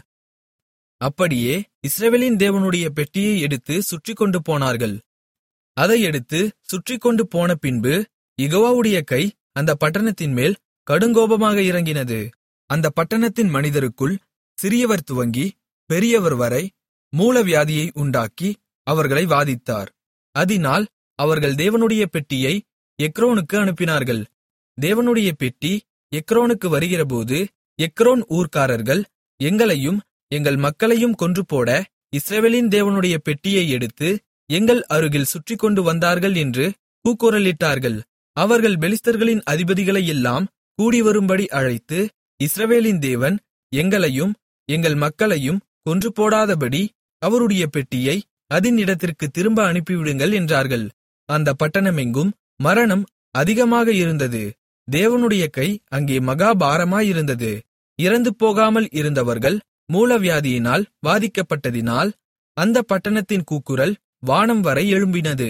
அப்படியே இஸ்ரவேலின் தேவனுடைய பெட்டியை எடுத்து சுற்றிக்கொண்டு போனார்கள் அதை எடுத்து சுற்றிக்கொண்டு போன பின்பு யெகோவாவுடைய கை அந்த பட்டணத்தின் மேல் கடுங்கோபமாக இறங்கினது அந்த பட்டணத்தின் மனிதருக்குள் சிறியவர் துவங்கி பெரியவர் வரை மூலவியாதியை உண்டாக்கி அவர்களை வாதித்தார் அதனால் அவர்கள் தேவனுடைய பெட்டியை எக்ரோனுக்கு அனுப்பினார்கள் தேவனுடைய பெட்டி எக்ரோனுக்கு வருகிறபோது எக்ரோன் ஊர்க்காரர்கள் எங்களையும் எங்கள் மக்களையும் கொன்றுபோட இஸ்ரவேலின் தேவனுடைய பெட்டியை எடுத்து எங்கள் அருகில் சுற்றிக்கொண்டு வந்தார்கள் என்று கூக்குரலிட்டார்கள் அவர்கள் பெலிஸ்தர்களின் அதிபதிகளையெல்லாம் கூடிவரும்படி அழைத்து இஸ்ரவேலின் தேவன் எங்களையும் எங்கள் மக்களையும் கொன்று போடாதபடி அவருடைய பெட்டியை அதின் இடத்திற்கு திரும்ப அனுப்பிவிடுங்கள் என்றார்கள் அந்த பட்டணமெங்கும் மரணம் அதிகமாக இருந்தது தேவனுடைய கை அங்கே மகா பாரமாயிருந்தது இறந்து போகாமல் இருந்தவர்கள் மூலவியாதியினால் வாதிக்கப்பட்டதினால் அந்த பட்டணத்தின் கூக்குரல் வானம் வரை எழும்பினது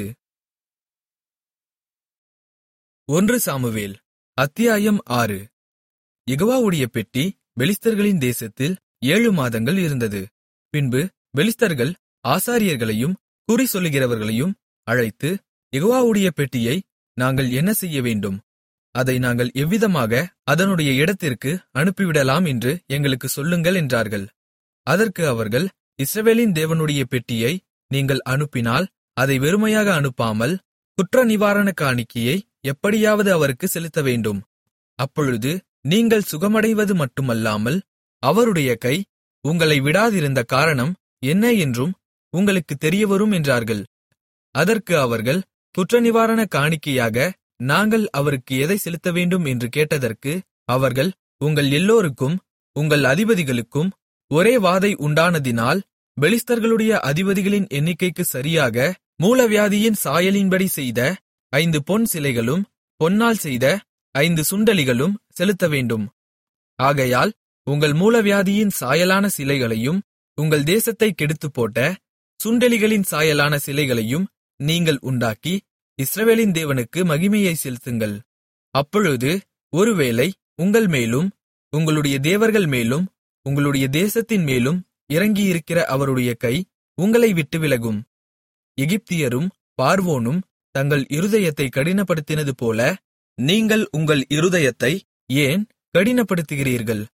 ஒன்று சாமுவேல் அத்தியாயம் ஆறு யெகோவாவுடைய பெட்டி பெலிஸ்தர்களின் தேசத்தில் ஏழு மாதங்கள் இருந்தது பின்பு பெலிஸ்தர்கள் ஆசாரியர்களையும் குறி சொல்லுகிறவர்களையும் அழைத்து யெகோவாவுடைய பெட்டியை நாங்கள் என்ன செய்ய வேண்டும் அதை நாங்கள் எவ்விதமாக அதனுடைய இடத்திற்கு அனுப்பிவிடலாம் என்று எங்களுக்கு சொல்லுங்கள் என்றார்கள் அதற்கு அவர்கள் இஸ்ரவேலின் தேவனுடைய பெட்டியை நீங்கள் அனுப்பினால் அதை வெறுமையாக அனுப்பாமல் குற்ற நிவாரண காணிக்கையை எப்படியாவது அவருக்கு செலுத்த வேண்டும் அப்பொழுது நீங்கள் சுகமடைவது மட்டுமல்லாமல் அவருடைய கை உங்களை விடாதிருந்த காரணம் என்ன என்றும் உங்களுக்கு தெரியவரும் என்றார்கள் அதற்கு அவர்கள் குற்றநிவாரண காணிக்கையாக நாங்கள் அவருக்கு எதை செலுத்த வேண்டும் என்று கேட்டதற்கு அவர்கள் உங்கள் எல்லோருக்கும் உங்கள் அதிபதிகளுக்கும் ஒரே வாதை உண்டானதினால் பெலிஸ்தர்களுடைய அதிபதிகளின் எண்ணிக்கைக்கு சரியாக மூலவியாதியின் சாயலின்படி செய்த ஐந்து பொன் சிலைகளும் பொன்னால் செய்த ஐந்து சுண்டலிகளும் செலுத்த வேண்டும் ஆகையால் உங்கள் மூலவியாதியின் சாயலான சிலைகளையும் உங்கள் தேசத்தை கெடுத்துப்போட்ட சுண்டெலிகளின் சாயலான சிலைகளையும் நீங்கள் உண்டாக்கி இஸ்ரவேலின் தேவனுக்கு மகிமையை செலுத்துங்கள் அப்பொழுது ஒருவேளை உங்கள் மேலும் உங்களுடைய தேவர்கள் மேலும் உங்களுடைய தேசத்தின் மேலும் இறங்கியிருக்கிற அவருடைய கை உங்களை விட்டு விலகும் எகிப்தியரும் பார்வோனும் தங்கள் இருதயத்தை கடினப்படுத்தினது போல நீங்கள் உங்கள் இருதயத்தை ஏன் கடினப்படுத்துகிறீர்கள்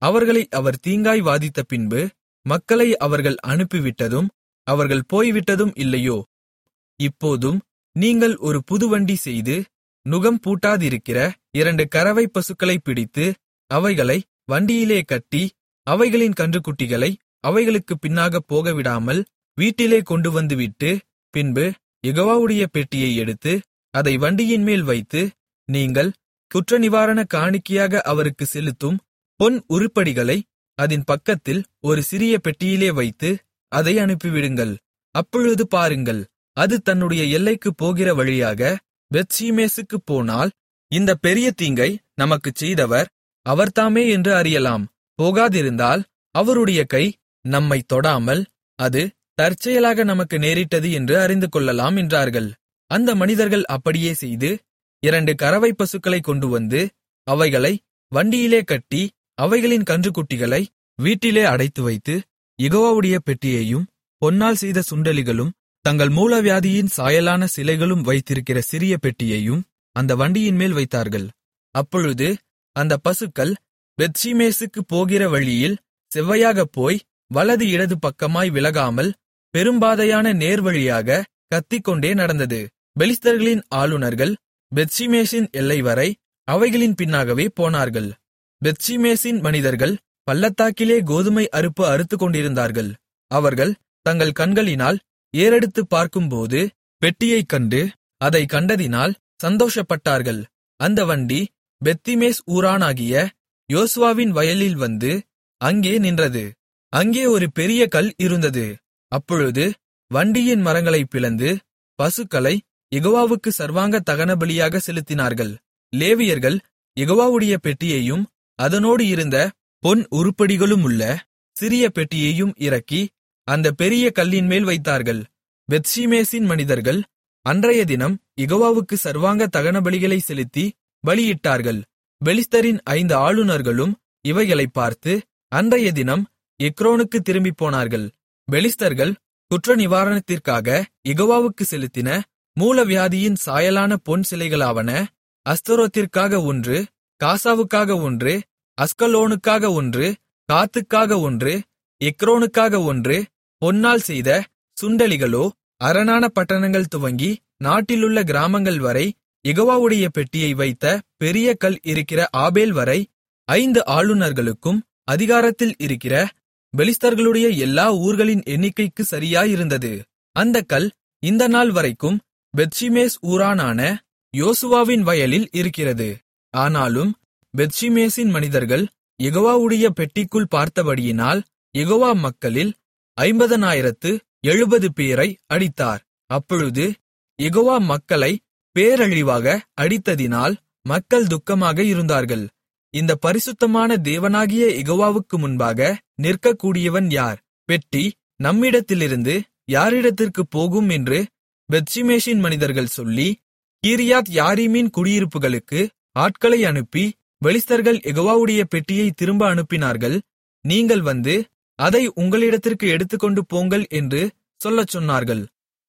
அவர்களை அவர் தீங்காய் வாதித்த பின்பு மக்களை அவர்கள் அனுப்பிவிட்டதும் அவர்கள் போய்விட்டதும் இல்லையோ இப்போதும் நீங்கள் ஒரு புதுவண்டி செய்து நுகம் பூட்டாதிருக்கிற இரண்டு கறவை பசுக்களைப் பிடித்து அவைகளை வண்டியிலே கட்டி அவைகளின் கன்றுக்குட்டிகளை அவைகளுக்குப் பின்னாகப் போகவிடாமல் வீட்டிலே கொண்டுவந்துவிட்டு பின்பு யெகோவாவுடைய பெட்டியை எடுத்து அதை வண்டியின்மேல் வைத்து நீங்கள் குற்றநிவாரண காணிக்கையாக அவருக்கு செலுத்தும் பொன் உருப்படிகளை அதின் பக்கத்தில் ஒரு சிறிய பெட்டியிலே வைத்து அதை அனுப்பிவிடுங்கள் அப்பொழுது பாருங்கள் அது தன்னுடைய எல்லைக்குப் போகிற வழியாக பெத்ஷிமேசுக்குப் போனால் இந்த பெரிய தீங்கை நமக்குச் செய்தவர் அவர்தாமே என்று அறியலாம் போகாதிருந்தால் அவருடைய கை நம்மைத் தொடாமல் அது தற்செயலாக நமக்கு நேரிட்டது என்று அறிந்து கொள்ளலாம் என்றார்கள் அந்த மனிதர்கள் அப்படியே செய்து இரண்டு கறவை பசுக்களைக் கொண்டுவந்து அவைகளை வண்டியிலே கட்டி அவைகளின் கன்றுக்குட்டிகளை வீட்டிலே அடைத்து வைத்து யெகோவாவுடைய பெட்டியையும் பொன்னால் செய்த சுண்டெலிகளும் தங்கள் மூலவியாதியின் சாயலான சிலைகளும் வைத்திருக்கிற சிறிய பெட்டியையும் அந்த வண்டியின்மேல் வைத்தார்கள் அப்பொழுது அந்த பசுக்கள் பெத்ஷிமேசுக்குப் போகிற வழியில் செவ்வையாகப் போய் வலது இடது பக்கமாய் விலகாமல் பெரும்பாதையான நேர்வழியாக கத்திக்கொண்டே நடந்தது பெலிஸ்தர்களின் ஆளுனர்கள் பெத்ஷிமேசின் எல்லைவரை அவைகளின் பின்னாகவே போனார்கள் பெத்ஷிமேசின் மனிதர்கள் பள்ளத்தாக்கிலே கோதுமை அறுப்பு அறுத்துக்கொண்டிருந்தார்கள் அவர்கள் தங்கள் கண்களினால் ஏறெடுத்துப் பார்க்கும்போது பெட்டியைக் கண்டு அதைக் கண்டதினால் சந்தோஷப்பட்டார்கள் அந்த வண்டி பெத்திமேஸ் ஊரானாகிய யோசுவாவின் வயலில் வந்து அங்கே நின்றது அங்கே ஒரு பெரிய கல் இருந்தது அப்பொழுது வண்டியின் மரங்களைப் பிளந்து பசுக்களை யெகோவாவுக்கு சர்வாங்க தகனபலியாக செலுத்தினார்கள் லேவியர்கள் யெகோவாவுடைய பெட்டியையும் அதனோடு இருந்த பொன் உருப்படிகளுமுள்ள சிறிய பெட்டியையும் இறக்கி அந்த பெரிய கல்லின்மேல் வைத்தார்கள் பெத்ஷிமேசின் மனிதர்கள் அன்றைய தினம் யெகோவாவுக்கு சர்வாங்க தகனபலிகளை செலுத்தி பலியிட்டார்கள் பெலிஸ்தரின் ஐந்து ஆளுனர்களும் இவைகளைப் பார்த்து அன்றைய தினம் எக்ரோனுக்கு திரும்பிப் போனார்கள் பெலிஸ்தர்கள் குற்றநிவாரணத்திற்காக யெகோவாவுக்கு செலுத்தின மூலவியாதியின் சாயலான பொன் சிலைகளாவன அஸ்தரோத்திற்காக ஒன்று காசாவுக்காக ஒன்று அஸ்கலோனுக்காக ஒன்று காத்துக்காக ஒன்று எக்ரோனுக்காக ஒன்று பொன்னால் செய்த சுண்டலிகளோ அரணான பட்டணங்கள் துவங்கி நாட்டிலுள்ள கிராமங்கள் வரை யெகோவாவுடைய பெட்டியை வைத்த பெரிய கல் இருக்கிற ஆபேல் வரை ஐந்து ஆளுனர்களுக்கும் அதிகாரத்தில் இருக்கிற பெலிஸ்தர்களுடைய எல்லா ஊர்களின் எண்ணிக்கைக்கு சரியாயிருந்தது அந்தக் கல் இந்த நாள் வரைக்கும் பெத்ஷிமேஸ் ஊரானான யோசுவாவின் வயலில் இருக்கிறது ஆனாலும் பெத்ஷிமேசின் மனிதர்கள் யெகோவாவுடைய பெட்டிக்குள் பார்த்தபடியினால் யெகோவா மக்களில் ஐம்பதனாயிரத்து எழுபது பேரை அடித்தார் அப்பொழுது யெகோவா மக்களை பேரழிவாக அடித்ததினால் மக்கள் துக்கமாக இருந்தார்கள் இந்த பரிசுத்தமான தேவனாகிய யெகோவாவுக்கு முன்பாக நிற்கக்கூடியவன் யார் பெட்டி நம்மிடத்திலிருந்து யாரிடத்திற்குப் போகும் என்று பெத்ஷிமேசின் மனிதர்கள் சொல்லி கீரியாத் யாரீமின் குடியிருப்புகளுக்கு ஆட்களை அனுப்பி பெலிஸ்தர்கள் யெகோவாவுடைய பெட்டியை திரும்ப அனுப்பினார்கள் நீங்கள் வந்து அதை உங்களிடத்திற்கு எடுத்துக்கொண்டு போங்கள் என்று சொல்லச் சொன்னார்கள்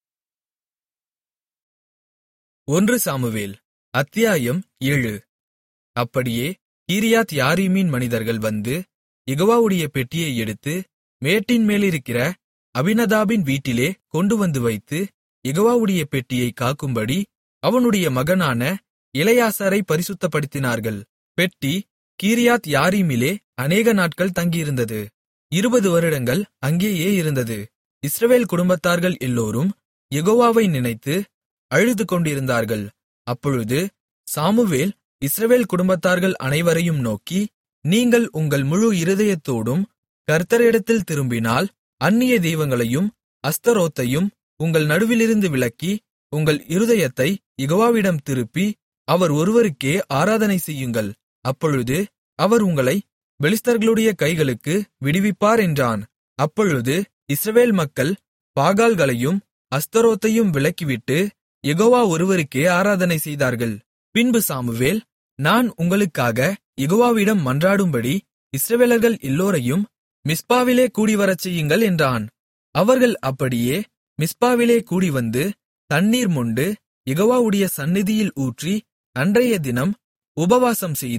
ஒன்று சாமுவேல் அத்தியாயம் ஏழு அப்படியே கீரியாத் யாரீமின் மனிதர்கள் வந்து யெகோவாவுடைய பெட்டியை எடுத்து மேட்டின் மேலிருக்கிற அபினதாபின் வீட்டிலே கொண்டுவந்து வைத்து யெகோவாவுடைய பெட்டியை காக்கும்படி அவனுடைய மகனான இளையாசாரை பரிசுத்தப்படுத்தினார்கள் பெட்டி கீரியாத் யாரீமிலே அநேக நாட்கள் தங்கியிருந்தது இருபது வருடங்கள் அங்கேயே இருந்தது இஸ்ரவேல் குடும்பத்தார்கள் எல்லோரும் யெகோவாவை நினைத்து அழுது கொண்டிருந்தார்கள் அப்பொழுது சாமுவேல் இஸ்ரவேல் குடும்பத்தார்கள் அனைவரையும் நோக்கி நீங்கள் உங்கள் முழு இருதயத்தோடும் கர்த்தரிடத்தில் திரும்பினால் அந்நிய தெய்வங்களையும் அஸ்தரோத்தையும் உங்கள் நடுவிலிருந்து விலக்கி உங்கள் இருதயத்தை யெகோவாவிடம் திருப்பி அவர் ஒருவருக்கே ஆராதனை செய்யுங்கள் அப்பொழுது அவர் உங்களை பெலிஸ்தர்களுடைய கைகளுக்கு விடுவிப்பார் என்றான் அப்பொழுது இஸ்ரவேல் மக்கள் பாகால்களையும் அஸ்தரோத்தையும் விலக்கிவிட்டு யெகோவா ஒருவருக்கே ஆராதனை செய்தார்கள் பின்பு சாமுவேல் நான் உங்களுக்காக யெகோவாவிடம் மன்றாடும்படி இஸ்ரவேலர்கள் எல்லோரையும் மிஸ்பாவிலே கூடிவரச் செய்யுங்கள் என்றான் அவர்கள் அப்படியே மிஸ்பாவிலே கூடிவந்து தண்ணீர் மொண்டு யெகோவாவுடைய சந்நிதியில் ஊற்றி அன்றைய தினம் உபவாசம் செய்து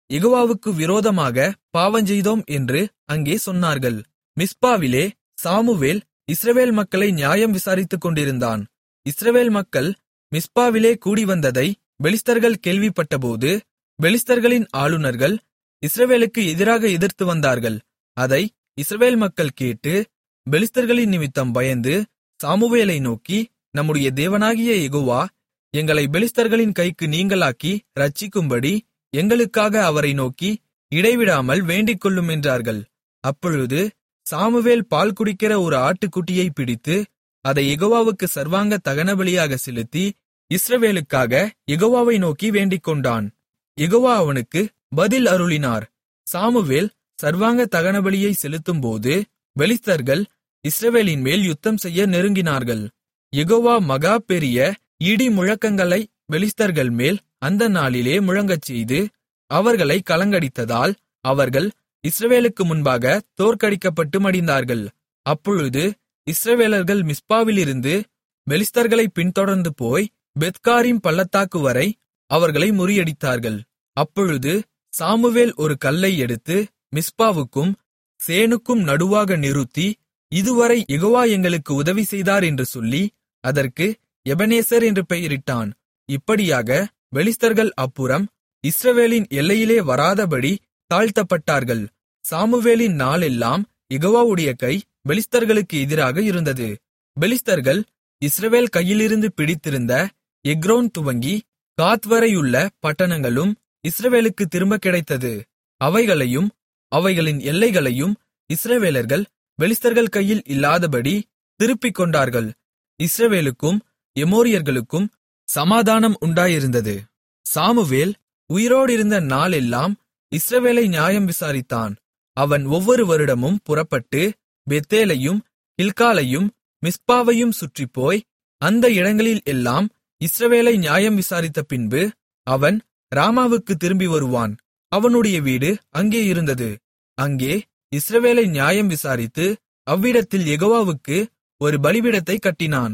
யெகோவாவுக்கு விரோதமாக பாவஞ்செய்தோம் என்று அங்கே சொன்னார்கள் மிஸ்பாவிலே சாமுவேல் இஸ்ரவேல் மக்களை நியாயம் விசாரித்துக் கொண்டிருந்தான் இஸ்ரவேல் மக்கள் மிஸ்பாவிலே கூடிவந்ததை பெலிஸ்தர்கள் கேள்விப்பட்டபோது பெலிஸ்தர்களின் ஆளுனர்கள் இஸ்ரவேலுக்கு எதிராக எதிர்த்து வந்தார்கள் அதை இஸ்ரவேல் மக்கள் கேட்டு பெலிஸ்தர்களின் நிமித்தம் பயந்து சாமுவேலை நோக்கி நம்முடைய தேவனாகிய யெகோவா எங்களை பெலிஸ்தர்களின் கைக்கு நீங்களாக்கி ரட்சிக்கும்படி எங்களுக்காக அவரை நோக்கி இடைவிடாமல் வேண்டிக்கொள்ளும் என்றார்கள் அப்பொழுது சாமுவேல் பால் குடிக்கிற ஒரு ஆட்டுக்குட்டியை பிடித்து அதை யெகோவாவுக்கு சர்வாங்க தகனபலியாக செலுத்தி இஸ்ரவேலுக்காக யெகோவாவை நோக்கி வேண்டிக்கொண்டான் யெகோவா அவனுக்கு பதில் அருளினார் சாமுவேல் சர்வாங்க தகனபலியை செலுத்தும்போது பெலிஸ்தர்கள் இஸ்ரவேலின் மேல் யுத்தம் செய்ய நெருங்கினார்கள் யெகோவா மகா பெரிய இடி முழக்கங்களை பெலிஸ்தர்கள் மேல் அந்த நாளிலே முழங்கச்செய்து அவர்களை கலங்கடித்ததால் அவர்கள் இஸ்ரவேலுக்கு முன்பாக தோற்கடிக்கப்பட்டு மடிந்தார்கள் அப்பொழுது இஸ்ரவேலர்கள் மிஸ்பாவிலிருந்து பெலிஸ்தர்களை பின்தொடர்ந்து போய் பெத்காரிம் பள்ளத்தாக்கு வரை அவர்களை முறியடித்தார்கள் அப்பொழுது சாமுவேல் ஒரு கல்லை எடுத்து மிஸ்பாவுக்கும் சேனுக்கும் நடுவாக நிறுத்தி இதுவரை யெகோவா எங்களுக்கு உதவி செய்தார் என்று சொல்லி அதற்கு எபனேசர் என்று பெயரிட்டான் இப்படியாக பெலிஸ்தர்கள் அப்புறம் இஸ்ரவேலின் எல்லையிலே வராதபடி தாழ்த்தப்பட்டார்கள் சாமுவேலின் நாளெல்லாம் யெகோவாவுடைய கை பெலிஸ்தர்களுக்கு எதிராக இருந்தது பெலிஸ்தர்கள் இஸ்ரவேல் கையிலிருந்து பிடித்திருந்த எக்ரோன் துவங்கி காத் வரையுள்ள பட்டணங்களும் இஸ்ரவேலுக்கு திரும்ப கிடைத்தது அவைகளையும் அவைகளின் எல்லைகளையும் இஸ்ரவேலர்கள் பெலிஸ்தர்கள் கையில் இல்லாதபடி திருப்பிக் கொண்டார்கள் இஸ்ரவேலுக்கும் எமோரியர்களுக்கும் சமாதானம் உண்டாயிருந்தது சாமுவேல் உயிரோடிருந்த நாளெல்லாம் இஸ்ரவேலை நியாயம் விசாரித்தான் அவன் ஒவ்வொரு வருடமும் புறப்பட்டு பெத்தேலையும் கில்காலையும் மிஸ்பாவையும் சுற்றிப்போய் அந்த இடங்களில் எல்லாம் இஸ்ரவேலை நியாயம் விசாரித்த பின்பு அவன் ராமாவுக்கு திரும்பி வருவான் அவனுடைய வீடு அங்கே இருந்தது அங்கே இஸ்ரவேலை நியாயம் விசாரித்து அவ்விடத்தில் யெகோவாவுக்கு ஒரு பலிபீடத்தைக் கட்டினான்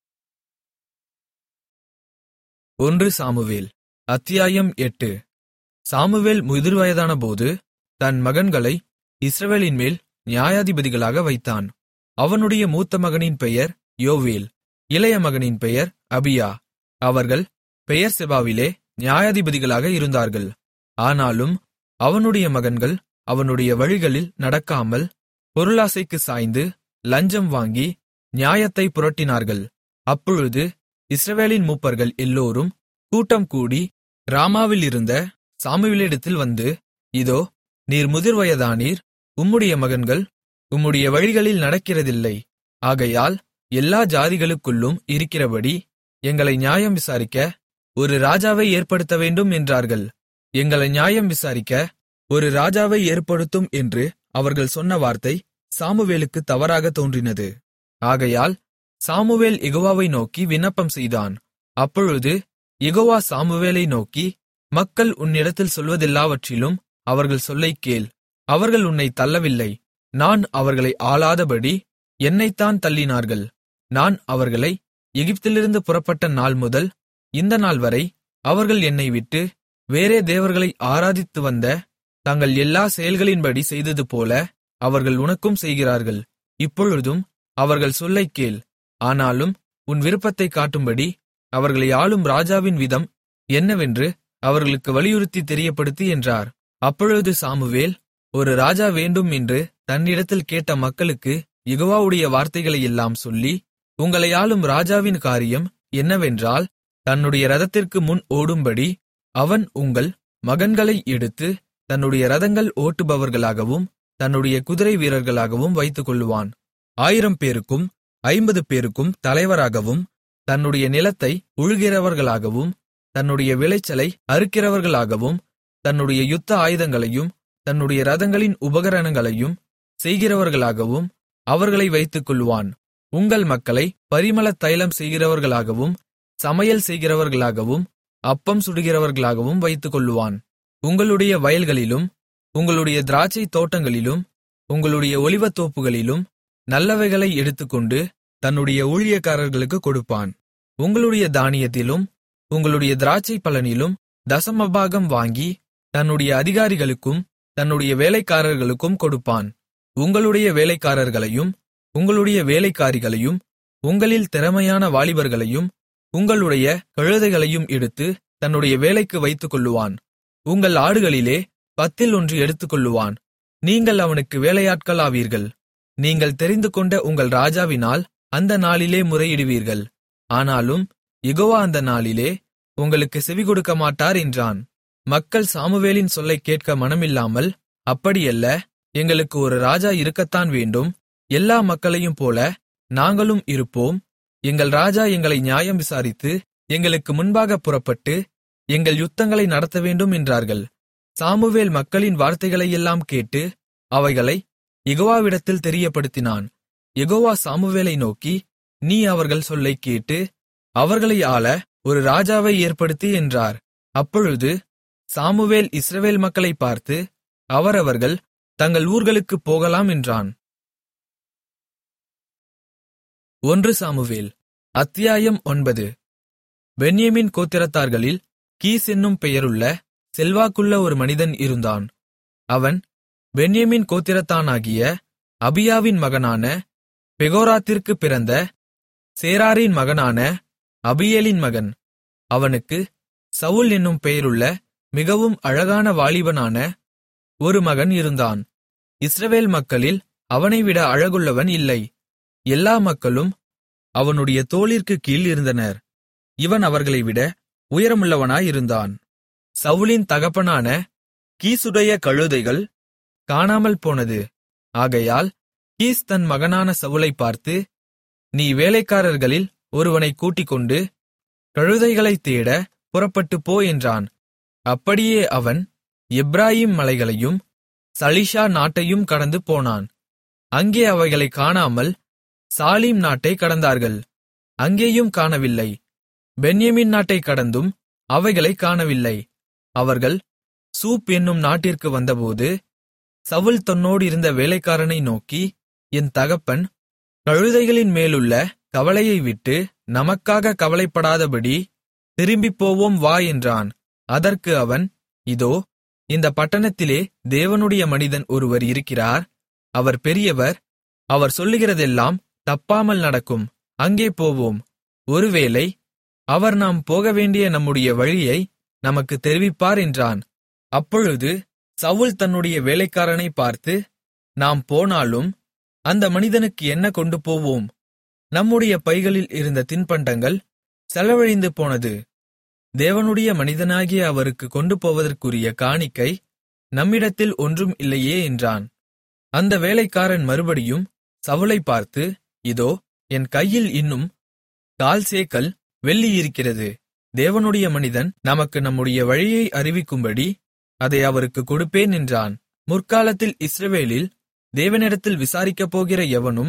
ஒன்று சாமுவேல் அத்தியாயம் எட்டு சாமுவேல் முதிர்வயதானபோது தன் மகன்களை இஸ்ரவேலின் மேல் நியாயாதிபதிகளாக வைத்தான் அவனுடைய மூத்த மகனின் பெயர் யோவேல் இளைய மகனின் பெயர் அபியா அவர்கள் பெயர் செபாவிலே நியாயாதிபதிகளாக இருந்தார்கள் ஆனாலும் அவனுடைய மகன்கள் அவனுடைய வழிகளில் நடக்காமல் பொருளாசைக்கு சாய்ந்து லஞ்சம் வாங்கி நியாயத்தை புரட்டினார்கள் அப்பொழுது இஸ்ரவேலின் மூப்பர்கள் எல்லோரும் கூட்டம் கூடி ராமாவில் இருந்த சாமுவேலிடத்தில் வந்து இதோ நீர் முதிர்வயதானீர் உம்முடைய மகன்கள் உம்முடைய வழிகளில் நடக்கிறதில்லை ஆகையால் எல்லா ஜாதிகளுக்குள்ளும் இருக்கிறபடி எங்களை நியாயம் விசாரிக்க ஒரு ராஜாவை ஏற்படுத்த வேண்டும் என்றார்கள் எங்களை நியாயம் விசாரிக்க ஒரு ராஜாவை ஏற்படுத்தும் என்று அவர்கள் சொன்ன வார்த்தை சாமுவேலுக்கு தவறாக தோன்றினது ஆகையால் சாமுவேல் யெகோவாவை நோக்கி விண்ணப்பம் செய்தான் அப்பொழுது யெகோவா சாமுவேலை நோக்கி மக்கள் உன்னிடத்தில் சொல்வதெல்லாவற்றிலும் அவர்கள் சொல்லைக் கேள் அவர்கள் உன்னை தள்ளவில்லை நான் அவர்களை ஆளாதபடி என்னைத்தான் தள்ளினார்கள் நான் அவர்களை எகிப்திலிருந்து புறப்பட்ட நாள் முதல் இந்த நாள் வரை அவர்கள் என்னை விட்டு வேறே தேவர்களை ஆராதித்து வந்த தங்கள் எல்லா செயல்களின்படி செய்ததுபோல அவர்கள் உனக்கும் செய்கிறார்கள் இப்பொழுதும் அவர்கள் சொல்லைக் கேள் ஆனாலும் உன் விருப்பத்தைக் காட்டும்படி அவர்களை ஆளும் ராஜாவின் விதம் என்னவென்று அவர்களுக்கு வலியுறுத்தி தெரியப்படுத்து என்றார் அப்பொழுது சாமுவேல் ஒரு ராஜா வேண்டும் என்று தன்னிடத்தில் கேட்ட மக்களுக்கு யெகோவாவுடைய வார்த்தைகளையெல்லாம் சொல்லி உங்களை ஆளும் ராஜாவின் காரியம் என்னவென்றால் தன்னுடைய ரதத்திற்கு முன் ஓடும்படி அவன் உங்கள் மகன்களை எடுத்து தன்னுடைய ரதங்கள் ஓட்டுபவர்களாகவும் தன்னுடைய குதிரை வீரர்களாகவும் வைத்துக்கொள்ளுவான் ஆயிரம் பேருக்கும் ஐம்பது பேருக்கும் தலைவராகவும் தன்னுடைய நிலத்தை உழுகிறவர்களாகவும் தன்னுடைய விளைச்சலை அறுக்கிறவர்களாகவும் தன்னுடைய யுத்த ஆயுதங்களையும் தன்னுடைய ரதங்களின் உபகரணங்களையும் செய்கிறவர்களாகவும் அவர்களை வைத்துக்கொள்வான் உங்கள் மக்களை பரிமள தைலம் செய்கிறவர்களாகவும் சமையல் செய்கிறவர்களாகவும் அப்பம் சுடுகிறவர்களாகவும் வைத்துக்கொள்ளுவான் உங்களுடைய வயல்களிலும் உங்களுடைய திராட்சை தோட்டங்களிலும் உங்களுடைய ஒலிவத்தோப்புகளிலும் நல்லவைகளை எடுத்துக்கொண்டு தன்னுடைய ஊழியக்காரர்களுக்கு கொடுப்பான் உங்களுடைய தானியத்திலும் உங்களுடைய திராட்சை பலனிலும் தசமபாகம் வாங்கி தன்னுடைய அதிகாரிகளுக்கும் தன்னுடைய வேலைக்காரர்களுக்கும் கொடுப்பான் உங்களுடைய வேலைக்காரர்களையும் உங்களுடைய வேலைக்காரிகளையும் உங்களில் திறமையான வாலிபர்களையும் உங்களுடைய கழுதைகளையும் எடுத்து தன்னுடைய வேலைக்கு வைத்துக்கொள்ளுவான் உங்கள் ஆடுகளிலே பத்தில் ஒன்று எடுத்துக்கொள்ளுவான் நீங்கள் அவனுக்கு வேலையாட்கள் ஆவீர்கள் நீங்கள் தெரிந்துகொண்ட உங்கள் ராஜாவினால் அந்த நாளிலே முறையிடுவீர்கள் ஆனாலும் யெகோவா அந்த நாளிலே உங்களுக்கு செவிகொடுக்க மாட்டார் என்றான் மக்கள் சாமுவேலின் சொல்லைக் கேட்க மனமில்லாமல் அப்படியல்ல எங்களுக்கு ஒரு ராஜா இருக்கத்தான் வேண்டும் எல்லா மக்களையும் போல நாங்களும் இருப்போம் எங்கள் ராஜா எங்களை நியாயம் விசாரித்து எங்களுக்கு முன்பாக புறப்பட்டு எங்கள் யுத்தங்களை நடத்த வேண்டும் என்றார்கள் சாமுவேல் மக்களின் வார்த்தைகளையெல்லாம் கேட்டு அவைகளை யெகோவாவிடத்தில் தெரியப்படுத்தினான் யெகோவா சாமுவேலை நோக்கி நீ அவர்கள் சொல்லைக் கேட்டு அவர்களை ஆள ஒரு ராஜாவை ஏற்படுத்தி என்றார் அப்பொழுது சாமுவேல் இஸ்ரவேல் மக்களைப் பார்த்து அவரவர்கள் தங்கள் ஊர்களுக்குப் போகலாம் என்றான் ஒன்று சாமுவேல் அத்தியாயம் ஒன்பது பென்யமீன் கோத்திரத்தார்களில் கீஸ் என்னும் பெயருள்ள செல்வாக்குள்ள ஒரு மனிதன் இருந்தான் அவன் பென்யமீன் கோத்திரத்தானாகிய அபியாவின் மகனான பெகோராத்திற்குப் பிறந்த சேராரின் மகனான அபியேலின் மகன் அவனுக்கு சவுல் என்னும் பெயருள்ள மிகவும் அழகான வாலிபனான ஒரு மகன் இருந்தான் இஸ்ரவேல் மக்களில் அவனைவிட அழகுள்ளவன் இல்லை எல்லா மக்களும் அவனுடைய தோளிற்குக் கீழ் இருந்தனர் இவன் அவர்களைவிட உயரமுள்ளவனாயிருந்தான் சவுலின் தகப்பனான கீசுடைய கழுதைகள் காணாமல் போனது ஆகையால் கீஸ் தன் மகனான சவுலைப் பார்த்து நீ வேலைக்காரர்களில் ஒருவனைக் கூட்டிக்கொண்டு கழுதைகளைத் தேட புறப்பட்டுப் போ என்றான் அப்படியே அவன் எப்பிராயீம் மலைகளையும் சலிஷா நாட்டையும் கடந்து போனான் அங்கே அவைகளைக் காணாமல் சாலீம் நாட்டைக் கடந்தார்கள் அங்கேயும் காணவில்லை பென்யமீன் நாட்டைக் கடந்தும் அவைகளைக் காணவில்லை அவர்கள் சூப் என்னும் நாட்டிற்கு வந்தபோது சவுல் தன்னோடு இருந்த வேலைக்காரனை நோக்கி என் தகப்பன் கழுதைகளின் மேலுள்ள கவலையை விட்டு நமக்காக கவலைப்படாதபடி திரும்பிப் போவோம் வா என்றான் அதற்கு அவன் இதோ இந்த பட்டணத்திலே தேவனுடைய மனிதன் ஒருவர் இருக்கிறார் அவர் பெரியவர் அவர் சொல்லுகிறதெல்லாம் தப்பாமல் நடக்கும் அங்கே போவோம் ஒருவேளை அவர் நாம் போகவேண்டிய நம்முடைய வழியை நமக்கு தெரிவிப்பார் என்றான் அப்பொழுது சவுல் தன்னுடைய வேலைக்காரனை பார்த்து நாம் போனாலும் அந்த மனிதனுக்கு என்ன கொண்டு போவோம் நம்முடைய பைகளில் இருந்த தின்பண்டங்கள் செலவழிந்து போனது தேவனுடைய மனிதனாகிய அவருக்கு கொண்டு போவதற்குரிய காணிக்கை நம்மிடத்தில் ஒன்றும் இல்லையே என்றான் அந்த வேலைக்காரன் மறுபடியும் சவுலை பார்த்து இதோ என் கையில் இன்னும் கால் சேக்கல் வெள்ளி இருக்கிறது தேவனுடைய மனிதன் நமக்கு நம்முடைய வழியை அறிவிக்கும்படி அதை அவருக்கு கொடுப்பேன் என்றான் முற்காலத்தில் இஸ்ரவேலில் தேவனிடத்தில் விசாரிக்கப் போகிற எவனும்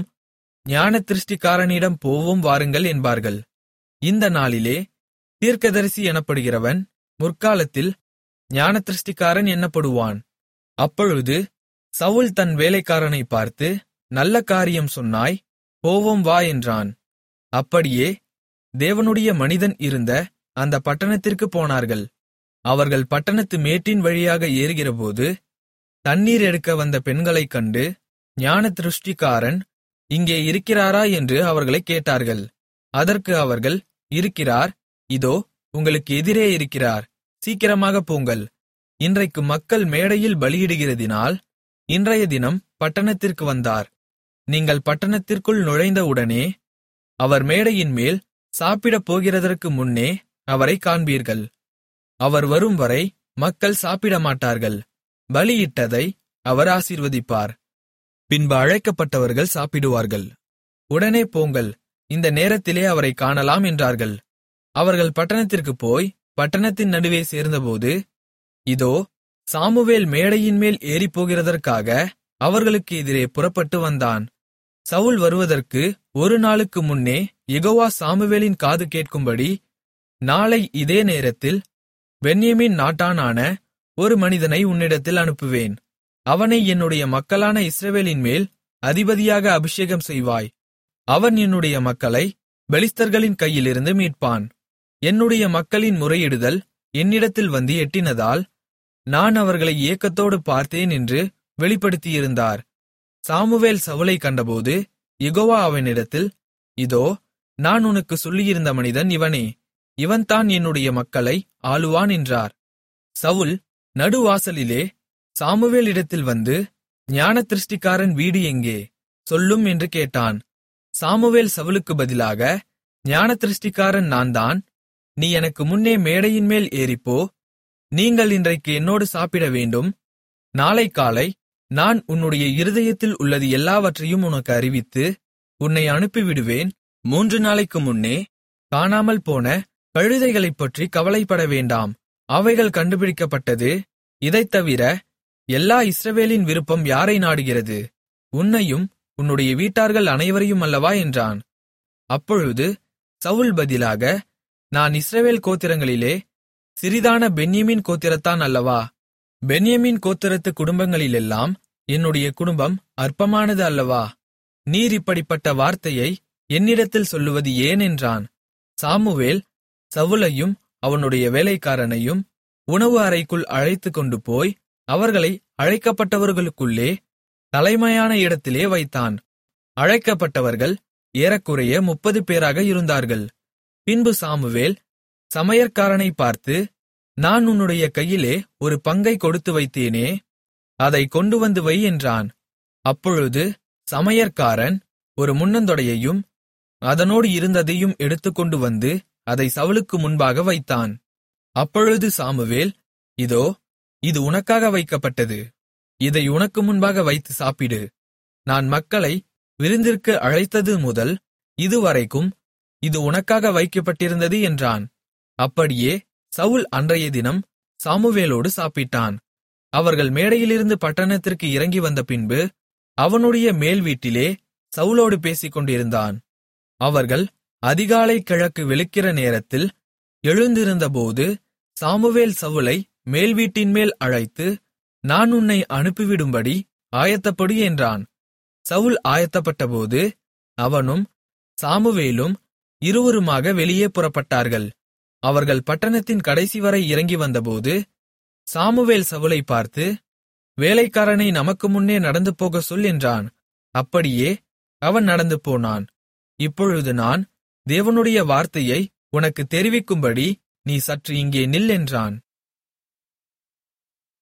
ஞானதிருஷ்டிக்காரனிடம் போவோம் வாருங்கள் என்பார்கள் இந்த நாளிலே தீர்க்கதரிசி எனப்படுகிறவன் முற்காலத்தில் ஞானதிருஷ்டிக்காரன் என்னப்படுவான் அப்பொழுது சவுல் தன் வேலைக்காரனை பார்த்து நல்ல காரியம் சொன்னாய் போவோம் வா என்றான் அப்படியே தேவனுடைய மனிதன் இருந்த அந்த பட்டணத்திற்கு போனார்கள் அவர்கள் பட்டணத்து மேட்டின் வழியாக ஏறுகிறபோது தண்ணீர் எடுக்க வந்த பெண்களைக் கண்டு ஞானதிருஷ்டிக்காரன் இங்கே இருக்கிறாரா என்று அவர்களைக் கேட்டார்கள் அதற்கு அவர்கள் இருக்கிறார் இதோ உங்களுக்கு எதிரே இருக்கிறார் சீக்கிரமாகப் போங்கள் இன்றைக்கு மக்கள் மேடையில் பலியிடுகிறதினால் இன்றைய தினம் பட்டணத்திற்கு வந்தார் நீங்கள் பட்டணத்திற்குள் நுழைந்தவுடனே அவர் மேடையின் மேல் சாப்பிடப் போகிறதற்கு முன்னே அவரைக் காண்பீர்கள் அவர் வரும்வரை மக்கள் சாப்பிடமாட்டார்கள் பலியிட்டதை அவர் ஆசீர்வதிப்பார் பின்பு அழைக்கப்பட்டவர்கள் சாப்பிடுவார்கள் உடனே போங்கள் இந்த நேரத்திலே அவரைக் காணலாம் என்றார்கள் அவர்கள் பட்டணத்திற்குப் போய் பட்டணத்தின் நடுவே சேர்ந்தபோது இதோ சாமுவேல் மேடையின்மேல் ஏறிப்போகிறதற்காக அவர்களுக்கு எதிரே புறப்பட்டு வந்தான் சவுல் வருவதற்கு ஒரு நாளுக்கு முன்னே யெகோவா சாமுவேலின் காது கேட்கும்படி நாளை இதே நேரத்தில் பென்யமீன் நாட்டானான ஒரு மனிதனை உன்னிடத்தில் அனுப்புவேன் அவனை என்னுடைய மக்களான இஸ்ரவேலின் மேல் அதிபதியாக அபிஷேகம் செய்வாய் அவன் என்னுடைய மக்களை பெலிஸ்தர்களின் கையிலிருந்து மீட்பான் என்னுடைய மக்களின் முறையிடுதல் என்னிடத்தில் வந்து எட்டினதால் நான் அவர்களை ஏக்கத்தோடு பார்த்தேன் என்று வெளிப்படுத்தியிருந்தார் சாமுவேல் சவுலை கண்டபோது யெகோவா அவனிடத்தில் இதோ நான் உனக்கு சொல்லியிருந்த மனிதன் இவனே இவன்தான் என்னுடைய மக்களை ஆளுவான் என்றார் சவுல் நடுவாசலிலே சாமுவேலிடத்தில் வந்து ஞானதிருஷ்டிக்காரன் வீடு எங்கே சொல்லும் என்று கேட்டான் சாமுவேல் சவுலுக்கு பதிலாக ஞானதிருஷ்டிக்காரன் நான்தான் நீ எனக்கு முன்னே மேடையின் மேல் ஏறிப்போ நீங்கள் இன்றைக்கு என்னோடு சாப்பிட வேண்டும் நாளை காலை நான் உன்னுடைய இருதயத்தில் உள்ளது எல்லாவற்றையும் உனக்கு அறிவித்து உன்னை அனுப்பிவிடுவேன் மூன்று நாளைக்கு முன்னே காணாமல் போன கழுதைகளைப் பற்றி கவலைப்பட வேண்டாம் அவைகள் கண்டுபிடிக்கப்பட்டது இதைத் தவிர எல்லா இஸ்ரவேலின் விருப்பம் யாரை நாடுகிறது உன்னையும் உன்னுடைய வீட்டார்கள் அனைவரையும் அல்லவா என்றான் அப்பொழுது சவுல் பதிலாக நான் இஸ்ரவேல் கோத்திரங்களிலே சிறிதான பென்யமீன் கோத்திரத்தான் அல்லவா பென்யமீன் கோத்திரத்து குடும்பங்களிலெல்லாம் என்னுடைய குடும்பம் அற்பமானது அல்லவா நீர் இப்படிப்பட்ட வார்த்தையை என்னிடத்தில் சொல்லுவது ஏன் என்றான் சாமுவேல் சவுலையும் அவனுடைய வேலைக்காரனையும் உணவு அறைக்குள் அழைத்துக்கொண்டு போய் அவர்களை அழைக்கப்பட்டவர்களுக்குள்ளே தலைமையான இடத்திலே வைத்தான் அழைக்கப்பட்டவர்கள் ஏறக்குறைய முப்பது பேராக இருந்தார்கள் பின்பு சாமுவேல் சமையற்காரனை பார்த்து நான் உன்னுடைய கையிலே ஒரு பங்கை கொடுத்து வைத்தேனே அதை கொண்டு வந்து வை என்றான் அப்பொழுது சமையற்காரன் ஒரு முன்னந்தொடையையும் அதனோடு இருந்ததையும் எடுத்துக்கொண்டு வந்து அதை சவுலுக்கு முன்பாக வைத்தான் அப்பொழுது சாமுவேல் இதோ இது உனக்காக வைக்கப்பட்டது இதை உனக்கு முன்பாக வைத்து சாப்பிடு நான் மக்களை விருந்திற்கு அழைத்தது முதல் இதுவரைக்கும் இது உனக்காக வைக்கப்பட்டிருந்தது என்றான் அப்படியே சவுல் அன்றைய தினம் சாமுவேலோடு சாப்பிட்டான் அவர்கள் மேடையிலிருந்து பட்டணத்திற்கு இறங்கி வந்த பின்பு அவனுடைய மேல் வீட்டிலே சவுலோடு பேசிக்கொண்டிருந்தான் அவர்கள் அதிகாலை கிழக்கு வெளுக்கிற நேரத்தில் எழுந்திருந்தபோது சாமுவேல் சவுலை மேல் வீட்டின்மேல் அழைத்து நான் உன்னை அனுப்பிவிடும்படி ஆயத்தப்படு என்றான் சவுல் ஆயத்தப்பட்டபோது அவனும் சாமுவேலும் இருவருமாக வெளியே புறப்பட்டார்கள் அவர்கள் பட்டணத்தின் கடைசிவரை இறங்கி வந்தபோது சாமுவேல் சவுலை பார்த்து வேலைக்காரனை நமக்கு முன்னே நடந்து போக சொல் என்றான் அப்படியே அவன் நடந்து போனான் இப்பொழுது நான் தேவனுடைய வார்த்தையை உனக்கு தெரிவிக்கும்படி நீ சற்று இங்கே நில் என்றான்